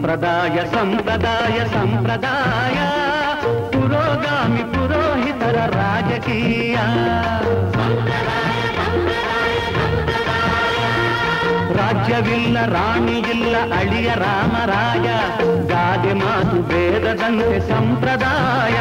ಸಂಪ್ರದಾಯ ಸಂಪ್ರದಾಯ ಸಂಪ್ರದಾಯ ಪುರೋಗಾಮಿ ಪುರೋಹಿತರ ರಾಜಕೀಯ ರಾಜ್ಯವಿಲ್ಲ ರಾಣಿಯಿಲ್ಲ ಅಳಿಯ ರಾಮರಾಯ ಗಾದೆ ಮಾತು ವೇದದಂತೆ ಸಂಪ್ರದಾಯ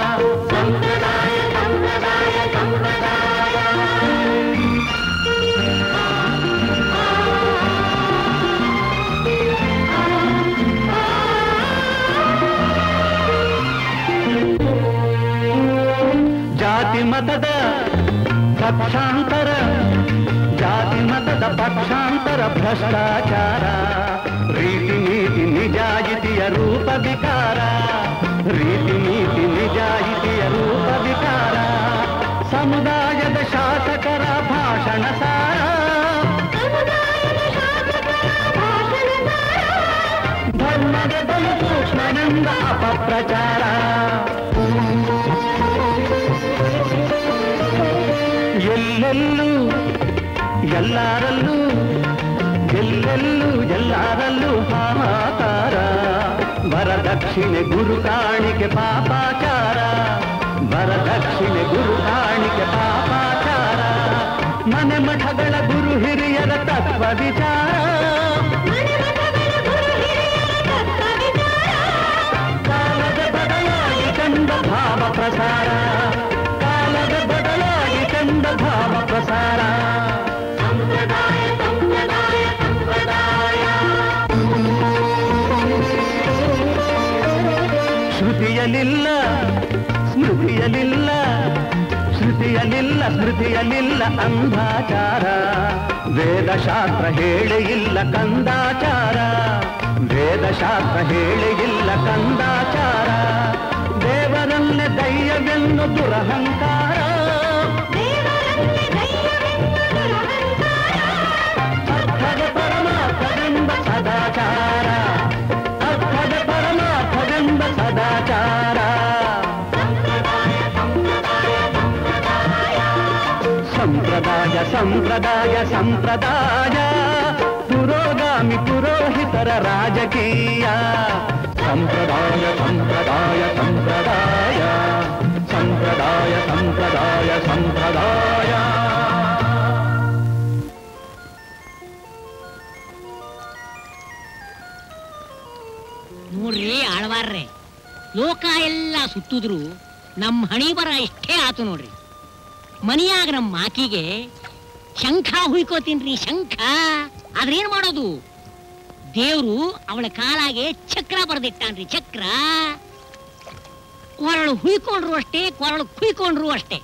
ಜಾತಿ ಮತದ ಪಕ್ಷಾಂತರ ಜಾತಿ ಮತದ ಪಕ್ಷಾಂತರ ಭ್ರಷ್ಟಾಚಾರ ರೀತಿ ನೀತಿ ನಿಜಾಯಿತಿಯ ರೂಪ ವಿಕಾರ ರೀತಿ ನೀತಿ ನಿಜಾಯಿತಿಯ ರೂಪ ವಿಕಾರ ಸಮುದಾಯದ ಶಾಸಕರ ಭಾಷಣ ಸಾರ ಧರ್ಮದ ಬಲು ಸೂಕ್ಷ್ಮನೆಂದ ಅಪಪ್ರಚಾರ ಎಲ್ಲೆಲ್ಲೂ ಎಲ್ಲರಲ್ಲೂ ಎಲ್ಲೆಲ್ಲೂ ಎಲ್ಲರಲ್ಲೂ ಹಾಹಾಕಾರ ವರದಕ್ಷಿಣೆ ಗುರು ಕಾಣಿಕೆ ಪಾಪಾಚಾರ ವರದಕ್ಷಿಣೆ ಗುರು ಕಾಣಿಕೆ ಪಾಪಾಚಾರ ಮನೆ ಮಠಗಳ ಗುರು ಹಿರಿಯರ ತತ್ವ ವಿಚಾರ ಕಾಲದ ಬದಲಾಗಿ ಕಂಡ ಭಾವ ಪ್ರಸಾರ ಕಾಲದ ಬದಲಾಗಿ ಕಂಡ ಭಾವ ಪ್ರಸಾರ ಶ್ರುತಿಯಲಿಲ್ಲ ಸ್ಮೃತಿಯಲಿಲ್ಲ ಶ್ರುತಿಯಲಿಲ್ಲ ಸ್ಮೃತಿಯಲಿಲ್ಲ ಅಂಧಾಚಾರ ವೇದಶಾಸ್ತ್ರ ಹೇಳಿ ಇಲ್ಲ ಕಂದಾಚಾರ ವೇದಶಾಸ್ತ್ರ ಹೇಳಿ ಇಲ್ಲ ಕಂದಾಚಾರ ದೇವರನ್ನೇ ದೈಯವೆನ್ನು ದುರಹಂಕಾರ ಅರ್ಥದ ಪರಮಾರ್ಥವೆಂಬ ಸದಾಚಾರ ಅರ್ಥದ ಪರಮಾರ್ಥವೆಂಬ ಸದಾಚಾರ ಸಂಪ್ರದಾಯ ಸಂಪ್ರದಾಯ ಸಂಪ್ರದಾಯ ಪುರೋಗಾಮಿ ಪುರೋಹಿತರ ರಾಜಕೀಯ ಸಂಪ್ರದಾಯ ಸಂಪ್ರದಾಯ ಸಂಪ್ರದಾಯ ಸಂಪ್ರದಾಯ ಸಂಪ್ರದಾಯ ಸಂಪ್ರದಾಯ ನೋಡ್ರಿ ಆಳ್ವಾರ್ರೆ ಲೋಕ ಎಲ್ಲ ಸುತ್ತಿದ್ರು ನಮ್ಮ ಹಣಿ ಬರ ಇಷ್ಟೇ ಆತು ನೋಡ್ರಿ ಮನಿಯಾಗ ನಮ್ಮ ಆಕಿಗೆ ಶಂಖ ಹುಯ್ಕೋತೀನ್ರಿ ಶಂಖ ಆದ್ರೇನ್ ಮಾಡೋದು ದೇವ್ರು ಅವಳ ಕಾಲಾಗೆ ಚಕ್ರ ಬರ್ದಿಟ್ಟಾನ್ರಿ ಚಕ್ರ ಕೊರಳು ಹುಯ್ಕೊಂಡ್ರು ಅಷ್ಟೇ ಕೊರಳು ಕುಯ್ಕೊಂಡ್ರು ಅಷ್ಟೇ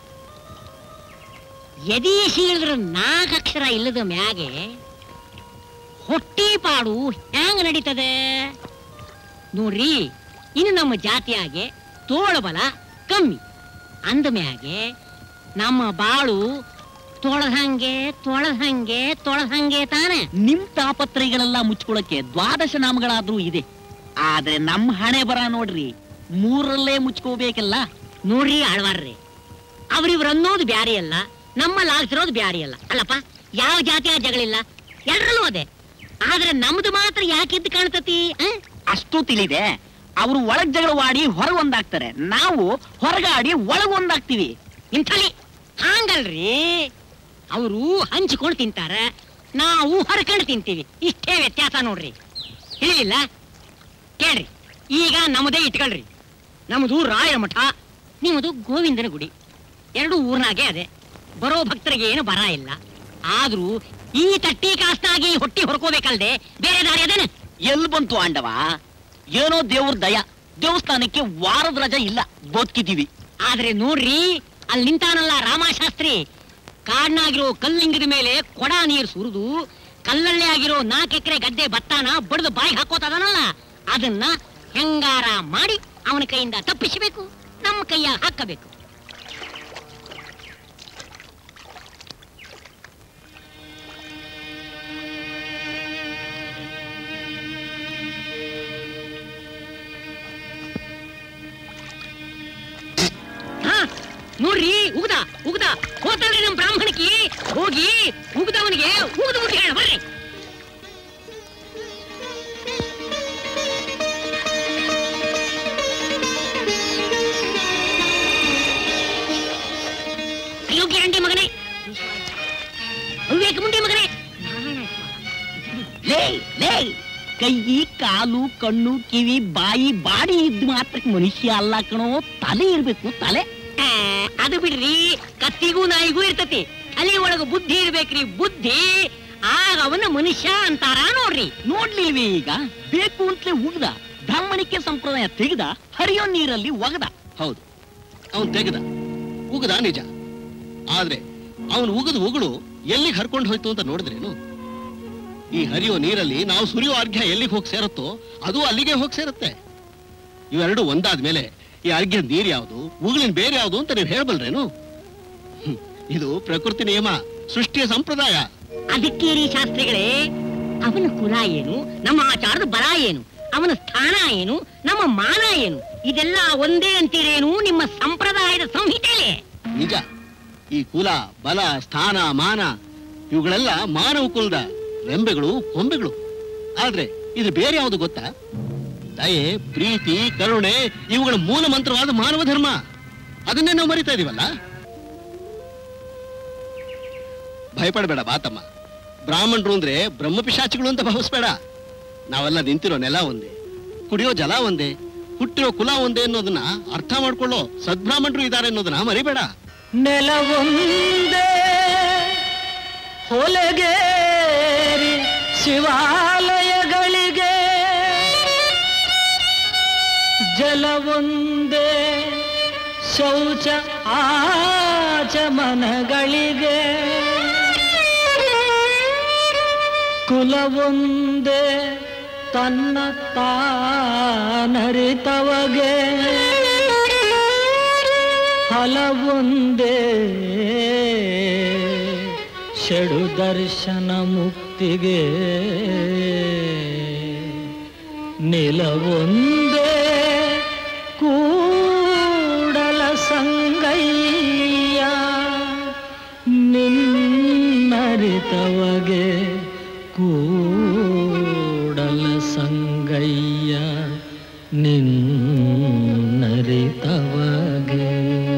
ಎದಿ ಸೀಳಿದ್ರ ನಾಲ್ಕು ಅಕ್ಷರ ಇಲ್ಲದ ಮ್ಯಾಗೆ ಹೊಟ್ಟಿ ಪಾಡು ಹ್ಯಾಂಗ ನಡೀತದೆ ನೋಡ್ರಿ ಇನ್ನು ನಮ್ಮ ಜಾತಿಯಾಗೆ ತೋಳಬಲ ಕಮ್ಮಿ ಅಂದ ಮ್ಯಾಗೆ ನಮ್ಮ ಬಾಳು ತೊಳದಂಗೆ ತೊಳದಂಗೆ ತೊಳದಂಗೆ ತಾನೆ ನಿಮ್ ತಾಪತ್ರಯಗಳೆಲ್ಲ ಮುಚ್ಕೊಳಕ್ಕೆ ದ್ವಾದಶ ನಾಮಗಳಾದ್ರೂ ಇದೆ ಆದ್ರೆ ನಮ್ ಹಣೆ ಬರ ನೋಡ್ರಿ ಮೂರಲ್ಲೇ ಮುಚ್ಕೋಬೇಕಲ್ಲ ನೋಡ್ರಿ ಆಳ್ವಾರ್ರಿ ಅವ್ರಿವ್ರು ಅನ್ನೋದು ಬ್ಯಾರಿ ಅಲ್ಲ ನಮ್ಮಲ್ಲಿ ಆಗ್ತಿರೋದು ಬ್ಯಾರಿ ಅಲ್ಲ ಅಲ್ಲಪ್ಪ ಯಾವ ಜಾತಿಯ ಜಗಳಿಲ್ಲ ಎಲ್ಲರಲ್ಲೂ ಅದೇ ಆದ್ರೆ ನಮ್ದು ಮಾತ್ರ ಯಾಕಿದ್ದು ಕಾಣ್ತತಿ ಆ? ಅಷ್ಟು ತಿಳಿದೆ ಅವ್ರು ಒಳಗ್ ಜಗಳವಾಡಿ ಹೊರಗ್ ಒಂದಾಗ್ತಾರೆ ನಾವು ಹೊರಗಾಡಿ ಒಳಗ್ ಒಂದಾಗ್ತೀವಿ ನಿಮ್ ತಲಿ ಹಾಂಗಲ್ರಿ ಅವರು ಹಂಚಿಕೊಂಡು ತಿಂತಾರ ನಾವು ಹೊರಕಂಡು ತಿಂತೀವಿ ಇಷ್ಟೇ ವ್ಯತ್ಯಾಸ ನೋಡ್ರಿ ತಿಳಿಲಿಲ್ಲ ಕೇಳ್ರಿ ಈಗ ನಮ್ಮದೇ ಇಟ್ಕೊಳ್ರಿ ನಮ್ಮದು ರಾಯರ ಮಠ ನಿಮ್ಮದು ಗೋವಿಂದನ ಗುಡಿ ಎರಡು ಊರ್ನಾಗೆ ಅದೇ ಬರೋ ಭಕ್ತರಿಗೆ ಏನು ಬರ ಇಲ್ಲ ಆದ್ರೂ ಈ ತಟ್ಟಿ ಕಾಸ್ನಾಗಿ ಹೊಟ್ಟಿ ಹೊರ್ಕೋಬೇಕಲ್ದೆ ಬೇರೆ ದಾರಿ ಅದೇನೆ ಎಲ್ ಬಂತು ಆಂಡವ ಏನೋ ದೇವ್ರ ದಯ ದೇವಸ್ಥಾನಕ್ಕೆ ವಾರದ ರಜೆ ಇಲ್ಲ ಬದುಕಿದೀವಿ ಆದ್ರೆ ನೋಡ್ರಿ ಅಲ್ಲಿ ನಿಂತಾನಲ್ಲ ರಾಮಶಾಸ್ತ್ರಿ ಕಾಡ್ನಾಗಿರೋ ಕಲ್ಲಿಂಗದ ಮೇಲೆ ಕೊಡ ನೀರು ಸುರಿದು ಕಲ್ಲಲ್ಲೇ ಆಗಿರೋ ನಾಲ್ಕು ಎಕರೆ ಗದ್ದೆ ಭತ್ತಾನ ಬಡ್ದು ಬಾಯಿ ಹಾಕೋತದನಲ್ಲ ಅದನ್ನ ಹೆಂಗಾರ ಮಾಡಿ ಅವನ ಕೈಯಿಂದ ತಪ್ಪಿಸಬೇಕು ನಮ್ಮ ಕೈಯ ಹಾಕಬೇಕು ಹಾ ನೋಡ್ರಿ ಉಗ್ದ ಉಗ್ದ ಹೋತಲ್ರಿ ನಮ್ ಬ್ರಾಹ್ಮಣಕಿ ಹೋಗಿ ಉಗ್ದವನಿಗೆ ಉಗ್ದು ಬಿಟ್ಟು ಹೇಳ ಬರ್ರಿ ಕೈ ಕಾಲು ಕಣ್ಣು ಕಿವಿ ಬಾಯಿ ಬಾಡಿ ಇದ್ ಮಾತ್ರ ಮನುಷ್ಯ ಅಲ್ಲ ಕಣೋ ತಲೆ ಇರ್ಬೇಕು ತಲೆ ಆ, ಅದು ಬಿಡ್ರಿ ಕತ್ತಿಗೂ ನಾಯಿಗೂ ಇರ್ತತಿ ತಲೆ ಒಳಗ ಬುದ್ಧಿ ಇರ್ಬೇಕ್ರಿ ಬುದ್ಧಿ ಆಗ ಅವನ ಮನುಷ್ಯ ಅಂತಾರ ನೋಡ್ರಿ ನೋಡ್ಲಿಲ್ವೇ ಈಗ ಬೇಕು ಅಂತಲೇ ಉಗ್ದ ಬ್ರಾಹ್ಮಣಿಕೆ ಸಂಪ್ರದಾಯ ತೆಗೆದ ಹರಿಯೋ ನೀರಲ್ಲಿ ಒಗದ ಹೌದು ಅವನ್ ತೆಗೆದ ಉಗದ ನಿಜ ಆದ್ರೆ ಅವನು ಉಗದ ಉಗುಳು ಎಲ್ಲಿಗೆ ಹರ್ಕೊಂಡು ಹೋಯ್ತು ಅಂತ ನೋಡಿದ್ರೇನು ಈ ಹರಿಯೋ ನೀರಲ್ಲಿ ನಾವು ಸುರಿಯೋ ಅರ್ಘ್ಯ ಎಲ್ಲಿಗೆ ಹೋಗಿ ಸೇರುತ್ತೋ ಅದು ಅಲ್ಲಿಗೆ ಹೋಗಿ ಸೇರುತ್ತೆ ಇವೆರಡು ಒಂದಾದ್ಮೇಲೆ ಈ ಅರ್ಘ್ಯ ನೀರ್ ಯಾವುದು ಉಗುಳಿನ ಬೇರೆ ಯಾವುದು ಅಂತ ನೀವು ಹೇಳ್ಬಲ್ರೇನು ಹ್ಮ್. ಇದು ಪ್ರಕೃತಿ ನಿಯಮ ಸೃಷ್ಟಿಯ ಸಂಪ್ರದಾಯ ಅದಕ್ಕೆ ರೀ ಶಾಸ್ತ್ರಿಗಳೇ ಅವನ ಕುಲ ಏನು ನಮ್ಮ ಆಚಾರದ ಬಲ ಏನು ಅವನ ಸ್ಥಾನ ಏನು ನಮ್ಮ ಮಾನ ಏನು ಇದೆಲ್ಲ ಒಂದೇ ಅಂತೀರೇನು ನಿಮ್ಮ ಸಂಪ್ರದಾಯದ ಸಂಹಿತೆಯಲ್ಲೇ ನಿಜ ಈ ಕುಲ ಬಲ ಸ್ಥಾನ ಮಾನ ಇವುಗಳೆಲ್ಲ ಮಾನವ ಕುಲದ ರೆಂಬೆಗಳು ಕೊಂಬೆಗಳು ಆದ್ರೆ ಇದು ಬೇರೆ ಯಾವುದು ಗೊತ್ತಾ ದಯೆ ಪ್ರೀತಿ ಕರುಣೆ ಇವುಗಳ ಮೂಲ ಮಂತ್ರವಾದ ಮಾನವ ಧರ್ಮ ಅದನ್ನೇ ನಾವು ಮರಿತಾ ಇದೀವಲ್ಲ ಭಯಪಡಬೇಡ ಬಾತಮ್ಮ ಬ್ರಾಹ್ಮಣರು ಅಂದ್ರೆ ಬ್ರಹ್ಮಪಿಶಾಚಿಗಳು ಅಂತ ಭಾವಿಸ್ಬೇಡ ನಾವೆಲ್ಲ ನಿಂತಿರೋ ನೆಲ ಒಂದೇ ಕುಡಿಯೋ ಜಲ ಒಂದೇ ಹುಟ್ಟಿರೋ ಕುಲ ಒಂದೇ ಅನ್ನೋದನ್ನ ಅರ್ಥ ಮಾಡ್ಕೊಳ್ಳೋ ಸದ್ಬ್ರಾಹ್ಮಣರು ಇದ್ದಾರೆ ಅನ್ನೋದನ್ನ ಮರಿಬೇಡ ನೆಲವೊಂದೇ ಹೊಲಗೇರಿ ಶಿವಾಲಯಗಳಿಗೆ ಜಲವೊಂದೇ ಶೌಚ ಆಚಮನಗಳಿಗೆ ಕುಲವೊಂದೇ ತನ್ನ ತಾನರಿತವಗೆ ಫಲವೊಂದೇ ಷಡು ದರ್ಶನ ಮುಕ್ತಿಗೆ ನಿಲವೊಂದೇ ಕೂಡಲ ಸಂಗಯ್ಯ ನಿನ್ನರಿತವಗೆ ಕೂಡಲ ಸಂಗಯ್ಯ ನಿನ್ನರಿತವಗೆ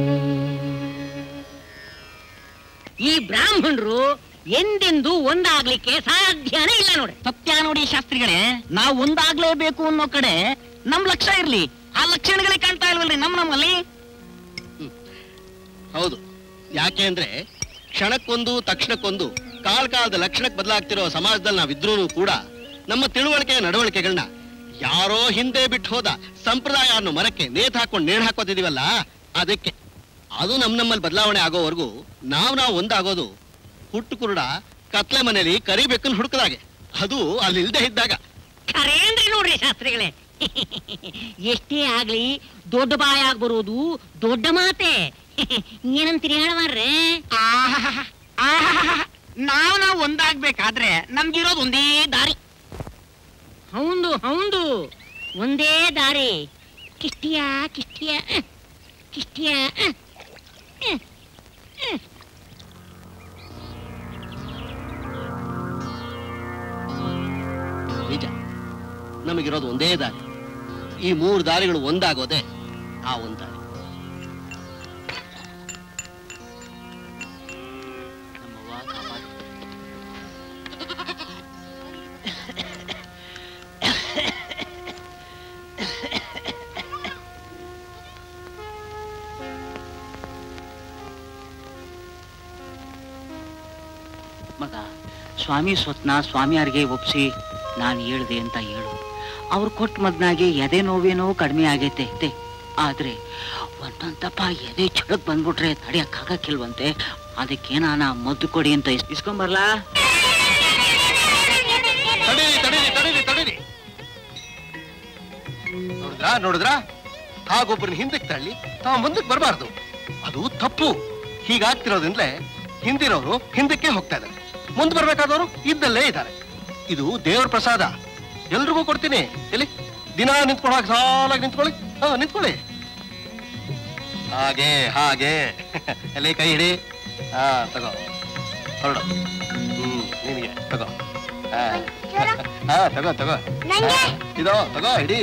ಈ ಬ್ರಾಹ್ಮಣರು ಎಂದೆಂದೂ ಒಂದಾಗ್ಲಿಕ್ಕೆ ಸಾಧ್ಯನೇ ಇಲ್ಲ ನೋಡಿ ಸತ್ಯ ನೋಡಿ ಶಾಸ್ತ್ರಿಗಳೇ ನಾವು ಒಂದಾಗ್ಲೇಬೇಕು ಅನ್ನೋ ಕಡೆ ನಮ್ ಲಕ್ಷ್ಯ ಇರ್ಲಿ ಆ ಲಕ್ಷಣಗಳೇ ಕಾಣ್ತಾ ಇಲ್ವಲ್ರಿ ನಮ್ ನಮ್ಮಲ್ಲಿ ಹೌದು ಯಾಕೆ ಅಂದ್ರೆ ಕ್ಷಣಕ್ಕೊಂದು ತಕ್ಷಣಕ್ಕೊಂದು ಕಾಲ ಕಾಲದ ಲಕ್ಷಣಕ್ಕೆ ಬದಲಾಗ್ತಿರೋ ಸಮಾಜದಲ್ಲಿ ನಾವಿದ್ರೂ ಕೂಡ ನಮ್ಮ ತಿಳುವಳಿಕೆ ನಡವಳಿಕೆಗಳನ್ನ ಯಾರೋ ಹಿಂದೆ ಬಿಟ್ಟು ಹೋದ ಸಂಪ್ರದಾಯ ಅನ್ನೋ ಮರಕ್ಕೆ ನೇತ್ ಹಾಕೊಂಡು ನೇಣು ಹಾಕೋತಿದೀವಲ್ಲ ಅದಕ್ಕೆ ಅದು ನಮ್ ನಮ್ಮಲ್ಲಿ ಬದಲಾವಣೆ ಆಗೋವರೆಗೂ ನಾವ್ ನಾವು ಒಂದಾಗೋದು ಹುಟ್ಟು ಕುರುಡ ಕತ್ಲೆ ಮನೇಲಿ ಕರಿಬೇಕನ್ ಹುಡುಕದಾಗೆ ಅದು ಅಲ್ಲಿ ಇಲ್ದೇ ಇದ್ದಾಗ ಖರೇನ್ರಿ ನೋಡ್ರಿ ಶಾಸ್ತ್ರಿಗಳೇ ಎಷ್ಟೇ ಆಗ್ಲಿ ದೊಡ್ಡ ಬಾಯಾಗ್ ಬರೋದು ದೊಡ್ಡ ಮಾತೆ ಏನಂತೀರಿ ಹೇಳವಾರ್ರೆ ನಾವ್ ನಾವು ಒಂದಾಗ್ಬೇಕಾದ್ರೆ ನಮ್ಗಿರೋದು ಒಂದೇ ದಾರಿ ಹೌದು ಹೌದು ಒಂದೇ ದಾರಿ ಕಿಷ್ಟಿಯ ಕಿಷ್ಟಿಯ ಅಹ್, ಕಿಷ್ಟಿಯ ಅಹ್, ಅಹ್, ಅಹ್. ನಿಜ ನಮಗಿರೋದು ಒಂದೇ ದಾರಿ ಈ ಮೂರು ದಾರಿಗಳು ಒಂದಾಗೋದೆ ಆ ಒಂದ್ ದಾರಿ ನಮ್ಮವ್ವ ಕಾಪಾಡು. ಮಗ ಸ್ವಾಮಿ ಸ್ವತ್ನ ಸ್ವಾಮಿಯಾರಿಗೆ ಒಪ್ಸಿ ನಾನು ಹೇಳ್ದೆ ಅಂತ ಹೇಳು ಅವ್ರು ಕೊಟ್ಟ ಮದ್ನಾಗೆ ಎದೆ ನೋವೇನೋ ಕಡಿಮೆ ಆಗೈತೆ ತೆ. ಆದ್ರೆ ಒಂದೊಂದಪ್ಪ ಎದೆ ಚಳಕ್ ಬಂದ್ಬಿಟ್ರೆ ತಡಿಯಕ್ಕಾಗಕ್ಕಿಲ್ವಂತೆ ಅದಕ್ಕೇನಾನ ಮದ್ದು ಕೊಡಿ ಅಂತ ಇಸ್- ಇಸ್ಕೊಂಬರ್ಲಾ ತಡೀರಿ ತಡೀರಿ ತಡೀರಿ ತಡೀರಿ ನೋಡಿದ್ರಾ ನೋಡಿದ್ರಾ ಹಾಗೊಬ್ಬರನ್ನ ಹಿಂದಕ್ಕೆ ತಳ್ಳಿ ತಾವು ಮುಂದಕ್ಕೆ ಬರಬಾರ್ದು ಅದು ತಪ್ಪು ಹೀಗಾಗ್ತಿರೋದ್ರಿಂದಲೇ ಹಿಂದಿರೋರು ಹಿಂದಕ್ಕೆ ಹೋಗ್ತಾ ಇದ್ದಾರೆ ಮುಂದೆ ಬರ್ಬೇಕಾದವರು ಇದ್ದಲ್ಲೇ ಇದ್ದಾರೆ ಇದು ದೇವ್ರ ಪ್ರಸಾದ ಎಲ್ರಿಗೂ ಕೊಡ್ತೀನಿ ಎಲ್ಲಿ ದಿನ ನಿಂತ್ಕೊಳ್ಳೋಕೆ ಸಾಲಾಗಿ ನಿಂತ್ಕೊಳ್ಳಿ ಹಾ ನಿಂತ್ಕೊಳ್ಳಿ ಹಾಗೆ ಹಾಗೆ ಎಲ್ಲಿ ಕೈ ಹಿಡಿ ಹಾ ತಗೋ ಹೊರಡು ಹ್ಮ್ ನಿನಗೆ ತಗೋ ಹಾ ಹಾ ತಗೋ ತಗೋ ಹಾ, ಇದೋ ತಗೋ ಹಿಡಿ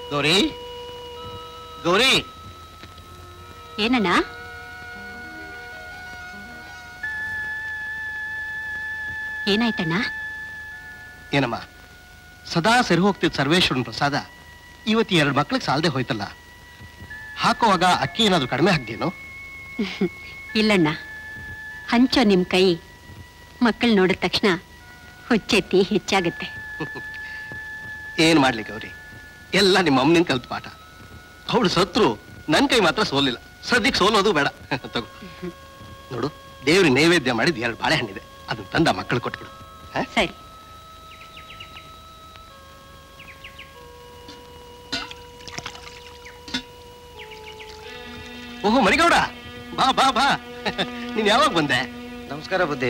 ಗೌರಿ ಗೌರಿ ಏನಣ್ಣ ಏನಾಯ್ತಣ್ಣ ಏನಮ್ಮ ಸದಾ ಸರಿ ಹೋಗ್ತಿದ್ ಸರ್ವೇಶ್ವರನ್ ಪ್ರಸಾದ ಇವತ್ತು ಎರಡು ಮಕ್ಳಿಗೆ ಸಾಲದೆ ಹೋಯ್ತಲ್ಲ ಹಾಕುವಾಗ ಅಕ್ಕಿ ಏನಾದ್ರು ಕಡಿಮೆ ಹಾಕ್ದೇನೋ ಇಲ್ಲಣ್ಣ ಹಂಚೋ ನಿಮ್ ಕೈ ಮಕ್ಕಳು ನೋಡಿದ ತಕ್ಷಣ ಹುಚ್ಚೆತ್ತಿ ಹೆಚ್ಚಾಗುತ್ತೆ ಏನ್ ಮಾಡ್ಲಿ ಗೌರಿ ಎಲ್ಲ ನಿಮ್ಮ ಅಮ್ಮನಿಂದ ಕಲ್ತ ಪಾಠ ಅವಳು ಸತ್ರು ನನ್ ಕೈ ಮಾತ್ರ ಸೋಲಿಲ್ಲ ಸದ್ಯಕ್ಕೆ ಸೋಲೋದು ಬೇಡ ತಗೋ ನೋಡು ದೇವ್ರಿಗೆ ನೈವೇದ್ಯ ಮಾಡಿದ್ ಎರಡು ಬಾಳೆಹಣ್ಣಿದೆ ಅದನ್ನ ತಂದ ಮಕ್ಕಳು ಕೊಟ್ಬಿಡು ಹ? ಸರಿ ಓಹೋ ಮರಿಗೌಡ ಬಾ ಬಾ ಬಾ ನೀನ್ ಯಾವಾಗ ಬಂದೆ ನಮಸ್ಕಾರ ಬುದ್ಧಿ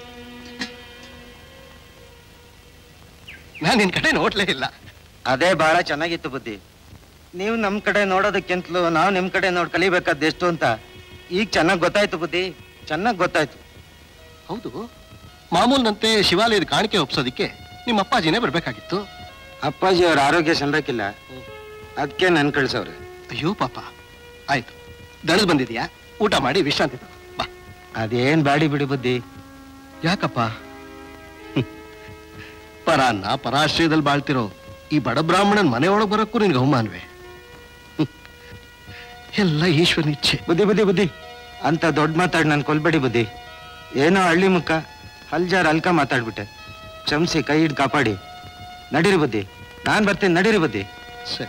ನಾನ್ ನಿನ್ ಕಡೆ ನೋಡ್ಲೇ ಇಲ್ಲ ಅದೇ ಬಹಳ ಚೆನ್ನಾಗಿತ್ತು ಬುದ್ಧಿ ನೀವು ನಮ್ ಕಡೆ ನೋಡೋದಕ್ಕಿಂತಲೂ ನಾವು ನಿಮ್ ಕಡೆ ನೋಡ್ ಕಲಿಬೇಕಾದ ಎಷ್ಟು ಅಂತ ಈಗ ಚೆನ್ನಾಗ್ ಗೊತ್ತಾಯ್ತು ಬುದ್ಧಿ ಚೆನ್ನಾಗ್ ಗೊತ್ತಾಯ್ತು ಹೌದು ಮಾಮೂಲಿನಂತೆ ಶಿವಾಲಯದ ಕಾಣಿಕೆ ಒಪ್ಸೋದಿಕ್ಕೆ ನಿಮ್ಮ ಅಪ್ಪಾಜಿನೇ ಬರ್ಬೇಕಾಗಿತ್ತು ಅಪ್ಪಾಜಿ ಅವ್ರ ಆರೋಗ್ಯ ಸಣ್ರಕ್ಕಿಲ್ಲ ಅದಕ್ಕೆ ನನ್ ಕಳ್ಸವ್ರೆ ಅಯ್ಯೋ ಪಾಪ ಆಯ್ತು ದಣದ್ ಬಂದಿದ್ಯಾ ಊಟ ಮಾಡಿ ವಿಶ್ರಾಂತಿ ತಗೋ. ಬಾ ಅದೇನ್ ಬಾಡಿ ಬಿಡಿ ಬುದ್ಧಿ ಯಾಕಪ್ಪ ಹ್ಮ್. ಪರಾನ್ನ ಪರಾಶ್ರಯದಲ್ಲಿ ಬಾಳ್ತಿರೋ ಈ ಬಡ ಬ್ರಾಹ್ಮಣನ್ ಮನೆ ಒಳಗ್ ಬರಕ್ಕೂ ನಿನ್ಗೆ ಅವಮಾನವೇ ಹ್ಮ್. ಎಲ್ಲ ಈಶ್ವರನ ಇಚ್ಛೆ ಬುದ್ಧಿ ಬುದ್ಧಿ ಬುದ್ಧಿ ಅಂತ ದೊಡ್ಡ ಮಾತಾಡ್ ನನ್ ಕೊಲ್ಬೇಡಿ ಬುದ್ಧಿ ಏನೋ ಹಳ್ಳಿ ಮುಖ ಹಲ್ಜಾರ್ ಅಲ್ಕ ಮಾತಾಡ್ಬಿಟ್ಟೆ ಕ್ಷಮಿಸಿ ಕೈ ಹಿಡ್ ಕಾಪಾಡಿ ನಡೀರಿ ಬುದ್ಧಿ ನಾನ್ ಬರ್ತೀನಿ ನಡೀರಿ ಬುದ್ಧಿ ಸರಿ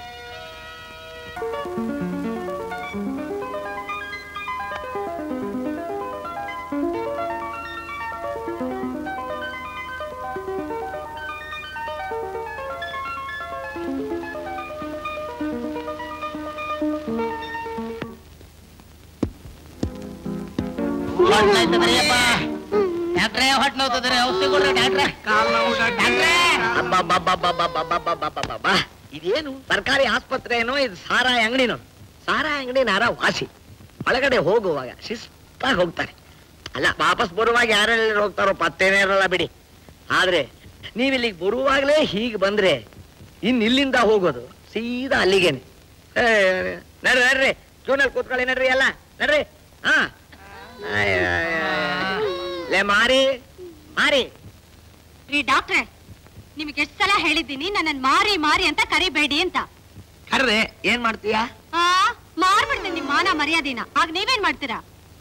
ಡಾಕ್ಟ್ರೇ ಹೊಟ್ಟೆ ನೋವ್ತದ್ರಿ ಔಷಧಿ ಕೊಡ್ರಿ ಡಾಕ್ಟ್ರೆ ಡಾಕ್ಟ್ರೇ ಅಬ್ಬಬ್ಬಬ್ಬಬ್ಬಬ್ಬಬ್ಬಬ್ಬಬ್ಬಬ್ಬ. ಇದೇನು ಸರ್ಕಾರಿ ಆಸ್ಪತ್ರೆ ಏನೋ ಇದು ಸಾರಾಯಿ ಅಂಗಡಿನೋ ಸಾರಾಯಿ ಅಂಗಡಿ ನಾರ ವಾಸಿ ಒಳಗಡೆ ಹೋಗುವಾಗ ಶಿಸ್ತಾಗಿ ಹೋಗ್ತಾರೆ ಅಲ್ಲ ವಾಪಸ್ ಬರುವಾಗ ಯಾರೆಲ್ಲ ಹೋಗ್ತಾರೋ ಪತ್ತೇನೇ ಇರಲ್ಲ ಬಿಡಿ ಆದ್ರೆ ನೀವಿಲ್ಲಿಗೆ ಬರುವಾಗಲೇ ಹೀಗೆ ಬಂದ್ರೆ ಇನ್ ಇಲ್ಲಿಂದ ಹೋಗೋದು ಸೀದಾ ಅಲ್ಲಿಗೇನೆ ಏ, ನಡ್ರಿ ನಡ್ರಿ ಕ್ಯೂನಲ್ಲಿ ಕೂತ್ಕೊಳ್ಳಿ ನಡ್ರಿ ಎಲ್ಲ ನಡ್ರಿ ಹಾ ಆಯ್, ಆಯ್, ಆಯ್. ಲೇ ಮಾರಿ ಮಾರಿ ರೀ ಡಾಕ್ಟ್ರೆ ನಿಮ್ಗೆ ಎಷ್ಟ್ ಸಲ ಹೇಳಿದ್ದೀನಿ ನನ್ನ ಮಾರಿ ಮಾರಿ ಅಂತ ಕರಿಬೇಡಿ ಅಂತ ಕರ್ರೆ ಏನ್ ಮಾಡ್ತೀಯಾ ಆ ಮಾರ್ಬಿಡ್ತೀನಿ ನಿಮ್ ಮಾನ ಮರ್ಯಾದಿನ ಆಗ ನೀವೇನ್ ಮಾಡ್ತೀರಾ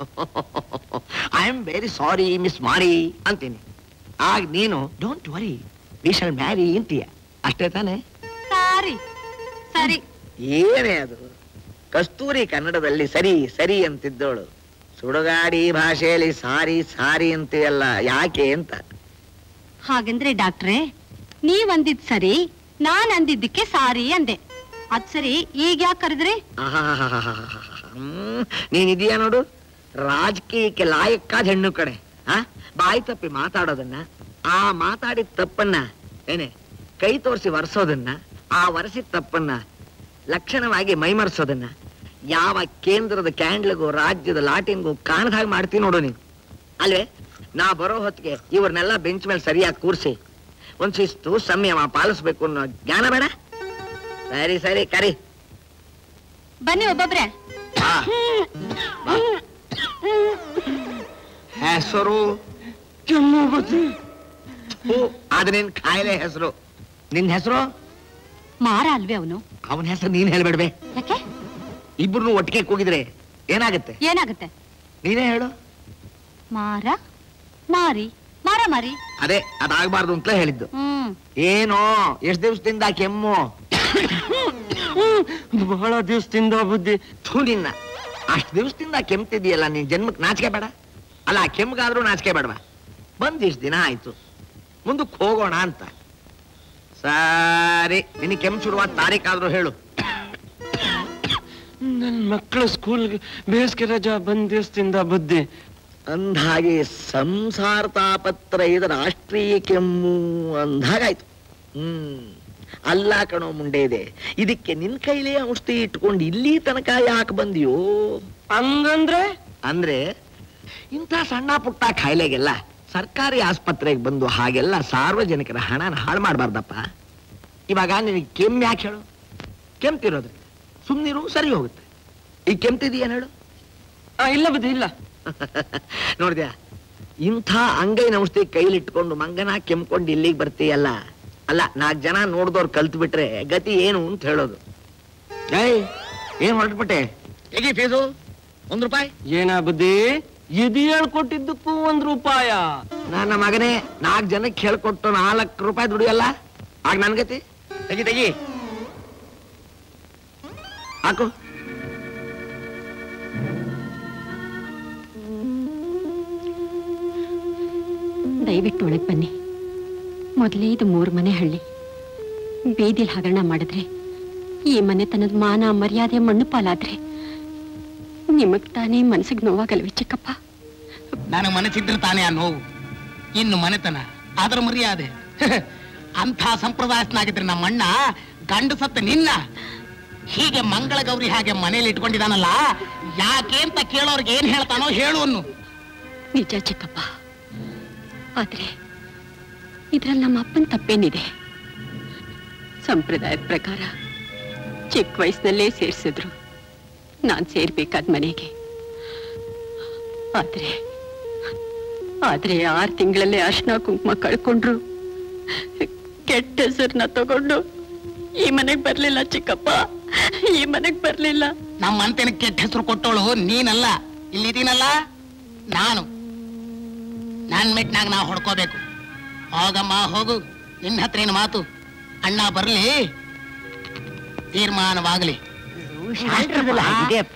I am very sorry miss Mary ಅಂತೀನಿ ಆಗ ನೀನು don't worry we shall marry ಅಂತೀಯ ಅಷ್ಟೇ ತಾನೆ ಸಾರಿ ಸರಿ ಏನೇ ಅದು ಕಸ್ತೂರಿ ಕನ್ನಡದಲ್ಲಿ ಸರಿ ಸರಿ ಅಂತಿದ್ದೋಳು ಸುಡುಗಾಡಿ ಭಾಷೆಯಲ್ಲಿ ಸಾರಿ ಸಾರಿ ಅಂತೀಯಲ್ಲ ಯಾಕೆ ಅಂತ ಹಾಗಂದ್ರೆ ಡಾಕ್ಟ್ರೆ ನೀವ್ ಅಂದಿದ್ ಸರಿ ನಾನ್ ಅಂದಿದ್ದಕ್ಕೆ ಸಾರಿ ಅಂದೆ ಅದ್ ಸರಿ ಈಗ ಯಾಕೆ ಕರೆದ್ರಿ ಆಹಾಹಾಹಾಹಾಹಾ. ಹ್ಮ್, ನೀನಿದೀಯ ನೋಡು ರಾಜಕೀಯಕ್ಕೆ ಲಾಯಕ್ಕಾದ ಹೆಣ್ಣು ಕಡೆ ಆ ಬಾಯಿ ತಪ್ಪಿ ಮಾತಾಡೋದನ್ನ ಆ ಮಾತಾಡಿದ ತಪ್ಪನ್ನ ಏನೇ ಕೈ ತೋರಿಸಿ ವರ್ಸೋದನ್ನ ಆ ವರ್ಸಿದ ತಪ್ಪನ್ನ ಲಕ್ಷಣವಾಗಿ ಮೈಮರ್ಸೋದನ್ನ ಯಾವ ಕೇಂದ್ರದ ಕ್ಯಾಂಡ್ಲಿಗೂ ರಾಜ್ಯದ ಲಾಟಿನ್ಗೂ ಕಾಣದ ಹಾಗೆ ಮಾಡ್ತೀನಿ ನೋಡು ನೀನು ಅಲ್ವೇ ನಾ ಬರೋ ಹೊತ್ತಿಗೆ ಇವ್ರನ್ನೆಲ್ಲ ಬೆಂಚ್ ಮೇಲೆ ಸರಿಯಾಗಿ ಕೂರಿಸಿ ಒಂದ್ ಶಿಸ್ತು ಸಂಯಮ ಪಾಲಿಸ್ಬೇಕು ಅನ್ನೋ ಜ್ಞಾನ ಬೇಡ ಸರಿ ಸರಿ ಕರಿ ಬನ್ನಿ ಒಬ್ಬೊಬ್ರೆ ಹೆಸರು ಕೆಮ್ಮುಬತ್ತಿ ಅದು ನಿನ್ ಕಾಯಿಲೆ ಹೆಸರು ನಿನ್ ಹೆಸರು ಮಾರ ಅಲ್ವೇ ಅವನು ಅವನ ಹೆಸರು ನೀನ್ ಹೇಳ್ಬೇಡ್ವೆ ಯಾಕೆ ಇಬ್ರು ಒಟ್ಟಿಗೆ ಕೂಗಿದ್ರೆ ಏನಾಗುತ್ತೆ ಏನಾಗುತ್ತೆ ನೀನೇ ಹೇಳು ಮಾರ ಮಾರಿ ಮಾರ ಮಾರಿ ಅದೇ ಅದಾಗಬಾರ್ದು ಅಂತಲೇ ಹೇಳಿದ್ದು ಹ್ಮ್ ಏನೋ ಎಷ್ಟ್ ದಿವಸದಿಂದ ಕೆಮ್ಮು ಬಹಳ ದಿವಸದಿಂದ ಬುದ್ಧಿ ಥೂ ನಿನ್ನ ಅಷ್ಟ್ ದಿವಸದಿಂದ ಕೆಮ್ತಿದ್ಯಲ್ಲ ನಿನ್ ಜನ್ಮಕ್ ನಾಚಿಕೆ ಬೇಡ ಅಲ್ಲ ಕೆಮ್ಗಾದ್ರೂ ನಾಚಿಕೆ ಬೇಡವಾ ಬಂದ್ ಇಷ್ಟ್ ದಿನ ಆಯ್ತು ಮುಂದಕ್ಕೆ ಹೋಗೋಣ ಅಂತ ಸರಿ ನಿನಗೆ ಕೆಮ್ಮು ಶುರುವಾದ ತಾರೀಕಾದ್ರೂ ಹೇಳು ನನ್ ಮಕ್ಕಳ ಸ್ಕೂಲ್ಗೆ ಬೇಸಿಗೆ ರಜಾ ಬಂದ್ ದಿವಸದಿಂದ ಬುದ್ಧಿ ಅಂದ್ಹಾಗೆ ಸಂಸಾರ ತಾಪತ್ರಯದ ರಾಷ್ಟ್ರೀಯ ಕೆಮ್ಮು ಅಂದ್ಹಾಗಾಯ್ತು ಹ್ಮ್ ಅಲ್ಲ ಕಣೋ ಮುಂಡೆ ಇದೆ ಇದಕ್ಕೆ ನಿನ್ ಕೈಲೇ ಔಷಧಿ ಇಟ್ಕೊಂಡು ಇಲ್ಲಿ ತನಕ ಯಾಕೆ ಬಂದಿಯೋ ಹಂಗಂದ್ರೆ ಅಂದ್ರೆ ಇಂಥ ಸಣ್ಣ ಪುಟ್ಟ ಕಾಯಿಲೆಗೆಲ್ಲ ಸರ್ಕಾರಿ ಆಸ್ಪತ್ರೆಗೆ ಬಂದು ಹಾಗೆಲ್ಲ ಸಾರ್ವಜನಿಕರ ಹಣನ ಹಾಳು ಮಾಡಬಾರ್ದಪ್ಪ ಇವಾಗ ನಿನಗೆ ಕೆಮ್ಮು ಯಾಕೆ ಹೇಳು ಕೆಮ್ತಿರೋದ್ರಿಂದ ಸುಮ್ನಿರು ಸರಿ ಹೋಗುತ್ತೆ ಈಗ ಕೆಮ್ತಿದೀಯೇನು ಹೇಳು ಇಲ್ಲ ಬುದ್ಧಿ ಇಲ್ಲ ನೋಡಿದ್ಯಾ ಇಂಥ ಅಂಗೈನ ಔಷಧಿ ಕೈಲಿಟ್ಕೊಂಡು ಮಂಗನ ಕೆಮ್ಕೊಂಡು ಇಲ್ಲಿಗೆ ಬರ್ತೀಯಲ್ಲ ಅಲ್ಲ ನಾಲ್ಕು ಜನ ನೋಡ್ದವ್ರು ಕಲ್ತ್ ಬಿಟ್ರೆ ಗತಿ ಏನು ಅಂತ ಹೇಳೋದು ಏಯ್ ಏನ್ ಹೊರಟ್ಬಿಟ್ಟೆ ಹೇಗೆ ಫೀಸು ಒಂದ್ ರೂಪಾಯಿ ಏನ ಬುದ್ಧಿ ಇದು ಹೇಳ್ಕೊಟ್ಟಿದ್ದಕ್ಕೂ ಒಂದ್ ರೂಪಾಯ ನನ್ನ ಮಗನೇ ನಾಲ್ಕು ಜನಕ್ಕೆ ಹೇಳ್ಕೊಟ್ಟು ನಾಲ್ಕು ರೂಪಾಯಿ ದುಡಿಯಲ್ಲ ಆಗ ನನ್ ಗತಿ ತೆಗಿ ತೆಗಿ ಹಾಕು ದಯವಿಟ್ಟು ಒಳಗೆ ಬನ್ನಿ ಮೊದಲೇ ಇದು ಮೂರು ಮನೆ ಹಳ್ಳಿ ಬೀದಿಲ್ ಹಗರಣ ಮಾಡಿದ್ರೆ ಈ ಮನೆತನದ ಮಾನ ಮರ್ಯಾದೆ ಮಣ್ಣು ಪಾಲಾದ್ರೆ ನಿಮಗ್ ತಾನೇ ಮನಸ್ಸಿಗೆ ನೋವಾಗಲ್ವಿ ಚಿಕ್ಕಪ್ಪ ನನಗೆ ಮನಸ್ಸಿದ್ರೆ ತಾನೇ ಆ ನೋವು ಇನ್ನು ಮನೆತನ ಅದರ ಮರ್ಯಾದೆ ಅಂಥ ಸಂಪ್ರದಾಯಸ್ಥನಾಗಿದ್ರೆ ನಮ್ಮ ಅಣ್ಣ ಗಂಡು ಸತ್ತ ನಿನ್ನ ಹೀಗೆ ಮಂಗಳ ಗೌರಿ ಹಾಗೆ ಮನೇಲಿ ಇಟ್ಕೊಂಡಿದಾನಲ್ಲ ಯಾಕೆ ಅಂತ ಕೇಳೋರ್ಗೆ ಏನ್ ಹೇಳ್ತಾನೋ ಹೇಳು ಅನ್ನು ನಿಜ ಚಿಕ್ಕಪ್ಪ ಆದ್ರೆ ಇದ್ರಲ್ಲಿ ನಮ್ಮ ಅಪ್ಪನ ತಪ್ಪೇನಿದೆ ಸಂಪ್ರದಾಯದ ಪ್ರಕಾರ ಚಿಕ್ಕ ವಯಸ್ಸಿನಲ್ಲೇ ಸೇರ್ಸಿದ್ರು ನಾನ್ ಸೇರ್ಬೇಕಾದ ಮನೆಗೆ ಆದ್ರೆ ಆದ್ರೆ ಆರು ತಿಂಗಳಲ್ಲೇ ಅರ್ಶನ ಕುಂಕುಮ ಕಳ್ಕೊಂಡ್ರು ಕೆಟ್ಟ ಹೆಸರನ್ನ ತಗೊಂಡು ಈ ಮನೆಗ್ ಬರ್ಲಿಲ್ಲ ಚಿಕ್ಕಪ್ಪ ಈ ಮನೆಗ್ ಬರ್ಲಿಲ್ಲ ನಮ್ಮ ಅಂತೆನ ಕೆಟ್ಟ ಹೆಸರು ಕೊಟ್ಟೋಳು ನೀನಲ್ಲ ಇಲ್ಲಿದ್ದೀನಲ್ಲ ನಾನು ನನ್ ಮೆಟ್ನಾಗ ನಾ ಹೊಡ್ಕೋಬೇಕು ಹೋಗಮ್ಮ ಹೋಗು ನಿನ್ನ ಹತ್ರ ಏನು ಮಾತು ಅಣ್ಣ ಬರ್ಲಿ ತೀರ್ಮಾನವಾಗಲಿ ಇದೆಯಪ್ಪ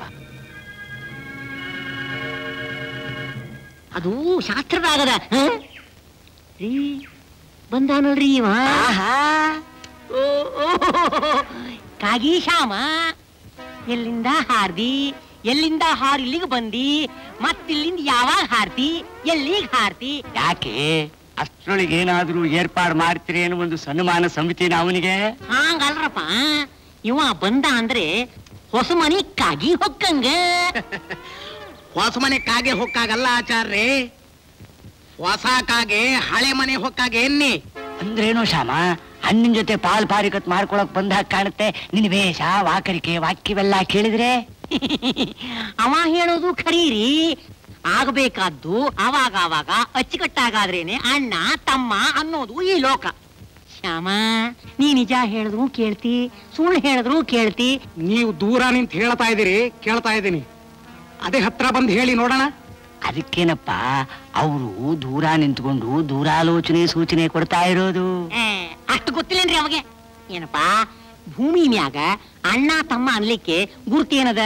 ಅದು ಶಾಸ್ತ್ರದಾಗದ ಹ? ರೀ ಬಂದಾನಲ್ರಿ ಇವ ಓ, ಓ, ಕಾಗಿ ಶ್ಯಾಮ ಎಲ್ಲಿಂದ ಹಾರ್ದಿ ಎಲ್ಲಿಂದ ಹಾರ್ ಇಲ್ಲಿಗೆ ಬಂದಿ ಮತ್ತಿಲ್ಲಿಂದ ಯಾವಾಗ ಹಾರ್ತಿ ಎಲ್ಲಿಗೆ ಹಾರ್ತಿ ಯಾಕೆ ಅಷ್ಟ್ರೊಳಗೆ ಏನಾದ್ರೂ ಏರ್ಪಾಡು ಮಾಡ್ತೀರಿ ಅನ್ನೋ ಒಂದು ಸನ್ಮಾನ ಸಮಿತಿನ ಅವನಿಗೆ ಹಂಗಲ್ರಪ್ಪ ಇವ ಬಂದ ಅಂದ್ರೆ ಹೊಸ ಮನಿ ಕಾಗಿ ಹೊಕ್ಕಂಗ ಹೊಸ ಮನೆ ಕಾಗೆ ಹೊಕ್ಕಾಗಲ್ಲ ಆಚಾರ್ರೆ ಹೊಸ ಕಾಗೆ ಹಳೆ ಮನೆ ಹೊಕ್ಕಾಗೆ ಎನ್ನಿ ಅಂದ್ರೇನು ಶ್ಯಾಮ ಹಣ್ಣಿನ ಜೊತೆ ಪಾಲ್ ಪಾರಿಕತ್ ಮಾಡ್ಕೊಳಕ್ ಬಂದ ಹಾಗೆ ಕಾಣುತ್ತೆ ನಿನ್ ವೇಷ ವಾಕರಿಕೆ ವಾಕ್ಯವೆಲ್ಲ ಕೇಳಿದ್ರೆ ಅವ ಹೇಳೋದು ಖರೀರಿ ಆಗಬೇಕಾದ್ದು ಅವಾಗ ಅವಾಗ ಅಚ್ಚುಕಟ್ಟಾಗಾದ್ರೇನೆ ಅಣ್ಣ ತಮ್ಮ ಅನ್ನೋದು ಈ ಲೋಕ ಶ್ಯಾಮ ನೀ ನಿಜ ಹೇಳಿದ್ರು ಕೇಳ್ತಿ ಸುಳ್ಳು ಹೇಳಿದ್ರು ಕೇಳ್ತಿ ನೀವು ದೂರ ನಿಂತ ಹೇಳ್ತಾ ಇದೀರಿ ಕೇಳ್ತಾ ಇದ್ದೀನಿ ಅದೇ ಹತ್ರ ಬಂದು ಹೇಳಿ ನೋಡೋಣ ಅದಕ್ಕೇನಪ್ಪ ಅವರು ದೂರ ನಿಂತ್ಕೊಂಡು ದೂರಾಲೋಚನೆ ಸೂಚನೆ ಕೊಡ್ತಾ ಇರೋದು ಏ, ಅಷ್ಟು ಗೊತ್ತಿಲ್ಲೇನ್ರಿ ಅವಾಗ ಏನಪ್ಪಾ ಭೂಮಿ ಮ್ಯಾಗ ಅಣ್ಣ ತಮ್ಮ ಅನ್ಲಿಕ್ಕೆ ಗುರ್ತೇನದ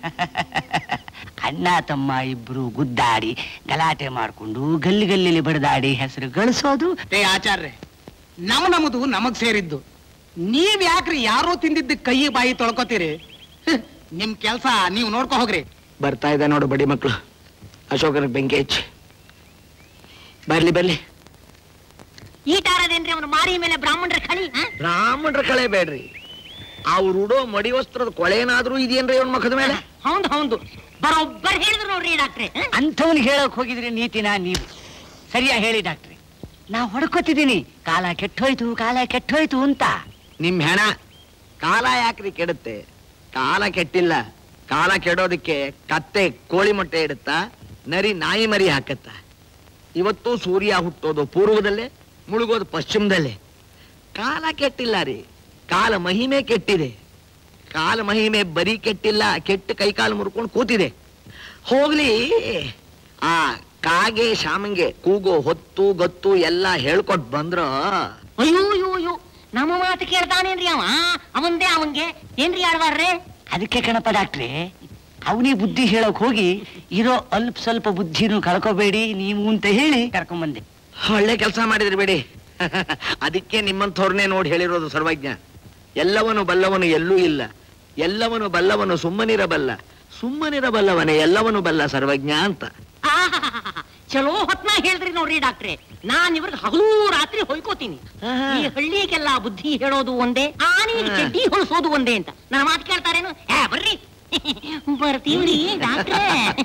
ಅಣ್ಣ ತಮ್ಮ ಇಬ್ರು ಗುದ್ದಾಡಿ ಗಲಾಟೆ ಮಾಡ್ಕೊಂಡು ಗಲ್ಲಿ ಗಲ್ಲಿಲಿ ಬಡದಾಡಿ ಹೆಸರು ಗಳಿಸೋದು ಏ ಆಚಾರ್ರೆ ನಮ್ ನಮ್ಮದು ನಮಗ್ ಸೇರಿದ್ದು ನೀವ್ ಯಾಕ್ರಿ ಯಾರೋ ತಿಂದಿದ್ದ ಕೈ ಬಾಯಿ ತೊಳ್ಕೊತೀರಿ ಹ್, ನಿಮ್ ಕೆಲ್ಸ ನೀವು ನೋಡ್ಕೊ ಹೋಗ್ರಿ ಬರ್ತಾ ಇದೆ ನೋಡು ಬಡಿ ಮಕ್ಕಳು ಅಶೋಕನ ಬೆಂಕಿ ಹಚ್ಚಿ ಬರ್ಲಿ ಬರ್ಲಿ ಈಟಾರದೇನ್ರಿ ಅವನು ಮಾರಿ ಮೇಲೆ ಬ್ರಾಹ್ಮಣರ ಖಳಿ ಹ? ಬ್ರಾಹ್ಮಣರ ಕಳೆ ಬೇಡ್ರಿ ಅವ್ರು ಉಡೋ ಮಡಿ ವಸ್ತ್ರದ ಕೊಳೆನಾದ್ರೂ ಇದೆಯೇನ್ರಿ ಅವನ ಮುಖದ ಮೇಲೆ ಹೌದು ಹೌದು ಬರೋಬ್ಬರ್ ಹೇಳಿದ್ರು ನೋಡ್ರಿ ಡಾಕ್ಟ್ರೆ ಹ? ಅಂಥವ್ನಿಗೆ ಹೇಳಕ್ ಹೋಗಿದ್ರಿ ನೀತಿನ ನೀವು ಸರಿಯಾ ಹೇಳಿ ಡಾಕ್ಟ್ರೆ ನಾ ಹೊಡ್ಕೊತಿದ್ದೀನಿ ಕಾಲ ಕೆಟ್ಟೋಯ್ತು ಕಾಲ ಕೆಟ್ಟೋಯ್ತು ಅಂತ ನಿಮ್ ಹೆಣ ಕಾಲ ಯಾಕ್ರಿ ಕೆಡುತ್ತೆ ಕಾಲ ಕೆಟ್ಟಿಲ್ಲ ಕಾಲ ಕೆಡೋದಕ್ಕೆ ಕತ್ತೆ ಕೋಳಿ ಮೊಟ್ಟೆ ಇಡುತ್ತಾ ನರಿ ನಾಯಿ ಮರಿ ಹಾಕತ್ತ ಇವತ್ತು ಸೂರ್ಯ ಹುಟ್ಟೋದು ಪೂರ್ವದಲ್ಲೇ ಮುಳುಗೋದು ಪಶ್ಚಿಮದಲ್ಲೇ ಕಾಲ ಕೆಟ್ಟಿಲ್ಲ ರೀ ಕಾಲ ಮಹಿಮೆ ಕೆಟ್ಟಿದೆ ಕಾಲ ಮಹಿಮೆ ಬರೀ ಕೆಟ್ಟಿಲ್ಲ ಕೆಟ್ಟ ಕೈಕಾಲು ಮುರ್ಕೊಂಡು ಕೂತಿದೆ ಹೋಗ್ಲಿ ಆ ಕಾಗೆ ಶಾಮಂಗೆ ಕೂಗೋ ಹೊತ್ತು ಗೊತ್ತು ಎಲ್ಲ ಹೇಳ್ಕೊಟ್ ಬಂದ್ರ ಅಯ್ಯೋ ಅಯ್ಯೋ ಅಯ್ಯೋ ನಮ್ಮ ಮಾತು ಕೇಳ್ತಾನೇನ್ರಿ ಅವ ಅವಂದೇ ಅವಂಗೆ ಏನ್ರಿ ಆಡ್ವಾರ್ರೆ ಅದಕ್ಕೆ ಕಣಪ್ಪ ಡಾಕ್ಟ್ರೆ ಅವನಿಗೆ ಬುದ್ಧಿ ಹೇಳಕ್ ಹೋಗಿ ಇರೋ ಅಲ್ಪ ಸ್ವಲ್ಪ ಬುದ್ಧಿನೂ ಕಳ್ಕೋಬೇಡಿ ನೀವು ಅಂತ ಹೇಳಿ ಕರ್ಕೊಂಬಂದೆ ಒಳ್ಳೆ ಕೆಲಸ ಮಾಡಿದ್ರಿ ಬಿಡಿ ಅದಕ್ಕೆ ನಿಮ್ಮಂಥವ್ರನ್ನೇ ನೋಡಿ ಹೇಳಿರೋದು ಸರ್ವಜ್ಞ ಎಲ್ಲವನು ಬಲ್ಲವನು ಎಲ್ಲೂ ಇಲ್ಲ ಎಲ್ಲವನು ಬಲ್ಲವನು ಸುಮ್ಮನಿರಬಲ್ಲ ಸುಮ್ಮನಿರಬಲ್ಲವನೇ ಎಲ್ಲವನು ಬಲ್ಲ ಸರ್ವಜ್ಞ ಅಂತ ಆಹಾಹಾಹಾ. ಚಲೋ ಹೊತ್ನ ಹೇಳ್ದ್ರಿ ನೋಡ್ರಿ ಡಾಕ್ಟ್ರೆ ನಾನ್ ಇವ್ರಿಗೆ ಹಗಲು ರಾತ್ರಿ ಹೊಯ್ಕೋತೀನಿ ಈ ಹಳ್ಳಿಗೆಲ್ಲ ಬುದ್ಧಿ ಹೇಳೋದು ಒಂದೇ ಆನೆಗೆ ಚಡ್ಡಿ ಹೊಳ್ಸೋದು ಒಂದೇ ಅಂತ ನನ್ನ ಮಾತು ಕೇಳ್ತಾರೇನು ಹೇ ಬರ್ರಿ ಬರ್ತೀವ್ರಿ ಡಾಕ್ಟ್ರೆ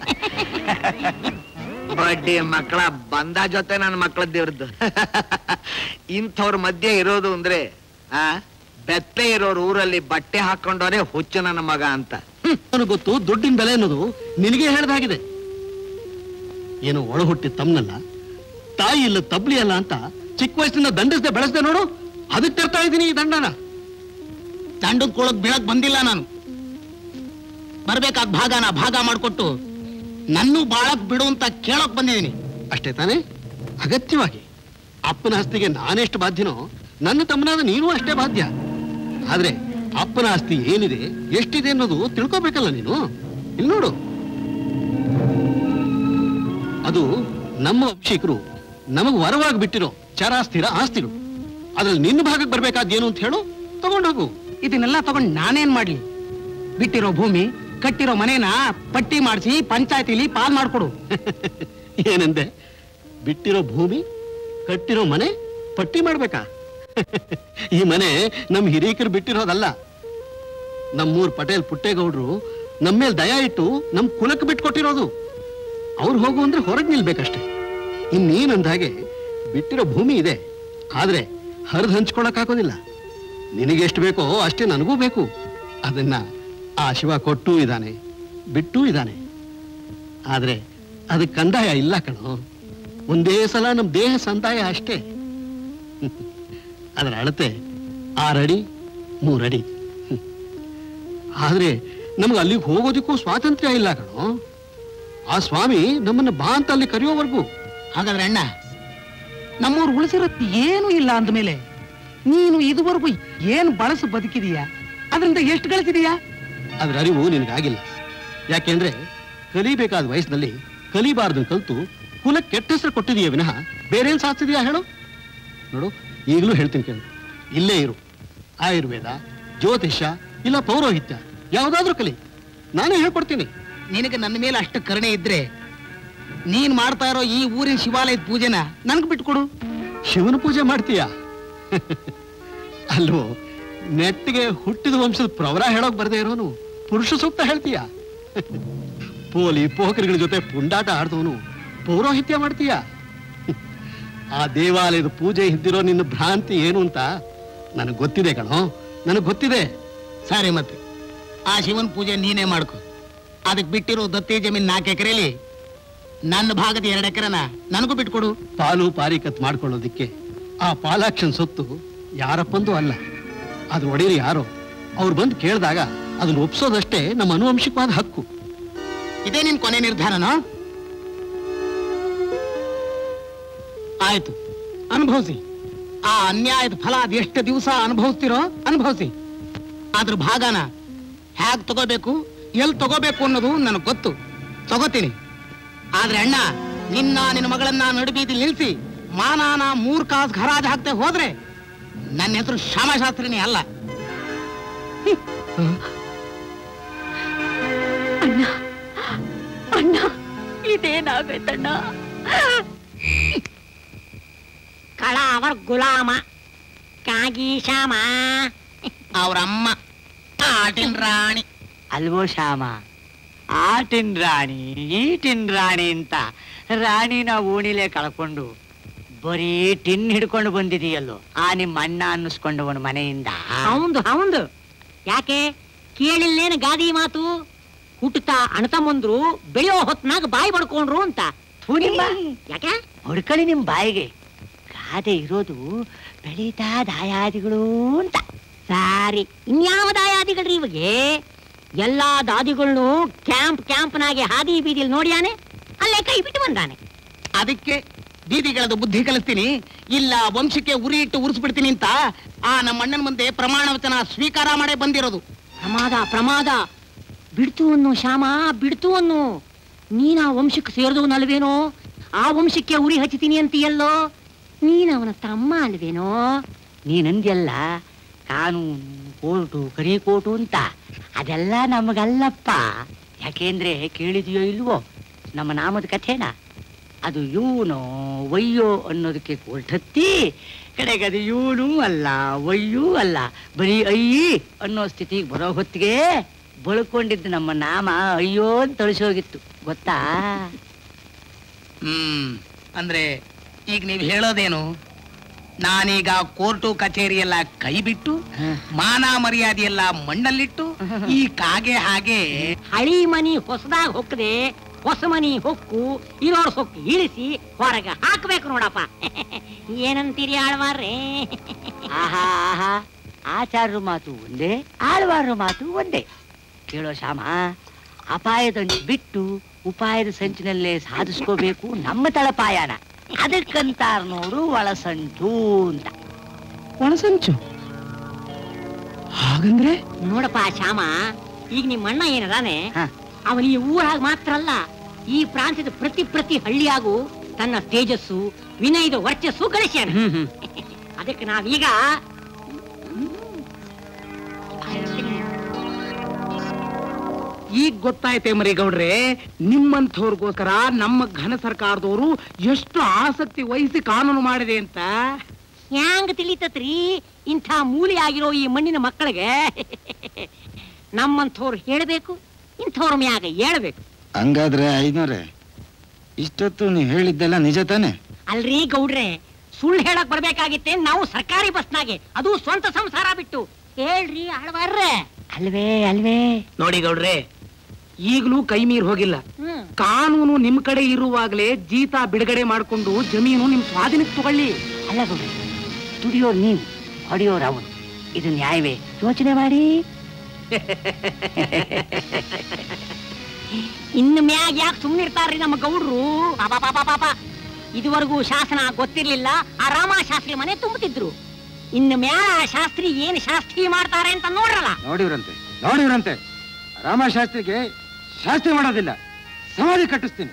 ಬಡ್ಡಿ ಮಕ್ಕಳ ಬಂದ ಜೊತೆ ನನ್ನ ಮಕ್ಕಳದ್ದು ಇವ್ರದ್ದು ಇಂಥವ್ರ ಮಧ್ಯೆ ಇರೋದು ಅಂದ್ರೆ ಆ ಬೆತ್ತೆ ಇರೋರು ಊರಲ್ಲಿ ಬಟ್ಟೆ ಹಾಕೊಂಡವನೇ ಹುಚ್ಚು ನನ್ನ ಮಗ ಅಂತ ನನಗೆ ಗೊತ್ತು ದುಡ್ಡಿನ ಬೆಲೆ ಅನ್ನೋದು ನಿನಗೆ ಹೇಳ್ದಾಗಿದೆ ಏನು ಒಳ ಹುಟ್ಟಿ ತಮ್ಮನಲ್ಲ ತಾಯಿ ಇಲ್ಲ ತಬ್ಲಿ ಅಲ್ಲ ಅಂತ ಚಿಕ್ಕ ವಯಸ್ಸಿನಿಂದ ದಂಡಿಸದೆ ಬೆಳೆಸ್ದೆ ನೋಡು ಅದಕ್ಕೆ ತರ್ತಾ ಇದ್ದೀನಿ ಈ ದಂಡನ ದಂಡದ ಕೊಳಕ್ ಬೀಳಕ್ ಬಂದಿಲ್ಲ ನಾನು ಬರ್ಬೇಕಾದ ಭಾಗನ ಭಾಗ ಮಾಡ್ಕೊಟ್ಟು ನನ್ನೂ ಬಾಳಕ್ ಬಿಡು ಅಂತ ಕೇಳೋಕ್ ಬಂದಿದ್ದೀನಿ ಅಷ್ಟೇ ತಾನೇ ಅಗತ್ಯವಾಗಿ ಅಪ್ಪನ ಆಸ್ತಿಗೆ ನಾನೆಷ್ಟು ಬಾಧ್ಯನೋ ನನ್ನ ತಮ್ಮನಾದ ನೀನು ಅಷ್ಟೇ ಬಾಧ್ಯ ಆದ್ರೆ ಅಪ್ಪನ ಆಸ್ತಿ ಏನಿದೆ ಎಷ್ಟಿದೆ ಅನ್ನೋದು ತಿಳ್ಕೊಬೇಕಲ್ಲ ನೀನು ಇಲ್ಲಿ ನೋಡು ಅದು ನಮ್ಮ ವಂಶಿಕರು ನಮಗ್ ವರವಾಗಿ ಬಿಟ್ಟಿರೋ ಚರಾಸ್ಥಿರ ಆಸ್ತಿಗಳು ಅದ್ರಲ್ಲಿ ನಿನ್ನ ಭಾಗಕ್ಕೆ ಬರ್ಬೇಕಾದ ಏನು ಅಂತ ಹೇಳು ತಗೊಂಡೋಗು ಇದನ್ನೆಲ್ಲ ತಗೊಂಡ್ ನಾನೇನ್ ಮಾಡ್ಲಿ ಬಿಟ್ಟಿರೋ ಭೂಮಿ ಕಟ್ಟಿರೋ ಮನೇನ ಪಟ್ಟಿ ಮಾಡಿಸಿ ಪಂಚಾಯತಿಲಿ ಪಾಲ್ ಮಾಡ್ಕೊಡು ಏನಂದೆ ಬಿಟ್ಟಿರೋ ಭೂಮಿ ಕಟ್ಟಿರೋ ಮನೆ ಪಟ್ಟಿ ಮಾಡ್ಬೇಕಾ ಈ ಮನೆ ನಮ್ ಹಿರೀಕರು ಬಿಟ್ಟಿರೋದಲ್ಲ ನಮ್ಮೂರ್ ಪಟೇಲ್ ಪುಟ್ಟೇಗೌಡ್ರು ನಮ್ಮ ಮೇಲೆ ದಯ ಇಟ್ಟು ನಮ್ ಕುಲಕ್ಕೆ ಬಿಟ್ಕೊಟ್ಟಿರೋದು ಅವ್ರು ಹೋಗು ಅಂದ್ರೆ ಹೊರಗೆ ನಿಲ್ಬೇಕಷ್ಟೆ ಇನ್ನೇನಂದ ಹಾಗೆ ಬಿಟ್ಟಿರೋ ಭೂಮಿ ಇದೆ ಆದ್ರೆ ಹರಿದು ಹಂಚ್ಕೊಳಕ್ಕಾಗೋದಿಲ್ಲ ನಿನಗೆ ಎಷ್ಟು ಬೇಕೋ ಅಷ್ಟೇ ನನಗೂ ಬೇಕು ಅದನ್ನ ಆ ಶಿವ ಕೊಟ್ಟೂ ಇದ್ದಾನೆ ಬಿಟ್ಟೂ ಇದ್ದಾನೆ ಆದ್ರೆ ಅದಕ್ಕೆ ಕಂದಾಯ ಇಲ್ಲ ಕಣೋ ಒಂದೇ ಸಲ ನಮ್ಮ ದೇಹ ಸಂದಾಯ ಅಷ್ಟೇ ಅದರ ಅಳತೆ ಆರಡಿ ಮೂರಡಿ ಆದ್ರೆ ನಮ್ಗೆ ಅಲ್ಲಿಗೆ ಹೋಗೋದಕ್ಕೂ ಸ್ವಾತಂತ್ರ್ಯ ಇಲ್ಲ ಕಣೋ ಆ ಸ್ವಾಮಿ ನಮ್ಮನ್ನ ಬಾ ಅಂತ ಅಲ್ಲಿ ಕರೆಯೋವರೆಗೂ ಹಾಗಾದ್ರೆ ಅಣ್ಣ ನಮ್ಮೂರು ಉಳಿಸಿರೋದು ಏನು ಇಲ್ಲ ಅಂದ್ಮೇಲೆ ನೀನು ಇದುವರೆಗೂ ಏನು ಬಳಸು ಬದುಕಿದೀಯಾ ಅದರಿಂದ ಎಷ್ಟು ಗಳಿಸಿದೀಯಾ ಅದ್ರ ಅರಿವು ನಿನಗಾಗಿಲ್ಲ ಯಾಕೆಂದ್ರೆ ಕಲಿಬೇಕಾದ ವಯಸ್ಸಿನಲ್ಲಿ ಕಲಿಬಾರ್ದು ಕಲ್ತು ಕುಲಕ್ಕೆ ಕೆಟ್ಟ ಹೆಸರು ಕೊಟ್ಟಿದೀಯ ವಿನಃ ಬೇರೇನ್ ಸಾಧಿಸಿದೀಯಾ ಹೇಳು ನೋಡು ಈಗಲೂ ಹೇಳ್ತೀನಿ ಕೇಳು ಇಲ್ಲೇ ಇರು ಆಯುರ್ವೇದ ಜ್ಯೋತಿಷ್ಯ ಇಲ್ಲ ಪೌರೋಹಿತ್ಯ ಯಾವುದಾದ್ರೂ ಕಲಿ ನಾನೇ ಹೇಳ್ಕೊಡ್ತೀನಿ ನಿನಗೆ ನನ್ನ ಮೇಲೆ ಅಷ್ಟು ಕರುಣೆ ಇದ್ರೆ ನೀನ್ ಮಾಡ್ತಾ ಇರೋ ಈ ಊರಿನ ಶಿವಾಲಯದ ಪೂಜೆನ ನನ್ಗೆ ಬಿಟ್ಕೊಡು ಶಿವನ ಪೂಜೆ ಮಾಡ್ತೀಯಾ ಅಲ್ವೋ ನೆಟ್ಟಿಗೆ ಹುಟ್ಟಿದ ವಂಶದ ಪ್ರವರ ಹೇಳೋಕ್ ಬರ್ದೇ ಇರೋನು ಪುರುಷ ಸೂಕ್ತ ಹೇಳ್ತೀಯ ಪೋಲಿ ಪೋಖರಿಗಳ ಜೊತೆ ಪುಂಡಾಟ ಆಡ್ದವನು ಪೌರೋಹಿತ್ಯ ಮಾಡ್ತೀಯ ಆ ದೇವಾಲಯದ ಪೂಜೆ ಹಿಂದಿರೋ ನಿನ್ನ ಭ್ರಾಂತಿ ಏನು ಅಂತ ನನಗೆ ಗೊತ್ತಿದೆ ಕಣೋ ನನಗೆ ಗೊತ್ತಿದೆ ಸರಿ ಮತ್ತೆ ಆ ಶಿವನ್ ಪೂಜೆ ನೀನೇ ಮಾಡ್ಕೊ ಅದಕ್ಕೆ ಬಿಟ್ಟಿರೋ ದತ್ತಿ ಜಮೀನ್ ನಾಲ್ಕು ಎಕರೆಲಿ ನನ್ನ ಭಾಗದ ಎರಡು ಎಕರೆನ ನನಗೂ ಬಿಟ್ಕೊಡು ಪಾಲು ಪಾರಿಕತ್ ಮಾಡ್ಕೊಳ್ಳೋದಿಕ್ಕೆ ಆ ಪಾಲಾಕ್ಷನ್ ಸೊತ್ತು ಯಾರಪ್ಪಂದು ಅಲ್ಲ ಅದು ಒಡೆಯರು ಯಾರೋ ಅವ್ರು ಬಂದು ಕೇಳಿದಾಗ ಅದನ್ನ ಒಪ್ಸೋದಷ್ಟೇ ನಮ್ಮ ಅನುವಂಶಿಕವಾದ ಹಕ್ಕು ಇದೇ ನಿನ್ ಕೊನೆ ನಿರ್ಧಾರನೋ ಆಯ್ತು ಅನುಭವಿಸಿ ಆ ಅನ್ಯಾಯದ ಫಲ ಅದ್ ಎಷ್ಟು ದಿವಸ ಅನುಭವಿಸ್ತಿರೋ ಅನುಭವಿಸಿ ಅದ್ರ ಭಾಗನ ಹ್ಯಾಗ್ ತಗೋಬೇಕು ಎಲ್ ತಗೋಬೇಕು ಅನ್ನೋದು ನನಗೆ ಗೊತ್ತು ತಗೋತೀನಿ ಆದ್ರೆ ಅಣ್ಣ ನಿನ್ನ ನಿನ್ನ ಮಗಳನ್ನ ನಡುಬೀದಿ ನಿಲ್ಸಿ ಮಾನಾನ ಮೂರ್ ಕಾಸ್ ಹರಾಜ್ ಹಾಕ್ತೆ ಹೋದ್ರೆ ನನ್ನ ಹೆಸರು ಶ್ಯಾಮಶಾಸ್ತ್ರಿನೇ ಅಲ್ಲ ಅಣ್ಣ ಅಣ್ಣ ಇದೇನಾಗೈತಣ್ಣ ಕಳ ಅವರ್ ಗುಲಾಮ ಕಾಗಿ ಶ್ಯಾಮ ಅವ್ರ ಅಮ್ಮ ಆಟಿನ ರಾಣಿ ಅಲ್ವೋ ಶ್ಯಾಮ ಆಟಿನ್ ರಾಣಿ ಈಟಿನ್ ರಾಣಿ ಅಂತ ರಾಣಿನ ಓಣಿಲೆ ಕಳ್ಕೊಂಡು ಬರೀ ಟಿನ್ ಹಿಡ್ಕೊಂಡು ಬಂದಿದೀಯಲ್ಲೋ ಆ ನಿಮ್ಮ ಅಣ್ಣ ಅನ್ನಿಸ್ಕೊಂಡವನ ಮನೆಯಿಂದ ಹೌದು ಹೌದು ಯಾಕೆ ಕೇಳಿಲ್ಲೇನು ಗಾದಿ ಮಾತು ಹುಟ್ಟುತ್ತಾ ಅಣತಮ್ಮಂದ್ರು ಬೆಳೆಯೋ ಹೊತ್ನಾಗ ಬಾಯಿ ಬಡ್ಕೊಂಡ್ರು ಅಂತ ಥು ನಿಮ್ಮ ಯಾಕೆ ಹೊಡ್ಕೊಳ್ಳಿ ನಿಮ್ ಬಾಯಿಗೆ ಗಾದೆ ಇರೋದು ಬೆಳೀತಾ ದಾಯಾದಿಗಳು ಅಂತ ಸಾರಿ ಇನ್ಯಾವ ದಾಯಾದಿಗಳ್ರಿ ಇವಾಗೆ ಎಲ್ಲಾ ದಾದಿಗಳ್ನು ಕ್ಯಾಂಪ್ ಕ್ಯಾಂಪ್ನಾಗೆ ಹಾದಿ ಬೀದಿಲ್ ನೋಡ್ಯಾನೆ ಅಲ್ಲೇ ಕೈ ಬಿಟ್ಟು ಬಂದಾನೆ ಅದಕ್ಕೆ ಬೀದಿಗಳದು ಬುದ್ಧಿ ಕಲಿಸ್ತೀನಿ ಇಲ್ಲ ವಂಶಕ್ಕೆ ಉರಿ ಇಟ್ಟು ಉರಿಸ್ಬಿಡ್ತೀನಿ ಅಂತ ಆ ನಮ್ಮ ಅಣ್ಣನ ಮುಂದೆ ಪ್ರಮಾಣ ವಚನ ಸ್ವೀಕಾರ ಮಾಡೇ ಬಂದಿರೋದು ಪ್ರಮಾದ ಪ್ರಮಾದ ಬಿಡ್ತು ಅನ್ನು ಶ್ಯಾಮ ಬಿಡ್ತು ಅನ್ನು ನೀನ ಆ ವಂಶಕ್ಕೆ ಸೇರಿದವನಲ್ವೇನೋ ಆ ವಂಶಕ್ಕೆ ಉರಿ ಹಚ್ಚುತ್ತೀನಿ ಅಂತೀಯಲ್ಲೋ ನೀನ್ ಅವನ ತಮ್ಮ ಅಲ್ವೇನೋ ನೀನಂದ್ಯಲ್ಲ ಕಾನೂನು ಕೋರ್ಟು ಕರಿಕೋಟು ಅಂತ ಅದೆಲ್ಲ ನಮಗಲ್ಲಪ್ಪ ಯಾಕೆಂದ್ರೆ ಕೇಳಿದೆಯೋ ಇಲ್ವೋ ನಮ್ಮ ನಾಮದ ಕಥೆನ ಅದು ಇವನೋ ವಯ್ಯೋ ಅನ್ನೋದಕ್ಕೆ ಕೋರ್ಟ್ ಹತ್ತಿ ಕಡೆಗೆ ಅದು ಇವನು ಅಲ್ಲ ವಯ್ಯೂ ಅಲ್ಲ ಬರೀ ಅಯ್ಯಿ ಅನ್ನೋ ಸ್ಥಿತಿಗೆ ಬರೋ ಹೊತ್ತಿಗೆ ಬಳ್ಕೊಂಡಿದ್ದು ನಮ್ಮ ನಾಮ ಅಯ್ಯೋ ಅಂತ ತಳಿಸೋಗಿತ್ತು ಗೊತ್ತಾ ಹ್ಮ್ ಅಂದ್ರೆ ಈಗ ನೀವು ಹೇಳೋದೇನು ನಾನೀಗ ಕೋರ್ಟು ಕಚೇರಿ ಎಲ್ಲ ಕೈ ಬಿಟ್ಟು ಮಾನ ಮರ್ಯಾದೆ ಎಲ್ಲ ಮಣ್ಣಲ್ಲಿಟ್ಟು ಈ ಕಾಗೆ ಹಾಗೆ ಹಳಿ ಮನಿ ಹೊಸದಾಗ ಹೊಕ್ಕದೆ ಹೊಸ ಮನಿ ಹೊಕ್ಕು ಇರೋರ್ ಹೊಕ್ಕು ಇಳಿಸಿ ಹೊರಗೆ ಹಾಕ್ಬೇಕು ನೋಡಪ್ಪ ಏನಂತೀರಿ ಆಳ್ವಾರ್ರೆ ಆಹಾ ಆಹಾ ಆಚಾರ್ಯರ ಮಾತು ಒಂದೇ ಆಳ್ವಾರರ ಮಾತು ಒಂದೇ ಕೇಳೋ ಶ್ಯಾಮ ಅಪಾಯದಂಚು ಬಿಟ್ಟು ಉಪಾಯದ ಸಂಚಿನಲ್ಲೇ ಸಾಧಿಸ್ಕೋಬೇಕು ನಮ್ಮ ತಳಪಾಯನ ಅದಕ್ಕಂತಾರ ನೋಡು ಒಳಸಂಚು ಅಂತ ಒಣಸಂಚು ಹಾಗಂದ್ರೆ ನೋಡಪ್ಪ ಶ್ಯಾಮ ಈಗ ನಿಮ್ಮ ಅಣ್ಣ ಏನದಾನೆ ಹ. ಅವನ ಈ ಊರಾಗ ಮಾತ್ರ ಅಲ್ಲ ಈ ಪ್ರಾಂತ್ಯದ ಪ್ರತಿ ಪ್ರತಿ ಹಳ್ಳಿಯಾಗೂ ತನ್ನ ತೇಜಸ್ಸು ವಿನಯದ ವರ್ಚಸ್ಸು ಗಳಿಸ್ಯಾನ ಅದಕ್ಕೆ ನಾವೀಗ ಈಗ ಗೊತ್ತಾಯ್ತೆ ಮರಿ ಗೌಡ್ರೆ ನಿಮ್ಮಂಥವ್ರಿಗೋಸ್ಕರ ನಮ್ಮ ಘನ ಸರ್ಕಾರದವರು ಎಷ್ಟು ಆಸಕ್ತಿ ವಹಿಸಿ ಕಾನೂನು ಮಾಡಿದೆ ಅಂತ ಹ್ಯಾಂಗ ತಿಳಿತತ್ರಿ ಇಂಥ ಮೂಲೆ ಆಗಿರೋ ಈ ಮಣ್ಣಿನ ಮಕ್ಕಳಿಗೆ ನಮ್ಮಂಥವ್ರು ಹೇಳಬೇಕು ಇಂಥವ್ರ ಮ್ಯಾಗ ಹೇಳ್ಬೇಕು ಹಂಗಾದ್ರೆ ಐನೂರೇ ಇಷ್ಟೊತ್ತು ನೀವು ಹೇಳಿದ್ದೆಲ್ಲ ನಿಜ ತಾನೆ ಅಲ್ರಿ ಗೌಡ್ರೆ ಸುಳ್ಳು ಹೇಳಕ್ ಬರ್ಬೇಕಾಗಿತ್ತೆ ನಾವು ಸರ್ಕಾರಿ ಬಸ್ನಾಗೆ ಅದು ಸ್ವಂತ ಸಂಸಾರ ಬಿಟ್ಟು ಹೇಳ್ರಿ ಆಳ್ವಾರ್ರೆ ಅಲ್ವೇ ಅಲ್ವೇ ನೋಡಿ ಗೌಡ್ರೆ ಈಗಲೂ ಕೈ ಮೀರ್ ಹೋಗಿಲ್ಲ ಹ್ಮ್ ಕಾನೂನು ನಿಮ್ ಕಡೆ ಇರುವಾಗಲೇ ಜೀತ ಬಿಡುಗಡೆ ಮಾಡ್ಕೊಂಡು ಜಮೀನು ನಿಮ್ ಸ್ವಾಧೀನಕ್ಕೆ ತಗೊಳ್ಳಿ ಅಲ್ಲ ಗೌಡ್ರೆ ದುಡಿಯೋರು ನೀವು ಹೊಡೆಯೋರು ಅವನು ಇದು ನ್ಯಾಯವೇ ಯೋಚನೆ ಮಾಡಿ ಇನ್ನು ಮ್ಯಾಗ ಯಾಕೆ ಸುಮ್ನಿರ್ತಾರ್ರಿ ನಮ್ಮ ಗೌಡ್ರು ಪಾಪ ಪಾಪ ಪಾಪ ಇದುವರೆಗೂ ಶಾಸನ ಗೊತ್ತಿರ್ಲಿಲ್ಲ ಆ ರಾಮ ಶಾಸ್ತ್ರಿ ಮನೆ ತುಂಬುತ್ತಿದ್ರು ಇನ್ನು ಮ್ಯಾಲ ಆ ಶಾಸ್ತ್ರಿ ಏನ್ ಶಾಸ್ತ್ರಿ ಮಾಡ್ತಾರೆ ಅಂತ ನೋಡ್ರಲ್ಲ ನೋಡಿವ್ರಂತೆ ನೋಡಿವ್ರಂತೆ ರಾಮಶಾಸ್ತ್ರಿಗೆ ಶಾಸ್ತಿ ಮಾಡೋದಿಲ್ಲ ಸಮಾಧಿ ಕಟ್ಟಿಸ್ತೀನಿ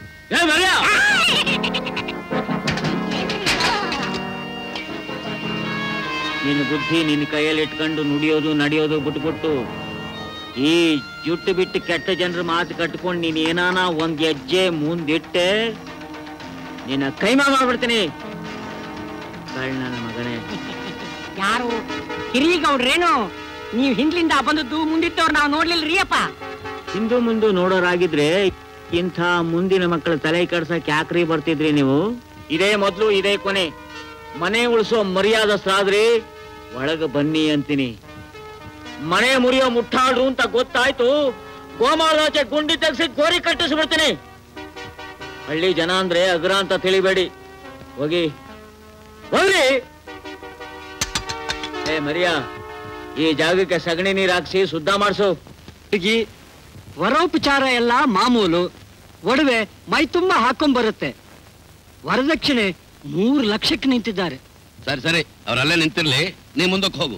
ನಿನ್ನ ಬುದ್ಧಿ ನಿನ್ನ ಕೈಯಲ್ಲಿ ಇಟ್ಕೊಂಡು ನುಡಿಯೋದು ನಡೆಯೋದು ಬಿಟ್ಬಿಟ್ಟು ಈ ಜುಟ್ಟು ಬಿಟ್ಟು ಕೆಟ್ಟ ಜನರ ಮಾತು ಕಟ್ಕೊಂಡು ನೀನ್ ಏನಾನ ಒಂದ್ ಹೆಜ್ಜೆ ಮುಂದಿಟ್ಟೆ ನಿನ್ನ ಕೈಮಾ ಮಾಡ್ಬಿಡ್ತೀನಿ ಕಳ್ ನನ್ನ ಮಗನೇ ಯಾರು ಹಿರಿಗೌಡ್ರೇನು ನೀವ್ ಹಿಂದ್ಲಿಂದ ಬಂದದ್ದು ಮುಂದಿಟ್ಟವ್ರು ನಾವು ನೋಡ್ಲಿಲ್ರಿ ಅಪ್ಪ ಹಿಂದು ಮುಂದು ನೋಡೋರಾಗಿದ್ರೆ ಇಂಥ ಮುಂದಿನ ಮಕ್ಕಳ ತಲೆ ಕಡ್ಸಕ್ ಯಾಕ್ರಿ ಬರ್ತಿದ್ರಿ ನೀವು ಇದೇ ಮೊದ್ಲು ಇದೇ ಕೊನೆ ಮನೆ ಉಳಿಸೋ ಮರ್ಯಾದಸ್ರಾದ್ರಿ ಒಳಗ ಬನ್ನಿ ಅಂತೀನಿ ಮನೆ ಮುರಿಯೋ ಮುಟ್ಟಾಡ್ರು ಅಂತ ಗೊತ್ತಾಯ್ತು ಗೋಮಾಳಾಚೆ ಗುಂಡಿ ತೆಗ್ಸಿ ಗೋರಿ ಕಟ್ಟಿಸ್ಬಿಡ್ತೀನಿ ಹಳ್ಳಿ ಜನ ಅಂದ್ರೆ ಅಗ್ರ ಅಂತ ತಿಳಿಬೇಡಿ ಹೋಗಿ ಹೋಗ್ರಿ ಏ ಮರಿಯಾ ಈ ಜಾಗಕ್ಕೆ ಸಗಣಿ ನೀರ್ ಹಾಕ್ಸಿ ಶುದ್ಧ ಮಾಡಿಸು ಹುಡುಗಿ ವರೋಪಚಾರ ಎಲ್ಲ ಮಾಮೂಲು ಒಡವೆ ಮೈ ತುಂಬ ಹಾಕೊಂಡ್ ಬರುತ್ತೆ ವರದಕ್ಷಿಣೆ ಮೂರು ಲಕ್ಷಕ್ಕೆ ನಿಂತಿದ್ದಾರೆ ಸರಿ ಸರಿ ಅವರಲ್ಲೇ ನಿಂತಿರ್ಲಿ ನೀ ಮುಂದಕ್ಕೆ ಹೋಗು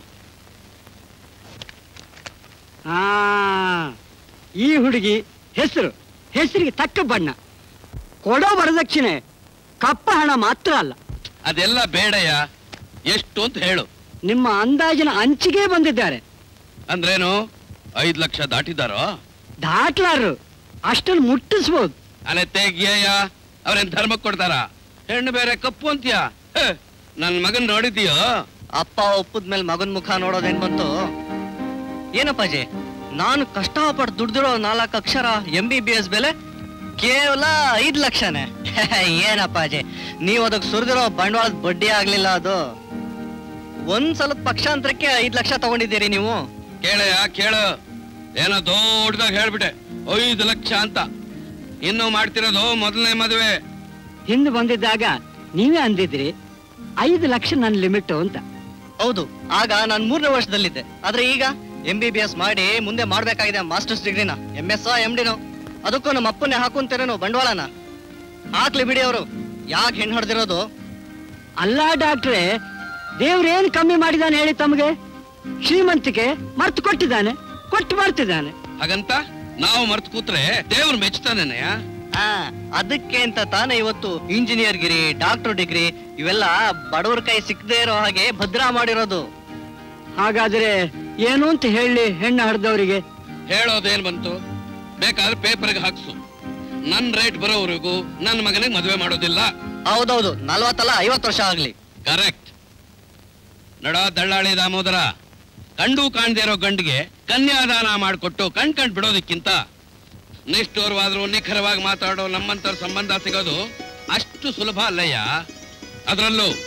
ಆ ಈ ಹುಡುಗಿ ಹೆಸರು ಹೆಸರಿಗೆ ತಕ್ಕ ಬಣ್ಣ ಕೊಡೋ ವರದಕ್ಷಿಣೆ ಕಪ್ಪ ಹಣ ಮಾತ್ರ ಅಲ್ಲ ಅದೆಲ್ಲ ಬೇಡಯ್ಯ ಎಷ್ಟು ಅಂತ ಹೇಳು ನಿಮ್ಮ ಅಂದಾಜಿನ ಅಂಚಿಗೆ ಬಂದಿದ್ದಾರೆ ಅಂದ್ರೇನು ಐದ್ ಲಕ್ಷ ದಾಟಿದಾರೋ ದಾಟ್ಲಾರು ಅಷ್ಟನ್ನು ಮುಟ್ಟಿಸ್ಬೋದು ಅಲೆ ತೆಗಿಯಯ್ಯ ಅವ್ರೇನ್ ಧರ್ಮಕ್ಕೆ ಕೊಡ್ತಾರ ಹೆಣ್ಣು ಬೇರೆ ಕಪ್ಪು ಅಂತೀಯ ಹೇ, ನನ್ ಮಗನ್ ನೋಡಿದೀಯೋ ಅಪ್ಪ ಒಪ್ಪದ್ಮೇಲೆ ಮಗನ್ ಮುಖ ನೋಡೋದೇನ್ ಬಂತು ಏನಪ್ಪಾಜಿ ನಾನು ಕಷ್ಟಪಟ್ಟು ದುಡ್ದಿರೋ ನಾಲ್ಕು ಅಕ್ಷರ ಎಂ ಬಿ ಬಿ ಎಸ್ ಬೆಲೆ ಕೇವಲ ಐದ್ ಲಕ್ಷನೇ ಏನಪ್ಪಾಜಿ ನೀವು ಅದಕ್ಕೆ ಸುರಿದಿರೋ ಬಂಡವಾಳದ ಬಡ್ಡಿ ಆಗ್ಲಿಲ್ಲ ಅದು ಒಂದ್ ಸಲದ ಪಕ್ಷಾಂತರಕ್ಕೆ ಐದ್ ಲಕ್ಷ ತಗೊಂಡಿದ್ದೀರಿ ನೀವು ಕೇಳಯ್ಯ ಕೇಳು ಏನೋ ದೊಡ್ಡದಾಗ ಹೇಳ್ಬಿಟ್ಟೆ ಐದು ಲಕ್ಷ ಅಂತ ಇನ್ನು ಮಾಡ್ತಿರೋದು ಮೊದಲನೇ ಮದುವೆ ಹಿಂದೆ ಬಂದಿದ್ದಾಗ ನೀವೇ ಅಂದಿದ್ರಿ ಐದು ಲಕ್ಷ ನನ್ನ ಲಿಮಿಟ್ ಅಂತ ಹೌದು ಆಗ ನಾನು ಮೂರನೇ ವರ್ಷದಲ್ಲಿದ್ದೆ ಆದ್ರೆ ಈಗ ಎಂ ಬಿ ಬಿ ಎಸ್ ಮಾಡಿ ಮುಂದೆ ಮಾಡ್ಬೇಕಾಗಿದೆ ಮಾಸ್ಟರ್ಸ್ ಡಿಗ್ರಿನ ಎಂ ಎಸ್ ಎಂ ಡಿನೋ ಅದಕ್ಕೂ ನಮ್ಮ ಅಪ್ಪನ್ನೇ ಹಾಕೊಂತೇರೇನು ಬಂಡವಾಳನ ಹಾಕ್ಲಿ ಬಿಡಿ ಅವರು ಯಾಕೆ ಹೆಣ್ಣು ಹೊಡೆದಿರೋದು ಅಲ್ಲ ಡಾಕ್ಟ್ರೆ ದೇವ್ರೇನ್ ಕಮ್ಮಿ ಮಾಡಿದಾನೆ ಹೇಳಿ ತಮಗೆ ಶ್ರೀಮಂತಿಕೆ ಮರ್ತು ಕೊಟ್ಟಿದ್ದಾನೆ ಕೊಟ್ಟು ಮಾಡ್ತಿದ್ದಾನೆ ಹಾಗಂತ ನಾವು ಮರ್ತು ಕೂತ್ರೆ ದೇವ್ರು ಮೆಚ್ತಾನೇನಯ್ಯ ಆ ಅದಕ್ಕೆ ಅಂತ ತಾನೇ ಇವತ್ತು ಇಂಜಿನಿಯರ್ ಗಿರಿ ಡಾಕ್ಟರ್ ಡಿಗ್ರಿ ಇವೆಲ್ಲ ಬಡವ್ರ ಕೈ ಸಿಕ್ಕದೇ ಇರೋ ಹಾಗೆ ಭದ್ರಾ ಮಾಡಿರೋದು ಹಾಗಾದ್ರೆ ಏನು ಅಂತ ಹೇಳಿ ಹೆಣ್ಣು ಹಡ್ದವರಿಗೆ ಹೇಳೋದೇನ್ ಬಂತು ಬೇಕಾದ್ರೆ ಪೇಪರ್ಗೆ ಹಾಕ್ಸು ನನ್ ರೇಟ್ ಬರೋವರೆಗೂ ನನ್ನ ಮಗನಿಗೆ ಮದುವೆ ಮಾಡೋದಿಲ್ಲ ಹೌದೌದು ನಲ್ವತ್ತಲ್ಲ ಐವತ್ತು ವರ್ಷ ಆಗ್ಲಿ ಕರೆಕ್ಟ್ ನಡ ದಳ್ಳಾಳಿ ದಾಮೋದರ ಕಂಡು ಕಾಣ್ದೇ ಇರೋ ಗಂಡಿಗೆ ಕನ್ಯಾದಾನ ಮಾಡಿಕೊಟ್ಟು ಕಣ್ ಕಂಡ್ ಬಿಡೋದಕ್ಕಿಂತ ನಿಷ್ಠೂರವಾದ್ರೂ ನಿಖರವಾಗಿ ಮಾತಾಡೋ ನಮ್ಮಂತರ ಸಂಬಂಧ ಸಿಗೋದು ಅಷ್ಟು ಸುಲಭ ಅಲ್ಲಯ್ಯ ಅದರಲ್ಲೂ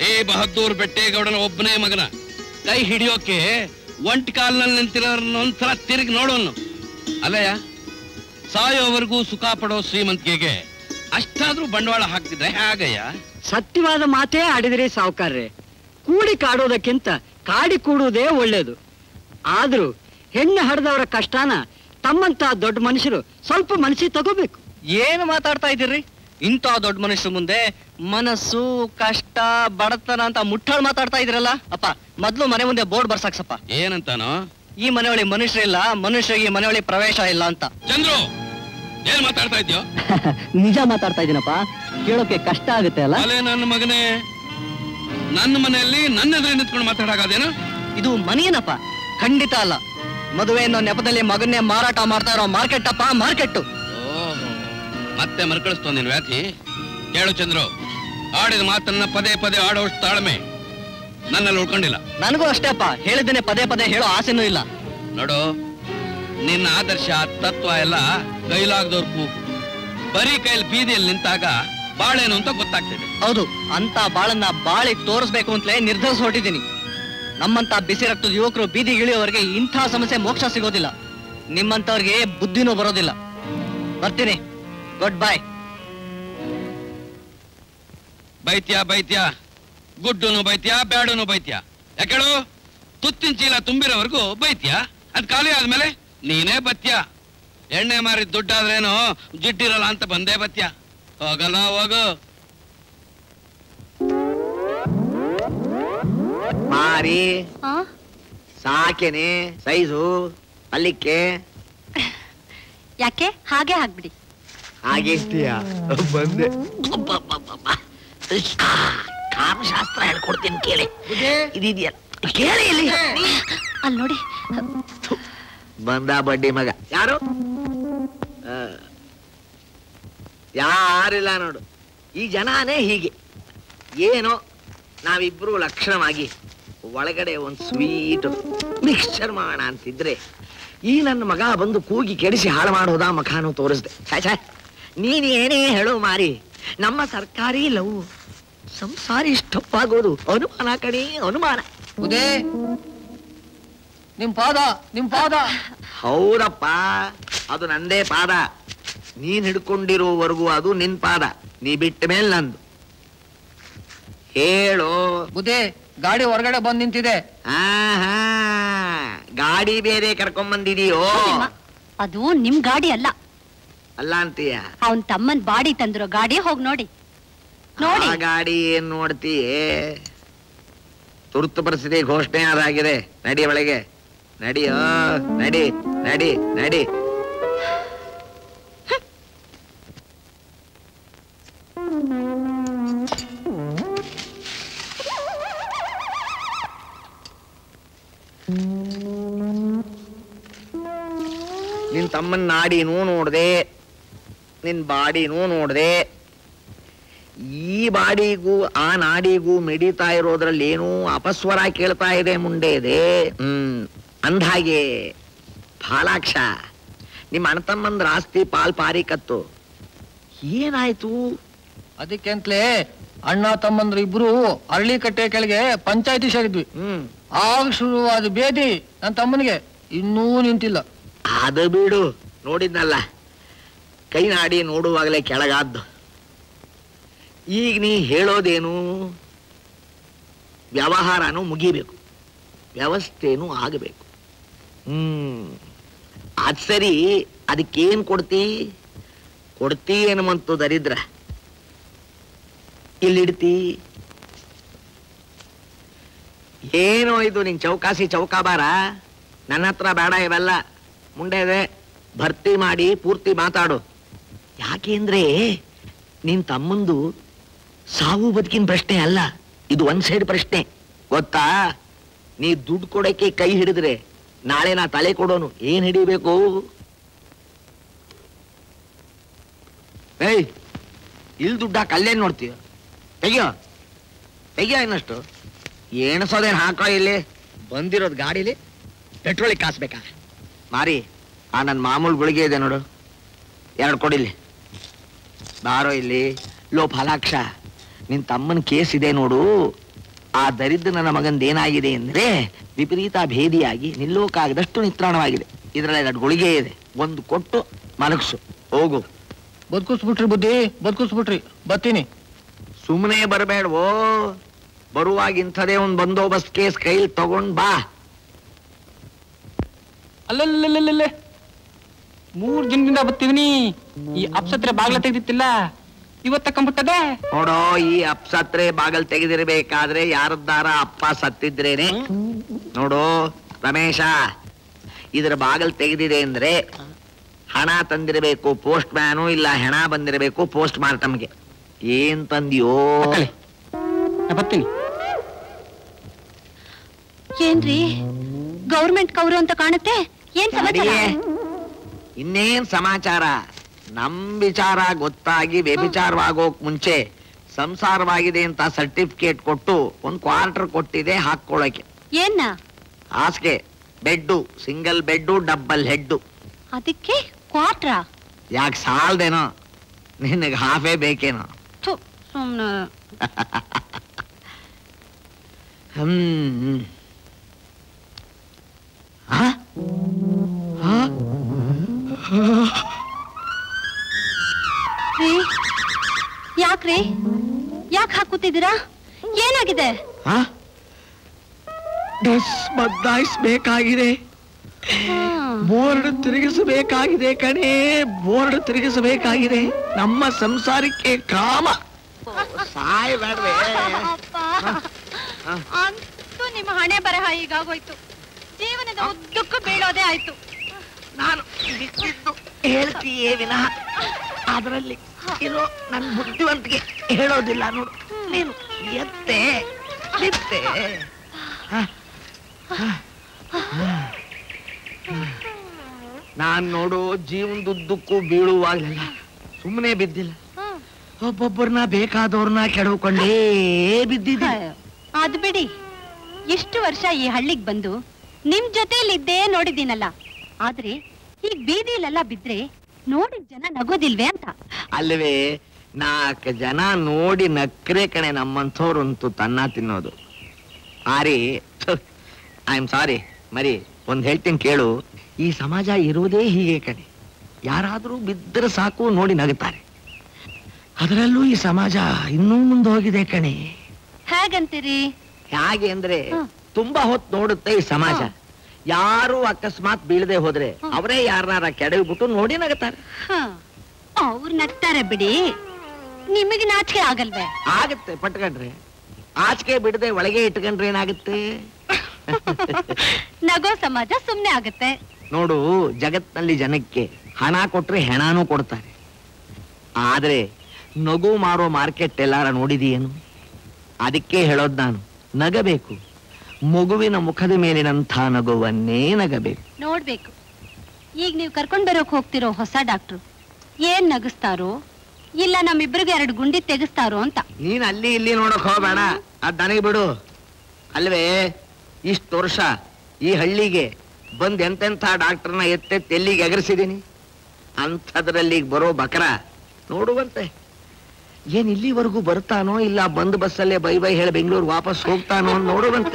ಏ ಬಹದ್ದೂರ್ ಬೆಟ್ಟೇಗೌಡನ ಒಬ್ಬನೇ ಮಗನ ಕೈ ಹಿಡಿಯೋಕೆ ಒಂಟಿ ಕಾಲ್ನಲ್ಲಿ ನಿಂತಿರೋರ್ನ ಒಂದ್ಸಲ ತಿರುಗಿ ನೋಡೋನು ಅಲ್ಲಯ್ಯ ಸಾಯೋವರೆಗೂ ಸುಖ ಪಡೋ ಶ್ರೀಮಂತಿಕೆಗೆ ಅಷ್ಟಾದ್ರೂ ಬಂಡವಾಳ ಹಾಕ್ತಿದ್ರೆ ಹೇಗಯ್ಯ ಸತ್ಯವಾದ ಮಾತೇ ಆಡಿದ್ರಿ ಸಾವುಕಾರ್ರೆ ಕೂಡಿ ಕಾಡೋದಕ್ಕಿಂತ ಕಾಡಿ ಕೂಡುವುದೇ ಒಳ್ಳೇದು ಆದ್ರೂ ಹೆಣ್ಣು ಹಡ್ದವರ ಕಷ್ಟನ ತಮ್ಮಂತ ದೊಡ್ಡ ಮನುಷ್ಯರು ಸ್ವಲ್ಪ ಮನಸ್ಸಿಗೆ ತಗೋಬೇಕು ಏನು ಮಾತಾಡ್ತಾ ಇದ್ದೀರಿ ಇಂಥ ದೊಡ್ಡ ಮನುಷ್ಯರ ಮುಂದೆ ಮನಸ್ಸು ಕಷ್ಟ ಬಡತನ ಅಂತ ಮುಟ್ಟಾಳ್ ಮಾತಾಡ್ತಾ ಇದ್ರಲ್ಲ ಅಪ್ಪ ಮೊದ್ಲು ಮನೆ ಮುಂದೆ ಬೋರ್ಡ್ ಬರ್ಸಾಕ್ಸಪ್ಪ ಏನಂತಾನೋ ಈ ಮನೆಯೊಳಗೆ ಮನುಷ್ಯರಿಲ್ಲ ಮನುಷ್ಯರಿಗೆ ಈ ಮನೆಯೊಳಗೆ ಪ್ರವೇಶ ಇಲ್ಲ ಅಂತ ಚಂದ್ರು ಏನ್ ಮಾತಾಡ್ತಾ ಇದ್ಯೋ ನಿಜ ಮಾತಾಡ್ತಾ ಇದೀನಪ್ಪ ಕೇಳೋಕೆ ಕಷ್ಟ ಆಗುತ್ತೆ ಅಲ್ಲ ಅಲೆ ನನ್ನ ಮಗನೇ ನನ್ನ ಮನೆಯಲ್ಲಿ ನನ್ನ ಎದುರು ನಿಂತ್ಕೊಂಡು ಮಾತಾಡೋದೇನು ಇದು ಮನೆಯೇನಪ್ಪ ಖಂಡಿತ ಅಲ್ಲ ಮದುವೆ ಅನ್ನೋ ನೆಪದಲ್ಲಿ ಮಗನ್ನೇ ಮಾರಾಟ ಮಾಡ್ತಾ ಇರೋ ಮಾರ್ಕೆಟ್ ಅಪ್ಪ ಮಾರ್ಕೆಟ್ ಓಹೋ ಮತ್ತೆ ಮರುಕಳಿಸ್ತೋ ನಿನ್ ವ್ಯಾಧಿ ಕೇಳು ಚಂದ್ರು ಆಡಿದ ಮಾತನ್ನ ಪದೇ ಪದೇ ಆಡೋಷ್ಟು ತಾಳ್ಮೆ ನನ್ನಲ್ಲಿ ಉಳ್ಕೊಂಡಿಲ್ಲ ನನಗೂ ಅಷ್ಟೇ ಅಪ್ಪ ಹೇಳಿದ್ದೇನೆ ಪದೇ ಪದೇ ಹೇಳೋ ಆಸೆನೂ ಇಲ್ಲ ನೋಡು ನಿನ್ನ ಆದರ್ಶ ತತ್ವ ಎಲ್ಲ ಕೈಲಾಗದವ್ರ ಕೂಗು ಬರೀ ಕೈಲಿ ಬೀದಿಯಲ್ಲಿ ನಿಂತಾಗ ಬಾಳೇನು ಅಂತ ಗೊತ್ತಾಗ್ತಿದೆ ಹೌದು ಅಂತ ಬಾಳನ್ನ ಬಾಳಿ ತೋರಿಸ್ಬೇಕು ಅಂತಲೇ ನಿರ್ಧರಿಸಿ ಹೊರಟಿದ್ದೀನಿ ನಮ್ಮಂತ ಬಿಸಿ ರಕ್ತದ ಯುವಕರು ಬೀದಿ ಇಳಿಯೋವರೆಗೆ ಇಂಥ ಸಮಸ್ಯೆ ಮೋಕ್ಷ ಸಿಗೋದಿಲ್ಲ ನಿಮ್ಮಂತವ್ರಿಗೆ ಬುದ್ಧಿನೂ ಬರೋದಿಲ್ಲ ಬರ್ತೀನಿ ಗುಡ್ ಬಾಯ್ ಬೈತ್ಯ ಬೈತ್ಯ ಗುಡ್ಡುನು ಬೈತ್ಯ ಬ್ಯಾಡುನು ಬೈತ್ಯ ಯಾಕೇಳು ತುತ್ತಿನ ಚೀಲ ತುಂಬಿರೋವರೆಗೂ ಬೈತ್ಯ ಅದ್ ಖಾಲಿ ಆದ್ಮೇಲೆ ನೀನೇ ಬತ್ಯ ಎಣ್ಣೆ ಮಾರಿ ದುಡ್ಡಾದ್ರೇನು ಜಿಡ್ಡಿರಲ್ಲ ಅಂತ ಬಂದೇ ಬತ್ಯ ಹೋಗಲ್ಲ ಹೋಗು ಮಾರಿ ಸಾಕೆನೆ ಸೈಜು ಅಲ್ಲಿಕ್ಕೆ ಯಾಕೆ ಹಾಗೆ ಆಗ್ಬಿಡಿ ಹಾಗೆ ಇರ್ತೀಯಾ ಬಂದೆ ಕಾಮಶಾಸ್ತ್ರ ಹೇಳ್ಕೊಡ್ತೀನಿ ಕೇಳಿ ಇದೆಯಲ್ಲ ಕೇಳಿ ಇಲ್ಲಿ ಅಲ್ಲಿ ನೋಡಿ ಬಂದ ಬಡ್ಡಿ ಮಗ ಯಾರು ಆ, ಯಾರಿಲ್ಲ ನೋಡು ಈ ಜನನೇ ಹೀಗೆ ಏನೋ ನಾವಿಬ್ರು ಲಕ್ಷಣವಾಗಿ ಒಳಗಡೆ ಒಂದು ಸ್ವೀಟ್ ಮಿಕ್ಸ್ಚರ್ ಮಾಡೋಣ ಅಂತಿದ್ರೆ ಈ ನನ್ನ ಮಗ ಬಂದು ಕೂಗಿ ಕೆಡಿಸಿ ಹಾಳು ಮಾಡೋದ ಮಖಾನು ತೋರಿಸ್ದೆ ಛಾಯ್ ಛಾಯ್ ನೀನ್ ಏನೇ ಹೇಳು ಮಾರಿ ನಮ್ಮ ಸರ್ಕಾರಿ ಲವ್ ಸಂಸಾರ ಇಷ್ಟಪ್ಪಾಗೋದು ಅನುಮಾನ ಕಣಿ ಅನುಮಾನ ಉದೇ ನಿಮ್ ಪಾದ ನಿಮ್ ಪಾದ ಹೌದಪ್ಪ ಅದು ನಂದೇ ಪಾದ ನೀನ್ ಹಿಡ್ಕೊಂಡಿರೋವರೆಗೂ ಅದು ನಿನ್ ಪಾದ ನೀ ಬಿಟ್ಟ ಮೇಲೆ ನಂದು ಹೇಳು ಬುದ್ಧಿ ಗಾಡಿ ಹೊರಗಡೆ ಬಂದ್ ನಿಂತಿದೆ ಆಹಾ ಗಾಡಿ ಬೇರೆ ಕರ್ಕೊಂಡ್ ಬಂದಿದೀಯೋ ನಿಮ್ಮ- ಅದು ನಿಮ್ ಗಾಡಿ ಅಲ್ಲ ಅಲ್ಲ ಅಂತೀಯ ಅವನ್ ತಮ್ಮನ್ ಬಾಡಿ ತಂದಿರೋ ಗಾಡಿ ಹೋಗ್ ನೋಡಿ ನೋಡಿ ಆ ಗಾಡಿ ಏನ್ ನೋಡ್ತೀಯೇ ತುರ್ತು ಪರಿಸ್ಥಿತಿ ಘೋಷಣೆ ಆದಾಗಿದೆ ನಡಿ ಒಳಗೆ ನಡಿಯೋ ನಡಿ ನಡಿ ನಡಿ ನಿನ್ ತಮ್ಮನ್ ನಾಡಿನೂ ನೋಡ್ದೆ ನಿನ್ ಬಾಡಿನೂ ನೋಡ್ದೆ ಈ ಬಾಡಿಗೂ ಆ ನಾಡಿಗೂ ಮಿಡಿತಾ ಇರೋದ್ರಲ್ಲಿ ಏನೂ ಅಪಸ್ವರ ಕೇಳ್ತಾ ಇದೆ ಮುಂಡೆ ಇದೆ ಹ್ಮ್ ಅಂದ್ಹಾಗೆ ಫಾಲಾಕ್ಷ ನಿಮ್ಮ ಅಣ್ಣತಮ್ಮಂದ್ರ ಆಸ್ತಿ ಪಾಲ್ ಪಾರಿ ಕತ್ತು ಏನಾಯ್ತು ಅದಕ್ಕೆಂತ್ಲೇ ಅಣ್ಣ ತಮ್ಮಂದ್ರು ಇಬ್ರು ಅರಳಿ ಕಟ್ಟೆ ಕೆಳಗೆ ಪಂಚಾಯತಿ ಸೇರಿದ್ವಿ ಹ್ಮ್ ಆಗ ಶುರುವಾದ ಬೇದಿ ನನ್ನ ತಮ್ಮನಿಗೆ ಇನ್ನೂ ನಿಂತಿಲ್ಲ ಅದು ಬಿಡು ನೋಡಿದ್ನಲ್ಲ ಕೈ ನಾಡಿ ನೋಡುವಾಗಲೇ ಕೆಳಗಾದ್ದು ಈಗ ನೀ ಹೇಳೋದೇನು ವ್ಯವಹಾರನೂ ಮುಗಿಬೇಕು ವ್ಯವಸ್ಥೆನೂ ಆಗಬೇಕು ಹ್ಮ್ ಅದ್ ಸರಿ ಅದಕ್ಕೇನ್ ಕೊಡ್ತಿ ಕೊಡ್ತಿ ಏನು ಮಂತು ದರಿದ್ರ ಇಲ್ಲಿಡ್ತಿ ಏನೋ ಇದು ನಿನ್ ಚೌಕಾಸಿ ಚೌಕಾಬಾರ ನನ್ನ ಹತ್ರ ಬೇಡ ಇವೆಲ್ಲ ಮುಂದೆ ಇದೆ ಭರ್ತಿ ಮಾಡಿ ಪೂರ್ತಿ ಮಾತಾಡು ಯಾಕೆಂದ್ರೆ ನಿನ್ ತಮ್ಮಂದು ಸಾವು ಬದುಕಿನ ಪ್ರಶ್ನೆ ಅಲ್ಲ ಇದು ಒಂದ್ ಸೈಡ್ ಪ್ರಶ್ನೆ ಗೊತ್ತಾ ನೀ ದುಡ್ಡು ಕೊಡಕ್ಕೆ ಕೈ ಹಿಡಿದ್ರೆ ನಾಳೆ ನಾ ತಲೆ ಕೊಡೋನು ಏನ್ ಹಿಡಿಬೇಕು ಏಯ್ ಇಲ್ ದುಡ್ಡ ಕಲ್ಲೇನ್ ನೋಡ್ತೀಯ ತೆಗಿಯೋ ತೆಗಿಯೋ ಇನ್ನಷ್ಟು ಎಣಸೋದೇನ್ ಹಾಕೋ ಇಲ್ಲಿ ಬಂದಿರೋದ್ ಗಾಡಿಲಿ ಪೆಟ್ರೋಲಿಗೆ ಕಾಸ್ಬೇಕಾ ಮಾರಿ ಆ ನನ್ನ ಮಾಮೂಲು ಗುಳಿಗೆ ಇದೆ ನೋಡು ಎರಡು ಕೊಡಿಲಿ ಬಾರೋ ಇಲ್ಲಿ ಲೋ ಫಲಾಕ್ಷ ನಿನ್ ತಮ್ಮನ ಕೇಸ್ ಇದೆ ನೋಡು ಆ ದರಿದ್ರ ನನ್ನ ಮಗಂದ ಏನಾಗಿದೆ ಅಂದ್ರೆ ವಿಪರೀತ ಭೇದಿಯಾಗಿ ನಿಲ್ಲೋಕಾಗದಷ್ಟು ನಿತ್ರಾಣವಾಗಿದೆ ಇದರಲ್ಲಿ ಎರಡು ಗುಳಿಗೆ ಇದೆ ಒಂದು ಕೊಟ್ಟು ಮಲಗಿಸು ಹೋಗು ಬದುಕಿಸ್ಬಿಟ್ರಿ ಬುದ್ಧಿ ಬದುಕಿಸ್ಬಿಟ್ರಿ ಬರ್ತೀನಿ ಸುಮ್ಮನೆ ಬರಬೇಡವೋ ಬರುವಾಗ ಇಂಥದೇ ಒಂದು ಬಂದೋಬಸ್ತ್ ಕೇಸ್ ಕೈಲಿ ತಗೊಂಡ್ ಬಾ ಅಲ್ಲಲ್ಲಲ್ಲಲ್ಲೇ ಮೂರ್ ದಿನದಿಂದ ಬರ್ತಿವ್ನಿ ಈ ಅಪ್ಸತ್ರೆ ಬಾಗ್ಲ ತೆಗ್ದಿತ್ತಿಲ್ಲ ಇವತ್ತ ಕಂಬಿಟ್ಟದೆ ನೋಡೋ ಈ ಅಪ್ಸತ್ರೆ ಬಾಗಲ್ ತೆಗೆದಿರ್ಬೇಕಾದ್ರೆ ಯಾರದ್ದಾರ ಅಪ್ಪ ಸತ್ತಿದ್ರೇನೆ ನೋಡು ರಮೇಶ ಇದ್ರ ಬಾಗಲ್ ತೆಗೆದಿದೆ ಅಂದ್ರೆ ಹಣ ತಂದಿರಬೇಕು ಪೋಸ್ಟ್ ಮ್ಯಾನು ಇಲ್ಲ ಹೆಣ ಬಂದಿರಬೇಕು ಪೋಸ್ಟ್ ಮಾರ್ಟಮ್ಗೆ ಏನ್ ತಂದಿಯೋ ನಾ ಬರ್ತೀನಿ ಏನ್ರಿ ಗೌರ್ಮೆಂಟ್ ಕೌರು ಅಂತ ಕಾಣುತ್ತೆ ಏನ್ ಸಮಾಚಾರ ನಡಿಯೇ. ಇನ್ನೇನ್ ಸಮಾಚಾರ ನಮ್ ವಿಚಾರ ಗೊತ್ತಾಗಿ ವ್ಯಭಿಚಾರವಾಗೋಕ್ ಮುಂಚೆ ಸಂಸಾರವಾಗಿದೆ ಅಂತ ಸರ್ಟಿಫಿಕೇಟ್ ಕೊಟ್ಟು ಒಂದ್ ಕ್ವಾರ್ಟರ್ ಕೊಟ್ಟಿದೆ ಹಾಕೊಳ್ಳೋಕೆ ಏನ್ನ ಹಾಸಿಗೆ bed single bed double bed ಅದಕ್ಕೆ ಕ್ವಾಟ್ರಾ ಯಾಕೆ ಸಾಲ್ದೇನೋ ನಿನಗೆ ಹಾಫೇ ಬೇಕೇನೋ ಥು, ಸುಮ್ನೆ ಹ್ಮ್ ಆ? ಆ? ರೀ ಯಾಕ್ರಿ ಯಾಕೆ ಹಾಕುತ್ತಿದ್ದೀರಾ ಏನಾಗಿದೆ ಆ? ಡ್ರೆಸ್ ಬದಲಾಯಿಸ್ಬೇಕಾಗಿದೆ ಬೋರ್ಡ್ ತಿರುಗಿಸಬೇಕಾಗಿದೆ ಕಣೇ ಬೋರ್ಡ್ ತಿರುಗಿಸಬೇಕಾಗಿದೆ ನಮ್ಮ ಸಂಸಾರಕ್ಕೆ ಕಾಮ ಸಾಯ್ಬೇಡ್ವೆ ಅಂತೂ ನಿಮ್ಮ ಹಣೆ ಬರಹ ಈಗಾಗೋಯ್ತು ಜೀವನದ ಉದ್ದಕ್ಕೂ ಬೀಳೋದೇ ಆಯ್ತು ನಾನು ಬಿಟ್ಟಿದ್ದು ಹೇಳ್ತೀಯೇ ವಿನಃ ಅದರಲ್ಲಿ ಇರೋ ನನ್ನ ಬುದ್ಧಿವಂತಿಗೆ ಹೇಳೋದಿಲ್ಲ ನೋಡು ನೀನು ಎತ್ತೆ ನಿತ್ತೆ ನಾನ್ ನೋಡು ಜೀವನದುದ್ದಕ್ಕೂ ಬೀಳುವಾಗಲೆಲ್ಲ ಸುಮ್ಮನೆ ಬಿದ್ದಿಲ್ಲ ಒಬ್ಬೊಬ್ಬರನ್ನ ಬೇಕಾದವ್ರನ್ನ ಕೆಡವ್ಕೊಂಡೇ ಬಿದ್ದಿದ್ದೆ ಅದು ಬಿಡಿ ಎಷ್ಟು ವರ್ಷ ಈ ಹಳ್ಳಿಗ್ ಬಂದು ನಿಮ್ ಜೊತೆಲಿದ್ದೇ ನೋಡಿದ್ದೀನಲ್ಲ ಆದ್ರೆ ಈ ಬೀದಿಲೆಲ್ಲ ಬಿದ್ರೆ ನೋಡಿದ ಜನ ನಗೋದಿಲ್ವೇ ಅಂತ ಅಲ್ವೇ ನಾಲ್ಕು ಜನ ನೋಡಿ ನಕ್ರೆ ಕಣೆ ನಮ್ಮಂಥವ್ರಂತೂ ತನ್ನ ತಿನ್ನೋದು ಆರಿ ಐ ಆಮ್ ಸಾರಿ ಮರಿ ಒಂದ್ ಹೇಳ್ತೀನಿ ಕೇಳು ಈ ಸಮಾಜ ಇರುವುದೇ ಹೀಗೆ ಕಣೆ ಯಾರಾದ್ರೂ ಬಿದ್ದರೆ ಸಾಕು ನೋಡಿ ನಗುತ್ತಾರೆ ಅದರಲ್ಲೂ ಈ ಸಮಾಜ ಇನ್ನೂ ಮುಂದೆ ಹೋಗಿದೆ ಕಣೆ ಹೇಗಂತೀರಿ ಹೇಗೆ ಅಂದ್ರೆ ತುಂಬಾ ಹೊತ್ತು ನೋಡುತ್ತೆ ಈ ಸಮಾಜ ಯಾರು ಅಕಸ್ಮಾತ್ ಬೀಳದೆ ಹೋದ್ರೆ ಅವರೇ ಯಾರನ್ನಾರ ಕೆಡವಿಬಿಟ್ಟು ನೋಡಿ ನಗುತ್ತಾರೆ ಅವ್ರು ನಗ್ತಾರೆ ಬಿಡಿ ನಿಮಗೆ ನಾಚಿಕೆ ಆಗಲ್ವೇ ಆಗತ್ತೆ ಪಟ್ಕೊಂಡ್ರೆ ಆಚೆಗೆ ಬಿಡದೆ ಒಳಗೆ ಇಟ್ಕೊಂಡ್ರೆ ಏನಾಗುತ್ತೆ ನಗೋ ಸಮಾಜ ಸುಮ್ನೆ ಆಗತ್ತೆ ನೋಡು ಜಗತ್ನಲ್ಲಿ ಜನಕ್ಕೆ ಹಣ ಕೊಟ್ರೆ ಹೆಣನೂ ಕೊಡ್ತಾರೆ ಆದ್ರೆ ನಗು ಮಾರೋ ಮಾರ್ಕೆಟ್ ಎಲ್ಲಾರ ನೋಡಿದೀಯೇನು ಅದಕ್ಕೆ ಹೇಳೋದ್ ನಾನು ನಗಬೇಕು ಮಗುವಿನ ಮುಖದ ಮೇಲಿನಂಥ ನಗುವನ್ನೇ ನಗಬೇಕು ನೋಡ್ಬೇಕು ಈಗ ನೀವು ಕರ್ಕೊಂಡ್ ಬರೋಕ್ ಹೋಗ್ತಿರೋ ಹೊಸ ಡಾಕ್ಟ್ರು ಏನ್ ನಗಿಸ್ತಾರೋ ಇಲ್ಲ ನಮ್ಮಿಬ್ರಿಗೆ ಎರಡು ಗುಂಡಿ ತೆಗಿಸ್ತಾರೋ ಅಂತ ನೀನ್ ಅಲ್ಲಿ ಇಲ್ಲಿ ನೋಡಕ್ ಹೋಗ್ಬೇಡ ಅದ್ ನನಗೆ ಬಿಡು ಅಲ್ವೇ ಇಷ್ಟು ವರ್ಷ ಈ ಹಳ್ಳಿಗೆ ಬಂದ್ ಎಂತೆಂಥ ಡಾಕ್ಟರ್ನ ಎತ್ತೆತ್ತಿ ಎಲ್ಲಿಗೆ ಎಗರಿಸಿದೀನಿ ಅಂಥದ್ರಲ್ಲಿ ಈಗ ಬರೋ ಬಕರ ನೋಡುವಂತೆ ಏನ್ ಇಲ್ಲಿವರೆಗೂ ಬರ್ತಾನೋ ಇಲ್ಲ ಬಂದ್ ಬಸ್ಸಲ್ಲೇ ಬೈ ಬೈ ಹೇಳಿ ಬೆಂಗಳೂರು ವಾಪಸ್ ಹೋಗ್ತಾನೋ ಅಂತ ನೋಡುವಂತೆ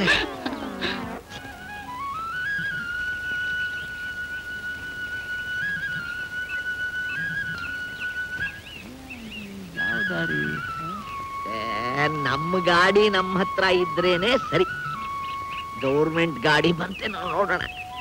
ಏ, ನಮ್ಮ ಗಾಡಿ ನಮ್ಮ ಹತ್ರ ಇದ್ರೇನೆ ಸರಿ ಗೌರ್ಮೆಂಟ್ ಗಾಡಿ ಬಂತೆ ನಾವು ನೋಡೋಣ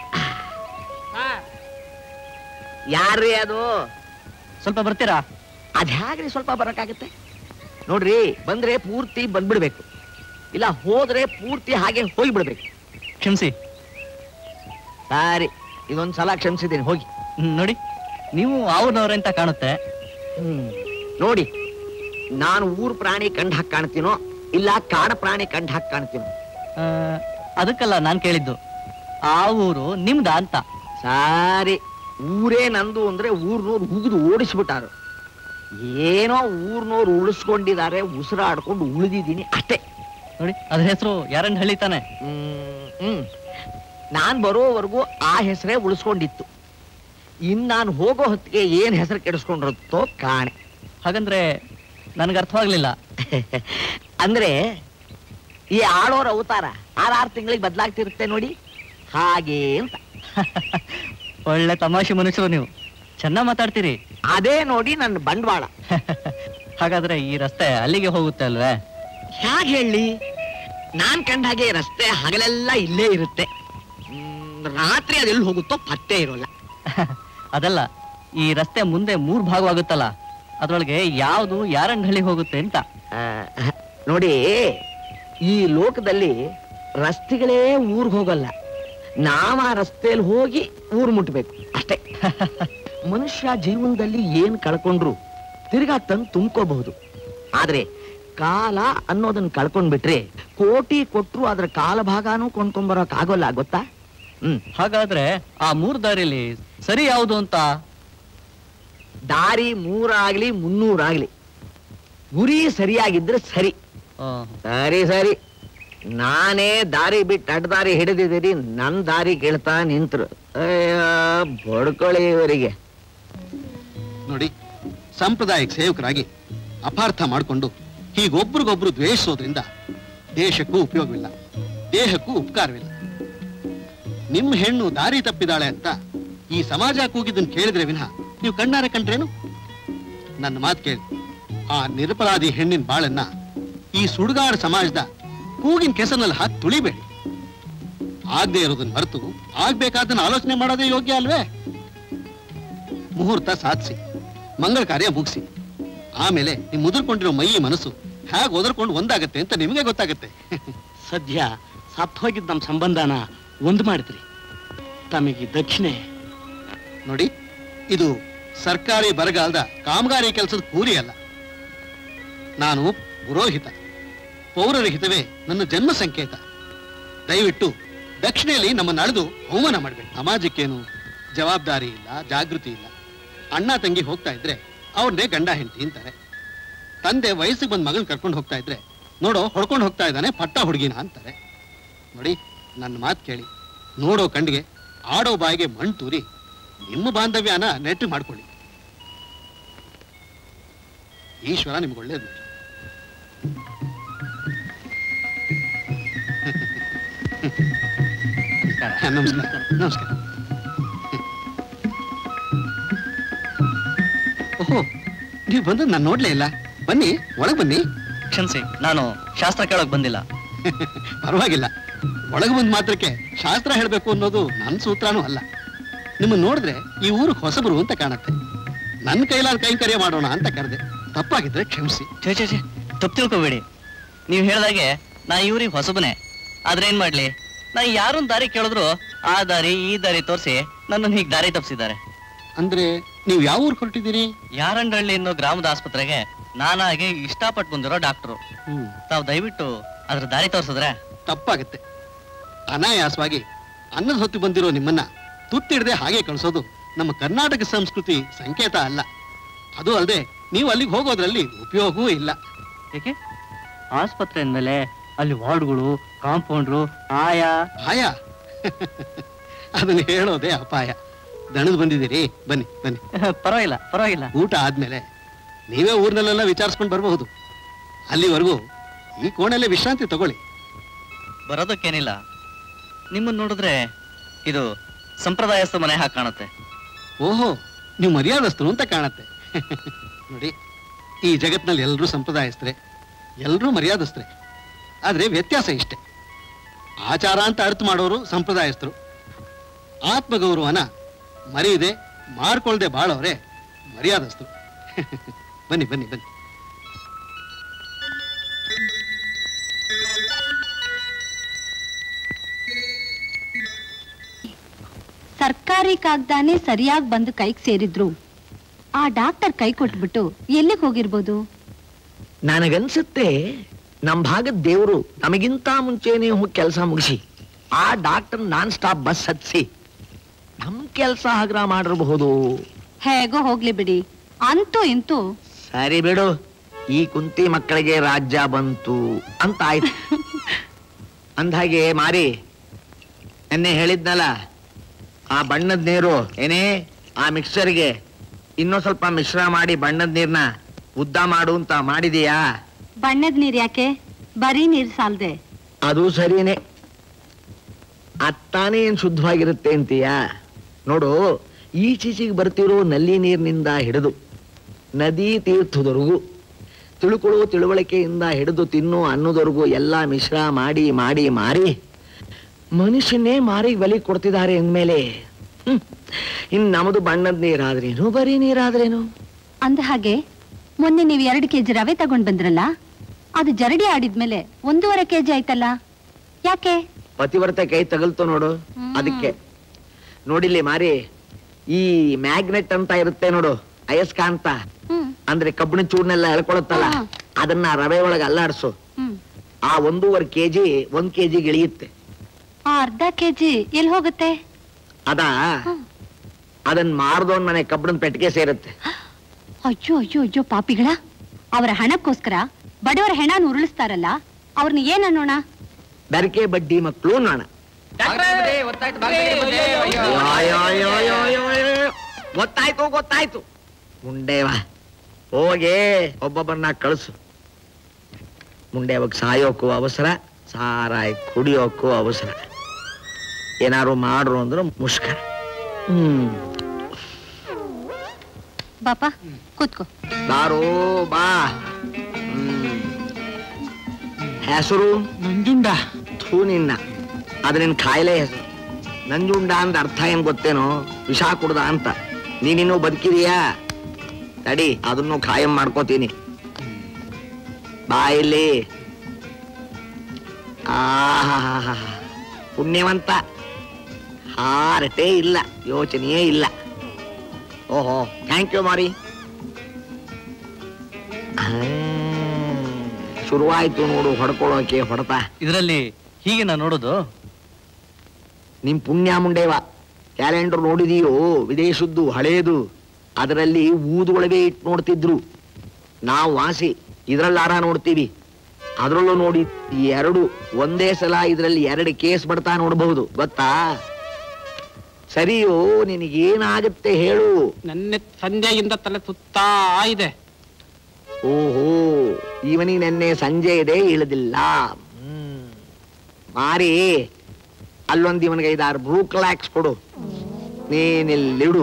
ಯಾರ್ರೀ ಅದು ಸ್ವಲ್ಪ ಬರ್ತೀರಾ ಅದ್ ಹೇಗ್ರಿ ಸ್ವಲ್ಪ ಬರಕ್ಕಾಗತ್ತೆ ನೋಡ್ರಿ ಬಂದ್ರೆ ಪೂರ್ತಿ ಬಂದ್ಬಿಡ್ಬೇಕು ಇಲ್ಲ ಹೋದ್ರೆ ಪೂರ್ತಿ ಹಾಗೆ ಹೋಗ್ಬಿಡ್ಬೇಕು ಕ್ಷಮಿಸಿ ಸರಿ ಇದೊಂದ್ ಸಲ ಕ್ಷಮಿಸಿದ್ದೀನಿ ಹೋಗಿ ನೋಡಿ ನೀವು ಅವ್ರನವ್ರೆ ಅಂತ ಕಾಣುತ್ತೆ ಹ್ಮ್. ನೋಡಿ ನಾನು ಊರ್ ಪ್ರಾಣಿ ಕಂಡು ಹಾಕಿ ಕಾಣ್ತೀನೋ ಇಲ್ಲ ಕಾಡ ಪ್ರಾಣಿ ಕಂಡು ಹಾಕಿ ಕಾಣ್ತೀನೋ ಆ, ಅದಕ್ಕಲ್ಲ ನಾನ್ ಕೇಳಿದ್ದು ಆ ಊರು ನಿಮ್ದ ಅಂತ ಸಾರಿ ಊರೇ ನಂದು ಅಂದ್ರೆ ಊರ್ನೋರು ಉಗಿದು ಓಡಿಸ್ಬಿಟ್ಟಾರು ಏನೋ ಊರ್ನೋರು ಉಳಿಸ್ಕೊಂಡಿದ್ದಾರೆ ಉಸಿರಾಡ್ಕೊಂಡು ಉಳಿದಿದ್ದೀನಿ ಅಷ್ಟೇ ನೋಡಿ ಅದ್ರ ಹೆಸರು ಯಾರನ್ನ ಹಳ್ಳಿ ತಾನೆ ಹ್ಮ್, ಹ್ಮ್ ನಾನ್ ಬರೋವರೆಗೂ ಆ ಹೆಸರೇ ಉಳಿಸ್ಕೊಂಡಿತ್ತು ಇನ್ ನಾನು ಹೋಗೋ ಹೊತ್ತಿಗೆ ಏನ್ ಹೆಸರು ಕೆಡಿಸ್ಕೊಂಡಿರುತ್ತೋ ಕಾಣೆ ಹಾಗಂದ್ರೆ ನನ್ಗೆ ಅರ್ಥವಾಗ್ಲಿಲ್ಲ ಅಂದ್ರೆ ಈ ಆಳೋರ ಅವತಾರ ಆರಾರು ತಿಂಗಳಿಗೆ ಬದಲಾಗ್ತಿರುತ್ತೆ ನೋಡಿ ಹಾಗೆ ಅಂತ ಒಳ್ಳೆ ತಮಾಷೆ ಮನುಷ್ಯರು ನೀವು ಚೆನ್ನಾಗಿ ಮಾತಾಡ್ತೀರಿ ಅದೇ ನೋಡಿ ನನ್ನ ಬಂಡವಾಳ ಹಾಗಾದ್ರೆ ಈ ರಸ್ತೆ ಅಲ್ಲಿಗೆ ಹೋಗುತ್ತೆ ಅಲ್ವೇ ಹೇಗೆ ಹೇಳಿ ನಾನ್ ಕಂಡ ಹಾಗೆ ರಸ್ತೆ ಹಗಲೆಲ್ಲ ಇಲ್ಲೇ ಇರುತ್ತೆ ಹ್ಮ್, ರಾತ್ರಿ ಅದೆಲ್ಲಿ ಹೋಗುತ್ತೋ ಪತ್ತೆ ಇರೋಲ್ಲ ಅದಲ್ಲ ಈ ರಸ್ತೆ ಮುಂದೆ ಮೂರ್ ಭಾಗವಾಗುತ್ತಲ್ಲ ಅದ್ರೊಳಗೆ ಯಾವುದು ಯಾರಂಗಳಿ ಹೋಗುತ್ತೆ ಅಂತ ಆ, ನೋಡಿ ಈ ಲೋಕದಲ್ಲಿ ರಸ್ತೆಗಳೇ ಊರ್ಗ್ ಹೋಗಲ್ಲ ನಾವ ಆ ರಸ್ತೆಯಲ್ಲಿ ಹೋಗಿ ಊರ್ ಮುಟ್ಬೇಕು ಅಷ್ಟೇ ಮನುಷ್ಯ ಜೀವನದಲ್ಲಿ ಏನ್ ಕಳ್ಕೊಂಡ್ರು ತಿರ್ಗಾ ತಂದು ತುಂಬ್ಕೋಬಹುದು ಆದ್ರೆ ಕಾಲ ಅನ್ನೋದನ್ನ ಕಳ್ಕೊಂಡ್ಬಿಟ್ರೆ ಕೋಟಿ ಕೊಟ್ರು ಅದ್ರ ಕಾಲ ಭಾಗನೂ ಕೊಂಡ್ಕೊಂಬರೋಕ್ ಆಗೋಲ್ಲ ಗೊತ್ತಾ ಹ್ಮ್ ಹಾಗಾದ್ರೆ ಆ ಮೂರ್ ದಾರಿಲಿ ಸರಿ ಯಾವುದು ಅಂತ ದಾರಿ ಮೂರಾಗ್ಲಿ ಮುನ್ನೂರಾಗ್ಲಿ ಗುರಿ ಸರಿಯಾಗಿದ್ರೆ ಸರಿ ಆ, ಸರಿ ಸರಿ ನಾನೇ ದಾರಿ ಬಿಟ್ಟು ಅಡ್ಡ ದಾರಿ ಹಿಡಿದಿದ್ದೀರಿ ನನ್ ದಾರಿ ಕೇಳ್ತಾ ನಿಂತ್ರು ಅಯ್ಯ ಬಡ್ಕೊಳ್ಳಿ ಇವರಿಗೆ ನೋಡಿ ಸಾಂಪ್ರದಾಯಿಕ ಸೇವಕರಾಗಿ ಅಪಾರ್ಥ ಮಾಡಿಕೊಂಡು ಹೀಗೊಬ್ರಿಗೊಬ್ರು ದ್ವೇಷಿಸೋದ್ರಿಂದ ದೇಶಕ್ಕೂ ಉಪಯೋಗವಿಲ್ಲ ದೇಹಕ್ಕೂ ಉಪಕಾರವಿಲ್ಲ ನಿಮ್ಮ ಹೆಣ್ಣು ದಾರಿ ತಪ್ಪಿದಾಳೆ ಅಂತ ಈ ಸಮಾಜ ಕೂಗಿದ್ದನ್ನು ಕೇಳಿದ್ರೆ ವಿನಃ ನೀವು ಕಣ್ಣಾರೆ ಕಂಡ್ರೇನು ನನ್ನ ಮಾತು ಕೇಳಿ ಆ ನಿರಪರಾಧಿ ಹೆಣ್ಣಿನ ಬಾಳನ್ನ ಈ ಸುಡುಗಾಡ ಸಮಾಜದ ಕೂಗಿನ ಕೆಸರಿನಲ್ಲಿ ಹಾಕಿ ತುಳಿಬೇಡಿ ಆಗದೆ ಇರೋದನ್ನ ಮರೆತು ಆಗ್ಬೇಕಾದನ್ನ ಆಲೋಚನೆ ಮಾಡೋದೇ ಯೋಗ್ಯ ಅಲ್ವೇ ಮುಹೂರ್ತ ಸಾಧಿಸಿ ಮಂಗಳ ಕಾರ್ಯ ಮುಗಿಸಿ ಆಮೇಲೆ ನೀವು ಮುದುರ್ಕೊಂಡಿರೋ ಮೈ ಮನಸ್ಸು ಹೇಗೆ ಒದರ್ಕೊಂಡು ಒಂದಾಗತ್ತೆ ಅಂತ ನಿಮಗೆ ಗೊತ್ತಾಗತ್ತೆ ಸದ್ಯ ಸತ್ತು ಹೋಗಿದ್ದ ನಮ್ಮ ಸಂಬಂಧನ ಒಂದು ಮಾಡಿದ್ರಿ ತಮಗೆ ದಕ್ಷಿಣೆ ನೋಡಿ ಇದು ಸರ್ಕಾರಿ ಬರಗಾಲದ ಕಾಮಗಾರಿ ಕೆಲಸದ ಕೂಲಿ ಅಲ್ಲ ನಾನು ಪುರೋಹಿತ ಪೌರರ ಹಿತವೇ ನನ್ನ ಜನ್ಮ ಸಂಕೇತ ದಯವಿಟ್ಟು ದಕ್ಷಿಣೆಯಲ್ಲಿ ನಮ್ಮನ್ನು ಅಳೆದು ಅವಮಾನ ಮಾಡಬೇಕು ಸಮಾಜಕ್ಕೇನು ಜವಾಬ್ದಾರಿ ಇಲ್ಲ ಜಾಗೃತಿ ಇಲ್ಲ ಅಣ್ಣ ತಂಗಿ ಹೋಗ್ತಾ ಇದ್ರೆ ಅವ್ರನ್ನೇ ಗಂಡ ಹೆಂಡತಿ ಅಂತಾರೆ ತಂದೆ ವಯಸ್ಸಿಗೆ ಬಂದ್ ಮಗಳನ್ನ ಕರ್ಕೊಂಡು ಹೋಗ್ತಾ ಇದ್ರೆ ನೋಡೋ ಹೊಡ್ಕೊಂಡು ಹೋಗ್ತಾ ಇದ್ದಾನೆ ಪಟ್ಟ ಹುಡುಗಿನ ಅಂತಾರೆ ನೋಡಿ ನನ್ನ ಮಾತು ಕೇಳಿ ನೋಡೋ ಕಣ್ಣಿಗೆ ಆಡೋ ಬಾಯಿಗೆ ಮಣ್ಣು ತೂರಿ ನಿಮ್ಮ ಬಾಂಧವ್ಯನ ನೆಟ್ಟು ಮಾಡ್ಕೊಳ್ಳಿ ಈಶ್ವರ ನಿಮ್ಗೆ ಒಳ್ಳೇದು ನಮಸ್ಕಾರ ನಮಸ್ಕಾರ ಓಹೋ ನೀವು ಬಂದದ್ದು ನಾನು ನೋಡ್ಲೇ ಇಲ್ಲ ಬನ್ನಿ ಒಳಗೆ ಬನ್ನಿ ಕ್ಷಮಿಸಿ ನಾನು ಶಾಸ್ತ್ರ ಕೇಳೋಕ್ ಬಂದಿಲ್ಲ ಪರವಾಗಿಲ್ಲ ಒಳಗೆ ಬಂದ ಮಾತ್ರಕ್ಕೆ ಶಾಸ್ತ್ರ ಹೇಳಬೇಕು ಅನ್ನೋದು ನನ್ನ ಸೂತ್ರನೂ ಅಲ್ಲ ನಿಮ್ಮನ್ನ ನೋಡಿದ್ರೆ ಈ ಊರಿಗೆ ಹೊಸಬರು ಅಂತ ಕಾಣತ್ತೆ ನನ್ನ ಕೈಲಾದ ಕೈಂಕರ್ಯ ಮಾಡೋಣ ಅಂತ ಕರೆದೆ ತಪ್ಪಾಗಿದ್ರೆ ಕ್ಷಮಿಸಿ ಛೇ ಛೇ ಛೇ ತಪ್ಪು ತಿಳ್ಕೊಬೇಡಿ ನೀವು ಹೇಳ್ದಾಗೆ ನಾ ಇವ್ರಿಗೆ ಹೊಸಬನೇ ಆದ್ರೆ ಏನ್ ಮಾಡ್ಲಿ ನಾ ಯಾರೊಂದ್ ದಾರಿ ಕೇಳಿದ್ರು ಆ ದಾರಿ ಈ ದಾರಿ ತೋರಿಸಿ ನನ್ನನ್ನು ಹೀಗೆ ದಾರಿ ತಪ್ಪಿಸಿದ್ದಾರೆ ಅಂದ್ರೆ ನೀವು ಯಾವ ಊರು ಹೊರಟಿದ್ದೀರಿ ಯಾರಂಡಹಳ್ಳಿ ಅನ್ನೋ ಗ್ರಾಮದ ಆಸ್ಪತ್ರೆಗೆ ನಾನಾಗಿ ಇಷ್ಟಪಟ್ಟು ಬಂದಿರೋ ಡಾಕ್ಟ್ರು ಹ್ಮ್ ತಾವು ದಯವಿಟ್ಟು ಅದ್ರ ದಾರಿ ತೋರಿಸಿದ್ರೆ ತಪ್ಪಾಗತ್ತೆ ಅನಾಯಾಸವಾಗಿ ಅನ್ನದ ಹೊತ್ತು ಬಂದಿರೋ ನಿಮ್ಮನ್ನ ತುತ್ತಿಡದೆ ಹಾಗೆ ಕಳಿಸೋದು ನಮ್ಮ ಕರ್ನಾಟಕ ಸಂಸ್ಕೃತಿ ಸಂಕೇತ ಅಲ್ಲ ಅದು ಅಲ್ಲದೆ ನೀವು ಅಲ್ಲಿಗೆ ಹೋಗೋದ್ರಲ್ಲಿ ಉಪಯೋಗವೂ ಇಲ್ಲ ಏಕೆ ಆಸ್ಪತ್ರೆ ಅಂದ್ಮೇಲೆ ಅಲ್ಲಿ ವಾರ್ಡ್ಗಳು ಕಾಂಪೌಂಡ್ರು ಆಯಾ ಭಯ ಅದನ್ನ ಹೇಳೋದೇ ಅಪಾಯ ದಣದ್ ಬಂದಿದ್ದೀರಿ ಬನ್ನಿ ಬನ್ನಿ ಪರವಾಗಿಲ್ಲ ಪರವಾಗಿಲ್ಲ ಊಟ ಆದ್ಮೇಲೆ ನೀವೇ ಊರ್ನಲ್ಲೆಲ್ಲ ವಿಚಾರಿಸ್ಕೊಂಡು ಬರಬಹುದು ಅಲ್ಲಿವರೆಗೂ ಈ ಕೋಣೆಲ್ಲೇ ವಿಶ್ರಾಂತಿ ತಗೊಳ್ಳಿ ಬರೋದಕ್ಕೇನಿಲ್ಲ ನಿಮ್ಮನ್ನ ನೋಡಿದ್ರೆ ಇದು ಸಂಪ್ರದಾಯಸ್ಥ ಮನೆ ಹಾಗೆ ಕಾಣುತ್ತೆ ಓಹೋ ನೀವು ಮರ್ಯಾದಸ್ಥರು ಅಂತ ಕಾಣತ್ತೆ ನೋಡಿ ಈ ಜಗತ್ನಲ್ಲಿ ಎಲ್ಲರೂ ಸಂಪ್ರದಾಯಸ್ಥರೇ ಎಲ್ಲರೂ ಮರ್ಯಾದಸ್ಥರೇ ಆದ್ರೆ ವ್ಯತ್ಯಾಸ ಇಷ್ಟೇ ಆಚಾರ ಅಂತ ಅರ್ಥ ಮಾಡೋರು ಸಂಪ್ರದಾಯಸ್ಥರು ಆತ್ಮಗೌರವನ ಮರೆಯದೆ ಮಾಡ್ಕೊಳ್ದೆ ಬಾಳೋರೆ ಮರ್ಯಾದಸ್ಥರು ಬನ್ನಿ ಬನ್ನಿ ಬನ್ನಿ ಸರ್ಕಾರಿ ಕಾಗ್ದಾನೆ ಸರಿಯಾಗಿ ಬಂದು ಕೈಗೆ ಸೇರಿದ್ರು ಆ ಡಾಕ್ಟರ್ ಕೈ ಕೊಟ್ಬಿಟ್ಟು ಎಲ್ಲಿಗೆ ಹೋಗಿರ್ಬೋದು ನನಗನ್ಸುತ್ತೆ ನಮ್ ಭಾಗದ ದೇವರು ನಮಗಿಂತ ಮುಂಚೆನೆ ಹೋಗಿ ಕೆಲಸ ಮುಗಿಸಿ ಆ ಡಾಕ್ಟರ್ ನಾನ್ ಸ್ಟಾಪ್ ಬಸ್ ಹತ್ಸಿ ನಮ್ ಕೆಲಸ ಹಗ್ರ ಮಾಡಿರಬಹುದು ಹೇಗೋ ಹೋಗ್ಲಿ ಬಿಡಿ ಅಂತೂ ಇಂತೂ ಸರಿ ಬಿಡು ಈ ಕುಂತಿ ಮಕ್ಕಳಿಗೆ ರಾಜ್ಯ ಬಂತು ಅಂತ ಆಯ್ತು ಅಂದ್ಹಾಗೆ ಮಾರಿ ಎನ್ನೆ ಹೇಳಿದ್ನಲ್ಲ ಆ ಬಣ್ಣದ ನೀರು ಏನೇ ಆ ಮಿಕ್ಸರ್ಗೆ ಇನ್ನೂ ಸ್ವಲ್ಪ ಮಿಶ್ರ ಮಾಡಿ ಬಣ್ಣದ ನೀರ್ನ ಉದ್ದ ಮಾಡು ಅಂತ ಮಾಡಿದೀಯಾ ಬಣ್ಣದ ನೀರ್ ಯಾಕೆ ಬರೀ ನೀರ್ ಸಾಲ್ದೆ ಅದು ಸರಿನೇ ಅತ್ತಾನೇ ಏನ್ ಶುದ್ಧವಾಗಿರುತ್ತೆ ಅಂತೀಯ ನೋಡು ಈಚೀಚೆಗೆ ಬರ್ತಿರೋ ನಲ್ಲಿ ನೀರಿನಿಂದ ಹಿಡಿದು ನದಿ ತೀರ್ಥದವರೆಗೂ ತಿಳ್ಕೊಳ್ಳೋ ತಿಳುವಳಿಕೆಯಿಂದ ಹಿಡಿದು ತಿನ್ನು ಅನ್ನೋದವರೆಗೂ ಎಲ್ಲ ಮಿಶ್ರ ಮಾಡಿ ಮಾಡಿ ಮಾರಿ ಮನುಷ್ಯನೇ ಮಾರಿ ಬಲಿ ಕೊಡ್ತಿದ್ದಾರೆ ಅಂದ್ಮೇಲೆ ಹ್ಮ್ ಇನ್ ನಮ್ಮದು ಬಣ್ಣದ ನೀರಾದ್ರೇನು ಬರೀ ನೀರಾದ್ರೇನು ಅಂದ ಹಾಗೆ ಮೊನ್ನೆ ನೀವು ಎರಡು ಕೆಜಿ ರವೆ ತಗೊಂಡ್ ಬಂದ್ರಲ್ಲ ಅದು ಜರಡಿ ಆಡಿದ್ಮೇಲೆ ಒಂದೂವರೆ ಕೆಜಿ ಆಯ್ತಲ್ಲ ಯಾಕೆ ಪತಿವ್ರತೆ ಕೈ ತಗಲ್ತು ನೋಡು ಅದಕ್ಕೆ ನೋಡಿಲ್ಲಿ ಮಾರಿ ಈ ಮ್ಯಾಗ್ನೆಟ್ ಅಂತ ಇರುತ್ತೆ ನೋಡು ಅಯಸ್ಕಾಂತ ಹ್ಮ್ ಅಂದ್ರೆ ಕಬ್ಬಿಣ ಚೂರ್ನೆಲ್ಲ ಎಳ್ಕೊಳತ್ತಲ್ಲ ಹಾ. ಅದನ್ನ ರವೆ ಒಳಗೆ ಅಲ್ಲಾಡ್ಸು ಹ್ಮ್ ಆ ಒಂದೂವರೆ ಕೆಜಿ ಒಂದ್ ಕೆಜಿ ಇಳಿಯುತ್ತೆ ಆ ಅರ್ಧ ಕೆಜಿ ಎಲ್ಲಿ ಹೋಗುತ್ತೆ ಅದ ಅದನ್ನ ಮಾರ್ದೋನ್ ಮನೆ ಕಬ್ಬಿಣದ ಪೆಟ್ಟಿಗೆ ಸೇರುತ್ತೆ ಅಯ್ಯೋ ಅಯ್ಯೋ ಅಯ್ಯೋ ಪಾಪಿಗಳ ಅವರ ಹಣಕ್ಕೋಸ್ಕರ ಬಡವರ ಹೆಣನ ಉರುಳಿಸ್ತಾರಲ್ಲ ಅವ್ರನ್ನ ಏನ್ ಅನ್ನೋಣ ಬೆರಕೆ ಬಡ್ಡಿ ಮಕ್ಕಳು ನಾಣ ಗೊತ್ತಾಯ್ತು ಗೊತ್ತಾಯ್ತು ಮುಂಡೇವ ಹೋಗಿ ಒಬ್ಬೊಬ್ಬರನ್ನ ಕಳಿಸು ಮುಂಡೇವಾಗ ಸಾಯೋಕ್ಕೂ ಅವಸರ ಸಾರಾಯಿ ಕುಡಿಯೋಕ್ಕೂ ಅವಸರ ಏನಾರು ಮಾಡ್ರು ಅಂದ್ರು ಮುಷ್ಕರ ಹ್ಮ್ ಬಾಪ ಕೂತ್ಕೋ ಬಾರೋ ಬಾ ಹ್ಮ್. ಹೆಸರು ನಂಜುಂಡ ಥೂ ನಿನ್ನ ಅದು ನಿನ್ ಕಾಯಿಲೆ ಹೆಸರು ನಂಜುಂಡ ಅಂತ ಅರ್ಥ ಏನ್ ಗೊತ್ತೇನೋ ವಿಷ ಕುಡ್ದ ಅಂತ ನೀನಿನ್ನೂ ಬದುಕಿದೀಯಾ ತಡಿ ಅದನ್ನು ಖಾಯಂ ಮಾಡ್ಕೋತೀನಿ ಬಾ ಇಲ್ಲಿ ಆಹಾಹಾಹಾ. ಪುಣ್ಯವಂತ ಹಾರಟೇ ಇಲ್ಲ ಯೋಚನೆಯೇ ಇಲ್ಲ ಓಹೋ ಥ್ಯಾಂಕ್ ಯು ಮಾರಿ ಆ, ಶುರುವಾಯ್ತು ನೋಡು ಹೊಡ್ಕೊಳ್ಳೋಕೆ ಹೊಡೆತ ಇದರಲ್ಲಿ ಹೀಗೆ ನಾ ನೋಡೋದು ನಿಮ್ ಪುಣ್ಯ ಮುಂಡೇವ ಕ್ಯಾಲೆಂಡರ್ ನೋಡಿದೀಯೋ ವಿದೇಶದ್ದು ಹಳೇದು ಅದರಲ್ಲಿ ಊದುಗೊಳವೆ ಇಟ್ಟು ನೋಡ್ತಿದ್ರು ನಾವು ವಾಸಿ ಇದ್ರಲ್ಲಾರ ನೋಡ್ತೀವಿ ಅದ್ರಲ್ಲೂ ನೋಡಿ ಈ ಎರಡು ಒಂದೇ ಸಲ ಇದರಲ್ಲಿ ಎರಡು ಕೇಸ್ ಬರ್ತಾ ನೋಡಬಹುದು ಗೊತ್ತಾ ಸರಿಯೋ ನಿನಗೇನಾಗುತ್ತೆ ಹೇಳು ನನ್ನ ಸಂಜೆಯಿಂದ ತಲೆ ಸುತ್ತಾ ಇದೆ ಓಹೋ ಇವನಿಗೆ ನೆನ್ನೆ ಸಂಜೆ ಇದೆ ಇಳಿದಿಲ್ಲ ಹ್ಮ್. ಮಾರಿ ಅಲ್ಲೊಂದು ಇವನಿಗೆ ಐದಾರು ಬ್ರೂ ಕ್ಲಾಕ್ಸ್ ಕೊಡು ನೀನಿಲ್ಲಿಡು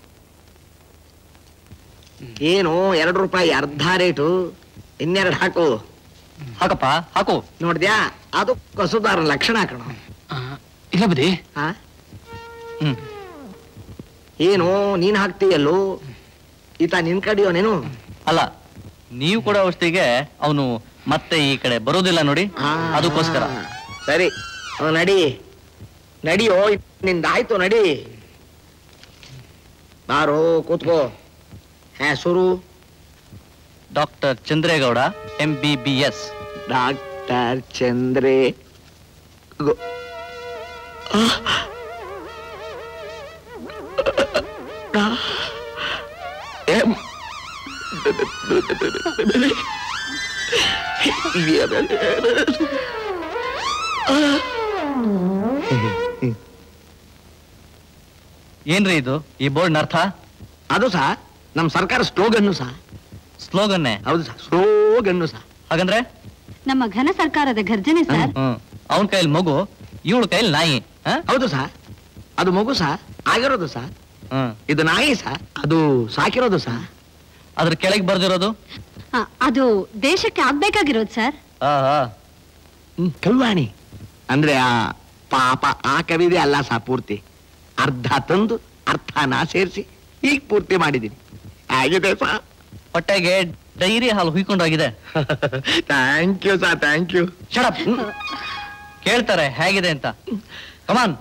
ಏನು ಎರಡು ರೂಪಾಯಿ ಅರ್ಧ ರೇಟು ಇನ್ನೆರಡು ಹಾಕು ಹಾಕಪ್ಪ ಹಾಕು ನೋಡ್ದ್ಯಾ ಅದು ಕಸುದಾರ ಲಕ್ಷಣ ಕಣ ಆ, ಇಲ್ಲ ಬದಿ ಹಾ ಹ್ಮ್ ಏನು ನೀನ್ ಹಾಕ್ತೀಯಲ್ಲೋ ಈತ ನಿನ್ ಕಡಿಯೋನೇನು ಅಲ್ಲ ನೀವು ಕೊಡೋ ಔಷಧಿಗೆ ಅವನು ಮತ್ತೆ ಈ ಕಡೆ ಬರೋದಿಲ್ಲ ನೋಡಿ ಆ, ಅದಕ್ಕೋಸ್ಕರ ಸರಿ ಅವ್ ನಡಿ ನಡಿಯೋ ನಿಂದಾಯ್ತು ನಡಿ ಬಾರೋ ಕೂತ್ಕೋ ಹೆಸರು doctor Chandregowda M B B S doctor Chandre ಗೊ- ಆ. ಡಾ- ಎಂ- ಏನ್ರಿ ಇದು ಈ ಬೋರ್ಡ್ ಅರ್ಥ ಅದು ಸಹ ನಮ್ ಸರ್ಕಾರ ಸ್ಲೋಗನ್ನು ಸಹ ಸ್ಲೋಗನ್ನೇ ಹೌದು ಸರ್ ಸ್ಲೋಗನ್ನು ಸಹ ಹಾಗಂದ್ರೆ ನಮ್ಮ ಘನ ಸರ್ಕಾರದ ಗರ್ಜನೆ ಸರ್ ಹ್ಮ್ ಅವನ ಕೈಲಿ ಮಗು ಇವಳ ಕೈಲಿ ನಾಯಿ ಹ? ಹೌದು ಸಹ ಅದು ಮಗು ಸಹ ಆಗಿರೋದು ಸಹ ಹ್ಮ್ ಇದು ನಾಯಿ ಸಹ ಅದು ಸಾಕಿರೋದು ಸಹ ಅದ್ರ ಕೆಳಗೆ ಬರ್ದಿರೋದು ಆ, ಅದು ದೇಶಕ್ಕೆ ಆಗ್ಬೇಕಾಗಿರೋದು ಸರ್ ಆ, ಆ. ಹ್ಮ್, ಕವ್ವಾಣಿ ಅಂದ್ರೆ ಆ ಪಾಪ ಆ ಕವಿದೆ ಅಲ್ಲ ಸಹ ಪೂರ್ತಿ ಅರ್ಧ ತಂದು ಅರ್ಥನ ಸೇರಿಸಿ ಈಗ ಪೂರ್ತಿ ಮಾಡಿದ್ದೀನಿ ಆಗಿದೆ ಸಹ ಹೊಟ್ಟೆಗೆ ಡೈರಿ ಹಾಲು ಹುಯ್ಕೊಂಡೋಗಿದೆ thank you sir thank you shut up ಕೇಳ್ತಾರೆ ಹೇಗಿದೆ ಅಂತ ಕಮಾನ್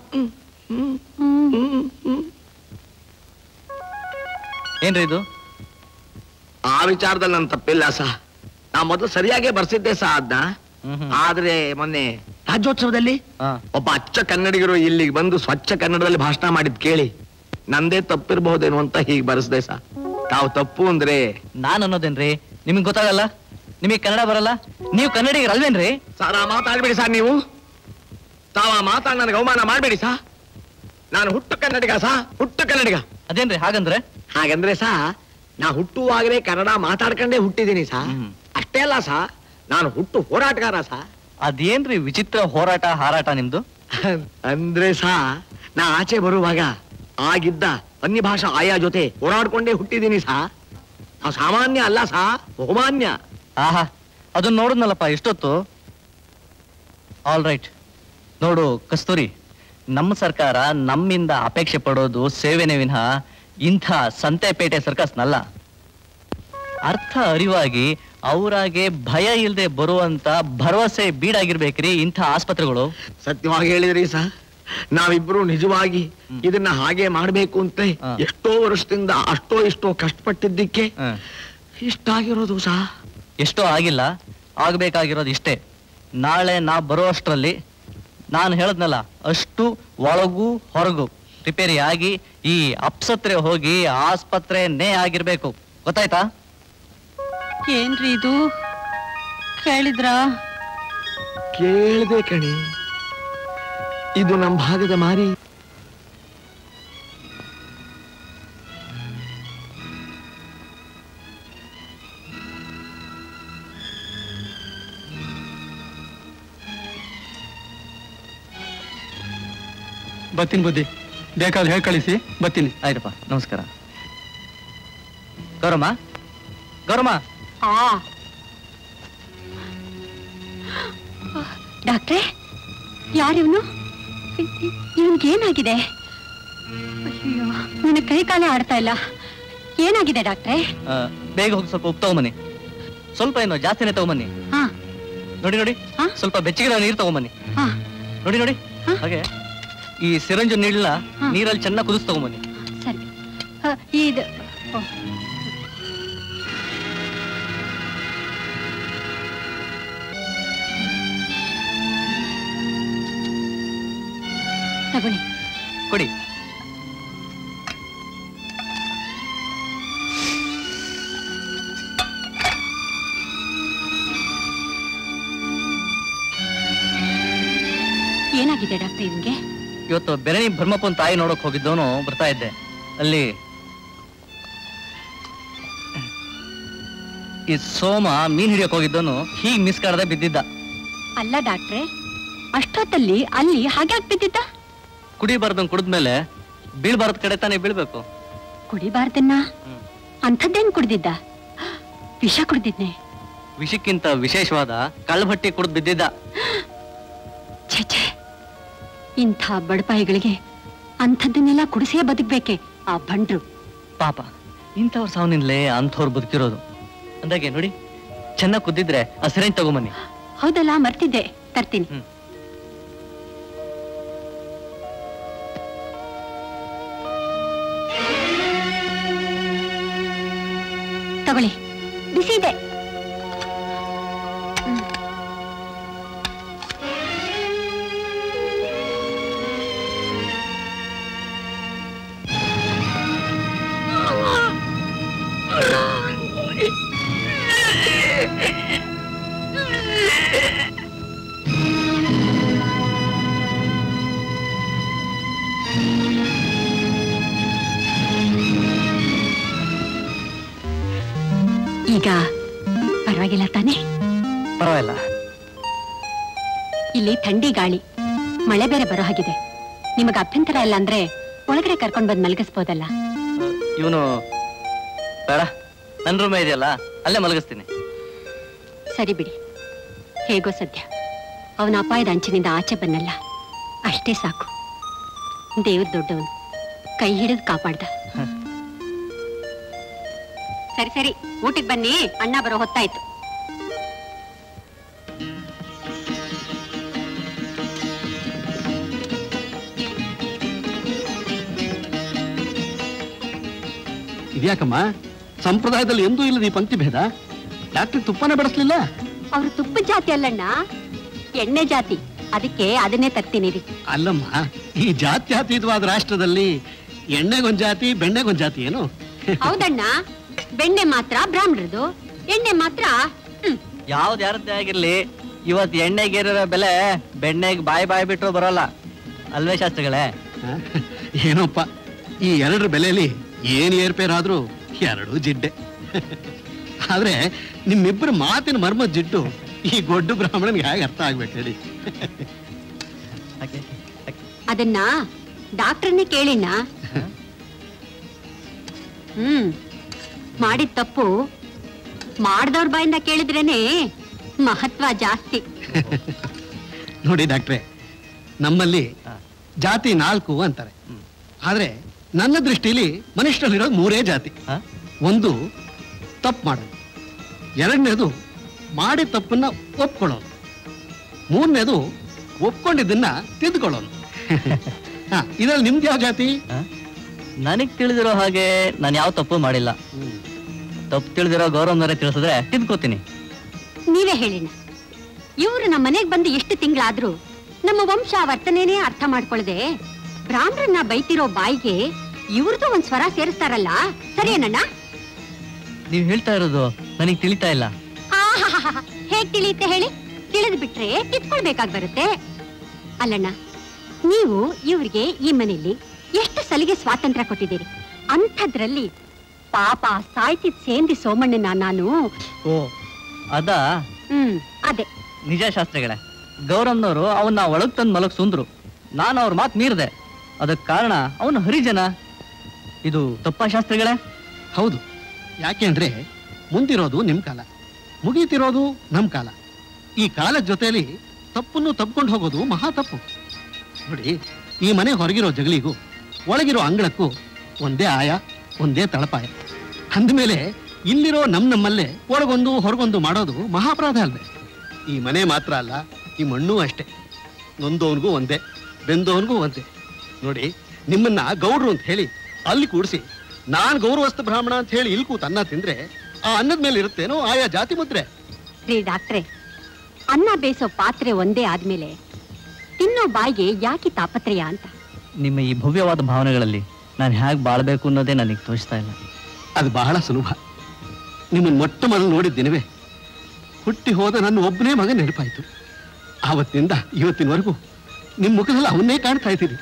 ಏನ್ರಿ ಇದು ಆ ವಿಚಾರದಲ್ಲಿ ನನ್ ತಪ್ಪಿಲ್ಲ ಸಹ ನಾ ಮೊದಲು ಸರಿಯಾಗೇ ಬರ್ಸಿದ್ದೆ ಸಹ ಅದನ್ನ ಹ್ಮ್ ಹ್ಮ್. ಆದ್ರೆ ಮೊನ್ನೆ ರಾಜ್ಯೋತ್ಸವದಲ್ಲಿ ಹಾ. ಒಬ್ಬ ಅಚ್ಚ ಕನ್ನಡಿಗರು ಇಲ್ಲಿಗೆ ಬಂದು ಸ್ವಚ್ಛ ಕನ್ನಡದಲ್ಲಿ ಭಾಷಣ ಮಾಡಿದ್ ಕೇಳಿ ನಂದೇ ತಪ್ಪಿರ್ಬಹುದೇನೋ ಅಂತ ಹೀಗೆ ಬರೆಸ್ದೆ ಸಹ ತಾವು ತಪ್ಪು ಅಂದ್ರೆ ನಾನ್ ಅನ್ನೋದೇನ್ರಿ ನಿಮಗ್ ಗೊತ್ತಾಗಲ್ಲ ನಿಮಗೆ ಕನ್ನಡ ಬರಲ್ಲ ನೀವು ಕನ್ನಡಿಗರಲ್ವೇನ್ರಿ ಸಾರ ಮಾತಾಡ್ಬೇಡಿ ಸರ್ ನೀವು ತಾವ ಮಾತಾಡ್ ನನಗೆ ಅವಮಾನ ಮಾಡ್ಬೇಡಿ ಸಾ ನಾನು ಹುಟ್ಟು ಕನ್ನಡಿಗ ಸಾ ಹುಟ್ಟು ಕನ್ನಡಿಗ ಅದೇನ್ರಿ ಹಾಗಂದ್ರೆ ಹಾಗಂದ್ರೆ ಸಾ ನಾ ಹುಟ್ಟುವಾಗಲೇ ಕನ್ನಡ ಮಾತಾಡ್ಕೊಂಡೇ ಹುಟ್ಟಿದ್ದೀನಿ ಸಾ ಹ್ಮ್. ಅಷ್ಟೇ ಅಲ್ಲ ಸಾ ನಾನು ಹುಟ್ಟು ಹೋರಾಟಗಾರ ಸಾ ಅದೇನ್ರಿ ವಿಚಿತ್ರ ಹೋರಾಟ ಹಾರಾಟ ನಿಮ್ದು ಅಂದ್ರೆ ಸಾ ನಾ ಆಚೆ ಬರುವಾಗ ಆಗಿದ್ದ ಅನ್ಯ ಭಾಷಾ ಆಯಾ ಜೊತೆ ಓಡಾಡ್ಕೊಂಡೇ ಹುಟ್ಟಿದೀನಿ ಸಾ ಆ ಸಾಮಾನ್ಯ ಅಲ್ಲ ಸಾ ಬಹುಮಾನ್ಯ ಆಹಾ ಅದನ್ನ ನೋಡಿದ್ನಲ್ಲಪ್ಪ ಎಷ್ಟೊತ್ತು ಆಲ್ ರೈಟ್ ನೋಡು ಕಸ್ತೂರಿ ನಮ್ಮ ಸರ್ಕಾರ ನಮ್ಮಿಂದ ಅಪೇಕ್ಷೆ ಪಡೋದು ಸೇವೆನೇ ವಿನಃ ಇಂಥ ಸಂತೆಪೇಟೆ ಸರ್ಕಸ್ನಲ್ಲ ಅರ್ಥ ಅರಿವಾಗಿ ಅವರಾಗೆ ಭಯ ಇಲ್ಲದೆ ಬರುವಂತ ಭರವಸೆ ಬೀಡಾಗಿರ್ಬೇಕ್ರಿ ಇಂಥ ಆಸ್ಪತ್ರೆಗಳು ಸತ್ಯವಾಗಿ ಹೇಳಿದ್ರಿ ಸಾ ನಾವಿಬ್ರು ನಿಜವಾಗಿ ಇದನ್ನ ಹಾಗೆ ಮಾಡ್ಬೇಕು ಅಂತ ಎಷ್ಟೋ ವರ್ಷದಿಂದ ಅಷ್ಟೋ ಇಷ್ಟೋ ಕಷ್ಟಪಟ್ಟಿದ್ದಕ್ಕೆ ಇಷ್ಟಾಗಿರೋದು ಸಾ ಎಷ್ಟೋ ಆಗಿಲ್ಲ ಆಗ್ಬೇಕಾಗಿರೋದು ಇಷ್ಟೇ ನಾಳೆ ನಾ ಬರೋ ಅಷ್ಟರಲ್ಲಿ ನಾನು ಹೇಳದ್ನಲ್ಲ ಅಷ್ಟು ಒಳಗೂ ಹೊರಗು ರಿಪೇರಿ ಆಗಿ ಈ ಅಪ್ಸತ್ರೆ ಹೋಗಿ ಆಸ್ಪತ್ರೆನೇ ಆಗಿರ್ಬೇಕು ಗೊತ್ತಾಯ್ತಾ ಏನ್ರಿ ಇದು ಕೇಳಿದ್ರಾ ಕೇಳ್ದೆ ಕಣಿ ಇದು ನಮ್ಮ ಭಾಗದ ಮಾರಿ ಬರ್ತೀನಿ ಬುದ್ಧಿ ಬೇಕಾದ್ರೆ ಹೇಳಿ ಕಳಿಸಿ ಬರ್ತೀನಿ ಆಯ್ತಪ್ಪ ನಮಸ್ಕಾರ ಗೌರಮ್ಮ ಗೌರಮ್ಮ ಆ ಡಾಕ್ಟ್ರೆ ಯಾರಿವ್ನು ಏನಾಗಿದೆ ಅಯ್ಯೋ ನನ್ನ ಕೈ ಕಾಲೇ ಆಡ್ತಾ ಇಲ್ಲ ಏನಾಗಿದೆ ಡಾಕ್ಟ್ರೆ ಆ, ಬೇಗ ಹೋಗಿ ಸ್ವಲ್ಪ ಉಪ್ಪು ತಗೊಂಬನ್ನಿ ಸ್ವಲ್ಪ ಏನು ಜಾಸ್ತಿನೇ ತಗೊಂಬನ್ನಿ ಹಾ ನೋಡಿ ನೋಡಿ ಸ್ವಲ್ಪ ಬೆಚ್ಚಗಿರೋ ನೀರು ತಗೊಂಬನ್ನಿ ಹಾ ನೋಡಿ ನೋಡಿ ಹಾಗೆ ಈ ಸಿರಂಜು ನೀಳನ್ನ ನೀರಲ್ಲಿ ಚೆನ್ನಾಗಿ ಕುದಿಸ್ ತಗೊಂಬನ್ನಿ ಸರಿ ಆ, ಇದು ಓ. ತಗೊಳ್ಳಿ ಕೊಡಿ ಏನಾಗಿದೆ ಡಾಕ್ಟ್ರೆ ಇವ್ನಿಗೆ ಇವತ್ತು ಬೆರಣಿ ಬ್ರಹ್ಮಪ್ಪನ ತಾಯಿ ನೋಡಕ್ ಹೋಗಿದ್ದವನು ಬರ್ತಾ ಇದ್ದೆ ಅಲ್ಲಿ ಈ ಸೋಮ ಮೀನ್ ಹಿಡಿಯಕ್ ಹೋಗಿದ್ದವನು ಹೀಗ್ ಮಿಸ್ ಕಾಡದೆ ಬಿದ್ದಿದ್ದ ಅಲ್ಲ ಡಾಕ್ಟ್ರೆ ಅಷ್ಟೊತ್ತಲ್ಲಿ ಅಲ್ಲಿ ಹಾಗೆ ಬಿದ್ದಿದ್ದ ಕುಡಿಬಾರ್ದನ್ ಕುಡಿದ್ಮೇಲೆ ಬೀಳ್ಬಾರ್ದ ಕಡೆ ತಾನೇ ಬೀಳ್ಬೇಕು ಕುಡಿಬಾರ್ದನ್ನ ಅಂಥದ್ದೇನ್ ಕುಡ್ದಿದ್ದ ವಿಷ ಕುಡ್ದಿದ್ನೆ ವಿಷಕ್ಕಿಂತ ವಿಶೇಷವಾದ ಕಳ್ಳಭಟ್ಟಿ ಕುಡ್ದು ಬಿದ್ದಿದ್ದ ಛೇ ಛೇ ಇಂಥ ಬಡಪಾಯಿಗಳಿಗೆ ಅಂಥದ್ದನ್ನೆಲ್ಲ ಕುಡಿಸೇ ಬದುಕ್ಬೇಕೆ ಆ ಬಂಡ್ರು ಪಾಪ ಇಂಥವ್ರ ಸಾವನಿಂದಲೇ ಅಂಥವ್ರು ಬದುಕಿರೋದು ಅಂದಾಗೆ ನೋಡಿ ಚೆನ್ನಾಗಿ ಕುದ್ದಿದ್ರೆ ಆ ಸಿರೆಂಜ್ ತಗೊಂಬನ್ನಿ ಹೌದಲ್ಲ ಮರ್ತಿದ್ದೆ ತರ್ತೀನಿ ತಗೊಳ್ಳಿ ಬಿಸಿ ಇದೆ ಈಗ ಪರವಾಗಿಲ್ಲ ತಾನೇ ಪರವಾಗಿಲ್ಲ ಇಲ್ಲಿ ಥಂಡಿ ಗಾಳಿ ಮಳೆ ಬೇರೆ ಬರೋ ಹಾಗಿದೆ ನಿಮಗ ಅಭ್ಯಂತರ ಇಲ್ಲ ಅಂದ್ರೆ ಒಳಗಡೆ ಕರ್ಕೊಂಡ್ ಬಂದ್ ಮಲಗಿಸ್ಬೋದಲ್ಲ ಇವನು ಬೇಡ ನನ್ನ ರೂಮೇ ಇದೆಯಲ್ಲ ಅಲ್ಲೇ ಮಲಗಿಸ್ತೀನಿ ಸರಿ ಬಿಡಿ ಹೇಗೋ ಸದ್ಯ ಅವನ ಅಪಾಯದ ಅಂಚಿನಿಂದ ಆಚೆ ಬನ್ನಲ್ಲ ಅಷ್ಟೇ ಸಾಕು ದೇವ್ರ ದೊಡ್ಡವನು ಕೈ ಹಿಡಿದು ಕಾಪಾಡ್ದ ಸರಿ ಸರಿ ಊಟಕ್ಕೆ ಬನ್ನಿ ಅಣ್ಣ ಬರೋ ಹೊತ್ತಾಯ್ತು ಇದ್ಯಾಕಮ್ಮ ಸಂಪ್ರದಾಯದಲ್ಲಿ ಎಂದೂ ಇಲ್ಲದ ಈ ಪಂಕ್ತಿ ಭೇದ ಡಾಕ್ಟರ್ ತುಪ್ಪನೇ ಬಡಿಸ್ಲಿಲ್ಲ ಅವ್ರು ತುಪ್ಪದ ಜಾತಿ ಅಲ್ಲಣ್ಣ ಎಣ್ಣೆ ಜಾತಿ ಅದಕ್ಕೆ ಅದನ್ನೇ ತರ್ತೀನಿ ರೀ ಅಲ್ಲಮ್ಮ ಈ ಜಾತ್ಯತೀತವಾದ ರಾಷ್ಟ್ರದಲ್ಲಿ ಎಣ್ಣೆಗೊಂದ್ ಜಾತಿ ಬೆಣ್ಣೆಗೊಂದ್ ಜಾತಿ ಏನು ಹೌದಣ್ಣ ಬೆಣ್ಣೆ ಮಾತ್ರ ಬ್ರಾಹ್ಮಣರದು ಎಣ್ಣೆ ಮಾತ್ರ ಯಾವ್ದು ಯಾರದ್ದೇ ಆಗಿರ್ಲಿ ಇವತ್ತು ಎಣ್ಣೆಗೇರಿರೋ ಬೆಲೆ ಬೆಣ್ಣೆಗೆ ಬಾಯಿ ಬಾಯಿ ಬಿಟ್ರು ಬರೋಲ್ಲ ಅಲ್ವೇ ಶಾಸ್ತ್ರಿಗಳೇ ಏನೋಪ್ಪ ಈ ಎರಡರ ಬೆಲೆಯಲ್ಲಿ ಏನ್ ಏರ್ಪೇರಾದ್ರೂ ಎರಡೂ ಜಿಡ್ಡೆ ಆದ್ರೆ ನಿಮ್ಮಿಬ್ಬರ ಮಾತಿನ ಮರ್ಮದ ಜಿಡ್ಡು ಈ ಗೊಡ್ಡು ಬ್ರಾಹ್ಮಣನ್ಗೆ ಹೇಗೆ ಅರ್ಥ ಆಗ್ಬೇಕು ಹೇಳಿ ಅದನ್ನ ಡಾಕ್ಟರ್ನೇ ಕೇಳಿನ ಹ್ಮ್ ಮಾಡಿದ ತಪ್ಪು ಮಾಡ್ದವ್ರ ಬಾಯಿಂದ ಕೇಳಿದ್ರೇನೆ ಮಹತ್ವ ಜಾಸ್ತಿ ನೋಡಿ ಡಾಕ್ಟ್ರೆ ನಮ್ಮಲ್ಲಿ ಜಾತಿ ನಾಲ್ಕು ಅಂತಾರೆ ಆದ್ರೆ ನನ್ನ ದೃಷ್ಟಿಲಿ ಮನುಷ್ಯರಲ್ಲಿರೋದು ಮೂರೇ ಜಾತಿ ಒಂದು ತಪ್ಪು ಮಾಡೋದು ಎರಡನೇದು ಮಾಡಿದ ತಪ್ಪನ್ನ ಒಪ್ಕೊಳ್ಳೋದು ಮೂರನೇದು ಒಪ್ಕೊಂಡಿದ್ದನ್ನ ತಿದ್ದುಕೊಳ್ಳೋದು ಹಾ ಇದ್ರಲ್ಲಿ ನಿಮ್ದು ಯಾವ ಜಾತಿ ನನಗ್ ತಿಳಿದಿರೋ ಹಾಗೆ ನಾನು ಯಾವ ತಪ್ಪು ಮಾಡಿಲ್ಲ ತಪ್ಪು ತಿಳಿದಿರೋ ಗೌರವನವರೇ ತಿಳಿಸಿದ್ರೆ ತಿದ್ಕೋತೀನಿ ನೀವೇ ಹೇಳಿನ ಇವ್ರು ನಮ್ಮ ಮನೆಗ್ ಬಂದು ಎಷ್ಟು ತಿಂಗಳಾದ್ರೂ ನಮ್ಮ ವಂಶ ವರ್ತನೆನೇ ಅರ್ಥ ಮಾಡ್ಕೊಳ್ದೆ ಬ್ರಾಹ್ಮಣನ್ನ ಬೈತಿರೋ ಬಾಯಿಗೆ ಇವ್ರದ್ದು ಒಂದ್ ಸ್ವರ ಸೇರಿಸ್ತಾರಲ್ಲ ಸರಿಯೇನಣ್ಣ ನೀವ್ ಹೇಳ್ತಾ ಇರೋದು ನನಗ್ ತಿಳಿತಾ ಇಲ್ಲ ಆಹಾಹಾಹಾ, ಹೇಗ್ ತಿಳಿಯುತ್ತೆ ಹೇಳಿ ತಿಳಿದ್ ಬಿಟ್ರೆ ತಿದ್ಕೊಳ್ಬೇಕಾಗ್ ಬರುತ್ತೆ ಅಲ್ಲಣ್ಣ ನೀವು ಇವ್ರಿಗೆ ಈ ಮನೆಯಲ್ಲಿ ಎಷ್ಟು ಸಲಿಗೆ ಸ್ವಾತಂತ್ರ್ಯ ಕೊಟ್ಟಿದ್ದೀರಿ ಅಂಥದ್ರಲ್ಲಿ ಪಾಪ ಸಾಯ್ತಿದ್ ಸೇಂದಿ ಸೋಮಣ್ಣನ ನಾನು ಓ ಅದಾ ಹ್ಮ್ ಅದೇ ನಿಜ ಶಾಸ್ತ್ರಿಗಳೇ ಗೌರಮ್ನವರು ಅವನ್ನ ಒಳಗ್ ತಂದು ಮಲಗ್ ಸುಂದ್ರು ನಾನು ಅವ್ರ ಮಾತು ಮೀರಿದೆ ಅದಕ್ಕೆ ಕಾರಣ ಅವನು ಹರಿಜನ ಇದು ತಪ್ಪಾ ಶಾಸ್ತ್ರಿಗಳೇ ಹೌದು ಯಾಕೆ ಅಂದ್ರೆ ಮುಂದಿರೋದು ನಿಮ್ ಕಾಲ ಮುಗೀತಿರೋದು ನಮ್ ಕಾಲ ಈ ಕಾಲದ ಜೊತೆಲಿ ತಪ್ಪನ್ನು ತಪ್ಕೊಂಡು ಹೋಗೋದು ಮಹಾ ತಪ್ಪು ನೋಡಿ ಈ ಮನೆ ಹೊರಗಿರೋ ಜಗಳಿಗೂ ಒಳಗಿರೋ ಅಂಗಳಕ್ಕೂ ಒಂದೇ ಆಯ ಒಂದೇ ತಳಪಾಯ ಅಂದಮೇಲೆ ಇಲ್ಲಿರೋ ನಮ್ ನಮ್ಮಲ್ಲೇ ಒಳಗೊಂದು ಹೊರಗೊಂದು ಮಾಡೋದು ಮಹಾಪರಾಧ ಅಲ್ವೇ ಈ ಮನೆ ಮಾತ್ರ ಅಲ್ಲ ಈ ಮಣ್ಣು ಅಷ್ಟೇ ನೊಂದವನಿಗೂ ಒಂದೇ ಬೆಂದವನಿಗೂ ಒಂದೇ ನೋಡಿ ನಿಮ್ಮನ್ನ ಗೌಡ್ರು ಅಂತ ಹೇಳಿ ಅಲ್ಲಿ ಕೂಡಿಸಿ ನಾನ್ ಗೌರವಸ್ಥ ಬ್ರಾಹ್ಮಣ ಅಂತ ಹೇಳಿ ಇಲ್ಲಿ ಕೂತ್ ಅನ್ನ ತಿಂದ್ರೆ ಆ ಅನ್ನದ ಮೇಲೆ ಇರುತ್ತೇನೋ ಆಯಾ ಜಾತಿ ಮುದ್ರೆ ರೀ ಡಾಕ್ಟ್ರೆ ಅನ್ನ ಬೇಯಿಸೋ ಪಾತ್ರೆ ಒಂದೇ ಆದ್ಮೇಲೆ ತಿನ್ನೋ ಬಾಯಿಗೆ ಯಾಕೆ ತಾಪತ್ರಯ ಅಂತ ನಿಮ್ಮ ಈ ಭವ್ಯವಾದ ಭಾವನೆಗಳಲ್ಲಿ ನಾನು ಹೇಗೆ ಬಾಳ್ಬೇಕು ಅನ್ನೋದೇ ನನಗೆ ತೋಚ್ತಾ ಇಲ್ಲ ಅದು ಬಹಳ ಸುಲಭ ನಿಮ್ಮನ್ನ ಮೊಟ್ಟ ಮೊದಲು ನೋಡಿದ ದಿನವೇ ಹುಟ್ಟಿ ಹೋದ ನನ್ನ ಒಬ್ಬನೇ ಮಗ ನೆನಪಾಯ್ತು ಆವತ್ತಿನಿಂದ ಇವತ್ತಿನವರೆಗೂ ನಿಮ್ಮ ಮುಖದಲ್ಲಿ ಅವನ್ನೇ ಕಾಣ್ತಾ ಇದ್ದೀನಿ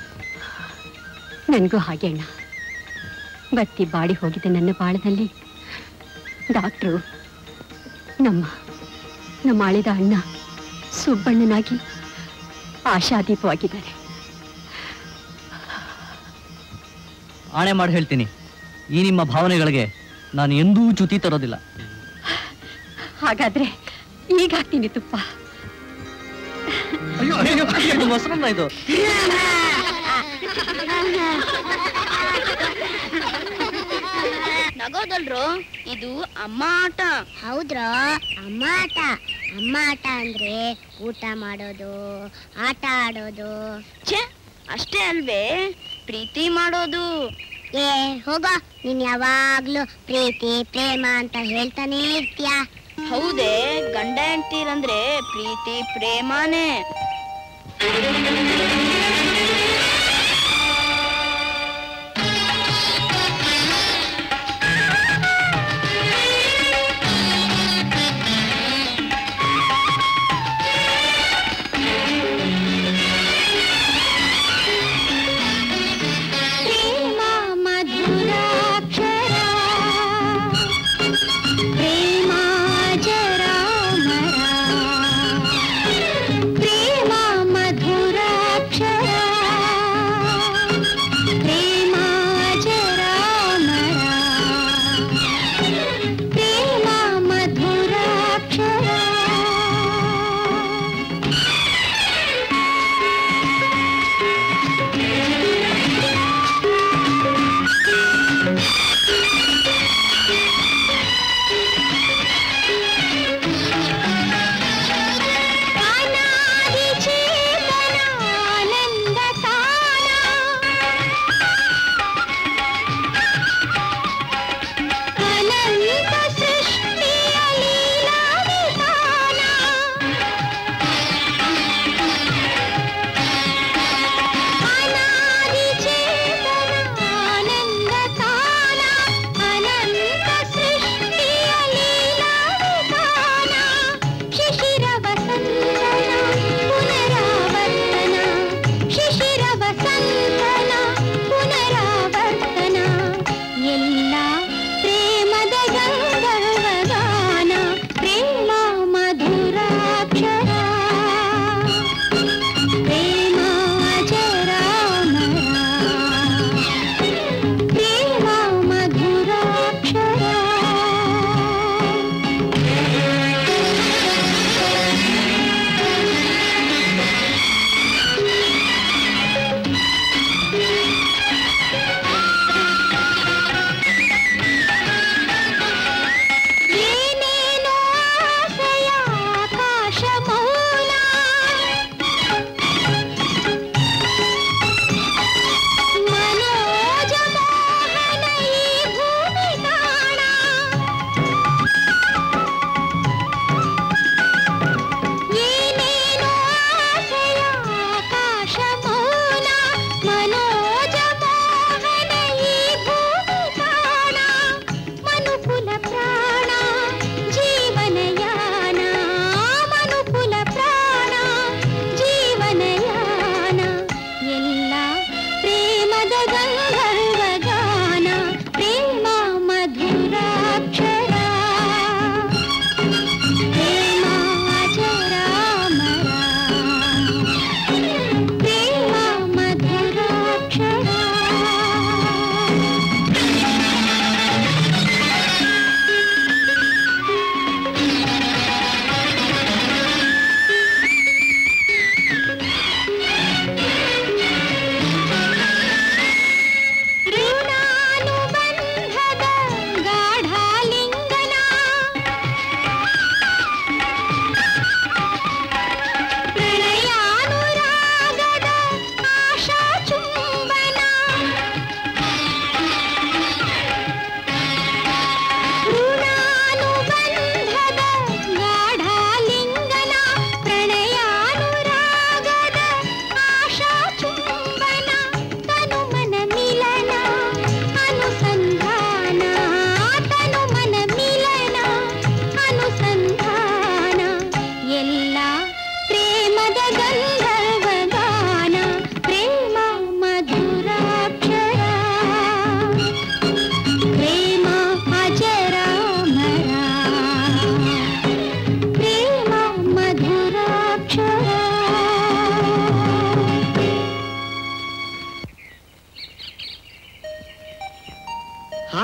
ನನ್ಗೂ ಹಾಗೆ ಅಣ್ಣ ಬತ್ತಿ ಬಾಡಿ ಹೋಗಿದ್ದ ನನ್ನ ಬಾಳದಲ್ಲಿ ಡಾಕ್ಟ್ರು ನಮ್ಮ ನಮ್ಮ ಆಳಿದ ಅಣ್ಣ ಸುಬ್ಬಣ್ಣನಾಗಿ ಆಶಾದೀಪವಾಗಿದ್ದಾರೆ ಆಣೆ ಮಾಡಿ ಹೇಳ್ತೀನಿ ಈ ನಿಮ್ಮ ಭಾವನೆಗಳಿಗೆ ನಾನು ಎಂದೂ ಚ್ಯುತಿ ತರೋದಿಲ್ಲ ಹಾಗಾದ್ರೆ ಈಗ ಹಾಕ್ತೀನಿ ತುಪ್ಪ ಅಯ್ಯೋ ಅಯ್ಯೋ, ಇದು ಮೊಸರನ್ನ ಇದು ನಗೋದಲ್ರು ಇದು ಅಮ್ಮ ಆಟ ಹೌದ್ರಾ ಅಮ್ಮ ಆಟ ಅಮ್ಮ ಆಟ ಅಂದ್ರೆ ಊಟ ಮಾಡೋದು ಆಟ ಆಡೋದು ಛೇ ಅಷ್ಟೇ ಅಲ್ವೇ ಪ್ರೀತಿ ಮಾಡೋದು ಏ ಹೋಗ ನೀನ್ ಯಾವಾಗ್ಲೂ ಪ್ರೀತಿ ಪ್ರೇಮ ಅಂತ ಹೇಳ್ತಾನೆ ಇರ್ತೀಯ ಹೌದೇ ಗಂಡ ಹೆಂಡ್ತೀರಂದ್ರೆ ಪ್ರೀತಿ ಪ್ರೇಮಾನೇ ಪ್ರೇಮ ಮಧುರಾಕ್ಷರ ಪ್ರೇಮ ಜರಾಮರ ಪ್ರೇಮ ಮಧುರಾಕ್ಷರ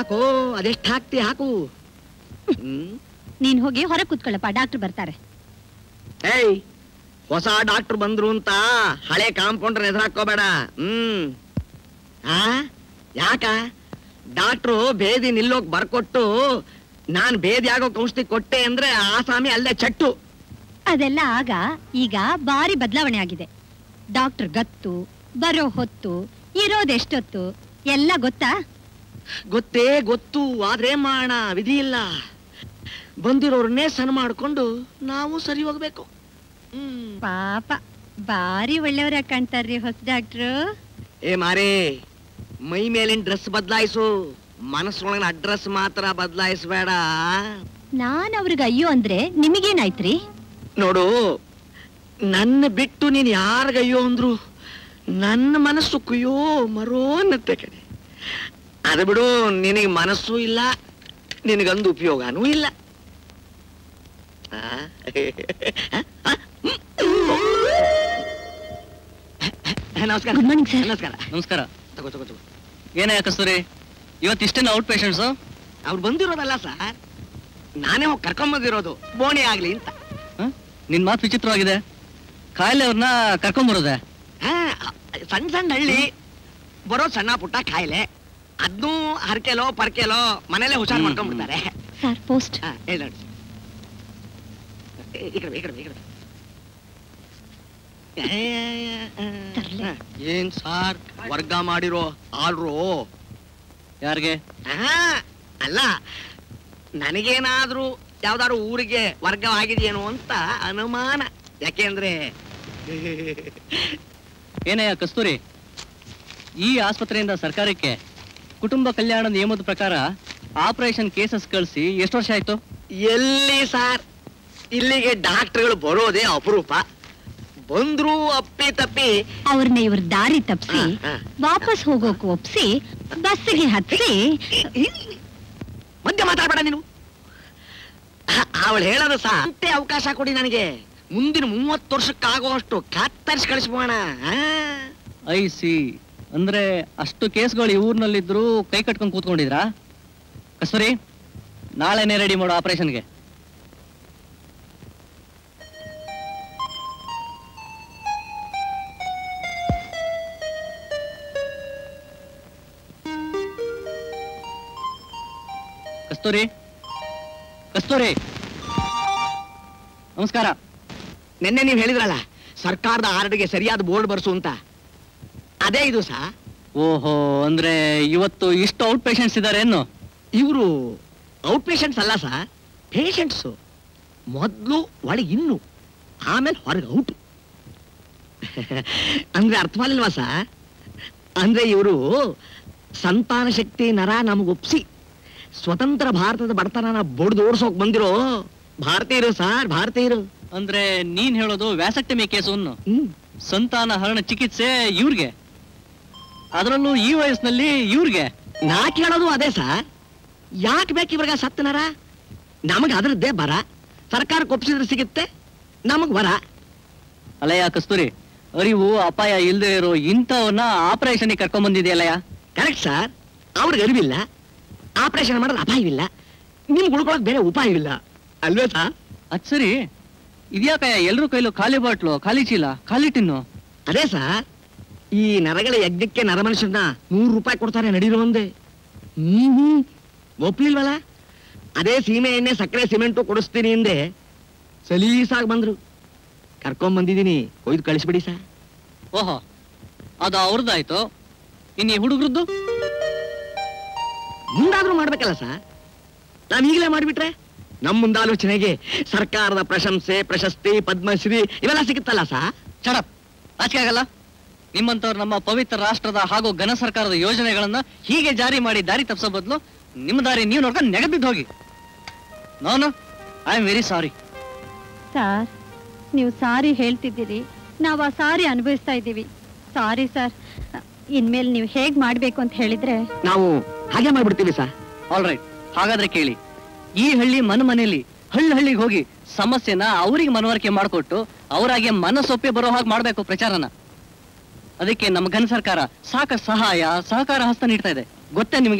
ಹಾಕೋ ಅದೆಷ್ಟು ಹಾಕ್ತಿ ಹಾಕು ಹ್ಮ್ ನೀನ್ ಹೋಗಿ ಹೊರಗೆ ಕೂತ್ಕೊಳ್ಳಪ್ಪ ಡಾಕ್ಟರ್ ಬರ್ತಾರೆ ಏಯ್ ಹೊಸ ಡಾಕ್ಟರ್ ಬಂದ್ರು ಅಂತ ಹಳೆ ಕಾಂಪೌಂಡರ್ ಎದುರು ಹಾಕೋಬೇಡ ಹ್ಮ್ ಆ ಯಾಕ ಡಾಕ್ಟ್ರು ಬೇದಿ ನಿಲ್ಲೋಕ್ ಬರ್ಕೊಟ್ಟು ನಾನ್ ಬೇದಿ ಆಗೋಕ್ ಔಷಧಿ ಕೊಟ್ಟೆ ಅಂದ್ರೆ ಆಸಾಮಿ ಅಲ್ಲೇ ಚಟ್ಟು ಅದೆಲ್ಲ ಆಗ ಈಗ ಭಾರಿ ಬದಲಾವಣೆ ಆಗಿದೆ ಡಾಕ್ಟರ್ ಗತ್ತು ಬರೋ ಹೊತ್ತು ಇರೋದೆಷ್ಟೊತ್ತು ಎಲ್ಲ ಗೊತ್ತಾ ಗೊತ್ತೇ ಗೊತ್ತು ಆದ್ರೆ ಮಾಡೋಣ ವಿಧಿ ಇಲ್ಲ ಬಂದಿರೋರ್ನೇ ಸಣ್ಣ ಮಾಡ್ಕೊಂಡು ನಾವು ಸರಿ ಹೋಗ್ಬೇಕು ಪಾಪ ಭಾರಿ ಒಳ್ಳೆಯವರ ಕಾಣ್ತಾರ್ರಿ ಹೊಸ ಡಾಕ್ಟ್ರು ಏ ಮಾರೇ ಮೈ ಮೇಲಿನ ಡ್ರೆಸ್ ಬದಲಾಯಿಸು ಮನಸ್ಸೊಳಗಿನ ಅಡ್ರೆಸ್ ಮಾತ್ರ ಬದಲಾಯಿಸ್ಬೇಡ ನಾನ್ ಅವ್ರಿಗೆ ಅಯ್ಯೋ ಅಂದ್ರೆ ನಿಮಗೇನಾಯ್ತ್ರಿ ನೋಡು ನನ್ನ ಬಿಟ್ಟು ನೀನ್ ಯಾರಿಗಯ್ಯೋ ಅಂದ್ರು ನನ್ನ ಮನಸ್ಸು ಕುಯ್ಯೋ ಮರೋ ಅನ್ನತ್ತೆ ಕಡೆ ಅದು ಬಿಡು ನಿನಗೆ ಮನಸ್ಸು ಇಲ್ಲ ನಿನಗಂದು ಉಪಯೋಗನೂ ಇಲ್ಲ ಆ? ನಮಸ್ಕಾರ ಗುಡ್ ಮಾರ್ನಿಂಗ್ ಸರ್ ನಮಸ್ಕಾರ ನಮಸ್ಕಾರ ತಗೋ ತಗೋ ತಗೋ ಏನೇ ಕಸ್ತೂರಿ ಇವತ್ತು ಇಷ್ಟೇನು ಔಟ್ ಪೇಷಂಟ್ಸು ಅವ್ರು ಬಂದಿರೋದಲ್ಲ ಸರ್ ನಾನೇ ಹೋಗಿ ಕರ್ಕೊಂಬಂದಿರೋದು ಬೋಣಿ ಆಗ್ಲಿ ಅಂತ ನಿನ್ ಮಾತು ವಿಚಿತ್ರವಾಗಿದೆ ಕಾಯಿಲೆ ಅವ್ರನ್ನ ಕರ್ಕೊಂಬರೋದೆ ಹಾ, ಸಣ್ಣ ಸಣ್ಣ ಹಳ್ಳಿ ಬರೋ ಸಣ್ಣ ಪುಟ್ಟ ಕಾಯಿಲೆ ಅದನ್ನೂ ಹರ್ಕೆಲೋ ಪರ್ಕೆಲೋ ಮನೇಲೆ ಹುಷಾರ್ ಮಾಡ್ಕೊಂಡ್ಬಿಡ್ತಾರೆ ಸರ್ ಪೋಸ್ಟ್ ಹಾ, ಹೇಳ್ ನೋಡಿ. ಈ ಕಡೆ ಬಾ, ಈ ಕಡೆ ಬಾ, ಈ ಕಡೆ ಬಾ. ಏ, ಹಾ, ಏನ್ ಸಾರ್ ವರ್ಗ ಮಾಡಿರೋ ಆಳ್ರು ಯಾರಿಗೆ ಹಾ, ಅಲ್ಲ ನನಗೇನಾದ್ರೂ ಯಾವ್ದಾದ್ರು ಊರಿಗೆ ವರ್ಗ ಆಗಿದೆಯೇನೋ ಅಂತ ಅನುಮಾನ ಯಾಕೆಂದ್ರೆ ಏನಯ್ಯ ಕಸ್ತೂರಿ ಈ ಆಸ್ಪತ್ರೆಯಿಂದ ಸರ್ಕಾರಕ್ಕೆ ಕುಟುಂಬ ಕಲ್ಯಾಣ ನಿಯಮದ ಪ್ರಕಾರ ಆಪರೇಷನ್ ಕೇಸಸ್ ಕಳಿಸಿ ಎಷ್ಟು ವರ್ಷ ಆಯ್ತು ಎಲ್ಲಿ ಸಾರ್ ಇಲ್ಲಿಗೆ ಡಾಕ್ಟರ್ಗಳು ಬರೋದೇ ಅಪರೂಪ ಬಂದ್ರು ಅಪ್ಪಿ ತಪ್ಪಿ ಅವ್ರನ್ನ ಇವ್ರ ದಾರಿ ತಪ್ಸಿ ಹಾ, ವಾಪಸ್ ಹೋಗೋಕ್ ಒಪ್ಸಿ ಬಸ್ಸಿಗೆ ಹತ್ಸಿ ಮಧ್ಯ ಮಾತಾಡ್ಬೇಡ ನೀನು ಅವಳು ಹೇಳೋದು ಸಾ ಅಂತೆ ಅವಕಾಶ ಕೊಡಿ ನನಗೆ ಮುಂದಿನ ಮೂವತ್ತು ವರ್ಷಕ್ಕಾಗುವಷ್ಟು ಕತ್ತರಿಸಿ ಕಳಿಸ್ಬೋಣ ಐ ಸಿ ಅಂದ್ರೆ ಅಷ್ಟು ಕೇಸ್ಗಳು ಈ ಊರ್ನಲ್ಲಿದ್ರು ಕೈ ಕಟ್ಕೊಂಡು ಕೂತ್ಕೊಂಡಿದ್ರಾ ಕಸ್ತೂರಿ ನಾಳೆನೇ ರೆಡಿ ಮಾಡೋ ಆಪರೇಷನ್ಗೆ ಕಸ್ತೂರಿ ಕಸ್ತೂರಿ ನಮಸ್ಕಾರ ನಿನ್ನೆ ನೀವು ಹೇಳಿದ್ರಲ್ಲ ಸರ್ಕಾರದ ಆರ್ಡರ್ಗೆ ಸರಿಯಾದ ಬೋರ್ಡ್ ಬರ್ಸು ಅಂತ ಅದೇ ಇದು ಸಾ ಓಹೋ ಅಂದ್ರೆ ಇವತ್ತು ಇಷ್ಟು ಔಟ್ ಪೇಷಂಟ್ಸ್ ಇದಾರೆ ಏನು ಇವರು ಔಟ್ ಪೇಷಂಟ್ಸ್ ಅಲ್ಲ ಸಾ ಪೇಷಂಟ್ಸು ಮೊದಲು ಒಳಗೆ ಇನ್ನು ಆಮೇಲೆ ಹೊರಗೆ ಔಟ್ ಅಂದ್ರೆ ಅರ್ಥವಲ್ಲಿಲ್ವಾ ಸಾ ಅಂದ್ರೆ ಇವರು ಸಂತಾನ ಶಕ್ತಿ ನರ ನಮಗೊಪ್ಸಿ ಸ್ವತಂತ್ರ ಭಾರತದ ಬಡತನನ ಬಡ್ದು ಓಡಿಸೋಕ್ ಬಂದಿರೋ ಭಾರತೀಯರು ಸಾರ್ ಭಾರತೀಯರು ಅಂದ್ರೆ ನೀನ್ ಹೇಳೋದು ವ್ಯಾಸಕ್ಟಮಿ ಕೇಸು ಸಂತಾನ ಹರಣ ಚಿಕಿತ್ಸೆ ಇವ್ರಿಗೆ ಅದರಲ್ಲೂ ಈ ವಯಸ್ಸಿನಲ್ಲಿ ಇವ್ರಿಗೆ ನಾ ಕೇಳೋದು ಅದೇ ಸರ್ ಯಾಕೆ ಬೇಕು ಇವ್ರಿಗೆ ಸತ್ತ ನರ ನಮಗೆ ಅದರದ್ದೇ ಬರ ಸರ್ಕಾರಕ್ಕೆ ಒಪ್ಪಿಸಿದ್ರೆ ಸಿಗುತ್ತೆ ನಮಗ್ ವರ ಅಲ್ಲಯ್ಯ ಕಸ್ತೂರಿ ಅರಿವು ಅಪಾಯ ಇಲ್ದೇ ಇರೋ ಇಂಥವನ್ನ ಆಪರೇಷನ್ ಕರ್ಕೊಂಡ್ ಬಂದಿದೆಯಲ್ಲಯ್ಯ ಕರೆಕ್ಟ್ ಸರ್ ಅವ್ರಿಗೆ ಅರಿವಿಲ್ಲ ಆಪರೇಷನ್ ಮಾಡೋದು ಅಪಾಯವಿಲ್ಲ ನಿಮ್ಗೆ ಉಳ್ಕೊಳಕ್ ಬೇರೆ ಉಪಾಯವಿಲ್ಲ ಅಲ್ವೇ ಸರ್ ಅದ್ ಸರಿ ಇದ್ಯಾಕಯ್ಯ ಎಲ್ರೂ ಕೈಲೂ ಖಾಲಿ ಬಾಟ್ಲು ಖಾಲಿ ಚೀಲ ಖಾಲಿ ಟಿನ್ನು ಅದೇ ಸರ್ ಈ ನರಗಳ ಯಜ್ಞಕ್ಕೆ ನರಮನುಷ್ಯರನ್ನ ನೂರು ರೂಪಾಯಿ ಕೊಡ್ತಾರೆ ನಡೀರೋ ಒಂದೇ ಹ್ಮ್ ಹ್ಮ್ ಒಪ್ಲಿಲ್ವಲ್ಲ ಅದೇ ಸೀಮೆ ಎಣ್ಣೆ ಸಕ್ಕರೆ ಸಿಮೆಂಟು ಕೊಡಿಸ್ತೀನಿ ಹಿಂದೆ ಸಲೀಸಾಗಿ ಬಂದ್ರು ಕರ್ಕೊಂಡ್ ಬಂದಿದ್ದೀನಿ ಒಯ್ದು ಕಳಿಸ್ಬಿಡಿ ಸರ್ ಓಹೋ ಅದು ಅವ್ರದ್ದಾಯ್ತು ಇನ್ನು ಈ ಹುಡುಗ್ರದ್ದು ಮುಂದಾದ್ರೂ ಮಾಡ್ಬೇಕಲ್ಲ ಸರ್ ನಾವ್ ಈಗಲೇ ಮಾಡ್ಬಿಟ್ರೆ ನಮ್ಮ ಮುಂದಾಲೋಚನೆಗೆ ಸರ್ಕಾರದ ಪ್ರಶಂಸೆ ಪ್ರಶಸ್ತಿ ಪದ್ಮಶ್ರೀ ಇವೆಲ್ಲ ಸಿಗುತ್ತಲ್ಲ ಸಾ ಚಡಪ್ ಆಚೆ ಆಗಲ್ಲ ನಿಮ್ಮಂತವ್ರು ನಮ್ಮ ಪವಿತ್ರ ರಾಷ್ಟ್ರದ ಹಾಗೂ ಘನ ಸರ್ಕಾರದ ಯೋಜನೆಗಳನ್ನ ಹೀಗೆ ಜಾರಿ ಮಾಡಿ ದಾರಿ ತಪ್ಪಿಸೋ ಬದಲು ನಿಮ್ಮ ದಾರಿ ನೀವು ನೋಡ್ಕೊಂಡು ನೆಗೆದಿದ್ದು ಹೋಗಿ ನಾನು I am very sorry sir ನೀವು ಸಾರಿ ಹೇಳ್ತಿದ್ದೀರಿ ನಾವು ಆ ಸಾರಿ ಅನುಭವಿಸ್ತಾ ಇದ್ದೀವಿ ಸಾರಿ ಸರ್ ಇನ್ಮೇಲೆ ನೀವು ಹೇಗ್ ಮಾಡ್ಬೇಕು ಅಂತ ಹೇಳಿದ್ರೆ ನಾವು ಹಾಗೆ ಮಾಡ್ಬಿಡ್ತೀವಿ ಸರ್ ಆಲ್ ರೈಟ್ ಹಾಗಾದ್ರೆ ಕೇಳಿ ಈ ಹಳ್ಳಿ ಮನ ಮನೆಯಲ್ಲಿ ಹಳ್ಳಿ ಹಳ್ಳಿಗೆ ಹೋಗಿ ಸಮಸ್ಯೆನ ಅವ್ರಿಗೆ ಮನವರಿಕೆ ಮಾಡಿಕೊಟ್ಟು ಅವರಾಗೆ ಮನಸ್ಸೊಪ್ಪಿ ಬರೋ ಹಾಗೆ ಮಾಡ್ಬೇಕು ಪ್ರಚಾರನ ಅದಕ್ಕೆ ನಮ್ಮ ಘನ ಸರ್ಕಾರ ಸಾಕಷ್ಟು ಸಹಾಯ ಸಹಕಾರ ಹಸ್ತ ನೀಡ್ತಾ ಇದೆ ಗೊತ್ತೇ ನಿಮಗೆ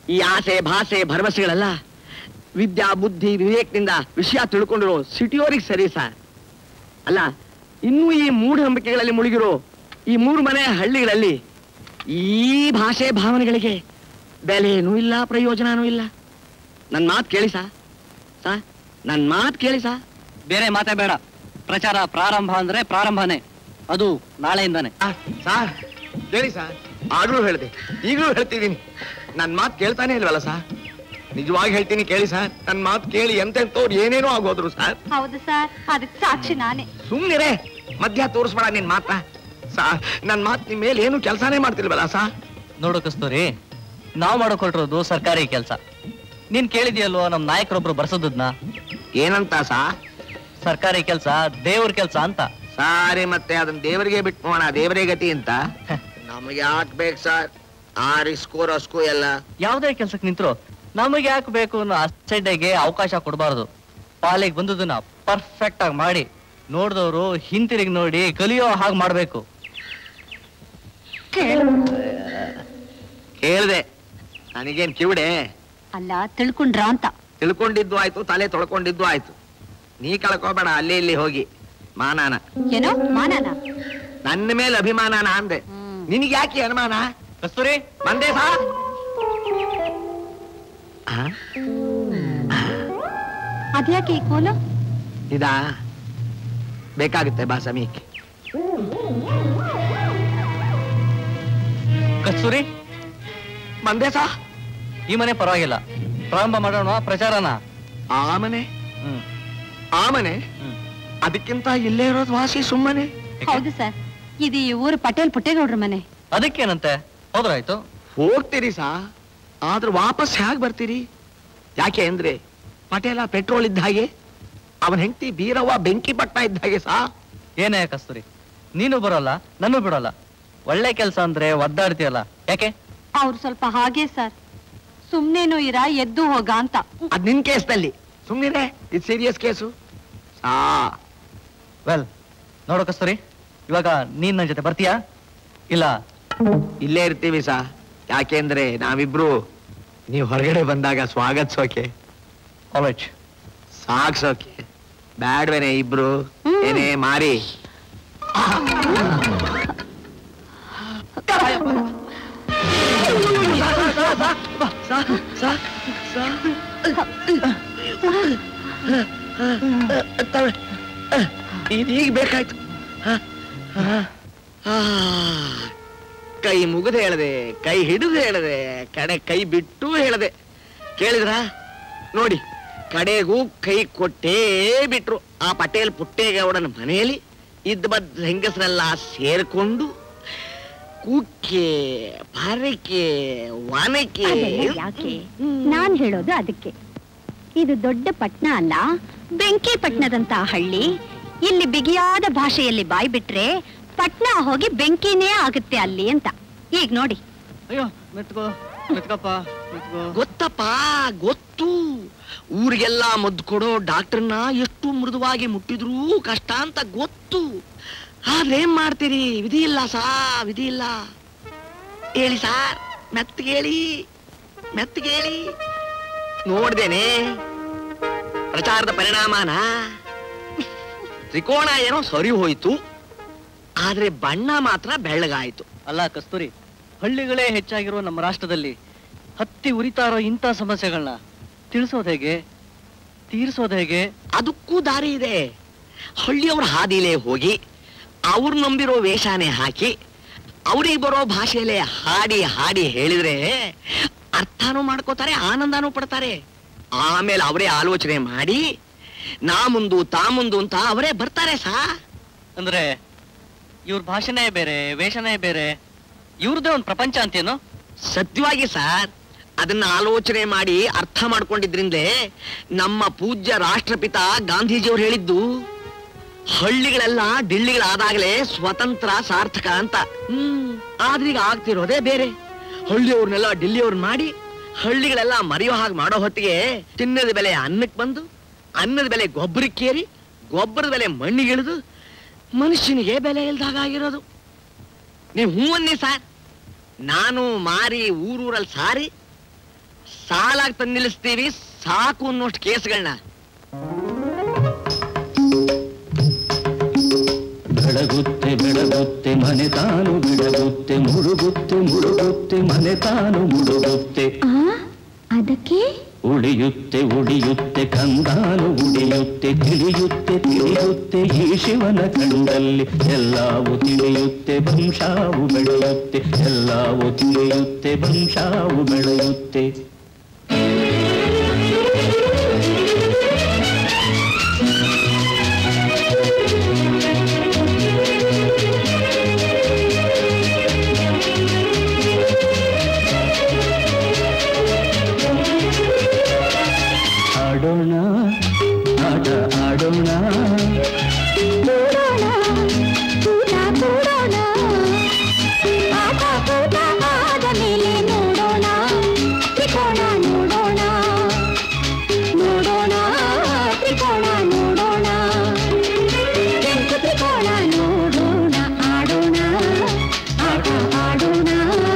ಈ ಆಸೆ ಭಾಷೆ ಭರವಸೆಗಳೆಲ್ಲ ವಿದ್ಯಾ ಬುದ್ಧಿ ವಿವೇಕದಿಂದ ವಿಷಯ ತಿಳ್ಕೊಂಡಿರೋ ಸಿಟಿಯವರಿಗೆ ಸರಿ ಸರ್ ಅಲ್ಲ ಇನ್ನೂ ಈ ಮೂಢನಂಬಿಕೆಗಳಲ್ಲಿ ಮುಳುಗಿರೋ ಈ ಮೂರು ಮನೆ ಹಳ್ಳಿಗಳಲ್ಲಿ ಈ ಭಾಷೆ ಭಾವನೆಗಳಿಗೆ ಬೆಲೆನೂ ಇಲ್ಲ ಪ್ರಯೋಜನನೂ ಇಲ್ಲ ನನ್ನ ಮಾತು ಕೇಳಿ ಸಾ ಸಾ ನನ್ನ ಮಾತು ಕೇಳಿ ಸಾ ಬೇರೆ ಮಾತೇ ಬೇಡ ಪ್ರಚಾರ ಪ್ರಾರಂಭ ಅಂದ್ರೆ ಪ್ರಾರಂಭನೇ ಅದು ನಾಳೆಯಿಂದಾನೆ ಸಾರ್ ಕೇಳಿ ಸರ್ ಆಗ್ಲೂ ಹೇಳ್ದೆ ಈಗಲೂ ಹೇಳ್ತಿದ್ದೀನಿ ನನ್ನ ಮಾತು ಕೇಳ್ತಾನೆ ಇಲ್ವಲ್ಲ ಸರ್ ನಿಜವಾಗಿ ಹೇಳ್ತೀನಿ ಕೇಳಿ ಸರ್ ನನ್ನ ಮಾತು ಕೇಳಿ ಎಂತೆಂತವ್ರು ಏನೇನೋ ಆಗೋದ್ರು ಸರ್ ಹೌದು ಸರ್ ಅದಕ್ಕೆ ಸಾಕ್ಷಿ ನಾನೇ ಸುಮ್ಮನಿರೇ ಮಧ್ಯ ತೋರಿಸ್ಬೇಡ ನಿನ್ ಮಾತ ಸಾ ನನ್ನ ಮಾತು ನಿಮ್ಮ ಮೇಲೆ ಏನು ಕೆಲಸನೇ ಮಾಡ್ತಿಲ್ವಲ್ಲ ಸಾ ನೋಡು ಕಸ್ತೂರಿ ನಾವು ಮಾಡಕ್ ಹೊರಟಿರೋದು ಸರ್ಕಾರಿ ಕೆಲಸ ನೀನ್ ಕೇಳಿದ್ಯಲ್ವೋ ನಮ್ ನಾಯಕರೊಬ್ರು ಬರ್ಸೋದನ್ನ ಏನಂತ ಸಾ ಸರ್ಕಾರಿ ಕೆಲಸ ದೇವ್ರ ಕೆಲಸ ಅಂತ ಸಾರಿ ಮತ್ತೆ ಅದನ್ನ ದೇವರಿಗೆ ಬಿಟ್ಕೋಣ ದೇವರೇ ಗತಿ ಅಂತ ನಮಗೆ ಯಾಕೆ ಬೇಕು ಸರ್ ಆ ರಿಸ್ಕು ರಸ್ಕು ಎಲ್ಲ ಯಾವ್ದೇ ಕೆಲ್ಸಕ್ಕೆ ನಿಂತ್ರು ನಮಗೆ ಯಾಕೆ ಬೇಕು ಅನ್ನೋ ಅಸಡ್ಡೆಗೆ ಅವಕಾಶ ಕೊಡಬಾರ್ದು ಪಾಲಿಗೆ ಬಂದದನ್ನ ಪರ್ಫೆಕ್ಟ್ ಆಗಿ ಮಾಡಿ ನೋಡಿದವರು ಹಿಂತಿರುಗಿ ನೋಡಿ ಕಲಿಯೋ ಹಾಗೆ ಮಾಡ್ಬೇಕು ಕೇಳ್ದೆ ನನಗೇನ್ ಕಿವಿಡೆ ಅಲ್ಲ ತಿಳ್ಕೊಂಡ್ರ ಅಂತ ತಿಳ್ಕೊಂಡಿದ್ದು ಆಯ್ತು ತಲೆ ತೊಳ್ಕೊಂಡಿದ್ದು ಆಯ್ತು ನೀ ಕಳ್ಕೋಬೇಡ ಅಲ್ಲಿ ಇಲ್ಲಿ ಹೋಗಿ ಮಾನಾನ ಏನೋ ಮಾನನ ನನ್ನ ಮೇಲೆ ಅಭಿಮಾನನ ಅಂದೆ ನಿನಗೆ ಯಾಕೆ ಅನುಮಾನ ಕಸ್ತೂರಿ ಬಂದೆ ಸಾ ಅದ್ಯಾಕೆ ಈ ಕೋಲು ಇದಾ ಬೇಕಾಗುತ್ತೆ ಬಾ ಸಮೀಕ್ ಕಸ್ತೂರಿ ಬಂದೆ ಸಾ ಈ ಮನೆ ಪರವಾಗಿಲ್ಲ ಪ್ರಾರಂಭ ಮಾಡೋಣ ಪ್ರಚಾರನ ಆ ಮನೆ ಆ ಮನೆ ಅದಕ್ಕಿಂತ ಇಲ್ಲೇ ಇರೋದು ವಾಸಿ ಸುಮ್ಮನೆ ಹೌದು ಸರ್ ಇದು ಈ ಊರು ಪಟೇಲ್ ಪುಟ್ಟೇಗೌಡ್ರ ಮನೆ ಅದಕ್ಕೇನಂತೆ ಹೋದ್ರಾಯ್ತು ಹೋಗ್ತೀರಿ ಸಾ ಆದ್ರೆ ವಾಪಸ್ ಹೇಗ್ ಬರ್ತೀರಿ ಯಾಕೆ ಅಂದ್ರೆ ಪಟೇಲ ಪೆಟ್ರೋಲ್ ಇದ್ದ ಹಾಗೆ ಅವನ ಹೆಂಡತಿ ಬೀರವ್ವ ಬೆಂಕಿ ಪಟ್ಟ ಇದ್ದ ಹಾಗೆ ಸಾ ಏನೇ ಕಸ್ತೂರಿ ನೀನು ಬರೋಲ್ಲ ನಾನು ಬಿಡೋಲ್ಲ ಒಳ್ಳೆ ಕೆಲಸ ಅಂದ್ರೆ ಒದ್ದಾಡ್ತೀಯಲ್ಲ ಯಾಕೆ ಅವ್ರು ಸ್ವಲ್ಪ ಹಾಗೆ ಸರ್ ಸುಮ್ನೇನು ಇರ ಎದ್ದು ಹೋಗ ಅಂತ ಅದ್ ನಿನ್ ಕೇಸ್ನಲ್ಲಿ ಸುಮ್ಮನೆ ಇದು ಸೀರಿಯಸ್ ಕೇಸು ಸಾ ವೆಲ್ ನೋಡು ಕಸ್ತೂರಿ ಇವಾಗ ನೀನ್ ನನ್ನ ಜೊತೆ ಬರ್ತೀಯಾ ಇಲ್ಲ ಇಲ್ಲೇ ಇರ್ತೀವಿ ಸಾ ಯಾಕೆಂದ್ರೆ ನಾವಿಬ್ರು ನೀವು ಹೊರಗಡೆ ಬಂದಾಗ ಸ್ವಾಗತಿಸೋಕೆ ಕಾಲೇಜ್ ಸಾಕ್ಸೋಕೆ ಬ್ಯಾಡ್ವೇನೆ ಇಬ್ರು ಏನೇ ಮಾರಿ ಇದೀಗ ಬೇಕಾಯ್ತು ಆ, ಕೈ ಮುಗಿದು ಹೇಳದೆ ಕೈ ಹಿಡಿದು ಹೇಳದೆ ಕಡೆ ಕೈ ಬಿಟ್ಟು ಹೇಳದೆ ಕೇಳಿದ್ರ ನೋಡಿ ಕಡೆಗೂ ಕೈ ಕೊಟ್ಟೇ ಬಿಟ್ರು ಆ ಪಟೇಲ್ ಪುಟ್ಟೇಗೌಡನ ಮನೆಯಲ್ಲಿ ಇದ್ದ ಬದ್ದ ಹೆಂಗಸರೆಲ್ಲ ಸೇರ್ಕೊಂಡು ಕುಕ್ಕೆ ಪರಕೆ ವನಕೆ ಅದೆಲ್ಲ ಯಾಕೆ ನಾನ್ ಹೇಳೋದು ಅದಕ್ಕೆ ಇದು ದೊಡ್ಡ ಪಟ್ನ ಅಲ್ಲ ಬೆಂಕಿ ಪಟ್ನದಂತ ಹಳ್ಳಿ ಇಲ್ಲಿ ಬಿಗಿಯಾದ ಭಾಷೆಯಲ್ಲಿ ಬಾಯ್ ಬಿಟ್ರೆ ಪಟ್ನ ಹೋಗಿ ಬೆಂಕಿನೇ ಆಗುತ್ತೆ ಅಲ್ಲಿ ಅಂತ ಈಗ ನೋಡಿ ಅಯ್ಯೋ ಮೆತ್ಕೋ ಮೆತ್ಕಪ್ಪ ಮೆತ್ಕೋ ಗೊತ್ತಪ್ಪ ಗೊತ್ತು ಊರಿಗೆಲ್ಲ ಮದ್ದು ಕೊಡೋ ಡಾಕ್ಟರ್ನ ಎಷ್ಟು ಮೃದುವಾಗಿ ಮುಟ್ಟಿದ್ರೂ ಕಷ್ಟ ಅಂತ ಗೊತ್ತು ಆದ್ರೆ ಏನ್ ಮಾಡ್ತೀರಿ ವಿಧಿ ಇಲ್ಲ ಸಾ ವಿಧಿ ಇಲ್ಲ ಹೇಳಿ ಸಾರ್ ಮೆತ್ತಗೆ ಹೇಳಿ ಮೆತ್ತಗೆ ಹೇಳಿ ನೋಡ್ದೇನೆ ಪ್ರಚಾರದ ಪರಿಣಾಮನ ತ್ರಿಕೋಣ ಏನೋ ಸರಿ ಹೋಯ್ತು ಆದ್ರೆ ಬಣ್ಣ ಮಾತ್ರ ಬೆಳ್ಳಗಾಯ್ತು ಅಲ್ಲ ಕಸ್ತೂರಿ ಹಳ್ಳಿಗಳೇ ಹೆಚ್ಚಾಗಿರೋ ನಮ್ಮ ರಾಷ್ಟ್ರದಲ್ಲಿ ಹತ್ತಿ ಉರಿತಾ ಇರೋ ಇಂಥ ಸಮಸ್ಯೆಗಳನ್ನ ತಿಳಿಸೋದು ಹೇಗೆ ತೀರ್ಸೋದು ಹೇಗೆ ಅದಕ್ಕೂ ದಾರಿ ಇದೆ ಹಳ್ಳಿಯವ್ರ ಹಾದಿಲೇ ಹೋಗಿ ಅವ್ರು ನಂಬಿರೋ ವೇಷಾನೇ ಹಾಕಿ ಅವ್ರಿಗೆ ಬರೋ ಭಾಷೆಯಲ್ಲೇ ಹಾಡಿ ಹಾಡಿ ಹೇಳಿದ್ರೆ ಅರ್ಥನೂ ಮಾಡ್ಕೋತಾರೆ ಆನಂದನೂ ಪಡ್ತಾರೆ ಆಮೇಲೆ ಅವರೇ ಆಲೋಚನೆ ಮಾಡಿ ನಾ ಮುಂದು ತಾ ಮುಂದು ಅಂತ ಅವರೇ ಬರ್ತಾರೆ ಸಾ ಅಂದ್ರೆ ಇವ್ರ ಭಾಷೆನೇ ಬೇರೆ ವೇಷನೇ ಬೇರೆ ಇವ್ರದೇ ಒಂದು ಪ್ರಪಂಚ ಅಂತೇನು ಸತ್ಯವಾಗಿ ಸರ್ ಅದನ್ನ ಆಲೋಚನೆ ಮಾಡಿ ಅರ್ಥ ಮಾಡ್ಕೊಂಡಿದ್ರಿಂದಲೇ ನಮ್ಮ ಪೂಜ್ಯ ರಾಷ್ಟ್ರಪಿತ ಗಾಂಧೀಜಿಯವರು ಹೇಳಿದ್ದು ಹಳ್ಳಿಗಳೆಲ್ಲ ಡಿಳ್ಳಿಗಳಾದಾಗಲೇ ಸ್ವತಂತ್ರ ಸಾರ್ಥಕ ಅಂತ ಹ್ಮ್ ಆದ್ರೀಗ ಆಗ್ತಿರೋದೇ ಬೇರೆ ಹಳ್ಳಿಯವ್ರನ್ನೆಲ್ಲ ಡಿಲ್ಲಿಯವ್ರನ್ನ ಮಾಡಿ ಹಳ್ಳಿಗಳೆಲ್ಲ ಮರೆಯೋ ಹಾಗೆ ಮಾಡೋ ಹೊತ್ತಿಗೆ ತಿನ್ನದ ಬೆಲೆ ಅನ್ನಕ್ಕೆ ಬಂದು ಅನ್ನದ ಬೆಲೆ ಗೊಬ್ಬರಕ್ಕೇರಿ ಗೊಬ್ಬರದ ಬೆಲೆ ಮಣ್ಣಿಗಿಳಿದು ಮನುಷ್ಯನಿಗೆ ಬೆಲೆ ಇಲ್ದಾಗ ಆಗಿರೋದು ನೀವು ಹೂವನ್ನೇ ಸಾರ್ ನಾನು ಮಾರಿ ಊರೂರಲ್ಲಿ ಸಾರಿ ಸಾಲಾಗಿ ತಂದು ನಿಲ್ಲಿಸ್ತೀವಿ ಸಾಕು ಅನ್ನೋಷ್ಟು ಕೇಸ್ಗಳನ್ನ ಬೆಳಗುತ್ತೆ ಬೆಳಗುತ್ತೆ ಮನೆ ತಾನು ಬಿಡಗುತ್ತೆ ಮುಳುಗುತ್ತೆ ಮುಳುಗುತ್ತೆ ಮನೆ ತಾನು ಮುಳುಗುತ್ತೆ ಅದಕ್ಕೆ ಉಳಿಯುತ್ತೆ ಉಳಿಯುತ್ತೆ ಕಂದಾನು ಉಳಿಯುತ್ತೆ ತಿಳಿಯುತ್ತೆ ತಿಳಿಯುತ್ತೆ ಈ ಶಿವನ ಕಂಡಲ್ಲಿ ಎಲ್ಲವೂ ತಿಳಿಯುತ್ತೆ ವಂಶಾವು ಬೆಳೆಯುತ್ತೆ ಎಲ್ಲವೂ ತಿಳಿಯುತ್ತೆ ವಂಶಾವು ಬೆಳೆಯುತ್ತೆ ಆಡೋಣ ಆಟ ಆಡೋಣ ಆಟ ಕೂಟ ಆದ ಮೇಲೆ ನೋಡೋಣ ತ್ರಿಕೋಣ ನೋಡೋಣ ನೋಡೋಣ ತ್ರಿಕೋಣ ನೋಡೋಣ ಕೆಂಪು ತ್ರಿಕೋಣ ನೋಡೋಣ ಆಡೋಣ ಆಟ ಆಡೋಣ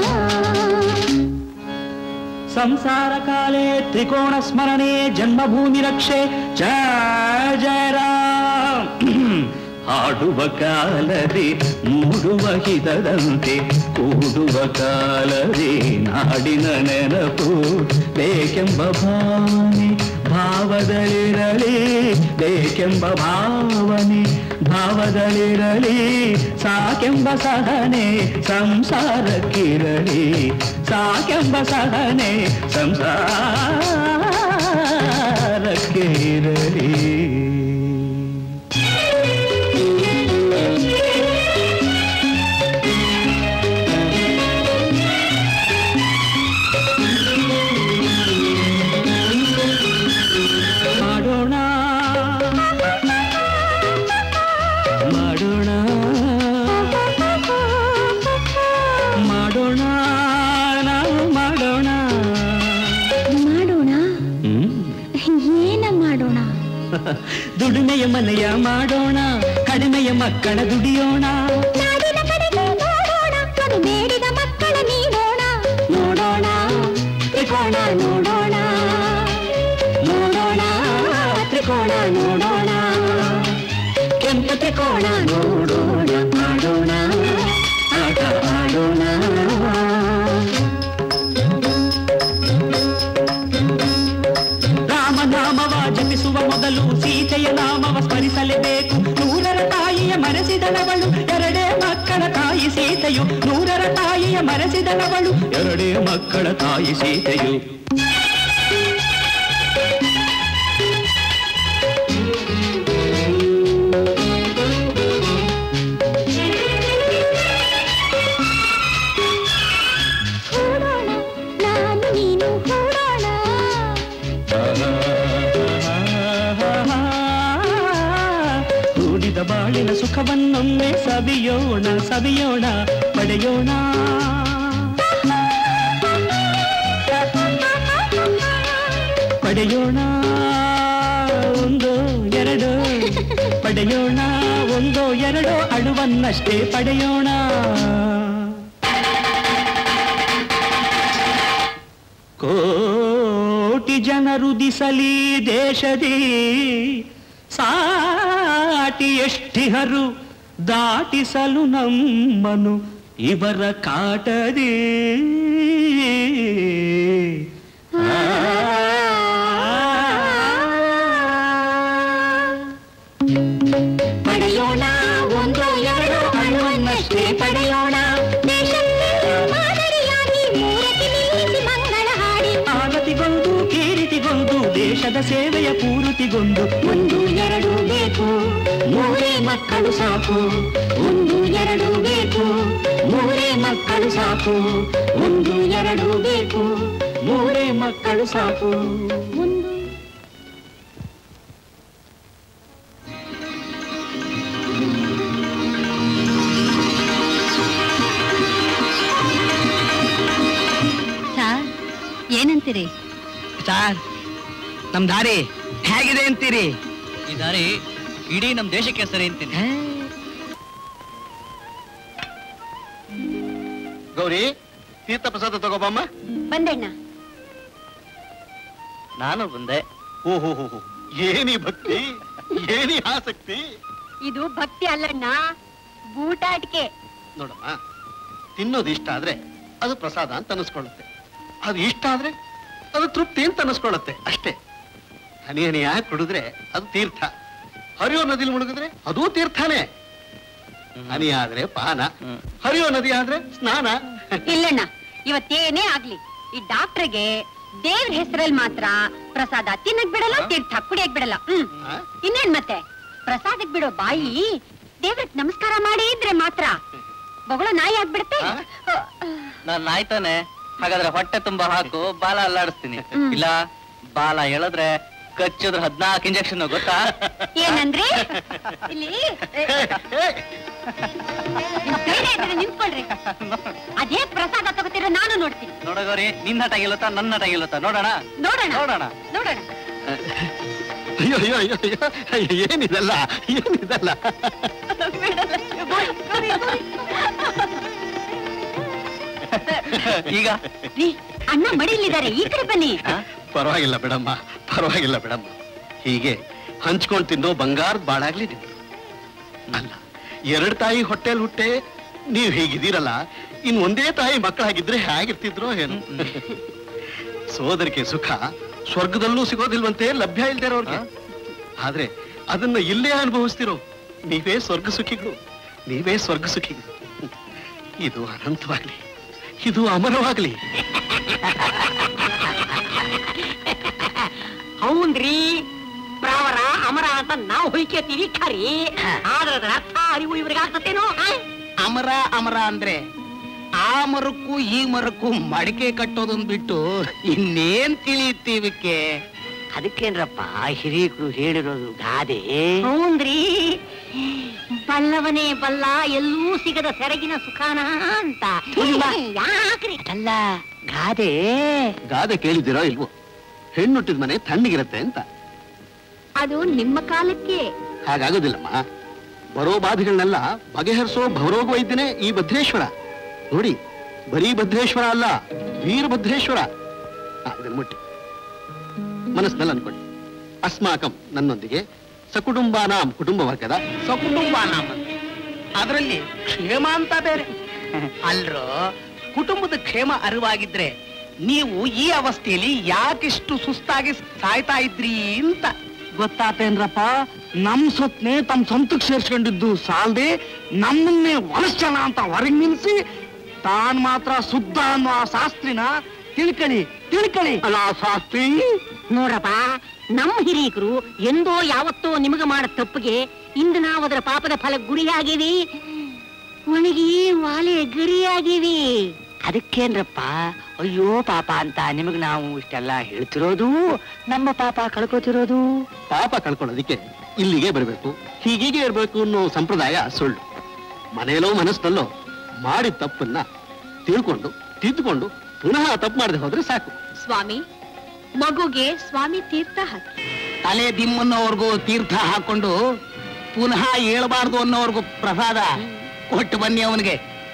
ಸಂಸಾರ ಕಾಲೇ ತ್ರಿಕೋಣ ಸ್ಮರಣೆ ಜನ್ಮಭೂಮಿ ರಕ್ಷೆ ಜಯ ಜಯ ರಾಮ್ ಹಾಡುವ ಕಾಲದಿ ಮೂಡುವ ಹಿತದಂತೆ ಕೂಡುವ ಕಾಲದಿ ನಾಡಿನ ನೆನಪು ಬೇಕೆಂಬ ಭಾವನೆ ಭಾವದಲ್ಲಿರಲಿ ಬೇಕೆಂಬ ಭಾವನೆ ಭಾವದಲ್ಲಿರಲಿ ಸಾಕೆಂಬ ಸಹನೆ ಸಂಸಾರಕ್ಕಿರಲಿ ಸಾಕೆಂಬ ಸಹನೆ ಸಂಸಾರಕ್ಕಿರಲಿ ಮಾಡೋಣ ಮಾಡೋಣ ಮಾಡೋಣ ನಾವು ಮಾಡೋಣ ಮಾಡೋಣ ಏನ ಮಾಡೋಣ ದುಡಿಮೆಯ ಮನೆಯ ಮಾಡೋಣ ಕಡಿಮೆಯ ಮಕ್ಕಳ ದುಡಿಯೋಣ ನಾಡಿನ ಕಡೆಗೆ ನೋಡೋಣ ಅದು ಬೇಡಿದ ಮಕ್ಕಳ ನೀಡೋಣ ನೋಡೋಣ ತ್ರಿಕೋಣ ನೋಡೋಣ ನೋಡೋಣ ತ್ರಿಕೋಣ ನೋಡೋಣ ಕೆಂಪು ತ್ರಿಕೋಣ ನೋಡೋಣ ಆಡೋಣ ಆಟ ಆಡೋಣ ರಾಮನಾಮವ ಜಪಿಸುವ ಮೊದಲು ಸೀತೆಯ ನಾಮವ ಸ್ಮರಿಸಲೇಬೇಕು ನೂರರ ತಾಯಿಯ ಮರೆಸಿದಳವಳು ಎರಡೇ ಮಕ್ಕಳ ತಾಯಿ ಸೀತೆಯು ನೂರರ ತಾಯಿಯ ಮರೆಸಿದಳವಳು ಎರಡೇ ಮಕ್ಕಳ ತಾಯಿ ಸೀತೆಯು ಹೂಡೋಣ ನಾನು ನೀನು ಹೂಡೋಣ ಕೂಡಿದ ಬಾಳಿನ ಸುಖವನ್ನೊಮ್ಮೆ ಸವಿಯೋಣ ಸವಿಯೋಣ ಪಡೆಯೋಣ ಪಡೆಯೋಣ ಒಂದು ಎರಡು ಪಡೆಯೋಣ ಒಂದು ಎರಡು ಅಳುವನ್ನಷ್ಟೇ ಪಡೆಯೋಣ ಕೋಟಿ ಜನರು ದಿಸಲಿ ದೇಶದಿ ಸಾಟಿ ಎಷ್ಟಿಹರು ದಾಟಿಸಲು ನಮ್ಮನು ಇವರ ಕಾಟದಿ ಪಡೆಯೋಣ ಒಂದು ಎರಡು ಅಳುವನ್ನಷ್ಟೇ ಪಡೆಯೋಣ ದೇಶಕ್ಕೆ ಮಾದರಿಯಾಗಿ ಮೂರತಿ ನಿಲ್ಲಿಸಿ ಮಂಗಳ ಹಾಡಿ ಆರತಿಗೊಂದು ಕೀರಿತಿಗೊಂದು ದೇಶದ ಸೇವೆಯ ಪೂರ್ತಿಗೊಂದು ಒಂದು ಎರಡು ಬೇಕು ಮೂರೇ ಮಕ್ಕಳು ಸಾಕು ಒಂದು ಎರಡು ಬೇಕು ಮೂರೇ ಮಕ್ಕಳು ಸಾಕು ಒಂದು ಎರಡು ಬೇಕು ಮೂರೇ ಮಕ್ಕಳು ಸಾಕು ಒಂದು ಸಾರ್ ಏನಂತೀರಿ ಸಾರ್ ನಮ್ ದಾರಿ ಹೇಗಿದೆ ಅಂತೀರಿ ಈ ದಾರಿ ಇಡೀ ನಮ್ ದೇಶಕ್ಕೆ ಸರಿ ಅಂತೀನಿ ಗೌರಿ ತೀರ್ಥ ಪ್ರಸಾದ ತಗೋಬಮ್ಮ ಬಂದಣ್ಣ ನಾನು ಬಂದೆ ಓಹೋ ಏನಿ ಭಕ್ತಿ ಏನಿ ಆಸಕ್ತಿ ಇದು ಭಕ್ತಿ ಅಲ್ಲಣ್ಣ ಬೂಟಾಟಿಕೆ ನೋಡಮ್ಮ ತಿನ್ನೋದು ಇಷ್ಟ ಆದ್ರೆ ಅದು ಪ್ರಸಾದ ಅಂತ ಅನಿಸ್ಕೊಳ್ಳುತ್ತೆ ಅದು ಇಷ್ಟ ಆದ್ರೆ ಅದು ತೃಪ್ತಿ ಅಂತ ಅನಿಸ್ಕೊಳ್ಳುತ್ತೆ ಅಷ್ಟೇ ಹನಿ ಹನಿಯಾಗಿ ಕುಡಿದ್ರೆ ಅದು ತೀರ್ಥ ಹರಿಯೋ ನದಿಲಿ ಮುಳುಗಿದ್ರೆ ಅದೂ ತೀರ್ಥನೇ ಹನಿ ಆದ್ರೆ ಪಾನ ಹರಿಯೋ ನದಿ ಆದ್ರೆ ಸ್ನಾನ ಇಲ್ಲಣ್ಣ ಇವತ್ತೇನೇ ಆಗ್ಲಿ ಈ ಡಾಕ್ಟರ್ಗೆ ದೇವ್ರ ಹೆಸರಲ್ಲಿ ಮಾತ್ರ ಪ್ರಸಾದ ತಿನ್ನಕ್ ಬಿಡಲ್ಲ ತೀರ್ಥ ಕುಡಿಯಕ್ ಬಿಡಲ್ಲ ಹ್ಮ್ ಇನ್ನೇನ್ ಮತ್ತೆ ಪ್ರಸಾದಕ್ ಬಿಡೋ ಬಾಯಿ ದೇವ್ರಕ್ ನಮಸ್ಕಾರ ಮಾಡಿ ಇದ್ರೆ ಮಾತ್ರ ಬೊಗಳ ನಾಯಿ ಆಗ್ಬಿಡುತ್ತೆ ನಾನ್ ನಾಯ್ತಾನೆ ಹಾಗಾದ್ರೆ ಹೊಟ್ಟೆ ತುಂಬಾ ಹಾಕು ಬಾಲ ಅಲ್ಲಾಡಿಸ್ತೀನಿ ಇಲ್ಲ ಬಾಲ ಎಳೆದ್ರೆ ಕಚ್ಚಿದ್ರೆ ಹದ್ನಾಲ್ಕು ಇಂಜೆಕ್ಷನ್ ಗೊತ್ತಾ ಏನಂದ್ರೆ ಇಲ್ಲಿ ನಿಮ್ ಧೈರ್ಯ ಇದ್ರೆ ನಿಂತ್ಕೊಳ್ರಿ ಅದೇ ಪ್ರಸಾದ ತಗೋತಿರೋ ನಾನು ನೋಡ್ತೀನಿ ನೋಡಗೋರಿ ನಿನ್ನ ಹಠ ಗೆಲ್ಲುತ್ತಾ ನನ್ನ ಹಠ ಗೆಲ್ಲುತ್ತಾ ನೋಡೋಣ ನೋಡೋಣ ನೋಡೋಣ ನೋಡೋಣ ಅಯ್ಯೋ ಅಯ್ಯೋ ಅಯ್ಯೋ ಅಯ್ಯೋ ಅಯ್ಯೋ, ಏನಿದಲ್ಲ ಏನಿದಲ್ಲ ಈಗ ರೀ ಅಣ್ಣ ಮಡಿಲಿದ್ದಾರೆ ಈ ಕಡೆ ಬನ್ನಿ ಪರವಾಗಿಲ್ಲ ಬಿಡಮ್ಮ ಪರವಾಗಿಲ್ಲ ಬಿಡಮ್ಮ ಹೀಗೆ ಹಂಚ್ಕೊಂಡ್ ತಿನ್ನೋ ಬಂಗಾರದ ಬಾಳಾಗ್ಲಿ ನಿಮ್ದು ಅಲ್ಲ ಎರಡ್ ತಾಯಿ ಹೊಟ್ಟೆಲ್ ಹುಟ್ಟೆ ನೀವ್ ಹೀಗಿದ್ದೀರಲ್ಲ ಇನ್ ಒಂದೇ ತಾಯಿ ಮಕ್ಕಳಾಗಿದ್ರೆ ಹೇಗಿರ್ತಿದ್ರೋ ಏನು ಸೋದರಿಕೆ ಸುಖ ಸ್ವರ್ಗದಲ್ಲೂ ಸಿಗೋದಿಲ್ವಂತೆ ಲಭ್ಯ ಇಲ್ದೇ ಇರೋರ್ಗೆ ಆದ್ರೆ ಅದನ್ನ ಇಲ್ಲೇ ಅನುಭವಿಸ್ತಿರೋ ನೀವೇ ಸ್ವರ್ಗ ಸುಖಿಗಳು ನೀವೇ ಸ್ವರ್ಗ ಸುಖಿಗಳು ಇದು ಅನಂತವಾಗ್ಲಿ ಇದು ಅಮರವಾಗ್ಲಿ ಹೌನ್ರಿ ಪ್ರಾವರ ಅಮರ ಅಂತ ನಾವು ಹೊಯ್ಕೇತೀವಿ ಖರಿ ಆದ್ರ ಅದ್ರ ಅರ್ಥ ಅರಿವು ಇವ್ರಿಗೆ ಆಗ್ತತೇನೋ ಅಮರ ಅಮರ ಅಂದ್ರೆ ಆ ಮರಕ್ಕೂ ಈ ಮರಕ್ಕೂ ಮಡಿಕೆ ಕಟ್ಟೋದನ್ ಬಿಟ್ಟು ಇನ್ನೇನ್ ತಿಳಿಯುತ್ತೀವಿಕ್ಕೆ ಅದಕ್ಕೇನ್ರಪ್ಪ ಹಿರಿಯರು ಹೇಳಿರೋದು ಗಾದೆ ಹೌನ್ರಿ ಬಲ್ಲವನೇ ಬಲ್ಲ ಎಲ್ಲೂ ಸಿಗದ ಸೆರಗಿನ ಸುಖಾನ ಅಂತ ಯಾಕ್ರಿ ಅಲ್ಲ ಗಾದೆ ಗಾದೆ ಕೇಳಿದಿರೋ ಇಲ್ವೋ ಹೆಣ್ಣುಟ್ಟಿದ ಮನೆ ತಣ್ಣಗಿರತ್ತೆ ಅಂತ ಅದು ನಿಮ್ಮ ಕಾಲಕ್ಕೆ ಹಾಗಾಗೋದಿಲ್ಲಮ್ಮ ಬರೋ ಬಾಧೆಗಳನ್ನೆಲ್ಲ ಬಗೆಹರಿಸೋ ಭವರೋಗ ವೈದ್ಯನೇ ಈ ಭದ್ರೇಶ್ವರ ನೋಡಿ ಬರೀ ಭದ್ರೇಶ್ವರ ಅಲ್ಲ ವೀರಭದ್ರೇಶ್ವರ ಆ, ಇದನ್ನ ಮುಟ್ಟಿ ಮನಸ್ಸಿನಲ್ಲಿ ಅನ್ಕೊಳ್ಳಿ ಅಸ್ಮಾಕಂ ನನ್ನೊಂದಿಗೆ ಸಕುಟುಂಬಾನಾಂ ಕುಟುಂಬ ವರ್ಗದ ಸಕುಟುಂಬಾನಾಮ ಅದರಲ್ಲಿ ಕ್ಷೇಮ ಅಂತ ಬೇರೆ ಅಲ್ರೋ ಕುಟುಂಬದ ಕ್ಷೇಮ ಅರಿವಾಗಿದ್ರೆ ನೀವು ಈ ಅವಸ್ಥೆಯಲ್ಲಿ ಯಾಕಿಷ್ಟು ಸುಸ್ತಾಗಿ ಸಾಯ್ತಾ ಇದ್ರಿ ಅಂತ ಗೊತ್ತಾತೇನ್ರಪ್ಪ ನಮ್ ಸೊತ್ನೆ ತಮ್ಮ ಸ್ವಂತಕ್ಕೆ ಸೇರ್ಸ್ಕೊಂಡಿದ್ದು ಸಾಲ್ದೆ ನಮ್ಮನ್ನೇ ಹೊಲಸ್ಚನ ಅಂತ ಹೊರಗೆ ನಿಲ್ಸಿ ತಾನ್ ಮಾತ್ರ ಶುದ್ಧ ಅನ್ನೋ ಆ ಶಾಸ್ತ್ರಿನ ತಿಳ್ಕಳಿ ತಿಳ್ಕಳಿ ಅಲ್ಲ ಆ ಶಾಸ್ತ್ರಿ ನೋಡ್ರಪ್ಪ ನಮ್ಮ ಹಿರಿಯಕರು ಎಂದೋ ಯಾವತ್ತೋ ನಿಮಗೆ ಮಾಡ ತಪ್ಪಿಗೆ ಇಂದು ನಾವು ಅದರ ಪಾಪದ ಫಲ ಗುರಿಯಾಗಿವಿ ಒಣಗಿ ವಾಲೆ ಗರಿಯಾಗಿವಿ ಅದಕ್ಕೇನ್ರಪ್ಪ ಅಯ್ಯೋ ಪಾಪ ಅಂತ ನಿಮಗ್ ನಾವು ಇಷ್ಟೆಲ್ಲ ಹೇಳ್ತಿರೋದು ನಮ್ಮ ಪಾಪ ಕಳ್ಕೊತಿರೋದು ಪಾಪ ಕಳ್ಕೊಳ್ಳೋದಿಕ್ಕೆ ಇಲ್ಲಿಗೆ ಬರಬೇಕು ಹೀಗೀಗೆ ಇರಬೇಕು ಅನ್ನೋ ಸಂಪ್ರದಾಯ ಸುಳ್ಳು ಮನೆಯಲ್ಲೋ ಮನಸ್ಸಿನಲ್ಲೋ ಮಾಡಿದ ತಪ್ಪನ್ನ ತಿಳ್ಕೊಂಡು ತಿದ್ದುಕೊಂಡು ಪುನಃ ತಪ್ಪು ಮಾಡದೆ ಹೋದ್ರೆ ಸಾಕು ಸ್ವಾಮಿ ಮಗುಗೆ ಸ್ವಾಮಿ ತೀರ್ಥ ಹಾಕಿ ತಲೆ ದಿಮ್ಮನ್ನೋರ್ಗೂ ತೀರ್ಥ ಹಾಕೊಂಡು ಪುನಃ ಏಳಬಾರ್ದು ಅನ್ನೋರ್ಗೂ ಪ್ರಸಾದ ಕೊಟ್ಟು ಬನ್ನಿ ಅವನಿಗೆ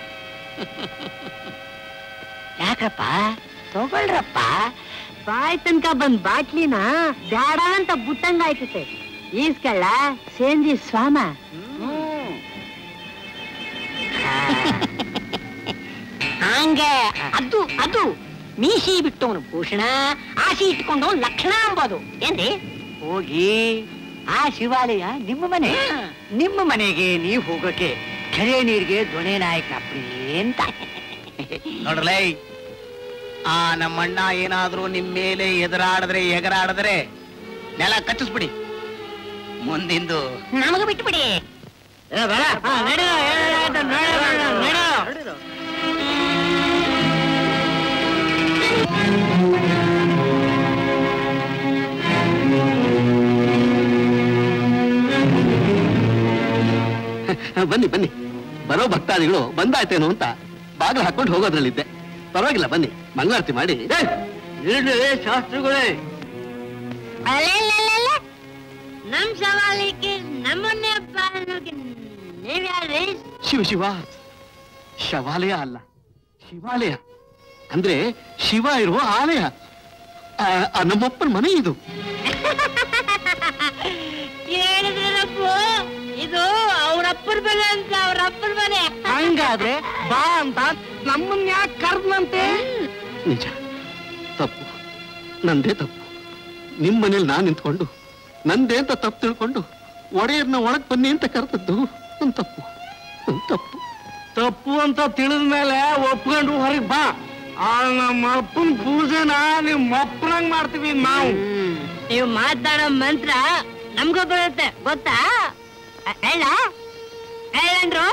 ಯಾಕಪ್ಪ ತಗೊಳ್ರಪ್ಪ ಬಾಯ್ ತನಕ ಬಂದ್ ಬಾಟ್ಲಿನ ಬ್ಯಾಡ ಅಂತ ಬುಟ್ಟಂಗಾಯ್ತತೆ ಈಸ್ಕಳ್ಳ ಸೇಂದಿ ಸ್ವಾಮ ಹಂಗೆ ಅದು ಅದು ಮೀಸಿ ಬಿಟ್ಟವನು ಭೂಷಣ ಆಸಿ ಇಟ್ಕೊಂಡವನು ಲಕ್ಷಣ ಅಂಬೋದು ಏನ್ರಿ ಹೋಗಿ ಆ ಶಿವಾಲಯ ನಿಮ್ಮ ಮನೆ ನಿಮ್ಮ ಮನೆಗೆ ನೀವು ಹೋಗಕ್ಕೆ ಕೆರೆ ನೀರಿಗೆ ದೊಣೆ ನಾಯಕ ಅಂತ ನೋಡ್ರಲೇ ಆ ನಮ್ಮಣ್ಣ ಏನಾದ್ರೂ ನಿಮ್ ಮೇಲೆ ಎದುರಾಡಿದ್ರೆ ಎಗರಾಡಿದ್ರೆ ನೆಲ ಕಚ್ಚಿಸ್ಬಿಡಿ ಮುಂದಿಂದು ನಮಗ ಬಿಟ್ಬಿಡಿ ಬನ್ನಿ ಬನ್ನಿ ಬರೋ ಭಕ್ತಾದಿಗಳು ಬಂದಾಯ್ತೇನೋ ಅಂತ ಬಾಗಿಲು ಹಾಕೊಂಡು ಹೋಗೋದ್ರಲ್ಲಿದ್ದೆ ಪರವಾಗಿಲ್ಲ ಬನ್ನಿ ಮಂಗಳಾರತಿ ಮಾಡಿ ಶಾಸ್ತ್ರಿಗಳೇ ಅಲೆಲೆಲೆಲೆ. ನಮ್ ಸವಾಲಿಗೆ ನಮ್ಮನ್ನೇ ಪಾಲನೆಗೆ ನೀವ್ಯಾರ್ರಿ ಶಿವ ಶಿವ ಶವಾಲಯ ಅಲ್ಲ ಶಿವಾಲಯ ಅಂದ್ರೆ ಶಿವ ಇರುವ ಆಲಯ ಆ, ಆ ನಮ್ಮಪ್ಪನ ಮನೆ ಇದು ಹೇಳಿದ್ರಪ್ಪ ಇದು ಅವ್ರ ಅಪ್ಪನ ಮನೆ ಅಂತ ಅವ್ರ ಅಪ್ಪನ ಮನೆ ಹಂಗಾದ್ರೆ ಬಾ ಅಂತ ನಮ್ಮನ್ನ ಯಾಕೆ ಕರ್ದಂತೆ ನಿಜ ತಪ್ಪು ನಂದೇ ತಪ್ಪು ನಿಮ್ಮ ಮನೇಲಿ ನಾನು ನಿಂತ್ಕೊಂಡು ನಂದೇ ಅಂತ ತಪ್ಪು ತಿಳ್ಕೊಂಡು ಒಡೆಯರ್ನ ಒಳಗ್ ಬನ್ನಿ ಅಂತ ಕರೆದದ್ದು ನನ್ ತಪ್ಪು ನನ್ ತಪ್ಪು ತಪ್ಪು ಅಂತ ತಿಳಿದ ಮೇಲೆ ಒಪ್ಕೊಂಡು ಹೊರಗೆ ಬಾ ಆ ನಮ್ಮ ಅಪ್ಪನ ಪೂಜೆನ ನಿಮ್ಮ ಅಪ್ಪನಂಗ್ ಮಾಡ್ತೀವಿ ನಾವು ನೀವು ಮಾತಾಡೋ ಮಂತ್ರ ನಮ್ಗೂ ಬರುತ್ತೆ ಗೊತ್ತಾ ಅ- ಹೇಳ ಹೇಳಂದ್ರು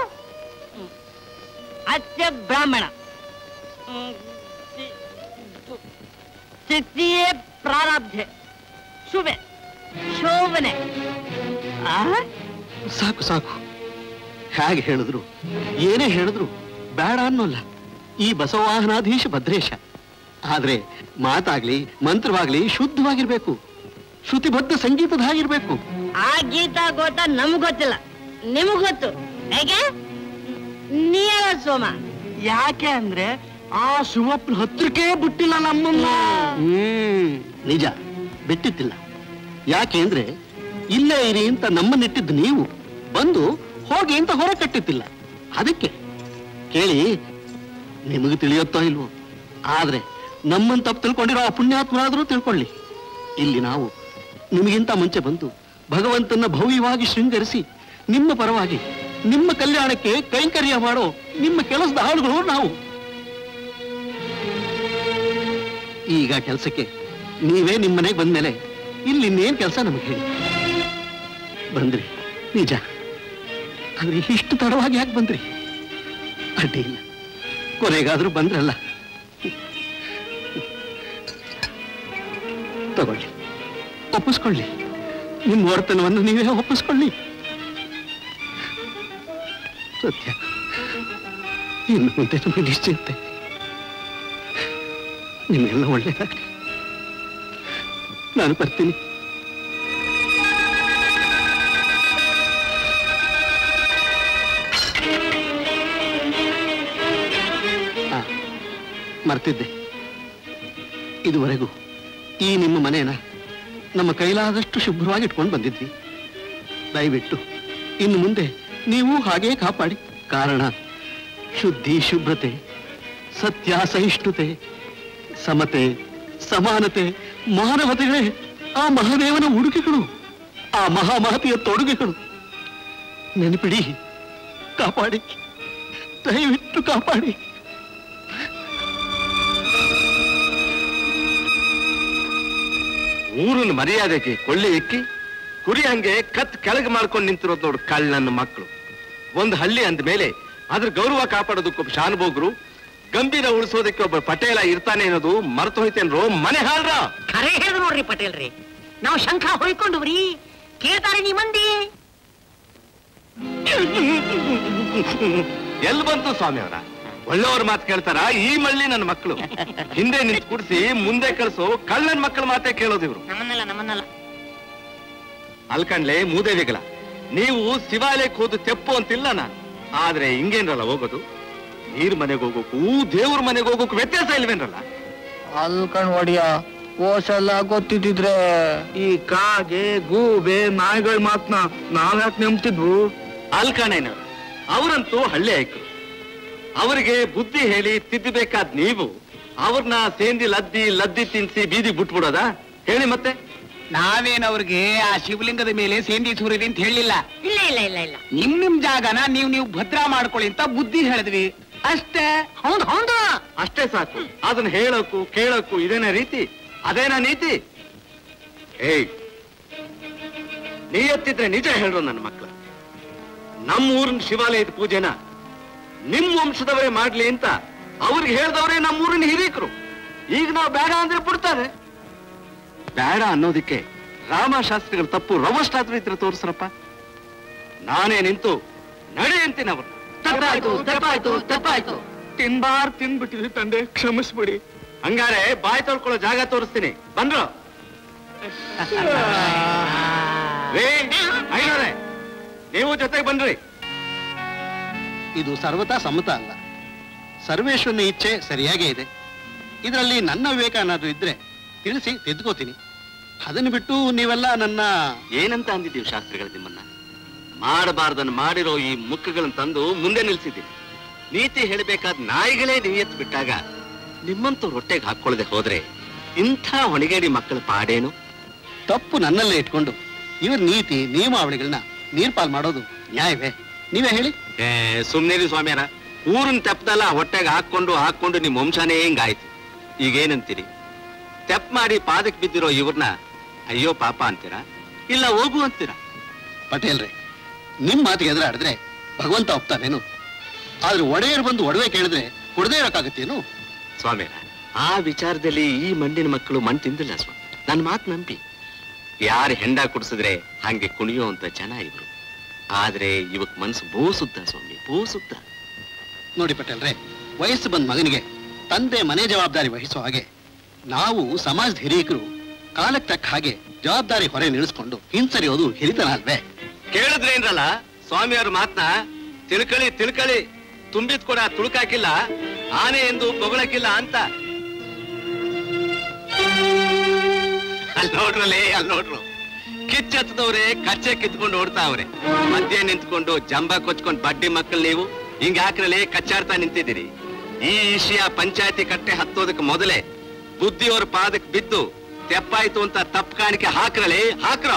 ಅತ್ಯ ಬ್ರಾಹ್ಮಣ ಹ್ಮ್, ಸಿ- ಸ್ಥಿತಿಯೇ ಪ್ರಾರಬ್ಧೆ ಶುಭೆ ಶೋಭನೆ ಆ ಸಾಕು ಸಾಕು ಹೇಗೆ ಹೇಳಿದ್ರು ಏನೇ ಹೇಳಿದ್ರು ಬೇಡ ಅನ್ನೋಲ್ಲ ಈ ಬಸವಾಹನಾಧೀಶ ಭದ್ರೇಶ ಆದ್ರೆ ಮಾತಾಗ್ಲಿ ಮಂತ್ರವಾಗ್ಲಿ ಶುದ್ಧವಾಗಿರ್ಬೇಕು ಶ್ರುತಿಬದ್ಧ ಸಂಗೀತದ ಹಾಗಿರ್ಬೇಕು ಆ ಗೀತ ಗೋತ ನಮ್ಗ್ ಗೊತ್ತಿಲ್ಲ ನಿಮ್ಗ್ ಗೊತ್ತು ಹೇಗೆ ನೀ ಹೇಳ ಸೋಮ ಯಾಕೆ ಅಂದ್ರೆ ಆ ಶಿವಪ್ಪನ ಹತ್ರಕ್ಕೆ ಬಿಟ್ಟಿಲ್ಲ ನಮ್ಮನ್ನ ಹ್ಮ್ ನಿಜ ಬಿಟ್ಟಿತ್ತಿಲ್ಲ ಯಾಕೆ ಅಂದ್ರೆ ಇಲ್ಲೇ ಇರಿ ಅಂತ ನಮ್ಮನ್ನಿಟ್ಟಿದ್ದು ನೀವು ಬಂದು ಹೋಗಿ ಅಂತ ಹೊರ ಕಟ್ಟಿತ್ತಿಲ್ಲ ಅದಕ್ಕೆ ಕೇಳಿ ನಿಮಗೆ ತಿಳಿಯುತ್ತೋ ಇಲ್ವೋ ಆದ್ರೆ ನಮ್ಮನ್ನ ತಪ್ಪು ತಿಳ್ಕೊಂಡಿರೋ ಆ ಪುಣ್ಯಾತ್ಮರಾದ್ರೂ ತಿಳ್ಕೊಳ್ಳಿ ಇಲ್ಲಿ ನಾವು ನಿಮಗಿಂತ ಮುಂಚೆ ಬಂದು ಭಗವಂತನ ಭವ್ಯವಾಗಿ ಶೃಂಗರಿಸಿ ನಿಮ್ಮ ಪರವಾಗಿ ನಿಮ್ಮ ಕಲ್ಯಾಣಕ್ಕೆ ಕೈಂಕರ್ಯ ಮಾಡೋ ನಿಮ್ಮ ಕೆಲಸದ ಆಳುಗಳು ನಾವು ಈಗ ಕೆಲಸಕ್ಕೆ ನೀವೇ ನಿಮ್ಮ ಮನೆಗೆ ಬಂದ್ಮೇಲೆ ಇಲ್ಲಿ ಇನ್ನೇನ್ ಕೆಲಸ ನಮಗೆ ಹೇಳಿ ಬಂದ್ರಿ ನಿಜ ಆದ್ರೆ ಇಷ್ಟು ತಡವಾಗಿ ಯಾಕೆ ಬಂದ್ರಿ ಅಡ್ಡಿ ಇಲ್ಲ ಕೊನೆಗಾದ್ರೂ ಬಂದ್ರಲ್ಲ ತಗೊಳ್ಳಿ ಒಪ್ಪಿಸ್ಕೊಳ್ಳಿ ನಿಮ್ಮ ವರ್ತನವನ್ನು ನೀವೇ ಒಪ್ಪಿಸ್ಕೊಳ್ಳಿ ಸತ್ಯ ಇನ್ನು ಮುಂದೆ ನಮಗೆ ನಿಶ್ಚಿಂತೆ ನಿಮಗೆಲ್ಲ ಒಳ್ಳೇದಾಗಲಿ ನಾನು ಬರ್ತೀನಿ ಆ, ಮರ್ತಿದ್ದೆ ಇದುವರೆಗೂ ಈ ನಿಮ್ಮ ಮನೇನ ನಮ್ಮ ಕೈಲಾದಷ್ಟು ಶುಭ್ರವಾಗಿ ಇಟ್ಕೊಂಡು ಬಂದಿದ್ವಿ ದಯವಿಟ್ಟು ಇನ್ನು ಮುಂದೆ ನೀವು ಹಾಗೇ ಕಾಪಾಡಿ ಕಾರಣ ಶುದ್ಧಿ ಶುಭ್ರತೆ ಸತ್ಯ ಸಹಿಷ್ಣುತೆ ಸಮತೆ ಸಮಾನತೆ ಮಾನವತೆಗಳೇ ಆ ಮಹಾದೇವನ ಉಡುಗೆಗಳು ಆ ಮಹಾಮಹತಿಯ ತೊಡುಗೆಗಳು ನೆನಪಿಡಿ ಕಾಪಾಡಿ ದಯವಿಟ್ಟು ಕಾಪಾಡಿ ಊರಿನ ಮರ್ಯಾದೆಗೆ ಕೊಳ್ಳೆ ಇಕ್ಕಿ ಕುರಿ ಹಂಗೆ ಕತ್ ಕೆಳಗೆ ಮಾಡ್ಕೊಂಡು ನಿಂತಿರೋದು ನೋಡು ಕಳ್ಳನ ಮಕ್ಕಳು ಒಂದು ಹಳ್ಳಿ ಅಂದ ಮೇಲೆ ಅದ್ರ ಗೌರವ ಕಾಪಾಡೋದಕ್ಕೊಬ್ಬ ಶಾನುಭೋಗ್ರು ಗಂಭೀರ ಉಳಿಸೋದಕ್ಕೆ ಒಬ್ಬ ಪಟೇಲ ಇರ್ತಾನೆ ಅನ್ನೋದು ಮರೆತು ಹೋಯ್ತೇನ್ರೋ ಮನೆ ಹಾಳ್ರ ಖರೆ ಹೇಳಿದ್ರು ನೋಡ್ರಿ ಪಟೇಲ್ರಿ ನಾವು ಶಂಖ ಹೊಯ್ಕೊಂಡ್ರಿ ಕೇಳ್ತಾರೆ ನೀ ಮಂದಿ ಎಲ್ಲಿ ಬಂತು ಸ್ವಾಮಿ ಅವರ ಒಳ್ಳೆಯವ್ರ ಮಾತು ಕೇಳ್ತಾರ ಈ ಮಳ್ಳಿ ನನ್ನ ಮಕ್ಕಳು ಹಿಂದೆ ನಿಂತು ಕುಡಿಸಿ ಮುಂದೆ ಕಳಿಸೋ ಕಳ್ಳನ ಮಕ್ಕಳ ಮಾತೇ ಕೇಳೋದು ಇವ್ರು ನಮ್ಮನ್ನಲ್ಲ ನಮ್ಮನ್ನಲ್ಲ ಅಲ್ಕಂಡ್ಲೆ ಮೂದೇವಿಗಳ ನೀವು ಶಿವಾಲಯಕ್ಕೆ ಹೋದು ತೆಪ್ಪು ಅಂತಿಲ್ಲ ನಾನು ಆದ್ರೆ ಹಿಂಗೇನ್ರಲ್ಲ ಹೋಗೋದು ನೀರ್ ಮನೆಗೆ ಹೋಗೋಕು ದೇವ್ರ ಮನೆಗೆ ಹೋಗೋಕು ವ್ಯತ್ಯಾಸ ಇಲ್ವೇನ್ರಲ್ಲ ಅಲ್ಕಣ್ ಒಡಿಯ ಓಸೆಲ್ಲ ಗೊತ್ತಿದ್ದಿದ್ರೆ ಈ ಕಾಗೆ ಗೂಬೆ ನಾಯಿಗಳ ಮಾತ್ನ ನಾವ್ಯಾಕೆ ನಂಬ್ತಿದ್ವು ಅಲ್ಕಣೇನವ್ರು ಅವರಂತೂ ಹಳ್ಳಿ ಆಯ್ಕರು ಅವರಿಗೆ ಬುದ್ಧಿ ಹೇಳಿ ತಿದ್ದಬೇಕಾದ್ ನೀವು ಅವ್ರನ್ನ ಸೇಂದಿ ಲದ್ದಿ ಲದ್ದಿ ತಿನ್ಸಿ ಬೀದಿ ಬಿಟ್ಬಿಡೋದಾ ಹೇಳಿ ಮತ್ತೆ ನಾವೇನ್ ಅವ್ರಿಗೆ ಆ ಶಿವಲಿಂಗದ ಮೇಲೆ ಸೇಂದಿ ಸುರಿದಿ ಅಂತ ಹೇಳಿಲ್ಲ ಇಲ್ಲ ಇಲ್ಲ ಇಲ್ಲ ಇಲ್ಲ ನಿಮ್ ನಿಮ್ ಜಾಗನ ನೀವ್ ನೀವು ಭದ್ರ ಮಾಡ್ಕೊಳ್ಳಿ ಅಂತ ಬುದ್ಧಿ ಹೇಳಿದ್ವಿ ಅಷ್ಟೇ ಹೌದು ಹೌದು ಅಷ್ಟೇ ಸಾಕು ಅದನ್ನ ಹೇಳೋಕು ಕೇಳೋಕು ಇದೇನ ರೀತಿ ಅದೇನಾ ನೀತಿ ಏಯ್ ನೀ ಎತ್ತಿದ್ರೆ ನಿಜ ಹೇಳ್ರು ನನ್ನ ಮಕ್ಕಳ ನಮ್ಮ ಊರಿನ ಶಿವಾಲಯದ ಪೂಜೆನ ನಿಮ್ ವಂಶದವರೇ ಮಾಡ್ಲಿ ಅಂತ ಅವ್ರಿಗೆ ಹೇಳ್ದವ್ರೆ ನಮ್ಮ ಊರಿನ ಹಿರೀಕರು ಈಗ ನಾವು ಬೇಡ ಅಂದ್ರೆ ಬಿಡ್ತಾರೆ ಬೇಡ ಅನ್ನೋದಿಕ್ಕೆ ರಾಮಶಾಸ್ತ್ರಿಗಳ ತಪ್ಪು ರವಷ್ಟಾದ್ರೂ ಇದ್ರೆ ತೋರಿಸ್ರಪ್ಪ ನಾನೇ ನಿಂತು ನಡೆ ಅಂತೀನಿ ಅವ್ರನ್ನ ತಪ್ಪಾಯ್ತು ತಪ್ಪಾಯ್ತು ತಪ್ಪಾಯ್ತು ತಿನ್ಬಾರ್ ತಿನ್ಬಿಟ್ಟಿದ್ವಿ ತಂದೆ ಕ್ಷಮಿಸ್ಬಿಡಿ ಹಂಗಾರೆ ಬಾಯಿ ತೊಳ್ಕೊಳ್ಳೋ ಜಾಗ ತೋರಿಸ್ತೀನಿ ಬಂದ್ರು ರೇ ಐನೋರೆ ನೀವು ಜೊತೆಗೆ ಬನ್ರಿ ಇದು ಸರ್ವತಾ ಸಮ್ಮತ ಅಲ್ಲ ಸರ್ವೇಶ್ವರನ ಇಚ್ಛೆ ಸರಿಯಾಗೇ ಇದೆ ಇದರಲ್ಲಿ ನನ್ನ ವಿವೇಕ ಏನಾದ್ರೂ ಇದ್ರೆ ತಿಳಿಸಿ ತೆದ್ಕೋತೀನಿ ಅದನ್ನು ಬಿಟ್ಟು ನೀವೆಲ್ಲ ನನ್ನ ಏನಂತ ಅಂದಿದ್ದೀವಿ ಶಾಸ್ತ್ರಿಗಳು ನಿಮ್ಮನ್ನ ಮಾಡಬಾರ್ದನ್ನು ಮಾಡಿರೋ ಈ ಮುಕ್ಕುಗಳನ್ನು ತಂದು ಮುಂದೆ ನಿಲ್ಸಿದ್ದೀವಿ ನೀತಿ ಹೇಳಬೇಕಾದ ನಾಯಿಗಳೇ ನಿಯತ್ ಬಿಟ್ಟಾಗ ನಿಮ್ಮಂತೂ ರೊಟ್ಟೆಗೆ ಹಾಕೊಳ್ಳದೆ ಹೋದ್ರೆ ಇಂಥ ಹೊಣೆಗೇಡಿ ಮಕ್ಕಳ ಪಾಡೇನು ತಪ್ಪು ನನ್ನಲ್ಲೇ ಇಟ್ಕೊಂಡು ಇವ್ರ ನೀತಿ ನಿಯಮಾವಳಿಗಳನ್ನ ನೀರ್ಪಾಲ್ ಮಾಡೋದು ನ್ಯಾಯವೇ ನೀವೇ ಹೇಳಿ ಏ ಸುಮ್ನೇರಿ ಸ್ವಾಮಿಯಾರ ಊರಿನ ತೆಪ್ಪದಲ್ಲ ಹೊಟ್ಟೆಗೆ ಹಾಕೊಂಡು ಹಾಕೊಂಡು ನಿಮ್ ವಂಶನೇ ಹಿಂಗಾಯ್ತು ಈಗೇನಂತೀರಿ ತೆಪ್ ಮಾಡಿ ಪಾದಕ್ಕೆ ಬಿದ್ದಿರೋ ಇವ್ರನ್ನ ಅಯ್ಯೋ ಪಾಪ ಅಂತೀರಾ ಇಲ್ಲ ಹೋಗು ಅಂತೀರಾ ಪಟೇಲ್ರೆ ನಿಮ್ ಮಾತಿಗೆ ಎದುರಾಡಿದ್ರೆ ಭಗವಂತ ಒಪ್ತಾನೇನು ಆದ್ರೆ ಒಡೆಯರು ಬಂದು ಒಡವೆ ಕೇಳಿದ್ರೆ ಕೊಡದೇ ಇರೋಕ್ಕಾಗತ್ತೇನು ಸ್ವಾಮಿಯರ ಆ ವಿಚಾರದಲ್ಲಿ ಈ ಮಂಡಿನ ಮಕ್ಕಳು ಮಣ್ ತಿಂದಿಲ್ಲ ಸ್ವಾಮಿ ನನ್ನ ಮಾತು ನಂಬಿ ಯಾರು ಹೆಂಡ ಕುಡಿಸಿದ್ರೆ ಹಂಗೆ ಕುಣಿಯೋ ಅಂತ ಜನ ಇವ್ರು ಆದ್ರೆ ಇವಕ್ ಮನ್ಸು ಬೋಸುತ್ತ ಸ್ವಾಮಿ ಬೋಸುತ್ತ ನೋಡಿ ಪಟೇಲ್ರೆ ವಯಸ್ಸು ಬಂದ ಮಗನಿಗೆ ತಂದೆ ಮನೆ ಜವಾಬ್ದಾರಿ ವಹಿಸೋ ಹಾಗೆ ನಾವು ಸಮಾಜದ ಹಿರಿಯಕರು ಕಾಲಕ್ಕೆ ತಕ್ಕ ಹಾಗೆ ಜವಾಬ್ದಾರಿ ಹೊರೆ ನಿಲ್ಲಿಸ್ಕೊಂಡು ಹಿಂಸರಿಯೋದು ಹಿರಿತನ ಅಲ್ವೇ ಕೇಳಿದ್ರೇನ್ರಲ್ಲ ಸ್ವಾಮಿಯವ್ರ ಮಾತ್ನ ತಿಳ್ಕಳಿ ತಿಳ್ಕಳಿ ತುಂಬಿದ್ ಕೂಡ ತುಳುಕಾಕಿಲ್ಲ ಆನೆ ಎಂದು ಬೊಗಳಕ್ಕಿಲ್ಲ ಅಂತ ಅಲ್ಲಿ ನೋಡ್ರಲೇ ಅಲ್ಲಿ ನೋಡ್ರು ಕಿಚ್ಚತ್ತದವ್ರೆ ಕಚ್ಚೆ ಕಿತ್ಕೊಂಡು ಓಡ್ತಾವ್ರೆ ಮಧ್ಯೆ ನಿಂತ್ಕೊಂಡು ಜಂಬ ಕೊಚ್ಕೊಂಡು ಬಡ್ಡಿ ಮಕ್ಕಳು ನೀವು ಹಿಂಗ ಹಾಕ್ರಲೆ ಕಚ್ಚಾಡ್ತಾ ನಿಂತಿದ್ದೀರಿ ಈ ವಿಷಯ ಪಂಚಾಯತಿ ಕಟ್ಟೆ ಹತ್ತೋದಕ್ಕೆ ಮೊದಲೇ ಬುದ್ಧಿಯವ್ರ ಪಾದಕ್ಕೆ ಬಿದ್ದು ತೆಪ್ಪಾಯ್ತು ಅಂತ ತಪ್ಪು ಕಾಣಿಕೆ ಹಾಕ್ರಲೆ ಹಾಕ್ರ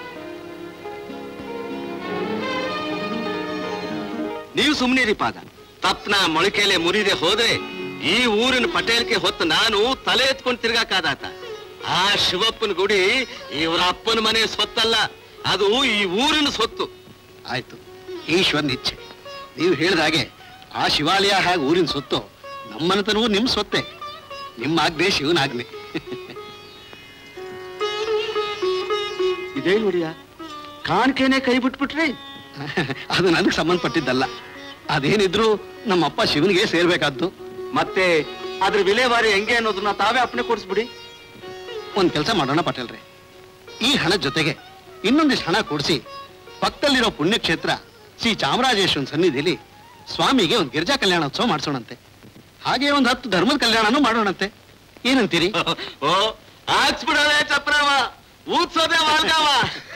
ನೀವು ಸುಮ್ನಿರಿ ಪಾದ ತಪ್ಪನ ಮೊಳಕೆಲೆ ಮುರಿದೆ ಹೋದ್ರೆ ಈ ಊರಿನ ಪಟೇಲ್ಕೆ ಹೊತ್ತು ನಾನು ತಲೆ ಎತ್ಕೊಂಡು ತಿರ್ಗಾಕಾದಾತ ಆ ಶಿವಪ್ಪನ ಗುಡಿ ಇವರ ಅಪ್ಪನ ಮನೆ ಸೊತ್ತಲ್ಲ ಅದು ಈ ಊರಿನ ಸೊತ್ತು ಆಯ್ತು ಈಶ್ವರನ ಇಚ್ಛೆ ನೀವು ಹೇಳಿದ ಹಾಗೆ ಆ ಶಿವಾಲಯ ಹಾಗೆ ಊರಿನ ಸೊತ್ತು ನಮ್ಮನತನವೂ ನಿಮ್ ಸೊತ್ತೆ ನಿಮ್ಮ ಆಜ್ಞೆ ಶಿವನ ಆಜ್ಞೆ ಇದೇ ನೋಡಿಯ ಕಾಣಿಕೆನೆ ಕೈ ಬಿಟ್ಬಿಟ್ರಿ ಅದು ನನಗೆ ಸಂಬಂಧಪಟ್ಟಿದ್ದಲ್ಲ ಅದೇನಿದ್ರು ನಮ್ಮಪ್ಪ ಶಿವನಿಗೆ ಸೇರ್ಬೇಕಾದ್ದು ಮತ್ತೆ ಅದ್ರ ವಿಲೇವಾರಿ ಹೆಂಗೆ ಅನ್ನೋದನ್ನ ತಾವೇ ಅಪ್ಪಣೆ ಕೊಡಿಸ್ಬಿಡಿ ಒಂದ್ ಕೆಲಸ ಮಾಡೋಣ ಪಟೇಲ್ರೆ ಈ ಹಣದ ಜೊತೆಗೆ ಇನ್ನೊಂದಿಷ್ಟು ಹಣ ಕೊಡಿಸಿ ಪಕ್ಕದಲ್ಲಿರೋ ಪುಣ್ಯಕ್ಷೇತ್ರ ಶ್ರೀ ಚಾಮರಾಜೇಶ್ವರನ ಸನ್ನಿಧಿಲಿ ಸ್ವಾಮಿಗೆ ಒಂದು ಗಿರಿಜಾ ಕಲ್ಯಾಣೋತ್ಸವ ಮಾಡಿಸೋಣಂತೆ ಹಾಗೆ ಒಂದು ಹತ್ತು ಧರ್ಮದ ಕಲ್ಯಾಣನೂ ಮಾಡೋಣಂತೆ ಏನಂತೀರಿ ಓ ಹಾಕ್ಸ್ಬಿಡೋದೇ ಚಪ್ರವ ಊದ್ಸೋದೇ ವಾಲ್ಗಾವ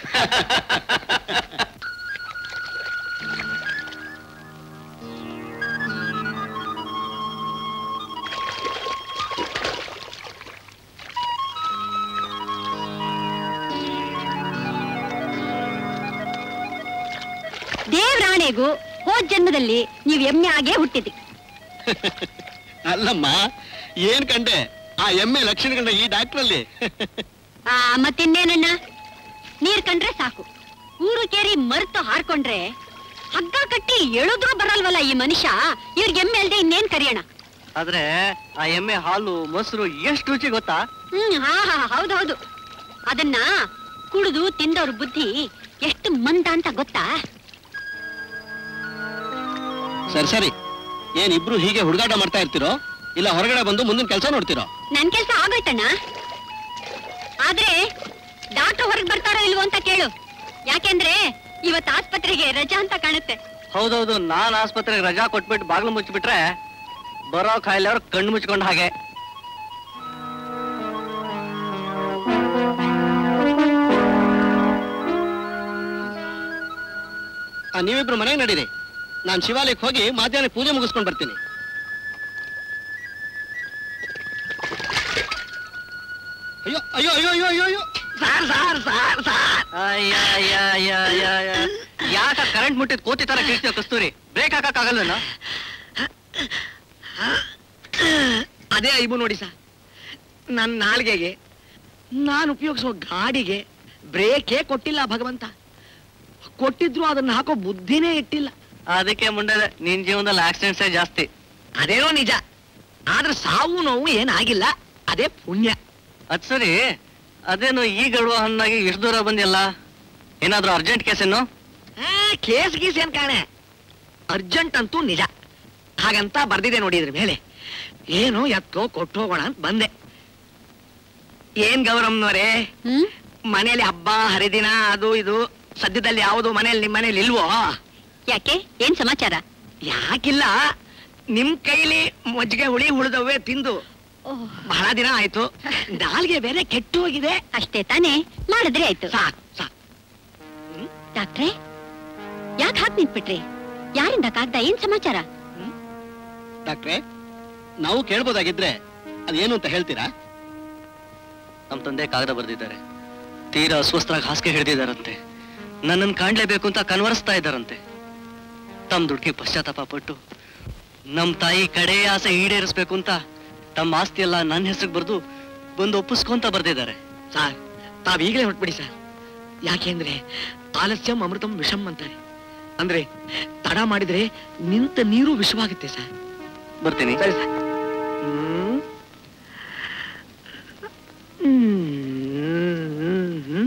ದೇವ್ರಾಣೆಗೂ ಹೋದ್ ಜನ್ಮದಲ್ಲಿ ನೀವು ಎಮ್ಮೆ ಆಗೇ ಹುಟ್ಟಿದ್ರಿ ಅಲ್ಲಮ್ಮ ಏನ್ ಕಂಡೆ ಆ ಎಮ್ಮೆ ಲಕ್ಷಣಗಳನ್ನ ಈ ಡಾಕ್ಟ್ರಲ್ಲಿ ಆ ಮತ್ತಿನ್ನೇನಣ್ಣ ನೀರ್ ಕಂಡ್ರೆ ಸಾಕು ಊರು ಕೇರಿ ಮರ್ತು ಹಾರ್ಕೊಂಡ್ರೆ ಹಗ್ಗ ಕಟ್ಟಿ ಎಳುದ್ರೂ ಬರಲ್ವಲ್ಲ ಈ ಮನುಷ್ಯ ಇವ್ರಿಗೆ ಎಮ್ಮೆ ಅಲ್ದೆ ಇನ್ನೇನ್ ಕರಿಯೋಣ ಆದ್ರೆ ಆ ಎಮ್ಮೆ ಹಾಲು ಮೊಸರು ಎಷ್ಟು ರುಚಿ ಗೊತ್ತಾ ಹ್ಮ್ ಹಾ ಹಾ ಹೌದೌದು ಅದನ್ನ ಕುಡಿದು ತಿಂದವ್ರ ಬುದ್ಧಿ ಎಷ್ಟು ಮಂದ ಅಂತ ಗೊತ್ತಾ ಸರಿ ಸರಿ ಏನಿಬ್ರು ಹೀಗೆ ಹುಡುಗಾಟ ಮಾಡ್ತಾ ಇರ್ತೀರೋ ಇಲ್ಲ ಹೊರಗಡೆ ಬಂದು ಮುಂದಿನ ಕೆಲಸ ನೋಡ್ತೀರೋ ನನ್ ಕೆಲ್ಸ ಆಗೋಯ್ತಣ್ಣ ಆದ್ರೆ ಡಾಕ್ಟರ್ ಹೊರಗ್ ಬರ್ತಾರೋ ಇಲ್ವೋ ಅಂತ ಕೇಳು ಯಾಕೆಂದ್ರೆ ಇವತ್ ಆಸ್ಪತ್ರೆಗೆ ರಜಾ ಅಂತ ಕಾಣುತ್ತೆ ಹೌದೌದು ನಾನ್ ಆಸ್ಪತ್ರೆಗೆ ರಜಾ ಕೊಟ್ಬಿಟ್ಟು ಬಾಗ್ಲು ಮುಚ್ಚಿಬಿಟ್ರೆ ಬರೋ ಕಾಯಿಲೆ ಅವ್ರು ಕಣ್ಣು ಮುಚ್ಕೊಂಡ ಹಾಗೆ ಆ, ನೀವಿಬ್ರು ಮನೆಗೆ ನಡೀರಿ ನಾನು ಶಿವಾಲಯಕ್ಕೆ ಹೋಗಿ ಮಧ್ಯಾಹ್ನ ಪೂಜೆ ಮುಗಿಸ್ಕೊಂಡು ಬರ್ತೀನಿ ಅಯ್ಯೋ ಅಯ್ಯೋ ಅಯ್ಯೋ ಅಯ್ಯೋ ಅಯ್ಯೋ ಅಯ್ಯೋ ಸಾರ್ ಸಾರ್ ಸಾರ್ ಸಾರ್ ಅಯ್ಯ, ಅಯ್ಯ, ಅಯ್ಯ, ಅಯ್ಯ, ಅಯ್ಯ. ಯಾಕ ಕರೆಂಟ್ ಮುಟ್ಟಿದ್ ಕೋತಿ ತರ ಕಿಳ್ತೀವ ಕಸ್ತೂರಿ ಬ್ರೇಕ್ ಹಾಕಕ್ ಆಗಲ್ವೇನೋ ಅದೇ ಐಬು ನೋಡಿ ಸರ್ ನನ್ನ ನಾಲ್ಗೆಗೆ ನಾನು ಉಪಯೋಗಿಸೋ ಗಾಡಿಗೆ ಬ್ರೇಕೇ ಕೊಟ್ಟಿಲ್ಲ ಭಗವಂತ ಕೊಟ್ಟಿದ್ರು ಅದನ್ನ ಹಾಕೋ ಬುದ್ಧಿನೇ ಇಟ್ಟಿಲ್ಲ ಅದಕ್ಕೆ ಮುಂದೆ ನಿನ್ ಜೀವನದಲ್ಲಿ ಆಕ್ಸಿಡೆಂಟ್ಸೇ ಜಾಸ್ತಿ ಅದೇನೋ ನಿಜ ಆದ್ರೆ ಸಾವು ನೋವು ಏನಾಗಿಲ್ಲ ಅದೇ ಪುಣ್ಯ ಅದ್ ಸರಿ ಅದೇನು ಈ ಗಡುವ ಹಣ್ಣಾಗಿ ಎಷ್ಟು ದೂರ ಬಂದಿಲ್ಲ ಏನಾದ್ರೂ ಅರ್ಜೆಂಟ್ ಕೇಸೇನು ಆ, ಕೇಸ್ ಗೀಸ್ ಏನ್ ಕಾಣೆ ಅರ್ಜೆಂಟ್ ಅಂತೂ ನಿಜ ಹಾಗಂತ ಬರ್ದಿದೆ ನೋಡಿ ಇದ್ರ ಮೇಲೆ ಏನು ಎತ್ಕೋ ಕೊಟ್ಟು ಹೋಗೋಣ ಅಂತ ಬಂದೆ ಏನ್ ಗೌರಮ್ನವರೇ ಮನೇಲಿ ಹಬ್ಬ ಹರಿದಿನ ಅದು ಇದು ಸದ್ಯದಲ್ಲಿ ಯಾವುದು ಮನೇಲಿ ನಿಮ್ ಮನೇಲಿ ಇಲ್ವೋ ಯಾಕೆ ಏನ್ ಸಮಾಚಾರ ಯಾಕಿಲ್ಲ ನಿಮ್ ಕೈಲಿ ಮಜ್ಜಿಗೆ ಹುಳಿ ಉಳಿದವೇ ತಿಂದು ಬಹಳ ದಿನ ಆಯ್ತು ನಾಲ್ಗೆ ಬೇರೆ ಕೆಟ್ಟು ಹೋಗಿದೆ ಅಷ್ಟೇ ತಾನೇ ಮಾಡಿದ್ರೆ ಆಯ್ತು ಸಾಕ್ ಸಾಕ್ ಡಾಕ್ಟ್ರೆ ಯಾಕೆ ಹಾಕ್ ನಿಂತ್ಬಿಟ್ರಿ ಯಾರಿಂದ ಕಾಗ್ದ ಏನ್ ಸಮಾಚಾರ ಡಾಕ್ಟ್ರೆ ನಾವು ಕೇಳ್ಬೋದಾಗಿದ್ರೆ ಅದೇನು ಅಂತ ಹೇಳ್ತೀರಾ ನಮ್ಮ ತಂದೆ ಕಾಗದ ಬರೆದಿದ್ದಾರೆ ತೀರಾ ಅಸ್ವಸ್ಥರಾಗಿ ಹಾಸಿಗೆ ಹಿಡಿದಿದ್ದಾರಂತೆ ನನ್ನನ್ನು ಕಾಣ್ಲೇಬೇಕು ಅಂತ ಕನ್ವರಿಸ್ತಾ ಇದ್ದಾರಂತೆ ತಮ್ಮ ದುಡ್ಡಿಗೆ ಪಶ್ಚಾತ್ತಾಪ ಪಟ್ಟು ನಮ್ಮ ತಾಯಿ ಕಡೆ ಆಸೆ ಈಡೇರಿಸ್ಬೇಕು ಅಂತ ತಮ್ಮ ಆಸ್ತಿ ಎಲ್ಲ ನನ್ನ ಹೆಸರಿಗೆ ಬರೆದು ಬಂದು ಒಪ್ಪಿಸ್ಕೊಂತ ಬರ್ದಿದ್ದಾರೆ ಸರ್ ತಾವ್ ಈಗಲೇ ಹೊಟ್ಬಿಡಿ ಸರ್ ಯಾಕೆಂದ್ರೆ ಆಲಸ್ಯಂ ಅಮೃತಂ ವಿಷಂ ಅಂತಾರೆ ಅಂದ್ರೆ ತಡ ಮಾಡಿದ್ರೆ ನಿಂತ ನೀರು ವಿಷವಾಗುತ್ತೆ ಸರ್ ಬರ್ತೀನಿ ಸರಿ ಸರ್ ಹ್ಮ್. ಹ್ಮ್.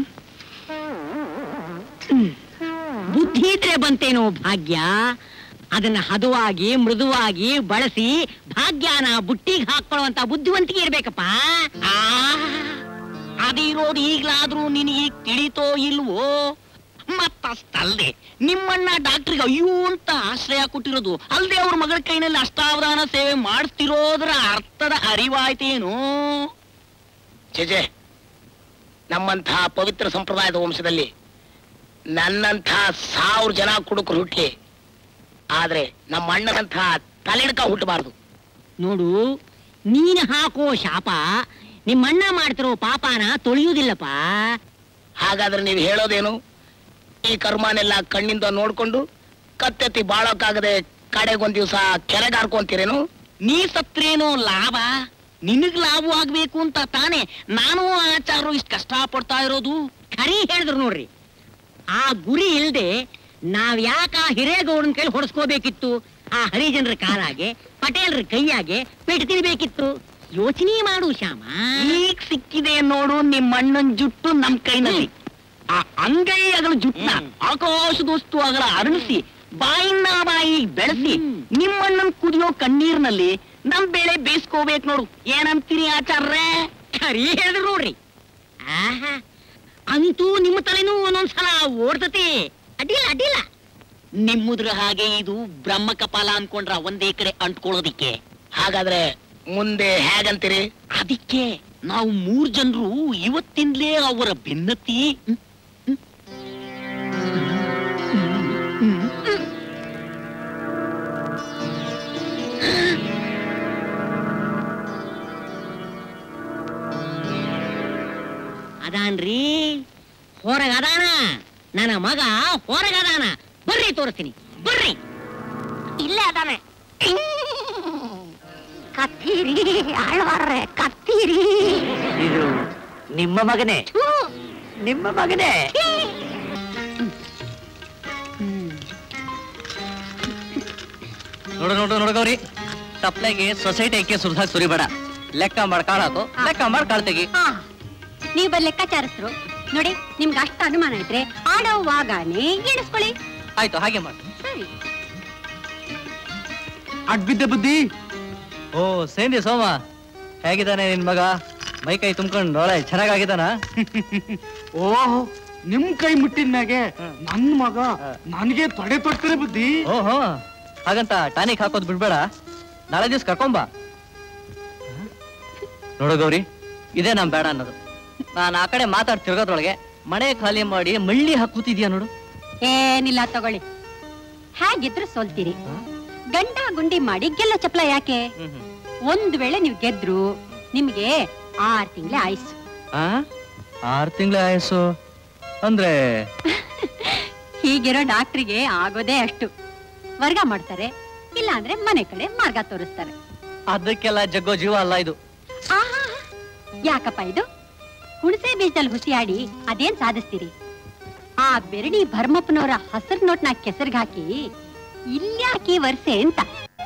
ಬುದ್ಧಿ ಇದ್ರೆ ಬಂತೇನೋ ಭಾಗ್ಯ ಅದನ್ನ ಹದುವಾಗಿ ಮೃದುವಾಗಿ ಬಳಸಿ ಭಾಗ್ಯನ ಬುಟ್ಟಿಗೆ ಹಾಕೊಳ್ಳುವಂತ ಬುದ್ಧಿವಂತಿಕೆ ಇರ್ಬೇಕಪ್ಪ ಆ, ಅದಿರೋದು ಈಗ್ಲಾದ್ರೂ ನಿನಗೆ ತಿಳಿತೋ ಇಲ್ವೋ ಮತ್ತಷ್ಟಲ್ದೆ ನಿಮ್ಮಣ್ಣ ಡಾಕ್ಟ್ರಿಗೆ ಅಯ್ಯೋ ಅಂತ ಆಶ್ರಯ ಕೊಟ್ಟಿರೋದು ಅಲ್ಲದೆ ಅವ್ರ ಮಗಳ ಕೈನಲ್ಲಿ ಅಷ್ಟಾವಧಾನ ಸೇವೆ ಮಾಡ್ತಿರೋದ್ರ ಅರ್ಥದ ಅರಿವಾಯ್ತೇನೋ ಜೆಜೆ ನಮ್ಮಂತಹ ಪವಿತ್ರ ಸಂಪ್ರದಾಯದ ವಂಶದಲ್ಲಿ ನನ್ನಂಥ ಸಾವಿರ ಜನ ಕುಡುಕರು ಹುಟ್ಲಿ ಆದ್ರೆ ನಮ್ಮ ಅಣ್ಣನಂತಹ ತಲೆಡ್ಕ ಹುಟ್ಟಬಾರ್ದು ನೋಡು ನೀನ್ ಹಾಕೋ ಶಾಪ ನಿಮ್ಮಣ್ಣ ಮಾಡ್ತಿರೋ ಪಾಪನ ತೊಳೆಯುವುದಿಲ್ಲಪ್ಪ ಹಾಗಾದ್ರೆ ನೀವು ಹೇಳೋದೇನು ಈ ಕರ್ಮನೆಲ್ಲ ಕಣ್ಣಿಂದ ನೋಡ್ಕೊಂಡು ಕತ್ತೆತ್ತಿ ಬಾಳೋಕ್ಕಾಗದೆ ಕಡೆಗೊಂದ್ ದಿವಸ ಕೆರೆಗಾರ್ಕೊಂತೀರೇನು ನೀ ಸತ್ರೇನೋ ಲಾಭ ನಿನಗ್ ಲಾಭ ಆಗ್ಬೇಕು ಅಂತ ತಾನೇ ನಾನು ಆಚಾರರು ಇಷ್ಟು ಕಷ್ಟ ಪಡ್ತಾ ಇರೋದು ಖರೀ ಹೇಳಿದ್ರು ನೋಡ್ರಿ ಆ ಗುರಿ ಇಲ್ದೆ ನಾವ್ ಯಾಕ ಆ ಹಿರೇಗೌಡನ ಕೈ ಹೊಡೆಸ್ಕೋಬೇಕಿತ್ತು ಆ ಹರಿಜನರ ಕಾಲಾಗೆ ಪಟೇಲ್ರ ಕೈಯಾಗೆ ಪೆಟ್ಟು ತಿನ್ಬೇಕಿತ್ತು ಯೋಚನೆ ಮಾಡು ಶ್ಯಾಮ ಈಗ ಸಿಕ್ಕಿದೆ ನೋಡು ನಿಮ್ಮಣ್ಣನ್ ಜುಟ್ಟು ನಮ್ ಕೈನಲ್ಲಿ ಆ ಅಂಗೈ ಅಗಳ ಜುಟ್ಟ ಆಕಾಶದೋಸ್ತು ಅಗಳ ಅರಳಿಸಿ ಬಾಯಿನ ಬಾಯಿ ಬೆಳೆಸಿ ನಿಮ್ಮಣ್ಣನ್ ಕುದಿಯೋ ಕಣ್ಣೀರ್ನಲ್ಲಿ ನಮ್ ಬೆಳೆ ಬೇಯಿಸ್ಕೋಬೇಕು ನೋಡು ಏನಂತೀರಿ ಆಚಾರ್ರೆ ಖರೀ ಹೇಳಿದ್ರು ನೋಡ್ರಿ ಆಹಾ ಅಂತೂ ನಿಮ್ಮ ತಲೆನೂ ಒಂದೊಂದ್ಸಲ ಓಡ್ತತಿ ಅಡ್ಡಿಲ್ಲ ಅಡ್ಡಿಲ್ಲ ನಿಮ್ಮುದ್ರ ಹಾಗೆ ಇದು ಬ್ರಹ್ಮ ಕಪಾಲ ಅನ್ಕೊಂಡ್ರ ಒಂದೇ ಕಡೆ ಅಂಟ್ಕೊಳ್ಳೋದಿಕ್ಕೆ ಹಾಗಾದ್ರೆ ಮುಂದೆ ಹೇಗಂತೀರಿ ಅದಕ್ಕೆ ನಾವು ಮೂರ್ ಜನರು ಇವತ್ತಿಂದಲೇ ಅವರ ಭಿನ್ನತಿ ಹ್ಮ್, ಹ್ಮ್, ಹ್ಮ್, ಹ್ಮ್. ಅದಾನ್ರಿ ಹೊರಗದಾನ ನನ್ನ ಮಗ ಹೊರಗದಾನ ಬರ್ರಿ ತೋರಿಸ್ತೀನಿ ಬರ್ರಿ ಇಲ್ಲೇ ಅದಾನೆ ಕತ್ತೀರಿ ಆಳ್ವಾರ್ರೆ ಕತ್ತೀರಿ ಇದು ನಿಮ್ಮ ಮಗನೇ ನಿಮ್ಮ ಮಗನೇ ನೋಡು ನೋಡು ನೋಡು ಗೌರಿ ತಪ್ಲೆಗೆ ಸೊಸೈಟಿ ಐಕ್ಯ ಸುರಿದಾಗ ಸುರಿಬೇಡ ಲೆಕ್ಕ ಮಾಡ್ಕಾಳಾಕು ಲೆಕ್ಕ ಮಾಡ್ಕಾಳ್ತೆಗಿ ಹಾ ನೀವ್ ಬರ್ ಲೆಕ್ಕಾಚಾರಸ್ರು ನೋಡಿ ನಿಮ್ಗೆ ಅಷ್ಟು ಅನುಮಾನ ಇದ್ರೆ ಆಡೋವಾಗನೇ ಎಣಿಸ್ಕೊಳ್ಳಿ ಆಯ್ತು ಹಾಗೆ ಮಾಡು ಸರಿ ಅಡ್ಬಿದ್ದೆ ಬುದ್ಧಿ ಓ ಸೇಂದಿ ಸೋಮ ಹೇಗಿದ್ದಾನೆ ನಿನ್ ಮಗ ಮೈ ಕೈ ತುಂಬ್ಕೊಂಡು ಒಳ್ಳೆ ಚೆನ್ನಾಗಾಗಿದ್ದಾನ ಓಹೋ ನಿಮ್ ಕೈ ಮುಟ್ಟಿದ ಮ್ಯಾಗೆ ನನ್ ಮಗ ನನಗೆ ತೊಡೆ ತೊಡ್ತಾರೆ ಬುದ್ಧಿ ಓಹೋ ಹಾಗಂತ ಟಾನಿಕ್ ಹಾಕೋದ್ ಬಿಡ್ಬೇಡ ನಾಳೆ ದಿವ್ಸ ಕರ್ಕೊಂಬ ನೋಡು ಗೌರಿ ಇದೇ ನಮ್ ಬೇಡ ಅನ್ನೋದು ನಾನು ಆ ಕಡೆ ಮಾತಾಡ್ ತಿರ್ಗೋದ್ರೊಳಗೆ ಮನೆ ಖಾಲಿ ಮಾಡಿ ಮಳ್ಳಿ ಹಾಕೂತಿದ್ಯಾ ನೋಡು ಏನಿಲ್ಲ ತಗೊಳ್ಳಿ ಹೇಗಿದ್ರು ಸೋಲ್ತೀರಿ ಗಂಡ ಗುಂಡಿ ಮಾಡಿ ಗೆಲ್ಲ ಚಪ್ಲ ಯಾಕೆ ಒಂದ್ ವೇಳೆ ನೀವು ಗೆದ್ರು ನಿಮ್ಗೆ ಆರ್ ತಿಂಗ್ಳೆ ಆಯ್ಸು ಆ ಆರ್ ತಿಂಗಳ ಆಯಸ್ಸು ಅಂದ್ರೆ ಹೀಗಿರೋ ಡಾಕ್ಟ್ರಿಗೆ ಆಗೋದೇ ಅಷ್ಟು ವರ್ಗ ಮಾಡ್ತಾರೆ ಇಲ್ಲ ಅಂದ್ರೆ ಮನೆ ಕಡೆ ಮಾರ್ಗ ತೋರಿಸ್ತಾರೆ ಅದಕ್ಕೆಲ್ಲ ಜಗ್ಗೋ ಜೀವ ಅಲ್ಲ ಇದು ಆಹಾ, ಯಾಕಪ್ಪ ಇದು ಹುಣಸೆ ಬೀಜದಲ್ಲಿ ಹುಸಿಯಾಡಿ ಅದೇನ್ ಸಾಧಿಸ್ತೀರಿ ಆ ಬೆರಡಿ ಭರ್ಮಪ್ಪನವರ ಹಸಿರು ನೋಟ್ನ ಕೆಸರ್ಗ್ ಹಾಕಿ ಇಲ್ಯಾಕಿ ವರ್ಷೆ ಅಂತ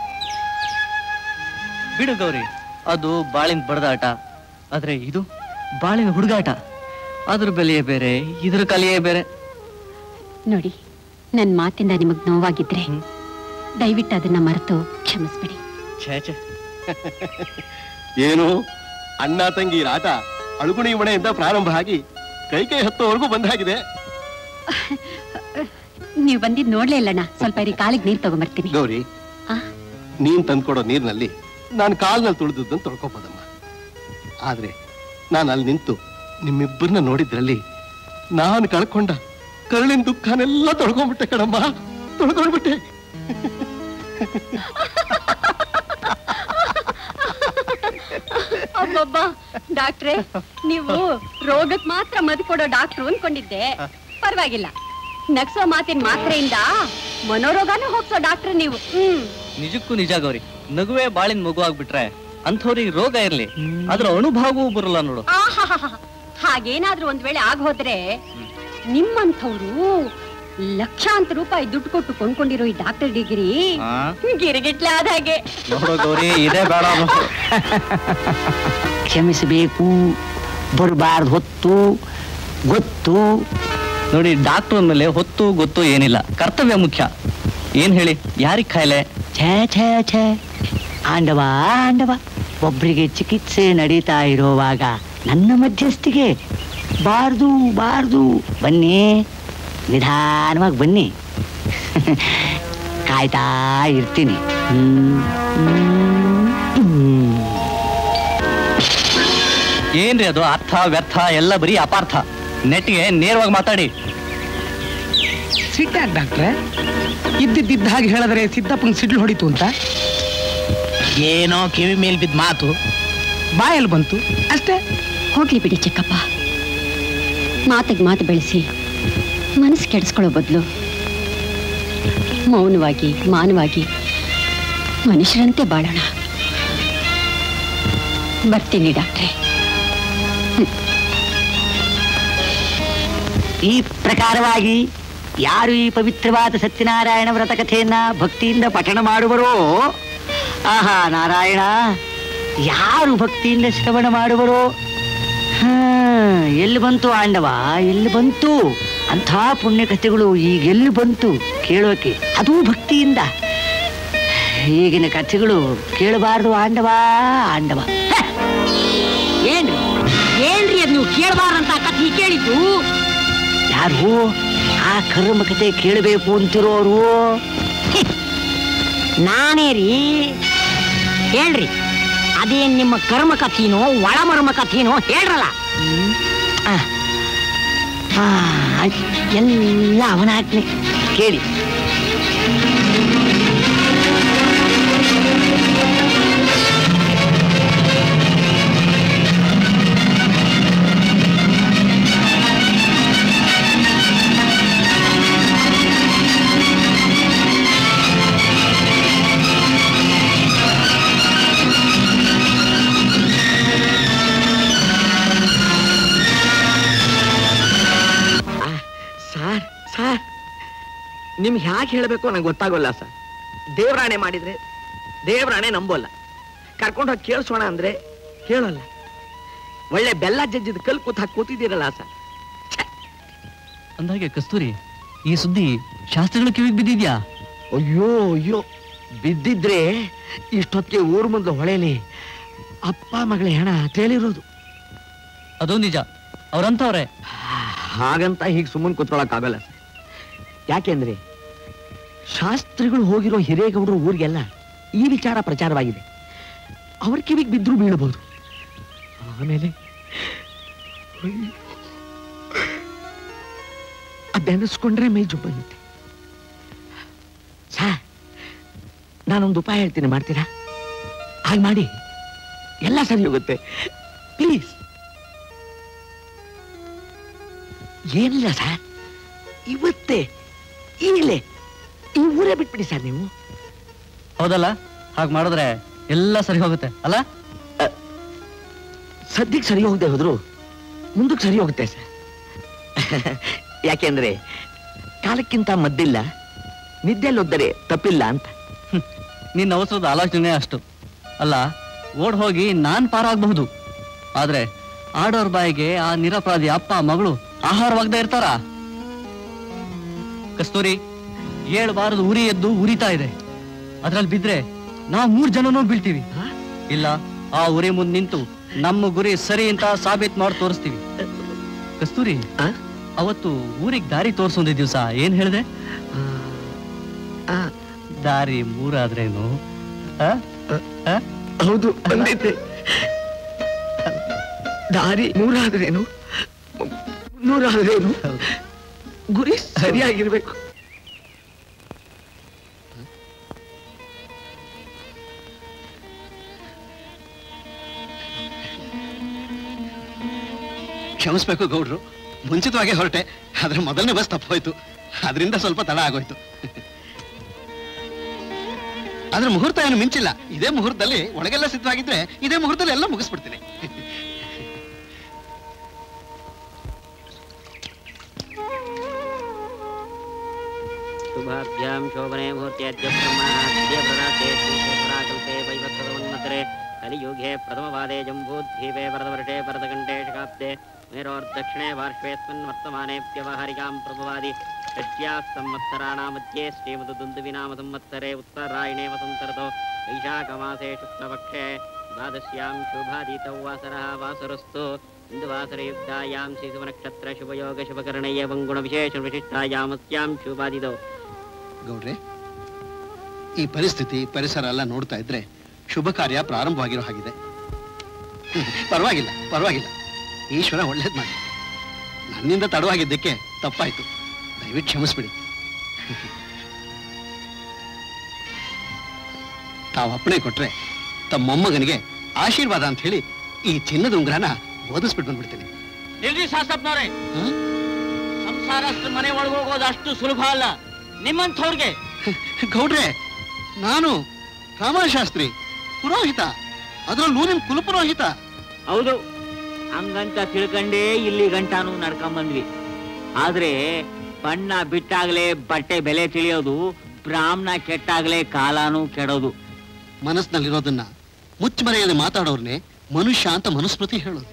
ಬಿಡು ಗೌರಿ ಅದು ಬಾಳಿನ ಬಡದಾಟ ಆದ್ರೆ ಇದು ಬಾಳಿನ ಹುಡುಗಾಟ ಅದ್ರ ಬೆಲೆಯೇ ಬೇರೆ ಇದ್ರ ಕಲೆಯೇ ಬೇರೆ ನೋಡಿ ನನ್ ಮಾತಿಂದ ನಿಮಗ್ ನೋವಾಗಿದ್ರೆ ದಯವಿಟ್ಟು ಅದನ್ನ ಮರೆತು ಕ್ಷಮಿಸ್ಬಿಡಿ ಛೇ ಛೇ ಏನು ಅಣ್ಣ ತಂಗಿ ಆಟ ಅಳುಗುಣಿ ಮನೆಯಿಂದ ಪ್ರಾರಂಭ ಆಗಿ ಕೈ ಕೈ ಹತ್ತೋವರೆಗೂ ಬಂದಾಗಿದೆ ನೀವ್ ಬಂದಿದ್ ನೋಡ್ಲೇ ಇಲ್ಲಣ್ಣ ಸ್ವಲ್ಪ ಇರಿ ಕಾಲಿಗೆ ನೀರ್ ತಗೊಂಬರ್ತೀನಿ ಗೌರಿ ಆ? ನೀನ್ ತಂದ್ಕೊಡೋ ನೀರ್ನಲ್ಲಿ ನಾನು ಕಾಲ್ನಲ್ಲಿ ತುಳಿದದ್ದನ್ನು ತೊಳ್ಕೊಬೋದಮ್ಮ ಆದ್ರೆ ನಾನು ಅಲ್ಲಿ ನಿಂತು ನಿಮ್ಮಿಬ್ಬರನ್ನ ನೋಡಿದ್ರಲ್ಲಿ ನಾನು ಕಳ್ಕೊಂಡ ಕರುಳಿನ ದುಃಖನೆಲ್ಲ ತೊಳ್ಕೊಂಡ್ಬಿಟ್ಟೆ ಕಣಮ್ಮ ತೊಳ್ಕೊಂಡ್ಬಿಟ್ಟೆ ಅಬ್ಬಬ್ಬಾ ಡಾಕ್ಟ್ರೆ ನೀವು ರೋಗಕ್ ಮಾತ್ರ ಮದ್ದು ಕೊಡೋ ಡಾಕ್ಟ್ರು ಅನ್ಕೊಂಡಿದ್ದೆ ಪರವಾಗಿಲ್ಲ ನಗ್ಸೋ ಮಾತಿನ ಮಾತ್ರೆಯಿಂದ ಮನೋರೋಗನೂ ಹೋಗ್ಸೋ ಡಾಕ್ಟ್ರ್ ನೀವು ಹ್ಮ್ ನಿಜಕ್ಕೂ ನಿಜ ಗೌರಿ ನಗುವೆ ಬಾಳಿನ ಮಗು ಆಗ್ಬಿಟ್ರೆ ಅಂಥವ್ರಿಗೆ ರೋಗ ಇರ್ಲಿ ಅದ್ರ ಅನುಭವವೂ ಬರಲ್ಲ ನೋಡು ಆಹಾಹಾಹಾ. ಹಾಗೇನಾದ್ರೂ ಒಂದ್ ವೇಳೆ ಆಗ್ ಹೋದ್ರೆ ನಿಮ್ಮಂಥವ್ರು ಲಕ್ಷಾಂತರ ರೂಪಾಯಿ ದುಡ್ಡು ಕೊಟ್ಟು ಕೊಂಡ್ಕೊಂಡಿರೋ ಈ ಡಾಕ್ಟರ್ ಡಿಗ್ರಿ ಆ? ಗಿರಿಗಿಟ್ಲೆ ಆದ ಹಾಗೆ ನೋಡು ಗೌರಿ ಇದೇ ಬೇಡ ಅನ್ನೋ. ಕ್ಷಮಿಸಬೇಕು ಬರಬಾರ್ದು ಹೊತ್ತು ಗೊತ್ತು ನೋಡಿ ಡಾಕ್ಟರ್ ಅಂದ್ಮೇಲೆ ಹೊತ್ತು ಗೊತ್ತು ಏನಿಲ್ಲ ಕರ್ತವ್ಯ ಮುಖ್ಯ ಏನ್ ಹೇಳಿ ಯಾರಿಗ್ ಕಾಯಿಲೆ ಛೇ ಛೇ ಛೇ ಆಂಡವ ಆಂಡವ ಒಬ್ರಿಗೆ ಚಿಕಿತ್ಸೆ ನಡೀತಾ ಇರೋವಾಗ ನನ್ನ ಮಧ್ಯಸ್ಥಿಗೆ ಬಾರ್ದು ಬಾರ್ದು ಬನ್ನಿ ನಿಧಾನವಾಗಿ ಬನ್ನಿ ಕಾಯ್ತಾ ಇರ್ತೀನಿ ಹ್ಮ್, ಹ್ಮ್, ಹ್ಮ್. ಏನ್ರಿ ಅದು ಅರ್ಥ ವ್ಯರ್ಥ ಎಲ್ಲ ಬರೀ ಅಪಾರ್ಥ ನೆಟ್ಗೆ ನೇರವಾಗಿ ಮಾತಾಡಿ ಸಿಟ್ಟಾಗ ಡಾಕ್ಟ್ರೆ ಇದ್ದಿದ್ದ ಹಾಗೆ ಹೇಳಿದ್ರೆ ಸಿದ್ದಪ್ಪನ ಸಿಡ್ಲು ಹೊಡಿತು ಅಂತ ಏನೋ ಕಿವಿ ಮೇಲ್ ಬಿದ್ದ ಮಾತು ಬಾಯಲ್ಲಿ ಬಂತು ಅಷ್ಟೇ ಹೋಗ್ಲಿ ಬಿಡಿ ಚಿಕ್ಕಪ್ಪ ಮಾತಿಗೆ ಮಾತು ಬೆಳೆಸಿ ಮನಸ್ಸು ಕೆಡಿಸ್ಕೊಳ್ಳೋ ಬದಲು ಮೌನವಾಗಿ ಮಾನವಾಗಿ ಮನುಷ್ಯರಂತೆ ಬಾಳೋಣ ಬರ್ತೀನಿ ಡಾಕ್ಟ್ರೆ ಈ ಪ್ರಕಾರವಾಗಿ ಯಾರು ಈ ಪವಿತ್ರವಾದ ಸತ್ಯನಾರಾಯಣ ವ್ರತ ಕಥೆಯನ್ನ ಭಕ್ತಿಯಿಂದ ಪಠಣ ಮಾಡುವರೋ ಆಹಾ ನಾರಾಯಣ ಯಾರು ಭಕ್ತಿಯಿಂದ ಶ್ರವಣ ಮಾಡುವರೋ ಹಾ ಎಲ್ಲಿ ಬಂತು ಆಂಡವ ಎಲ್ಲಿ ಬಂತು ಅಂಥ ಪುಣ್ಯ ಕಥೆಗಳು ಈಗ ಎಲ್ಲಿ ಬಂತು ಕೇಳೋಕೆ ಅದೂ ಭಕ್ತಿಯಿಂದ ಈಗಿನ ಕಥೆಗಳು ಕೇಳಬಾರ್ದು ಆಂಡವ ಆಂಡವ ಹ! ಏನ್ರಿ ಏನ್ರಿ ಅದ್ ನೀವು ಕೇಳಬಾರ್ದಂತ ಕಥೆ ಕೇಳಿದ್ದು ಯಾರು ಆ ಕರ್ಮ ಕಥೆ ಕೇಳಬೇಕು ಅಂತಿರೋರು ಹಿ! ನಾನೇ ರೀ ಹೇಳ್ರಿ ಅದೇನ್ ನಿಮ್ಮ ಕರ್ಮ ಕಥೀನೋ ಒಳಮರ್ಮ ಕಥೀನೋ ಹೇಳ್ರಲ್ಲ ಆ, ಆ, ಎಲ್ಲ ಅವನಾಗ್ಲಿ ಕೇಳಿ ಸರ್ ಸರ್ ನಿಮ್ಗೆ ಹ್ಯಾಕೆ ಹೇಳಬೇಕು ನಂಗೆ ಗೊತ್ತಾಗೋಲ್ಲ ಸರ್ ದೇವ್ರಾಣೆ ಮಾಡಿದ್ರೆ ದೇವ್ರಾಣೆ ನಂಬೋಲ್ಲ ಕರ್ಕೊಂಡು ಹೋಗಿ ಕೇಳಿಸೋಣ ಅಂದ್ರೆ ಕೇಳೋಲ್ಲ ಒಳ್ಳೆ ಬೆಲ್ಲ ಜಜ್ಜಿದ ಕಲ್ ಕೂತ್ ಹಾಕಿ ಕೂತಿದ್ದೀರಲ್ಲ ಸರ್ ಅಂದಾಗೆ ಕಸ್ತೂರಿ ಈ ಸುದ್ದಿ ಶಾಸ್ತ್ರಿಗಳ ಕಿವಿಗೆ ಬಿದ್ದಿದ್ಯಾ ಅಯ್ಯೋ ಅಯ್ಯೋ ಬಿದ್ದಿದ್ರೆ ಇಷ್ಟೊತ್ತಿಗೆ ಊರ್ ಮುಂದೆ ಹೊಳೆಲಿ ಅಪ್ಪ ಮಗಳ ಹೆಣ ತೇಲಿರೋದು ಅದು ನಿಜ ಅವ್ರಂತವ್ರೆ ಹಾಗಂತ ಹೀಗೆ ಸುಮ್ಮನೆ ಕೂತ್ಕೊಳಕ್ಕಾಗಲ್ಲ ಸರ್ ಯಾಕೆಂದ್ರೆ ಶಾಸ್ತ್ರಿಗಳು ಹೋಗಿರೋ ಹಿರೇಗೌಡರು ಊರಿಗೆಲ್ಲ ಈ ವಿಚಾರ ಪ್ರಚಾರವಾಗಿದೆ ಅವ್ರ ಕಿವಿಗೆ ಬಿದ್ದರೂ ಬೀಳಬಹುದು ಆಮೇಲೆ ಅಯ್ಯೋ. ಅದೆನಿಸ್ಕೊಂಡ್ರೆ ಮೈ ಜುಬ್ಬನ್ನುತ್ತೆ ಸರ್ ನಾನೊಂದು ಉಪಾಯ ಹೇಳ್ತೀನಿ ಮಾಡ್ತೀರಾ ಹಾಗೆ ಮಾಡಿ ಎಲ್ಲ ಸರಿ ಹೋಗುತ್ತೆ ಪ್ಲೀಸ್ ಏನಿಲ್ಲ ಸರ್ ಇವತ್ತೇ ಈಗಲೇ ಈ ಊರೇ ಬಿಟ್ಬಿಡಿ ಸರ್ ನೀವು ಹೌದಲ್ಲ ಹಾಗೆ ಮಾಡಿದ್ರೆ ಎಲ್ಲ ಸರಿ ಹೋಗುತ್ತೆ ಅಲ್ಲ ಸದ್ಯಕ್ಕೆ ಸರಿ ಹೋಗದೆ ಹೋದ್ರು ಮುಂದಕ್ಕೆ ಸರಿ ಹೋಗುತ್ತೆ ಸರ್ ಯಾಕೆಂದ್ರೆ ಕಾಲಕ್ಕಿಂತ ಮದ್ದಿಲ್ಲ ನಿದ್ದೆಲ್ಲೊದ್ದರೆ ತಪ್ಪಿಲ್ಲ ಅಂತ ನಿನ್ನ ಅವಸರದ ಆಲೋಚನೆ ಅಷ್ಟು ಅಲ್ಲ ಓಡ್ ಹೋಗಿ ನಾನ್ ಪಾರಾಗಬಹುದು ಆದ್ರೆ ಆಡೋರ್ ಬಾಯಿಗೆ ಆ ನಿರಪರಾಧಿ ಅಪ್ಪ ಮಗಳು ಆಹಾರವಾಗದೆ ಇರ್ತಾರ ಕಸ್ತೂರಿ ಏಳ್ಬಾರದು ಉರಿ ಎದ್ದು ಉರಿತಾ ಇದೆ ಅದ್ರಲ್ಲಿ ಬಿದ್ರೆ ನಾವ್ ಮೂರ್ ಜನನೂ ಬೀಳ್ತೀವಿ ಇಲ್ಲ ಆ ಉರಿ ಮುಂದ್ ನಿಂತು ನಮ್ಮ ಗುರಿ ಸರಿ ಅಂತ ಸಾಬೀತ್ ಮಾಡಿ ತೋರಿಸ್ತೀವಿ ಕಸ್ತೂರಿ ಅವತ್ತು ಊರಿಗೆ ದಾರಿ ತೋರ್ಸೊಂದಿ ದಿವ್ಸ ಏನ್ ಹೇಳ್ದೆ ದಾರಿ ಮೂರಾದ್ರೇನು ಆ? ಆ? ಹೌದು ಬಂದೈತೆ ದಾರಿ ನೂರಾದ್ರೇನು ನೂರಾದ್ರೇನು ಗುರಿ ಸರಿಯಾಗಿರ್ಬೇಕು ಕ್ಷಮಿಸ್ಬೇಕು ಗೌಡ್ರು ಮುಂಚಿತವಾಗಿ ಹೊರಟೆ ಆದ್ರೆ ಮೊದಲನೇ ಬಸ್ ತಪ್ಪೋಯ್ತು ಅದರಿಂದ ಸ್ವಲ್ಪ ತಡ ಆಗೋಯ್ತು ಆದ್ರೆ ಮುಹೂರ್ತ ಏನು ಮಿಂಚಿಲ್ಲ ಇದೇ ಮುಹೂರ್ತದಲ್ಲಿ ಒಳಗೆಲ್ಲ ಸಿದ್ಧವಾಗಿದ್ರೆ ಇದೇ ಮುಹೂರ್ತದಲ್ಲಿ ಎಲ್ಲ ಮುಗಿಸ್ಬಿಡ್ತೀನಿ शुभाभ्यां शोभने मुहूर्त्याद्य ब्रह्मणाद्य प्रदाते श्रीशेखराकल्पे वैवत्सवन्मतरे कलियुगे प्रथमपादे जम्बूद्वीपे वरदवर्षे वरदकण्ठे शकाब्दे मेरोर्दक्षिणे पार्श्वेऽस्मिन् वर्तमानेऽप्यवहारिकां प्रभवादि षष्ट्याः संवत्सराणां मध्ये श्रीमदुन्दुविनाम संवत्सरे उत्तरायणे वसन्तर्तो वैशाखमासे शुक्लपक्षे द्वादश्यां शुभादितौ वासरः वासरस्तु इन्दुवासरयुक्तायां शिशुनक्षत्रशुभयोगशुभकर्णे एवं गुणविशेषविशिष्टायामस्यां शुभादितौ ಗೌಡ್ರೆ ಈ ಪರಿಸ್ಥಿತಿ ಪರಿಸರ ಎಲ್ಲ ನೋಡ್ತಾ ಇದ್ರೆ ಶುಭ ಕಾರ್ಯ ಪ್ರಾರಂಭವಾಗಿರೋ ಹಾಗಿದೆ ಹ್ಮ್, ಪರವಾಗಿಲ್ಲ ಪರವಾಗಿಲ್ಲ ಈಶ್ವರ ಒಳ್ಳೇದ್ ಮಾಡಿ ನನ್ನಿಂದ ತಡವಾಗಿದ್ದಕ್ಕೆ ತಪ್ಪಾಯ್ತು ದಯವಿಟ್ಟು ಕ್ಷಮಿಸ್ಬಿಡಿ ತಾವು ಅಪ್ಪಣೆ ಕೊಟ್ರೆ ತಮ್ಮ ಮೊಮ್ಮಗನಿಗೆ ಆಶೀರ್ವಾದ ಅಂತ ಹೇಳಿ ಈ ಚಿನ್ನದ ಉಂಗ್ರನ ಓದಿಸ್ಬಿಟ್ಟು ಬಂದ್ಬಿಡ್ತೀನಿ ನಿಲ್ರಿ ಶಾಸಪ್ಪನವ್ರೆ ಸಂಸಾರಸ್ತ್ರ ಮನೆ ಒಳಗೆ ಹೋಗೋದು ಅಷ್ಟು ಸುಲಭ ಅಲ್ಲ ನಿಮ್ಮಂಥವ್ರಿಗೆ ಗೌಡ್ರೆ ನಾನು ರಾಮಶಾಸ್ತ್ರಿ ಪುರೋಹಿತ ಅದರಲ್ಲೂ ನಿಮ್ ಕುಲಪುರೋಹಿತ ಹೌದು ಹಂಗಂತ ತಿಳ್ಕಂಡೇ ಇಲ್ಲಿ ಗಂಟಾನು ನಡ್ಕೊಂಬಂದ್ವಿ ಆದ್ರೆ ಬಣ್ಣ ಬಿಟ್ಟಾಗ್ಲೇ ಬಟ್ಟೆ ಬೆಲೆ ತಿಳಿಯೋದು ಬ್ರಾಹ್ಮಣ ಕೆಟ್ಟಾಗ್ಲೇ ಕಾಲಾನು ಕೆಡೋದು ಮನಸ್ಸಿನಲ್ಲಿರೋದನ್ನ ಮುಚ್ಚಮರೆಯದೆ ಮಾತಾಡೋರ್ನೆ ಮನುಷ್ಯ ಅಂತ ಮನುಸ್ಮೃತಿ ಹೇಳೋದು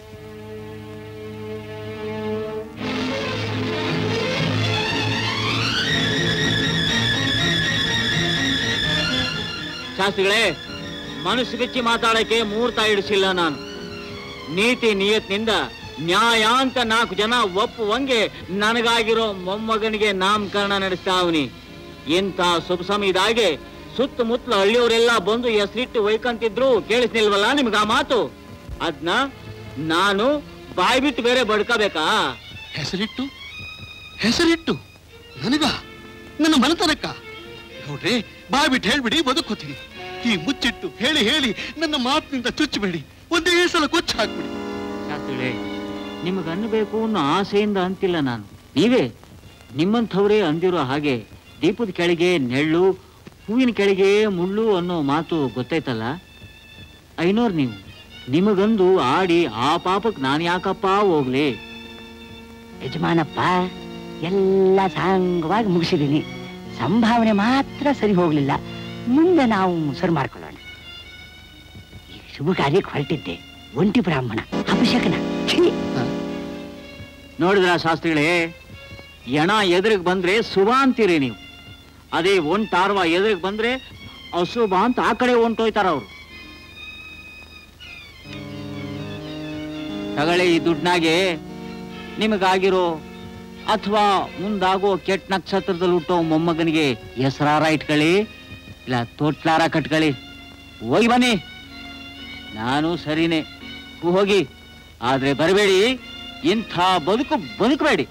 ಶಾಸ್ತ್ರಿಗಳೇ ಮನಸ್ಸು ಬಿಚ್ಚಿ ಮಾತಾಡಕ್ಕೆ ಮುಹೂರ್ತ ಇಡಿಸಿಲ್ಲ ನಾನು ನೀತಿ ನಿಯತ್ನಿಂದ ನ್ಯಾಯ ಅಂತ ನಾಲ್ಕು ಜನ ಒಪ್ಪುವಂಗೆ ನನಗಾಗಿರೋ ಮೊಮ್ಮಗನಿಗೆ ನಾಮಕರಣ ನಡೆಸ್ತಾವನಿ ಇಂಥ ಶುಭ ಸಮಯದಾಗೆ ಸುತ್ತಮುತ್ತಲ ಹಳ್ಳಿಯವರೆಲ್ಲ ಬಂದು ಹೆಸರಿಟ್ಟು ಒಯ್ಕಂತಿದ್ರು ಕೇಳಿಸ್ನಿಲ್ವಲ್ಲ ನಿಮ್ಗೆ ಆ ಮಾತು ಅದ್ನ ನಾನು ಬಾಯ್ ಬಿಟ್ಟು ಬೇರೆ ಬಡ್ಕೋಬೇಕಾ ಹೆಸರಿಟ್ಟು ಹೆಸರಿಟ್ಟು ನನಗ ನನ್ನ ಮನತನಕ್ಕ ಗೌಡ್ರೆ ಬಾಯ್ ಬಿಟ್ಟು ಹೇಳ್ಬಿಡಿ ಬದುಕೋತೀನಿ ಈ ಮುಚ್ಚಿಟ್ಟು ಹೇಳಿ ಹೇಳಿ ನನ್ನ ಮಾತಿನಿಂದ ಚುಚ್ಚಬೇಡಿ ಒಂದೇ ಸಲ ಕೊಚ್ಚು ಹಾಕ್ಬಿಡಿ ಶಾಸ್ತ್ರಿಗಳೇ ನಿಮಗೆ ಅನ್ನಬೇಕು ಅನ್ನೋ ಆಸೆಯಿಂದ ಅಂತಿಲ್ಲ ನಾನು ನೀವೇ ನಿಮ್ಮಂಥವರೇ ಅಂದಿರೋ ಹಾಗೆ ದೀಪದ ಕೆಳಗೆ ನೆಳ್ಳು ಹೂವಿನ ಕೆಳಗೆ ಮುಳ್ಳು ಅನ್ನೋ ಮಾತು ಗೊತ್ತೈತಲ್ಲ ಐನೋರ್ ನೀವು ನಿಮಗಂದು ಆಡಿ ಆ ಪಾಪಕ್ಕೆ ನಾನು ಯಾಕಪ್ಪ ಹೋಗ್ಲಿ ಯಜಮಾನಪ್ಪ ಎಲ್ಲ ಸಾಂಗವಾಗಿ ಮುಗಿಸಿದ್ದೀನಿ ಸಂಭಾವನೆ ಮಾತ್ರ ಸರಿ ಹೋಗ್ಲಿಲ್ಲ ಮುಂದೆ ನಾವು ಸರಿ ಮಾಡ್ಕೊಳ್ಳೋಣ ಈ ಶುಭ ಕಾರ್ಯಕ್ಕೆ ಹೊರಟಿದ್ದೆ ಒಂಟಿ ಬ್ರಾಹ್ಮಣ ಅಭಿಷೇಕನ ಛೀ ನೋಡಿದ್ರ ಶಾಸ್ತ್ರಿಗಳೇ ಎಣ ಎದುರಿಗೆ ಬಂದ್ರೆ ಶುಭ ಅಂತೀರಿ ನೀವು ಅದೇ ಒಂಟಾರ್ವ ಎದುರಿಗೆ ಬಂದ್ರೆ ಅಶುಭ ಅಂತ ಆ ಕಡೆ ಹೊಂಟೋಯ್ತಾರ ಅವ್ರು ತಗಳೆ ಈ ದುಡ್ನಾಗೆ ನಿಮಗಾಗಿರೋ ಅಥವಾ ಮುಂದಾಗೋ ಕೆಟ್ಟ ನಕ್ಷತ್ರದಲ್ಲಿ ಹುಟ್ಟೋ ಮೊಮ್ಮಗನಿಗೆ ಹೆಸರಾರ ಇಟ್ಕೊಳ್ಳಿ ಇಲ್ಲ ತೊಟ್ಲಾರ ಕಟ್ಕೊಳ್ಳಿ ಹೋಗಿ ಬನ್ನಿ ನಾನು ಸರಿನೇ ಹೋಗಿ ಆದ್ರೆ ಬರಬೇಡಿ ಇಂಥ ಬದುಕು ಬದುಕಬೇಡಿ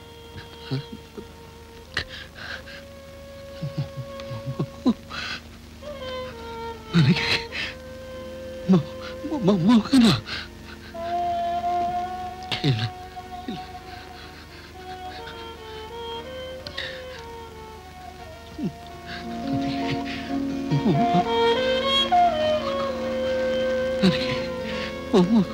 ನನಗೆ ಮ- ಮ- ಮಗನ ಇಲ್ಲ ಇಲ್ಲ. ನನಗೆ ಮೊಮ್ಮಗು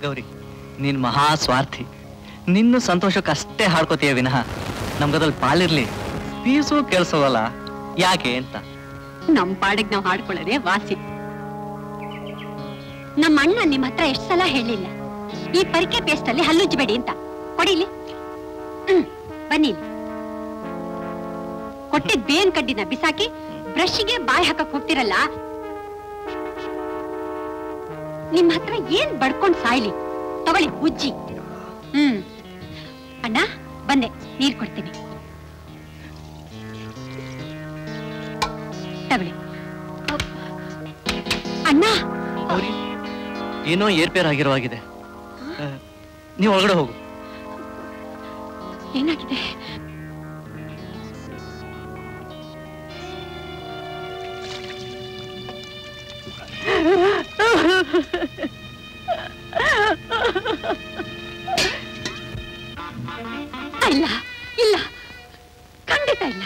ಗೌರಿ ನೀನ್ ಮಹಾ ಸ್ವಾರ್ಥಿ ನಿನ್ನ ಸಂತೋಷಕ್ಕಷ್ಟೇ ಹಾಡ್ಕೋತೀಯ ವಿನಃ ನಮ್ಗದ್ರಲ್ಲಿ ಪಾಲಿರ್ಲಿ ಪೀಸು ಕೇಳಿಸೋವಲ್ಲ ಯಾಕೆ ಅಂತ ನಮ್ ಪಾಡಿಗೆ ನಾವು ಹಾಡ್ಕೊಳ್ಳೋದೇ ವಾಸಿ ನಮ್ಮ ಅಣ್ಣ ನಿಮ್ ಹತ್ರ ಎಷ್ಟ್ ಸಲ ಹೇಳಿಲ್ಲ ಈ ಪರಿಕೆ ಪೇಸ್ಟ್ ಅಲ್ಲಿ ಹಲ್ಲುಜ್ಬೇಡಿ ಅಂತ ಕೊಡಿಲಿ ಹ್ಮ್ ಬನ್ನಿ ಇಲ್ಲಿ. ಕೊಟ್ಟಿದ್ ಬೇನ್ ಕಡ್ಡಿನ ಬಿಸಾಕಿ ಬ್ರಷ್ಗೆ ಬಾಯಿ ಹಾಕಕ್ ಹೋಗ್ತಿರಲ್ಲ ನಿಮ್ ಹತ್ರ ಏನ್ ಬಡ್ಕೊಂಡ್ ಸಾಯ್ಲಿ ತಗೊಳ್ಳಿ ಉಜ್ಜಿ ಹ್ಮ್ ಅಣ್ಣ ಬಂದೆ ನೀರ್ ಕೊಡ್ತೀನಿ ತಗೊಳ್ಳಿ ಅಣ್ಣ ಗೌರಿ ಏನೋ ಏರ್ಪೇರ್ ಆಗಿರೋ ಆಗಿದೆ ಆ, ನೀವು ಒಳಗಡೆ ಹೋಗು ಏನಾಗಿದೆ ಇಲ್ಲ ಇಲ್ಲ ಖಂಡಿತ ಇಲ್ಲ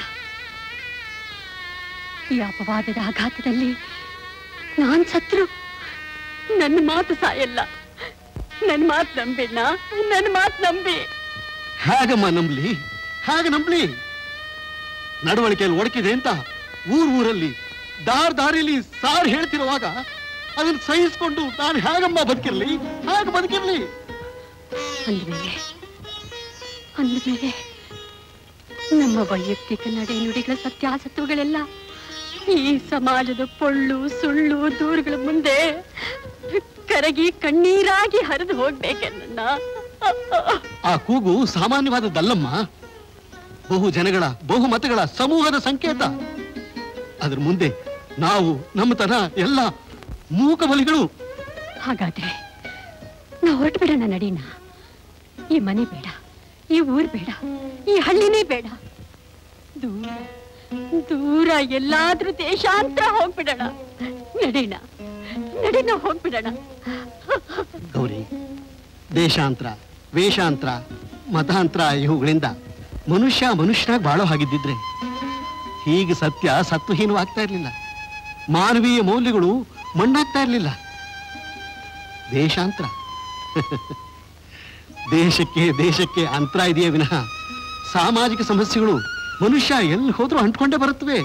ಈ ಅಪವಾದದ ಆಘಾತದಲ್ಲಿ ನಾನ್ ಸತ್ರು ನನ್ನ ಮಾತು ಸಾಯಲ್ಲ ನನ್ನ ಮಾತು ನಂಬಿಣ್ಣ ನನ್ನ ಮಾತು ನಂಬಿ ಹೇಗಮ್ಮ ನಂಬ್ಲಿ ಹೇಗೆ ನಂಬ್ಲಿ ನಡವಳಿಕೆಯಲ್ಲಿ ಒಡಕಿದೆ ಅಂತ ಊರ್ ಊರಲ್ಲಿ ದಾರ್ ದಾರಿಲಿ ಸಾರ್ ಹೇಳ್ತಿರುವಾಗ ಅದನ್ನ ಸಹಿಸ್ಕೊಂಡು ನಾನು ಹೇಗಮ್ಮ ಬದುಕಿರ್ಲಿ ಹೇಗೆ ಬದುಕಿರ್ಲಿ ಅಂದ್ಮೇಲೆ ಅಂದ್ಮೇಲೆ ನಮ್ಮ ವೈಯಕ್ತಿಕ ನಡೆ ನುಡಿಗಳ ಸತ್ಯಾಸತ್ವಗಳೆಲ್ಲ ಈ ಸಮಾಜದ ಪೊಳ್ಳು ಸುಳ್ಳು ದೂರುಗಳ ಮುಂದೆ ಕರಗಿ ಕಣ್ಣೀರಾಗಿ ಹರಿದು ಹೋಗ್ಬೇಕೆ ನನ್ನ ಆ ಕೂಗು ಸಾಮಾನ್ಯವಾದದ್ದಲ್ಲಮ್ಮ ಬಹು ಜನಗಳ ಬಹುಮತಗಳ ಸಮೂಹದ ಸಂಕೇತ ಅದ್ರ ಮುಂದೆ ನಾವು ನಮ್ಮತನ ಎಲ್ಲ ಮೂಕ ಬಲಿಗಳು ಹಾಗಾದ್ರೆ ನಾವು ಹೊರಟು ಬಿಡೋಣ ನಡೀನ ಈ ಮನೆ ಬೇಡ ಈ ಊರ್ ಬೇಡ ಈ ಹಳ್ಳಿನೇ ಬೇಡ ದೂರ ದೂರ ಎಲ್ಲಾದ್ರೂ ದೇಶಾಂತರ ಹೋಗ್ಬಿಡೋಣ ನಡೀನ ನಡೀನ ಹೋಗ್ಬಿಡೋಣ ಗೌರಿ ದೇಶಾಂತರ ವೇಷಾಂತರ ಮತಾಂತರ ಇವುಗಳಿಂದ ಮನುಷ್ಯ ಮನುಷ್ಯನಾಗಿ ಬಾಳೋ ಹಾಗಿದ್ದಿದ್ರೆ ಹೀಗೆ ಸತ್ಯ ಸತ್ವಹೀನವಾಗ್ತಾ ಇರಲಿಲ್ಲ ಮಾನವೀಯ ಮೌಲ್ಯಗಳು ಮಣ್ಣಾಗ್ತಾ ಇರಲಿಲ್ಲ ದೇಶಾಂತರ ದೇಶಕ್ಕೆ ದೇಶಕ್ಕೆ ಅಂತರ ಇದೆಯೇ ವಿನಃ ಸಾಮಾಜಿಕ ಸಮಸ್ಯೆಗಳು ಮನುಷ್ಯ ಎಲ್ಲಿ ಹೋದ್ರೂ ಅಂಟ್ಕೊಂಡೇ ಬರುತ್ತವೆ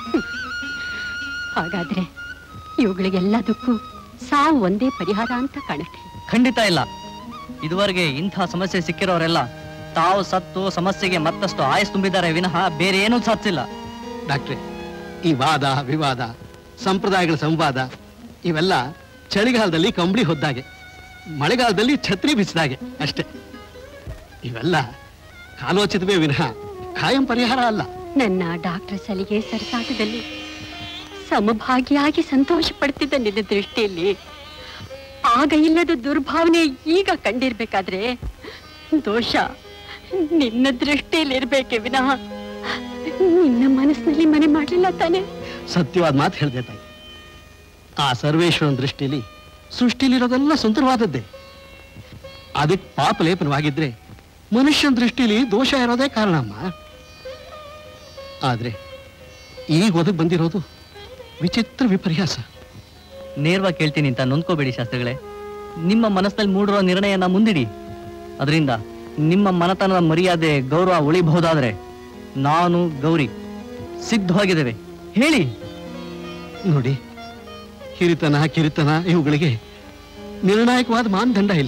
ಹಾಗಾದ್ರೆ ಇವುಗಳಿಗೆಲ್ಲದಕ್ಕೂ ಸಾವು ಒಂದೇ ಪರಿಹಾರ ಅಂತ ಕಾಣುತ್ತೆ ಖಂಡಿತ ಇಲ್ಲ ಇದುವರೆಗೆ ಇಂಥ ಸಮಸ್ಯೆ ಸಿಕ್ಕಿರೋರೆಲ್ಲ ತಾವು ಸತ್ತು ಸಮಸ್ಯೆಗೆ ಮತ್ತಷ್ಟು ಆಯಸ್ ತುಂಬಿದ್ದಾರೆ ವಿನಃ ಬೇರೆ ಏನೂ ಸಾಧಿಸಿಲ್ಲ ಡಾಕ್ಟ್ರೆ ಈ ವಾದ ವಿವಾದ ಸಂಪ್ರದಾಯಗಳ ಸಂವಾದ ಇವೆಲ್ಲ ಚಳಿಗಾಲದಲ್ಲಿ ಕಂಬಳಿ ಹೊದ್ದಾಗೆ ಮಳೆಗಾಲದಲ್ಲಿ ಛತ್ರಿ ಬಿಸಿದಾಗೆ ಅಷ್ಟೇ ಇವೆಲ್ಲ ಕಾಲೋಚಿತವೇ ವಿನಃ ಖಾಯಂ ಪರಿಹಾರ ಅಲ್ಲ ನನ್ನ ಡಾಕ್ಟರ್ ಸಲಿಗೆ ಸರಸಾಟದಲ್ಲಿ ಸಮಭಾಗಿಯಾಗಿ ಸಂತೋಷ ಪಡ್ತಿದ್ದ ನಿನ್ನ ದೃಷ್ಟಿಯಲ್ಲಿ ಆಗ ಇಲ್ಲದ ದುರ್ಭಾವನೆ ಈಗ ಕಂಡಿರ್ಬೇಕಾದ್ರೆ ದೋಷ ನಿನ್ನ ದೃಷ್ಟಿಯಲ್ಲಿ ಇರ್ಬೇಕೆ ವಿನಃ ನಿನ್ನ ಮನಸ್ಸಿನಲ್ಲಿ ಮನೆ ಮಾಡ್ಲಿಲ್ಲ ತಾನೆ ಸತ್ಯವಾದ ಮಾತು ಹೇಳಿದೆ ತಾಯಿ ಆ ಸರ್ವೇಶ್ವರನ ದೃಷ್ಟಿಯಲ್ಲಿ ಸೃಷ್ಟಿಲಿರೋದೆಲ್ಲ ಸುಂದರವಾದದ್ದೇ ಅದಕ್ಕೆ ಪಾಪ ಲೇಪನವಾಗಿದ್ರೆ ಮನುಷ್ಯನ ದೃಷ್ಟಿಲಿ ದೋಷ ಇರೋದೇ ಕಾರಣ ಅಮ್ಮ ಆದ್ರೆ ಈಗ ಒದಗಿ ಬಂದಿರೋದು ವಿಚಿತ್ರ ವಿಪರ್ಯಾಸ ನೇರವಾಗಿ ಕೇಳ್ತೀನಿ ಅಂತ ನೊಂದ್ಕೋಬೇಡಿ ಶಾಸ್ತ್ರಿಗಳೇ ನಿಮ್ಮ ಮನಸ್ಸಲ್ಲಿ ಮೂಡಿರೋ ನಿರ್ಣಯನ ಮುಂದಿಡಿ ಅದರಿಂದ ನಿಮ್ಮ ಮನತನದ ಮರ್ಯಾದೆ ಗೌರವ ಉಳಿಬಹುದಾದ್ರೆ ನಾನು ಗೌರಿ ಸಿದ್ಧವಾಗಿದ್ದೇವೆ ಹೇಳಿ ನೋಡಿ ಹಿರಿತನ ಕಿರಿತನ ಇವುಗಳಿಗೆ ನಿರ್ಣಾಯಕವಾದ ಮಾನದಂಡ ಇಲ್ಲ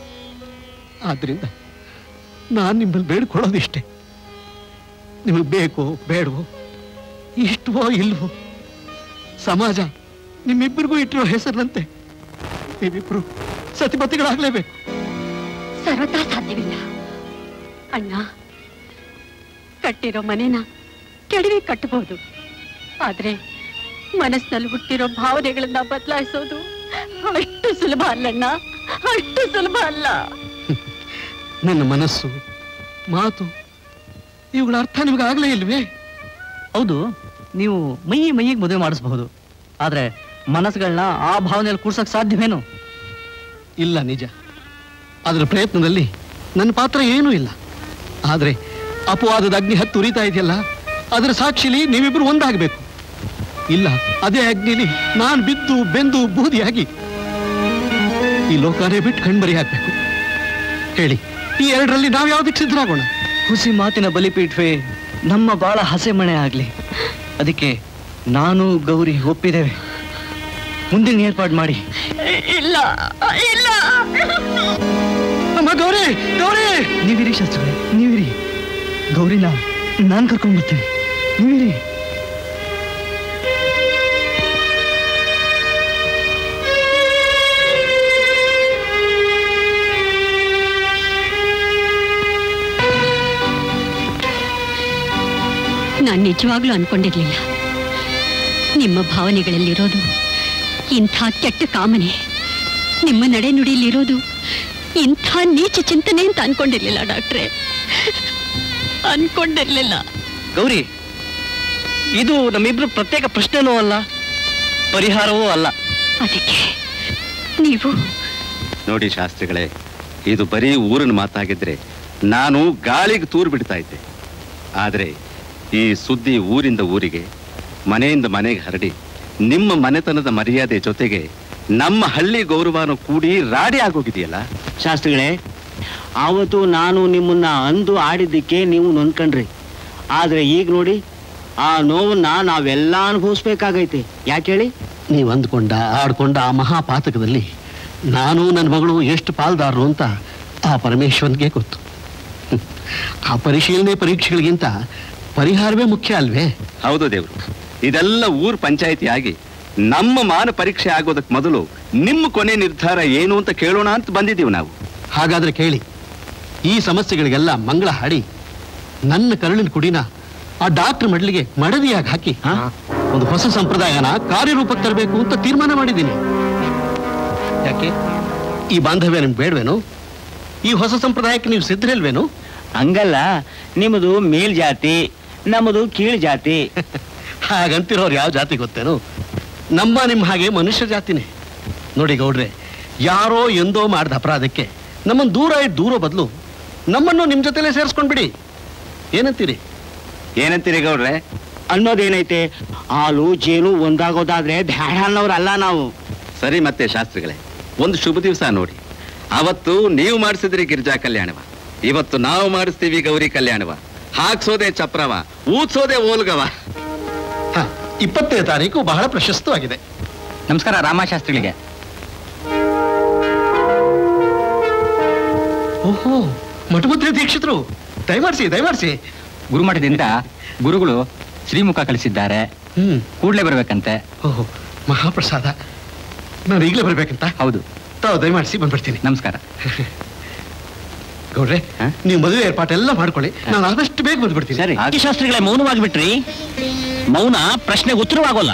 ಆದ್ರಿಂದ ನಾನು ನಿಮ್ಮಲ್ಲಿ ಬೇಡ್ಕೊಳ್ಳೋದಿಷ್ಟೇ ನಿಮಗೆ ಬೇಕೋ ಬೇಡವೋ ಇಷ್ಟವೋ ಇಲ್ವೋ ಸಮಾಜ ನಿಮ್ಮಿಬ್ಬರಿಗೂ ಇಟ್ಟಿರೋ ಹೆಸರಿನಂತೆ ನೀವಿಬ್ರು ಸತಿಪತಿಗಳಾಗ್ಲೇಬೇಕು ಸರ್ವತಾ ಸಾಧ್ಯವಿಲ್ಲ ಅಣ್ಣ ಕಟ್ಟಿರೋ ಮನೆನ ಕೆಡವಿ ಕಟ್ಟಬಹುದು ಆದ್ರೆ ಮನಸ್ಸಿನಲ್ಲಿ ಹುಟ್ಟಿರೋ ಭಾವನೆಗಳನ್ನ ಬದಲಾಯಿಸೋದು ಅಷ್ಟು ಸುಲಭ ಅಲ್ಲಣ್ಣ ಅಷ್ಟು ಸುಲಭ ಅಲ್ಲ ನನ್ನ ಮನಸ್ಸು ಮಾತು ಇವುಗಳ ಅರ್ಥ ನಿಮಗೆ ಆಗ್ಲೇ ಇಲ್ವೇ ಹೌದು ನೀವು ಮೈ ಮೈಯಿಗೆ ಮದುವೆ ಮಾಡಿಸಬಹುದು ಆದ್ರೆ ಮನಸ್ಸುಗಳನ್ನ ಆ ಭಾವನೆಯಲ್ಲಿ ಕೂರ್ಸಕ್ ಸಾಧ್ಯವೇನು ಇಲ್ಲ ನಿಜ ಅದರ ಪ್ರಯತ್ನದಲ್ಲಿ ನನ್ನ ಪಾತ್ರ ಏನೂ ಇಲ್ಲ ಆದ್ರೆ ಅಪವಾದದ ಅಗ್ನಿ ಹತ್ತು ಉರಿತಾ ಇದೆಯಲ್ಲ ಅದರ ಸಾಕ್ಷಿಲಿ ನೀವಿಬ್ರು ಒಂದಾಗಬೇಕು ಇಲ್ಲ ಅದೇ ಅಗ್ನಿಲಿ ನಾನು ಬಿದ್ದು ಬೆಂದು ಬೂದಿಯಾಗಿ ಈ ಲೋಕನೇ ಬಿಟ್ಟು ಕಣ್ಮರಿ ಹಾಕ್ಬೇಕು ಹೇಳಿ ಈ ಎರಡರಲ್ಲಿ ನಾವು ಯಾವ್ದಕ್ಕೆ ಸಿದ್ಧರಾಗೋಣ ಹುಸಿ ಮಾತಿನ ಬಲಿಪೀಠವೇ ನಮ್ಮ ಬಾಳ ಹಸೆ ಮಣೆ ಆಗ್ಲಿ ಅದಕ್ಕೆ ನಾನು ಗೌರಿ ಒಪ್ಪಿದ್ದೇವೆ ಮುಂದಿನ ಏರ್ಪಾಡು ಮಾಡಿ ಇಲ್ಲ ಇಲ್ಲ ಅಮ್ಮ ಗೌರಿ ಗೌರಿ ನೀವಿರಿ ಶಾಸ್ತ್ರಿಗಳೇ ನೀವಿರಿ ಗೌರಿನ ನಾನು ಕರ್ಕೊಂಡು ಬರ್ತೀನಿ ನೀವಿರಿ ನಾನು ನಿಜವಾಗ್ಲೂ ಅನ್ಕೊಂಡಿರ್ಲಿಲ್ಲ ನಿಮ್ಮ ಭಾವನೆಗಳಲ್ಲಿರೋದು ಇಂಥ ಕೆಟ್ಟ ಕಾಮನೆ ನಿಮ್ಮ ನಡೆ ನುಡಿಯಲ್ಲಿರೋದು ಇಂಥ ನೀಚ ಚಿಂತನೆ ಅಂತ ಅನ್ಕೊಂಡಿರ್ಲಿಲ್ಲ ಡಾಕ್ಟ್ರೆ ಅನ್ಕೊಂಡಿರ್ಲಿಲ್ಲ ಗೌರಿ ಇದು ನಮ್ಮಿಬ್ರು ಪ್ರತ್ಯೇಕ ಪ್ರಶ್ನೆನೂ ಅಲ್ಲ ಪರಿಹಾರವೂ ಅಲ್ಲ ಅದಕ್ಕೆ ನೀವು ನೋಡಿ ಶಾಸ್ತ್ರಿಗಳೇ ಇದು ಬರೀ ಊರಿನ ಮಾತಾಗಿದ್ರೆ ನಾನು ಗಾಳಿಗೆ ತೂರು ಬಿಡ್ತಾ ಇದ್ದೆ ಆದರೆ ಈ ಸುದ್ದಿ ಊರಿಂದ ಊರಿಗೆ ಮನೆಯಿಂದ ಮನೆಗೆ ಹರಡಿ ನಿಮ್ಮ ಮನೆತನದ ಮರ್ಯಾದೆ ಜೊತೆಗೆ ನಮ್ಮ ಹಳ್ಳಿ ಗೌರವನು ಕೂಡಿ ರಾಡಿ ಆಗೋಗಿದೆಯಲ್ಲ ಶಾಸ್ತ್ರಿಗಳೇ ಆವತ್ತು ನಾನು ನಿಮ್ಮನ್ನ ಅಂದು ಆಡಿದ್ದಕ್ಕೆ ನೀವು ನೊಂದ್ಕೊಂಡ್ರಿ ಆದ್ರೆ ಈಗ ನೋಡಿ ಆ ನೋವನ್ನ ನಾವೆಲ್ಲ ಅನುಭವಿಸ್ಬೇಕಾಗೈತೆ ಯಾಕೆ ಹೇಳಿ ನೀವು ಅಂದ್ಕೊಂಡ ಆಡ್ಕೊಂಡ ಆ ಮಹಾಪಾತಕದಲ್ಲಿ ನಾನು ನನ್ನ ಮಗಳು ಎಷ್ಟು ಪಾಲ್ದಾರರು ಅಂತ ಆ ಪರಮೇಶ್ವರನ್ಗೆ ಗೊತ್ತು ಹ್ಮ್. ಆ ಪರಿಶೀಲನೆ ಪರೀಕ್ಷೆಗಳಿಗಿಂತ ಪರಿಹಾರವೇ ಮುಖ್ಯ ಅಲ್ವೇ ಹೌದು ದೇವ್ರು ಇದೆಲ್ಲ ಊರ್ ಪಂಚಾಯಿತಿ ಆಗಿ ನಮ್ಮ ಮಾನ ಪರೀಕ್ಷೆ ಆಗೋದಕ್ಕೆ ಮೊದಲು ನಿಮ್ಮ ಕೊನೆ ನಿರ್ಧಾರ ಏನು ಅಂತ ಕೇಳೋಣ ಅಂತ ಬಂದಿದ್ದೀವಿ ನಾವು ಹಾಗಾದ್ರೆ ಕೇಳಿ ಈ ಸಮಸ್ಯೆಗಳಿಗೆಲ್ಲ ಮಂಗಳ ಹಾಡಿ ನನ್ನ ಕರುಳಿನ ಕುಡಿನ ಆ ಡಾಕ್ಟರ್ ಮಡ್ಲಿಗೆ ಮಡದಿಯಾಗಿ ಹಾಕಿ ಒಂದು ಹೊಸ ಸಂಪ್ರದಾಯನ ಕಾರ್ಯರೂಪಕ್ಕೆ ತರಬೇಕು ಅಂತ ತೀರ್ಮಾನ ಮಾಡಿದ್ದೀನಿ ಯಾಕೆ ಈ ಬಾಂಧವ್ಯ ನಿಮ್ಗೆ ಬೇಡವೇನು ಈ ಹೊಸ ಸಂಪ್ರದಾಯಕ್ಕೆ ನೀವು ಸಿದ್ಧರಿಲ್ವೇನು ಹಂಗಲ್ಲ ನಿಮ್ಮದು ಮೇಲ್ ಜಾತಿ ನಮ್ಮದು ಕೀಳ್ ಜಾತಿ ಹಾಗಂತಿರೋರು ಯಾವ ಜಾತಿ ಗೊತ್ತೇನು ನಮ್ಮ ನಿಮ್ಮ ಹಾಗೆ ಮನುಷ್ಯ ಜಾತಿನೇ ನೋಡಿ ಗೌಡ್ರೆ ಯಾರೋ ಎಂದೋ ಮಾಡಿದ ಅಪರಾಧಕ್ಕೆ ನಮ್ಮನ್ನು ದೂರ ಇಟ್ಟು ದೂರ ಬದಲು ನಮ್ಮನ್ನು ನಿಮ್ಮ ಜೊತೆಲೇ ಸೇರಿಸ್ಕೊಂಡ್ಬಿಡಿ ಏನಂತೀರಿ ಏನಂತೀರಿ ಗೌಡ್ರೆ ಅನ್ನೋದೇನೈತೆ ಹಾಲು ಜೇನು ಒಂದಾಗೋದಾದ್ರೆ ಬ್ಯಾಡ ಅನ್ನೋರಲ್ಲ ನಾವು ಸರಿ ಮತ್ತೆ ಶಾಸ್ತ್ರಿಗಳೇ ಒಂದು ಶುಭ ದಿವಸ ನೋಡಿ ಅವತ್ತು ನೀವು ಮಾಡಿಸಿದ್ರಿ ಗಿರಿಜಾ ಕಲ್ಯಾಣವ ಇವತ್ತು ನಾವು ಮಾಡಿಸ್ತೀವಿ ಗೌರಿ ಕಲ್ಯಾಣವ ಹಾಕ್ಸೋದೆ ಚಪ್ರವ ಊದ್ಸೋದೆ ಓಲ್ಗವ ಇಪ್ಪತ್ತನೇ ತಾರೀಕು ಬಹಳ ಪ್ರಶಸ್ತವಾಗಿದೆ ನಮಸ್ಕಾರ ರಾಮಶಾಸ್ತ್ರಿಗಳಿಗೆ ಓಹೋ ಮಠಮಂತ್ರಿ ದೀಕ್ಷಿತರು ದಯಮಾಡಿಸಿ ದಯಮಾಡಿಸಿ ಗುರುಮಠದಿಂದ ಗುರುಗಳು ಶ್ರೀಮುಖ ಕಳಿಸಿದ್ದಾರೆ ಹ್ಮ್ ಕೂಡ್ಲೇ ಬರ್ಬೇಕಂತೆ ಓಹೋ ಮಹಾಪ್ರಸಾದ ನಾನು ಈಗಲೇ ಬರ್ಬೇಕಂತ ಹೌದು ತಾವು ದಯಮಾಡಿಸಿ ಬಂದ್ಬಿಡ್ತೀನಿ ನಮಸ್ಕಾರ ಗೌಡ್ರೆ ನೀವು ಮದುವೆ ಏರ್ಪಾಟೆಲ್ಲ ಮಾಡ್ಕೊಳ್ಳಿ ನಾನು ಆದಷ್ಟು ಬೇಗ ಬಂದ್ಬಿಡ್ತೀನಿ ಸರಿ ಶಾಸ್ತ್ರಿಗಳೇ ಮೌನವಾಗಿ ಬಿಟ್ರಿ ಮೌನ ಪ್ರಶ್ನೆಗೆ ಉತ್ತರವಾಗೋಲ್ಲ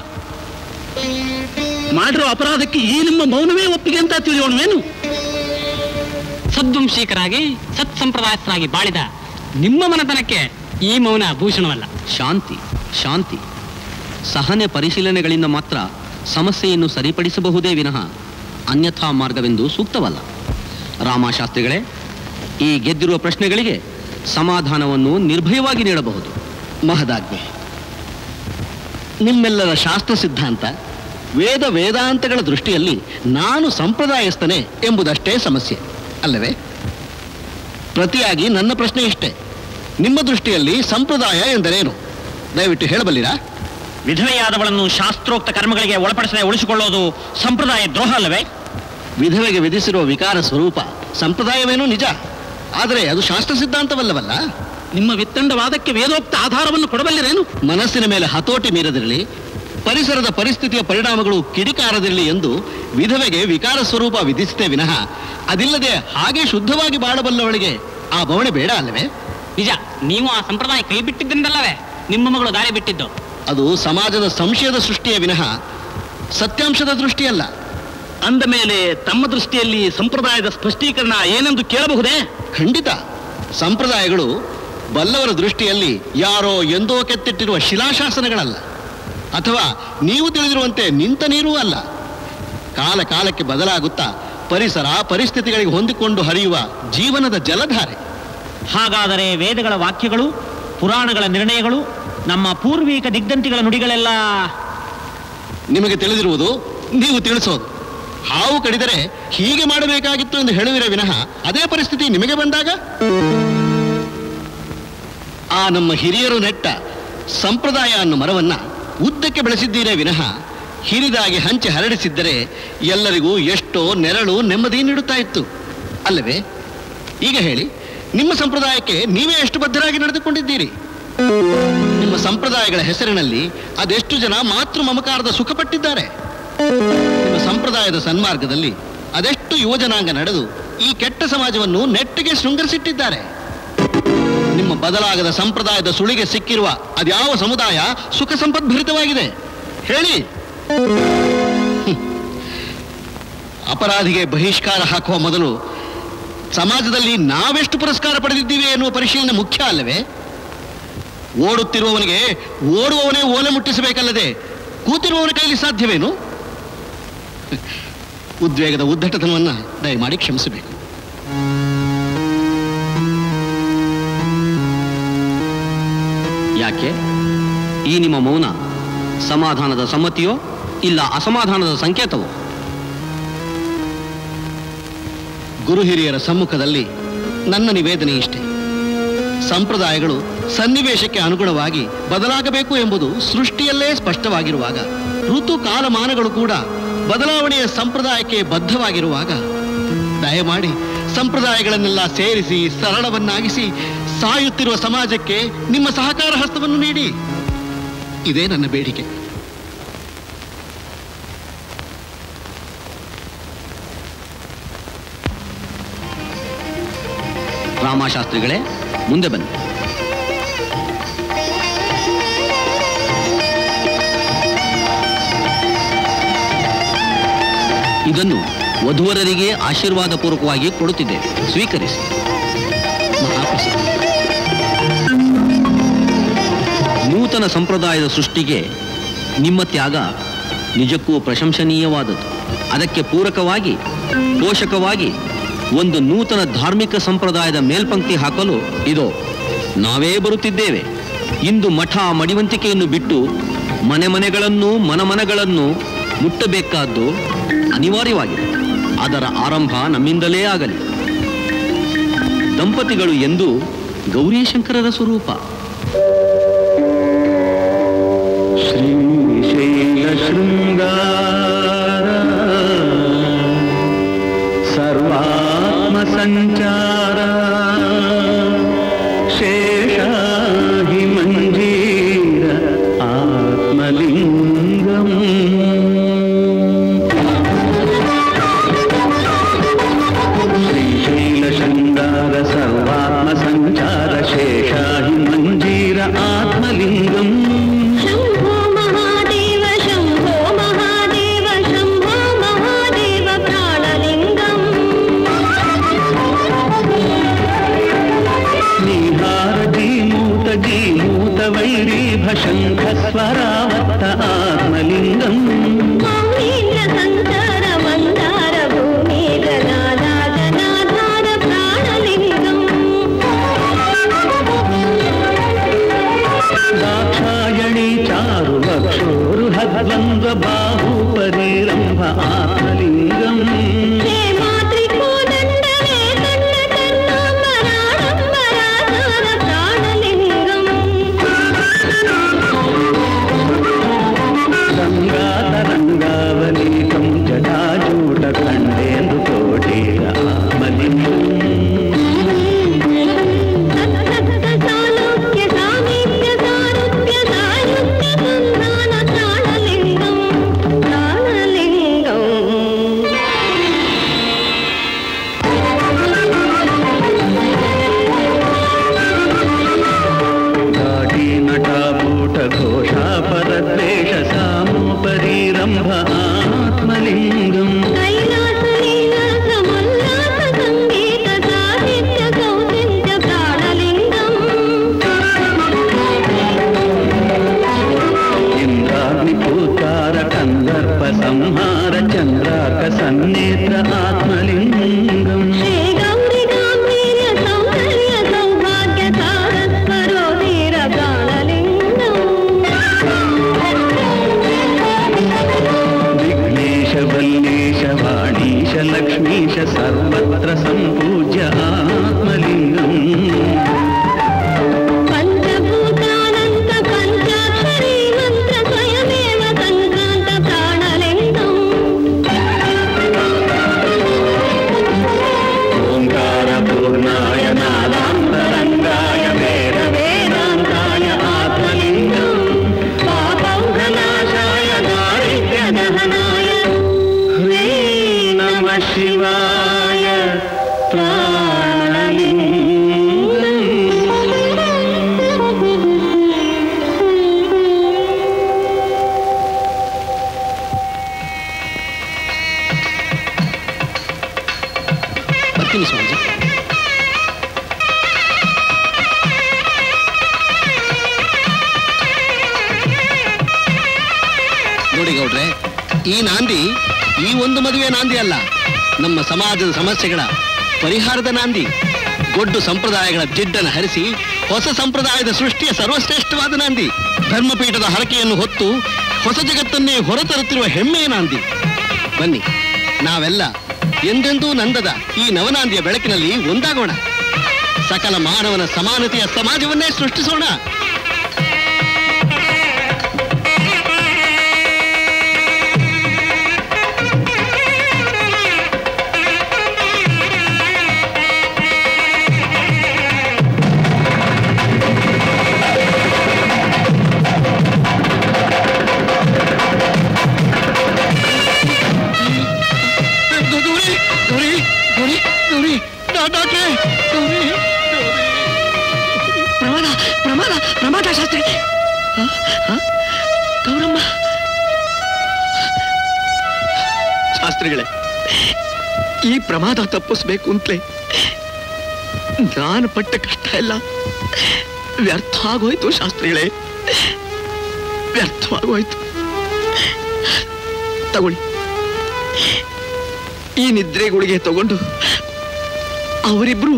ಮಾಡಿರೋ ಅಪರಾಧಕ್ಕೆ ಈ ನಿಮ್ಮ ಮೌನವೇ ಒಪ್ಪಿಗೆ ಅಂತ ತಿಳಿಯೋಣವೇನು ಸದ್ವಂಶೀಕರಾಗಿ ಸತ್ಸಂಪ್ರದಾಯಸ್ಥರಾಗಿ ಬಾಳಿದ ನಿಮ್ಮ ಮನತನಕ್ಕೆ ಈ ಮೌನ ಭೂಷಣವಲ್ಲ ಶಾಂತಿ ಶಾಂತಿ ಸಹನೆ ಪರಿಶೀಲನೆಗಳಿಂದ ಮಾತ್ರ ಸಮಸ್ಯೆಯನ್ನು ಸರಿಪಡಿಸಬಹುದೇ ವಿನಃ ಅನ್ಯಥಾ ಮಾರ್ಗವೆಂದು ಸೂಕ್ತವಲ್ಲ ರಾಮಶಾಸ್ತ್ರಿಗಳೇ ಈ ಗೆದ್ದಿರುವ ಪ್ರಶ್ನೆಗಳಿಗೆ ಸಮಾಧಾನವನ್ನು ನಿರ್ಭಯವಾಗಿ ನೀಡಬಹುದು ಮಹದಾಜ್ಞೆ ನಿಮ್ಮೆಲ್ಲರ ಶಾಸ್ತ್ರ ಸಿದ್ಧಾಂತ ವೇದ ವೇದಾಂತಗಳ ದೃಷ್ಟಿಯಲ್ಲಿ ನಾನು ಸಂಪ್ರದಾಯಸ್ಥನೇ ಎಂಬುದಷ್ಟೇ ಸಮಸ್ಯೆ ಅಲ್ಲವೇ ಪ್ರತಿಯಾಗಿ ನನ್ನ ಪ್ರಶ್ನೆ ಇಷ್ಟೇ ನಿಮ್ಮ ದೃಷ್ಟಿಯಲ್ಲಿ ಸಂಪ್ರದಾಯ ಎಂದರೇನು ದಯವಿಟ್ಟು ಹೇಳಬಲ್ಲಿರಾ ವಿಧವೆಯಾದವಳನ್ನು ಶಾಸ್ತ್ರೋಕ್ತ ಕರ್ಮಗಳಿಗೆ ಒಳಪಡಿಸದೆ ಉಳಿಸಿಕೊಳ್ಳೋದು ಸಂಪ್ರದಾಯ ದ್ರೋಹ ಅಲ್ಲವೇ ವಿಧವೆಗೆ ವಿಧಿಸಿರುವ ವಿಕಾರ ಸ್ವರೂಪ ಸಂಪ್ರದಾಯವೇನೂ ನಿಜ ಆದರೆ ಅದು ಶಾಸ್ತ್ರ ಸಿದ್ಧಾಂತವಲ್ಲವಲ್ಲ ನಿಮ್ಮ ವಿತ್ತಂಡವಾದಕ್ಕೆ ವೇದೋಕ್ತ ಆಧಾರವನ್ನು ಕೊಡಬಲ್ಲಿರೇನು ಮನಸ್ಸಿನ ಮೇಲೆ ಹತೋಟಿ ಮೀರದಿರಲಿ ಪರಿಸರದ ಪರಿಸ್ಥಿತಿಯ ಪರಿಣಾಮಗಳು ಕಿಡಿಕಾರದಿರಲಿ ಎಂದು ವಿಧವೆಗೆ ವಿಕಾರ ಸ್ವರೂಪ ವಿಧಿಸಿದೆ ವಿನಃ ಅದಿಲ್ಲದೆ ಹಾಗೆ ಶುದ್ಧವಾಗಿ ಬಾಳಬಲ್ಲವಳಿಗೆ ಆ ಬವಣೆ ಬೇಡ ಅಲ್ಲವೇ ನಿಜ ನೀವು ಆ ಸಂಪ್ರದಾಯ ಕೈ ಬಿಟ್ಟಿದ್ದರಿಂದಲ್ಲವೇ ನಿಮ್ಮ ಮಗಳು ದಾರಿ ಬಿಟ್ಟಿದ್ದು ಅದು ಸಮಾಜದ ಸಂಶಯದ ಸೃಷ್ಟಿಯ ವಿನಃ ಸತ್ಯಾಂಶದ ದೃಷ್ಟಿಯಲ್ಲ ಅಂದ ಮೇಲೆ ತಮ್ಮ ದೃಷ್ಟಿಯಲ್ಲಿ ಸಂಪ್ರದಾಯದ ಸ್ಪಷ್ಟೀಕರಣ ಏನೆಂದು ಕೇಳಬಹುದೇ ಖಂಡಿತ ಸಂಪ್ರದಾಯಗಳು ಬಲ್ಲವರ ದೃಷ್ಟಿಯಲ್ಲಿ ಯಾರೋ ಎಂದೋ ಕೆತ್ತಿಟ್ಟಿರುವ ಶಿಲಾಶಾಸನಗಳಲ್ಲ ಅಥವಾ ನೀವು ತಿಳಿದಿರುವಂತೆ ನಿಂತ ನೀರೂ ಅಲ್ಲ ಕಾಲ ಕಾಲಕ್ಕೆ ಬದಲಾಗುತ್ತಾ ಪರಿಸರ ಪರಿಸ್ಥಿತಿಗಳಿಗೆ ಹೊಂದಿಕೊಂಡು ಹರಿಯುವ ಜೀವನದ ಜಲಧಾರೆ ಹಾಗಾದರೆ ವೇದಗಳ ವಾಕ್ಯಗಳು ಪುರಾಣಗಳ ನಿರ್ಣಯಗಳು ನಮ್ಮ ಪೂರ್ವಿಕ ದಿಗ್ದಂತಿಗಳ ನುಡಿಗಳೆಲ್ಲ ನಿಮಗೆ ತಿಳಿದಿರುವುದು ನೀವು ತಿಳಿಸೋದು ಹಾವು ಕಡಿದರೆ ಹೀಗೆ ಮಾಡಬೇಕಾಗಿತ್ತು ಎಂದು ಹೇಳುವಿರ ವಿನಃ ಅದೇ ಪರಿಸ್ಥಿತಿ ನಿಮಗೆ ಬಂದಾಗ ಆ ನಮ್ಮ ಹಿರಿಯರು ನೆಟ್ಟ ಸಂಪ್ರದಾಯ ಅನ್ನೋ ಮರವನ್ನ ಉದ್ದಕ್ಕೆ ಬೆಳೆಸಿದ್ದೀರೇ ವಿನಃ ಹಿರಿದಾಗಿ ಹಂಚಿ ಹರಡಿಸಿದ್ದರೆ ಎಲ್ಲರಿಗೂ ಎಷ್ಟೋ ನೆರಳು ನೆಮ್ಮದಿ ನೀಡುತ್ತಾ ಇತ್ತು ಅಲ್ಲವೇ ಈಗ ಹೇಳಿ ನಿಮ್ಮ ಸಂಪ್ರದಾಯಕ್ಕೆ ನೀವೇ ಎಷ್ಟು ಬದ್ಧರಾಗಿ ನಡೆದುಕೊಂಡಿದ್ದೀರಿ ನಿಮ್ಮ ಸಂಪ್ರದಾಯಗಳ ಹೆಸರಿನಲ್ಲಿ ಅದೆಷ್ಟು ಜನ ಮಾತೃ ಮಮಕಾರದ ಸುಖ ಪಟ್ಟಿದ್ದಾರೆ ನಿಮ್ಮ ಸಂಪ್ರದಾಯದ ಸನ್ಮಾರ್ಗದಲ್ಲಿ ಅದೆಷ್ಟು ಯುವಜನಾಂಗ ನಡೆದು ಈ ಕೆಟ್ಟ ಸಮಾಜವನ್ನು ನೆಟ್ಟಿಗೆ ಶೃಂಗರಿಸಿಟ್ಟಿದ್ದಾರೆ ನಿಮ್ಮ ಬದಲಾಗದ ಸಂಪ್ರದಾಯದ ಸುಳಿಗೆ ಸಿಕ್ಕಿರುವ ಅದ್ಯಾವ ಸಮುದಾಯ ಸುಖ ಸಂಪದ್ಭರಿತವಾಗಿದೆ ಹೇಳಿ ಹ್ಮ್. ಅಪರಾಧಿಗೆ ಬಹಿಷ್ಕಾರ ಹಾಕುವ ಮೊದಲು ಸಮಾಜದಲ್ಲಿ ನಾವೆಷ್ಟು ಪುರಸ್ಕಾರ ಪಡೆದಿದ್ದೀವಿ ಎನ್ನುವ ಪರಿಶೀಲನೆ ಮುಖ್ಯ ಅಲ್ಲವೇ ಓಡುತ್ತಿರುವವನಿಗೆ ಓಡುವವನೇ ಓಲೆ ಮುಟ್ಟಿಸಬೇಕಲ್ಲದೆ ಕೂತಿರುವವನ ಕೈಲಿ ಸಾಧ್ಯವೇನು ಉದ್ವೇಗದ ಉದ್ದಟತನವನ್ನ ದಯಮಾಡಿ ಕ್ಷಮಿಸಬೇಕು ಯಾಕೆ ಈ ನಿಮ್ಮ ಮೌನ ಸಮಾಧಾನದ ಸಮ್ಮತಿಯೋ ಇಲ್ಲ ಅಸಮಾಧಾನದ ಸಂಕೇತವೋ ಗುರು ಹಿರಿಯರ ಸಮ್ಮುಖದಲ್ಲಿ ನನ್ನ ನಿವೇದನೆ ಇಷ್ಟೇ ಸಂಪ್ರದಾಯಗಳು ಸನ್ನಿವೇಶಕ್ಕೆ ಅನುಗುಣವಾಗಿ ಬದಲಾಗಬೇಕು ಎಂಬುದು ಸೃಷ್ಟಿಯಲ್ಲೇ ಸ್ಪಷ್ಟವಾಗಿರುವಾಗ ಋತು ಕಾಲಮಾನಗಳು ಕೂಡ ಬದಲಾವಣೆಯ ಸಂಪ್ರದಾಯಕ್ಕೆ ಬದ್ಧವಾಗಿರುವಾಗ ದಯಮಾಡಿ ಸಂಪ್ರದಾಯಗಳನ್ನೆಲ್ಲ ಸೇರಿಸಿ ಸರಳವನ್ನಾಗಿಸಿ ಸಾಯುತ್ತಿರುವ ಸಮಾಜಕ್ಕೆ ನಿಮ್ಮ ಸಹಕಾರ ಹಸ್ತವನ್ನು ನೀಡಿ ಇದೇ ನನ್ನ ಬೇಡಿಕೆ ರಾಮಶಾಸ್ತ್ರಿಗಳೇ ಮುಂದೆ ಬನ್ನಿ ಇದನ್ನು ವಧುವರರಿಗೆ ಆಶೀರ್ವಾದ ಪೂರ್ವಕವಾಗಿ ಕೊಡುತ್ತಿದ್ದೇವೆ ಸ್ವೀಕರಿಸಿ ಮಹಾಪ್ರಸಾದ ನೂತನ ಸಂಪ್ರದಾಯದ ಸೃಷ್ಟಿಗೆ ನಿಮ್ಮ ತ್ಯಾಗ ನಿಜಕ್ಕೂ ಪ್ರಶಂಸನೀಯವಾದದ್ದು ಅದಕ್ಕೆ ಪೂರಕವಾಗಿ ಪೋಷಕವಾಗಿ ಒಂದು ನೂತನ ಧಾರ್ಮಿಕ ಸಂಪ್ರದಾಯದ ಮೇಲ್ಪಂಕ್ತಿ ಹಾಕಲು ಇದೋ ನಾವೇ ಬರುತ್ತಿದ್ದೇವೆ ಇಂದು ಮಠ ಮಡಿವಂತಿಕೆಯನ್ನು ಬಿಟ್ಟು ಮನೆ ಮನೆಗಳನ್ನು ಮನಮನಗಳನ್ನು ಮುಟ್ಟಬೇಕಾದ್ದು ಅನಿವಾರ್ಯವಾಗಿದೆ ಅದರ ಆರಂಭ ನಮ್ಮಿಂದಲೇ ಆಗಲಿ ದಂಪತಿಗಳು ಎಂದು ಗೌರೀಶಂಕರರ ಸ್ವರೂಪ सर्वात्मसञ्चार शेषाहि मञ्जीर आत्मलिङ्गम् श्रीशैलशृङ्गार सर्वात्मसञ्चार शेषाहि मञ्जीर आत्मलिङ्गम् शम्भो महादेव शम्भो महादेव शम्भो महादेव प्राणलिङ्गम् निहारजीमूत जीमूत वैरीभशङ्खस्वरावत्त आत्मलिङ्गम् मौनीन्द्र सञ्चार मन्दार भूमि जनादा जनाधार प्राणलिङ्गम् दाक्षायणी चारुवक्षोरुहद्वन्द्वबाहुपरिरम्भ आत्मलिङ्गम् हे मातृकोदण्डवे दण्ड तन्नाम्बराडम्बराधार प्राणलिङ्गम् गङ्गातरङ्गावलीकं जटाजूटखण्डेन्दुकोटीर सालोक्य सामीप्य सारुप्य सायुज्य सन्धान प्राणलिङ्गम् प्राणलिङ्गम् घोषापरद्वेष सामोपरीरम्भ आत्मलिङ्गम् कैलासलीलासमुल्लास सङ्गीत साहित्य सौचिन्त्य प्राणलिङ्गम् इन्द्राग्निपूतार कन्दर्प संहार चन्द्राक सन्नेत्र आत्मलिङ्गम् श्रीगौरि गाम्भीर्य सौन्दर्य सौभाग्य सारस्वरोधीर प्राणलिङ्गम् विघ्नेश वल्लेश वा ಶಿವಾಯ ಬರ್ತೀನಿ ಸ್ವಾಮೀಜಿ ನೋಡಿ ಗೌಡ್ರೆ ಈ ನಾಂದಿ ಈ ಒಂದು ಮದುವೆ ನಾಂದಿ ಅಲ್ಲ ನಮ್ಮ ಸಮಾಜದ ಸಮಸ್ಯೆಗಳ ಪರಿಹಾರದ ನಾಂದಿ ಗೊಡ್ಡು ಸಂಪ್ರದಾಯಗಳ ಜಿಡ್ಡನ್ನು ಹರಿಸಿ ಹೊಸ ಸಂಪ್ರದಾಯದ ಸೃಷ್ಟಿಯ ಸರ್ವಶ್ರೇಷ್ಠವಾದ ನಾಂದಿ ಧರ್ಮಪೀಠದ ಹರಕೆಯನ್ನು ಹೊತ್ತು ಹೊಸ ಜಗತ್ತನ್ನೇ ಹೊರತರುತ್ತಿರುವ ಹೆಮ್ಮೆಯ ನಾಂದಿ ಬನ್ನಿ ನಾವೆಲ್ಲ ಎಂದೆಂದೂ ನಂದದ ಈ ನವನಾಂದಿಯ ಬೆಳಕಿನಲ್ಲಿ ಒಂದಾಗೋಣ ಸಕಲ ಮಾನವನ ಸಮಾನತೆಯ ಸಮಾಜವನ್ನೇ ಸೃಷ್ಟಿಸೋಣ ಗೌರಿ ಗೌರಿ ಗೌರಿ ಗೌರಿ ಡಾ- ಡಾಕ್ಟ್ರೇ ಗೌರಿ ಪ್ರಮಾದ ಪ್ರಮಾದ ಪ್ರಮಾದ ಶಾಸ್ತ್ರಿ ಹ? ಹ? ಗೌರಮ್ಮ ಶಾಸ್ತ್ರಿಗಳೇ ಈ ಪ್ರಮಾದ ತಪ್ಪಿಸ್ಬೇಕು ಅಂತಲೇ ನಾನು ಪಟ್ಟ ಕಷ್ಟ ಎಲ್ಲ ವ್ಯರ್ಥ ಆಗೋಯ್ತು ಶಾಸ್ತ್ರಿಗಳೇ ವ್ಯರ್ಥವಾಗೋಯ್ತು ತಗೊಳ್ಳಿ ಈ ನಿದ್ರೆ ಗುಳಿಗೆ ತಗೊಂಡು ಅವರಿಬ್ರು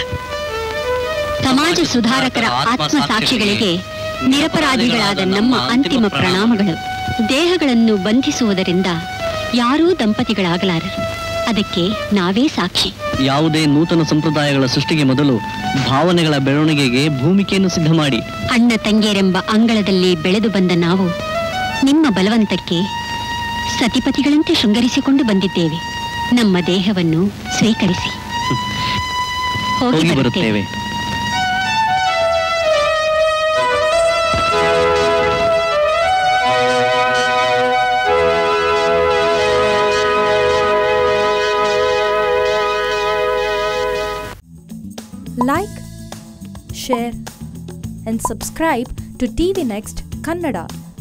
ಸಮಾಜ ಸುಧಾರಕರ ಆತ್ಮ ಸಾಕ್ಷಿಗಳಿಗೆ ನಿರಪರಾಧಿಗಳಾದ ನಮ್ಮ ಅಂತಿಮ ಪ್ರಣಾಮಗಳು ದೇಹಗಳನ್ನು ಬಂಧಿಸುವುದರಿಂದ ಯಾರೂ ದಂಪತಿಗಳಾಗಲಾರರು ಅದಕ್ಕೆ ನಾವೇ ಸಾಕ್ಷಿ ಯಾವುದೇ ನೂತನ ಸಂಪ್ರದಾಯಗಳ ಸೃಷ್ಟಿಗೆ ಮೊದಲು ಭಾವನೆಗಳ ಬೆಳವಣಿಗೆಗೆ ಭೂಮಿಕೆಯನ್ನು ಸಿದ್ಧ ಮಾಡಿ ಅಣ್ಣ ತಂಗಿಯರೆಂಬ ಅಂಗಳದಲ್ಲಿ ಬೆಳೆದು ಬಂದ ನಾವು ನಿಮ್ಮ ಬಲವಂತಕ್ಕೆ ಸತಿಪತಿಗಳಂತೆ ಶೃಂಗರಿಸಿಕೊಂಡು ಬಂದಿದ್ದೇವೆ ನಮ್ಮ ದೇಹವನ್ನು ಸ್ವೀಕರಿಸಿ ಹೋಗಿ ಬರುತ್ತೇವೆ like, share, and subscribe to TV Next Kannada.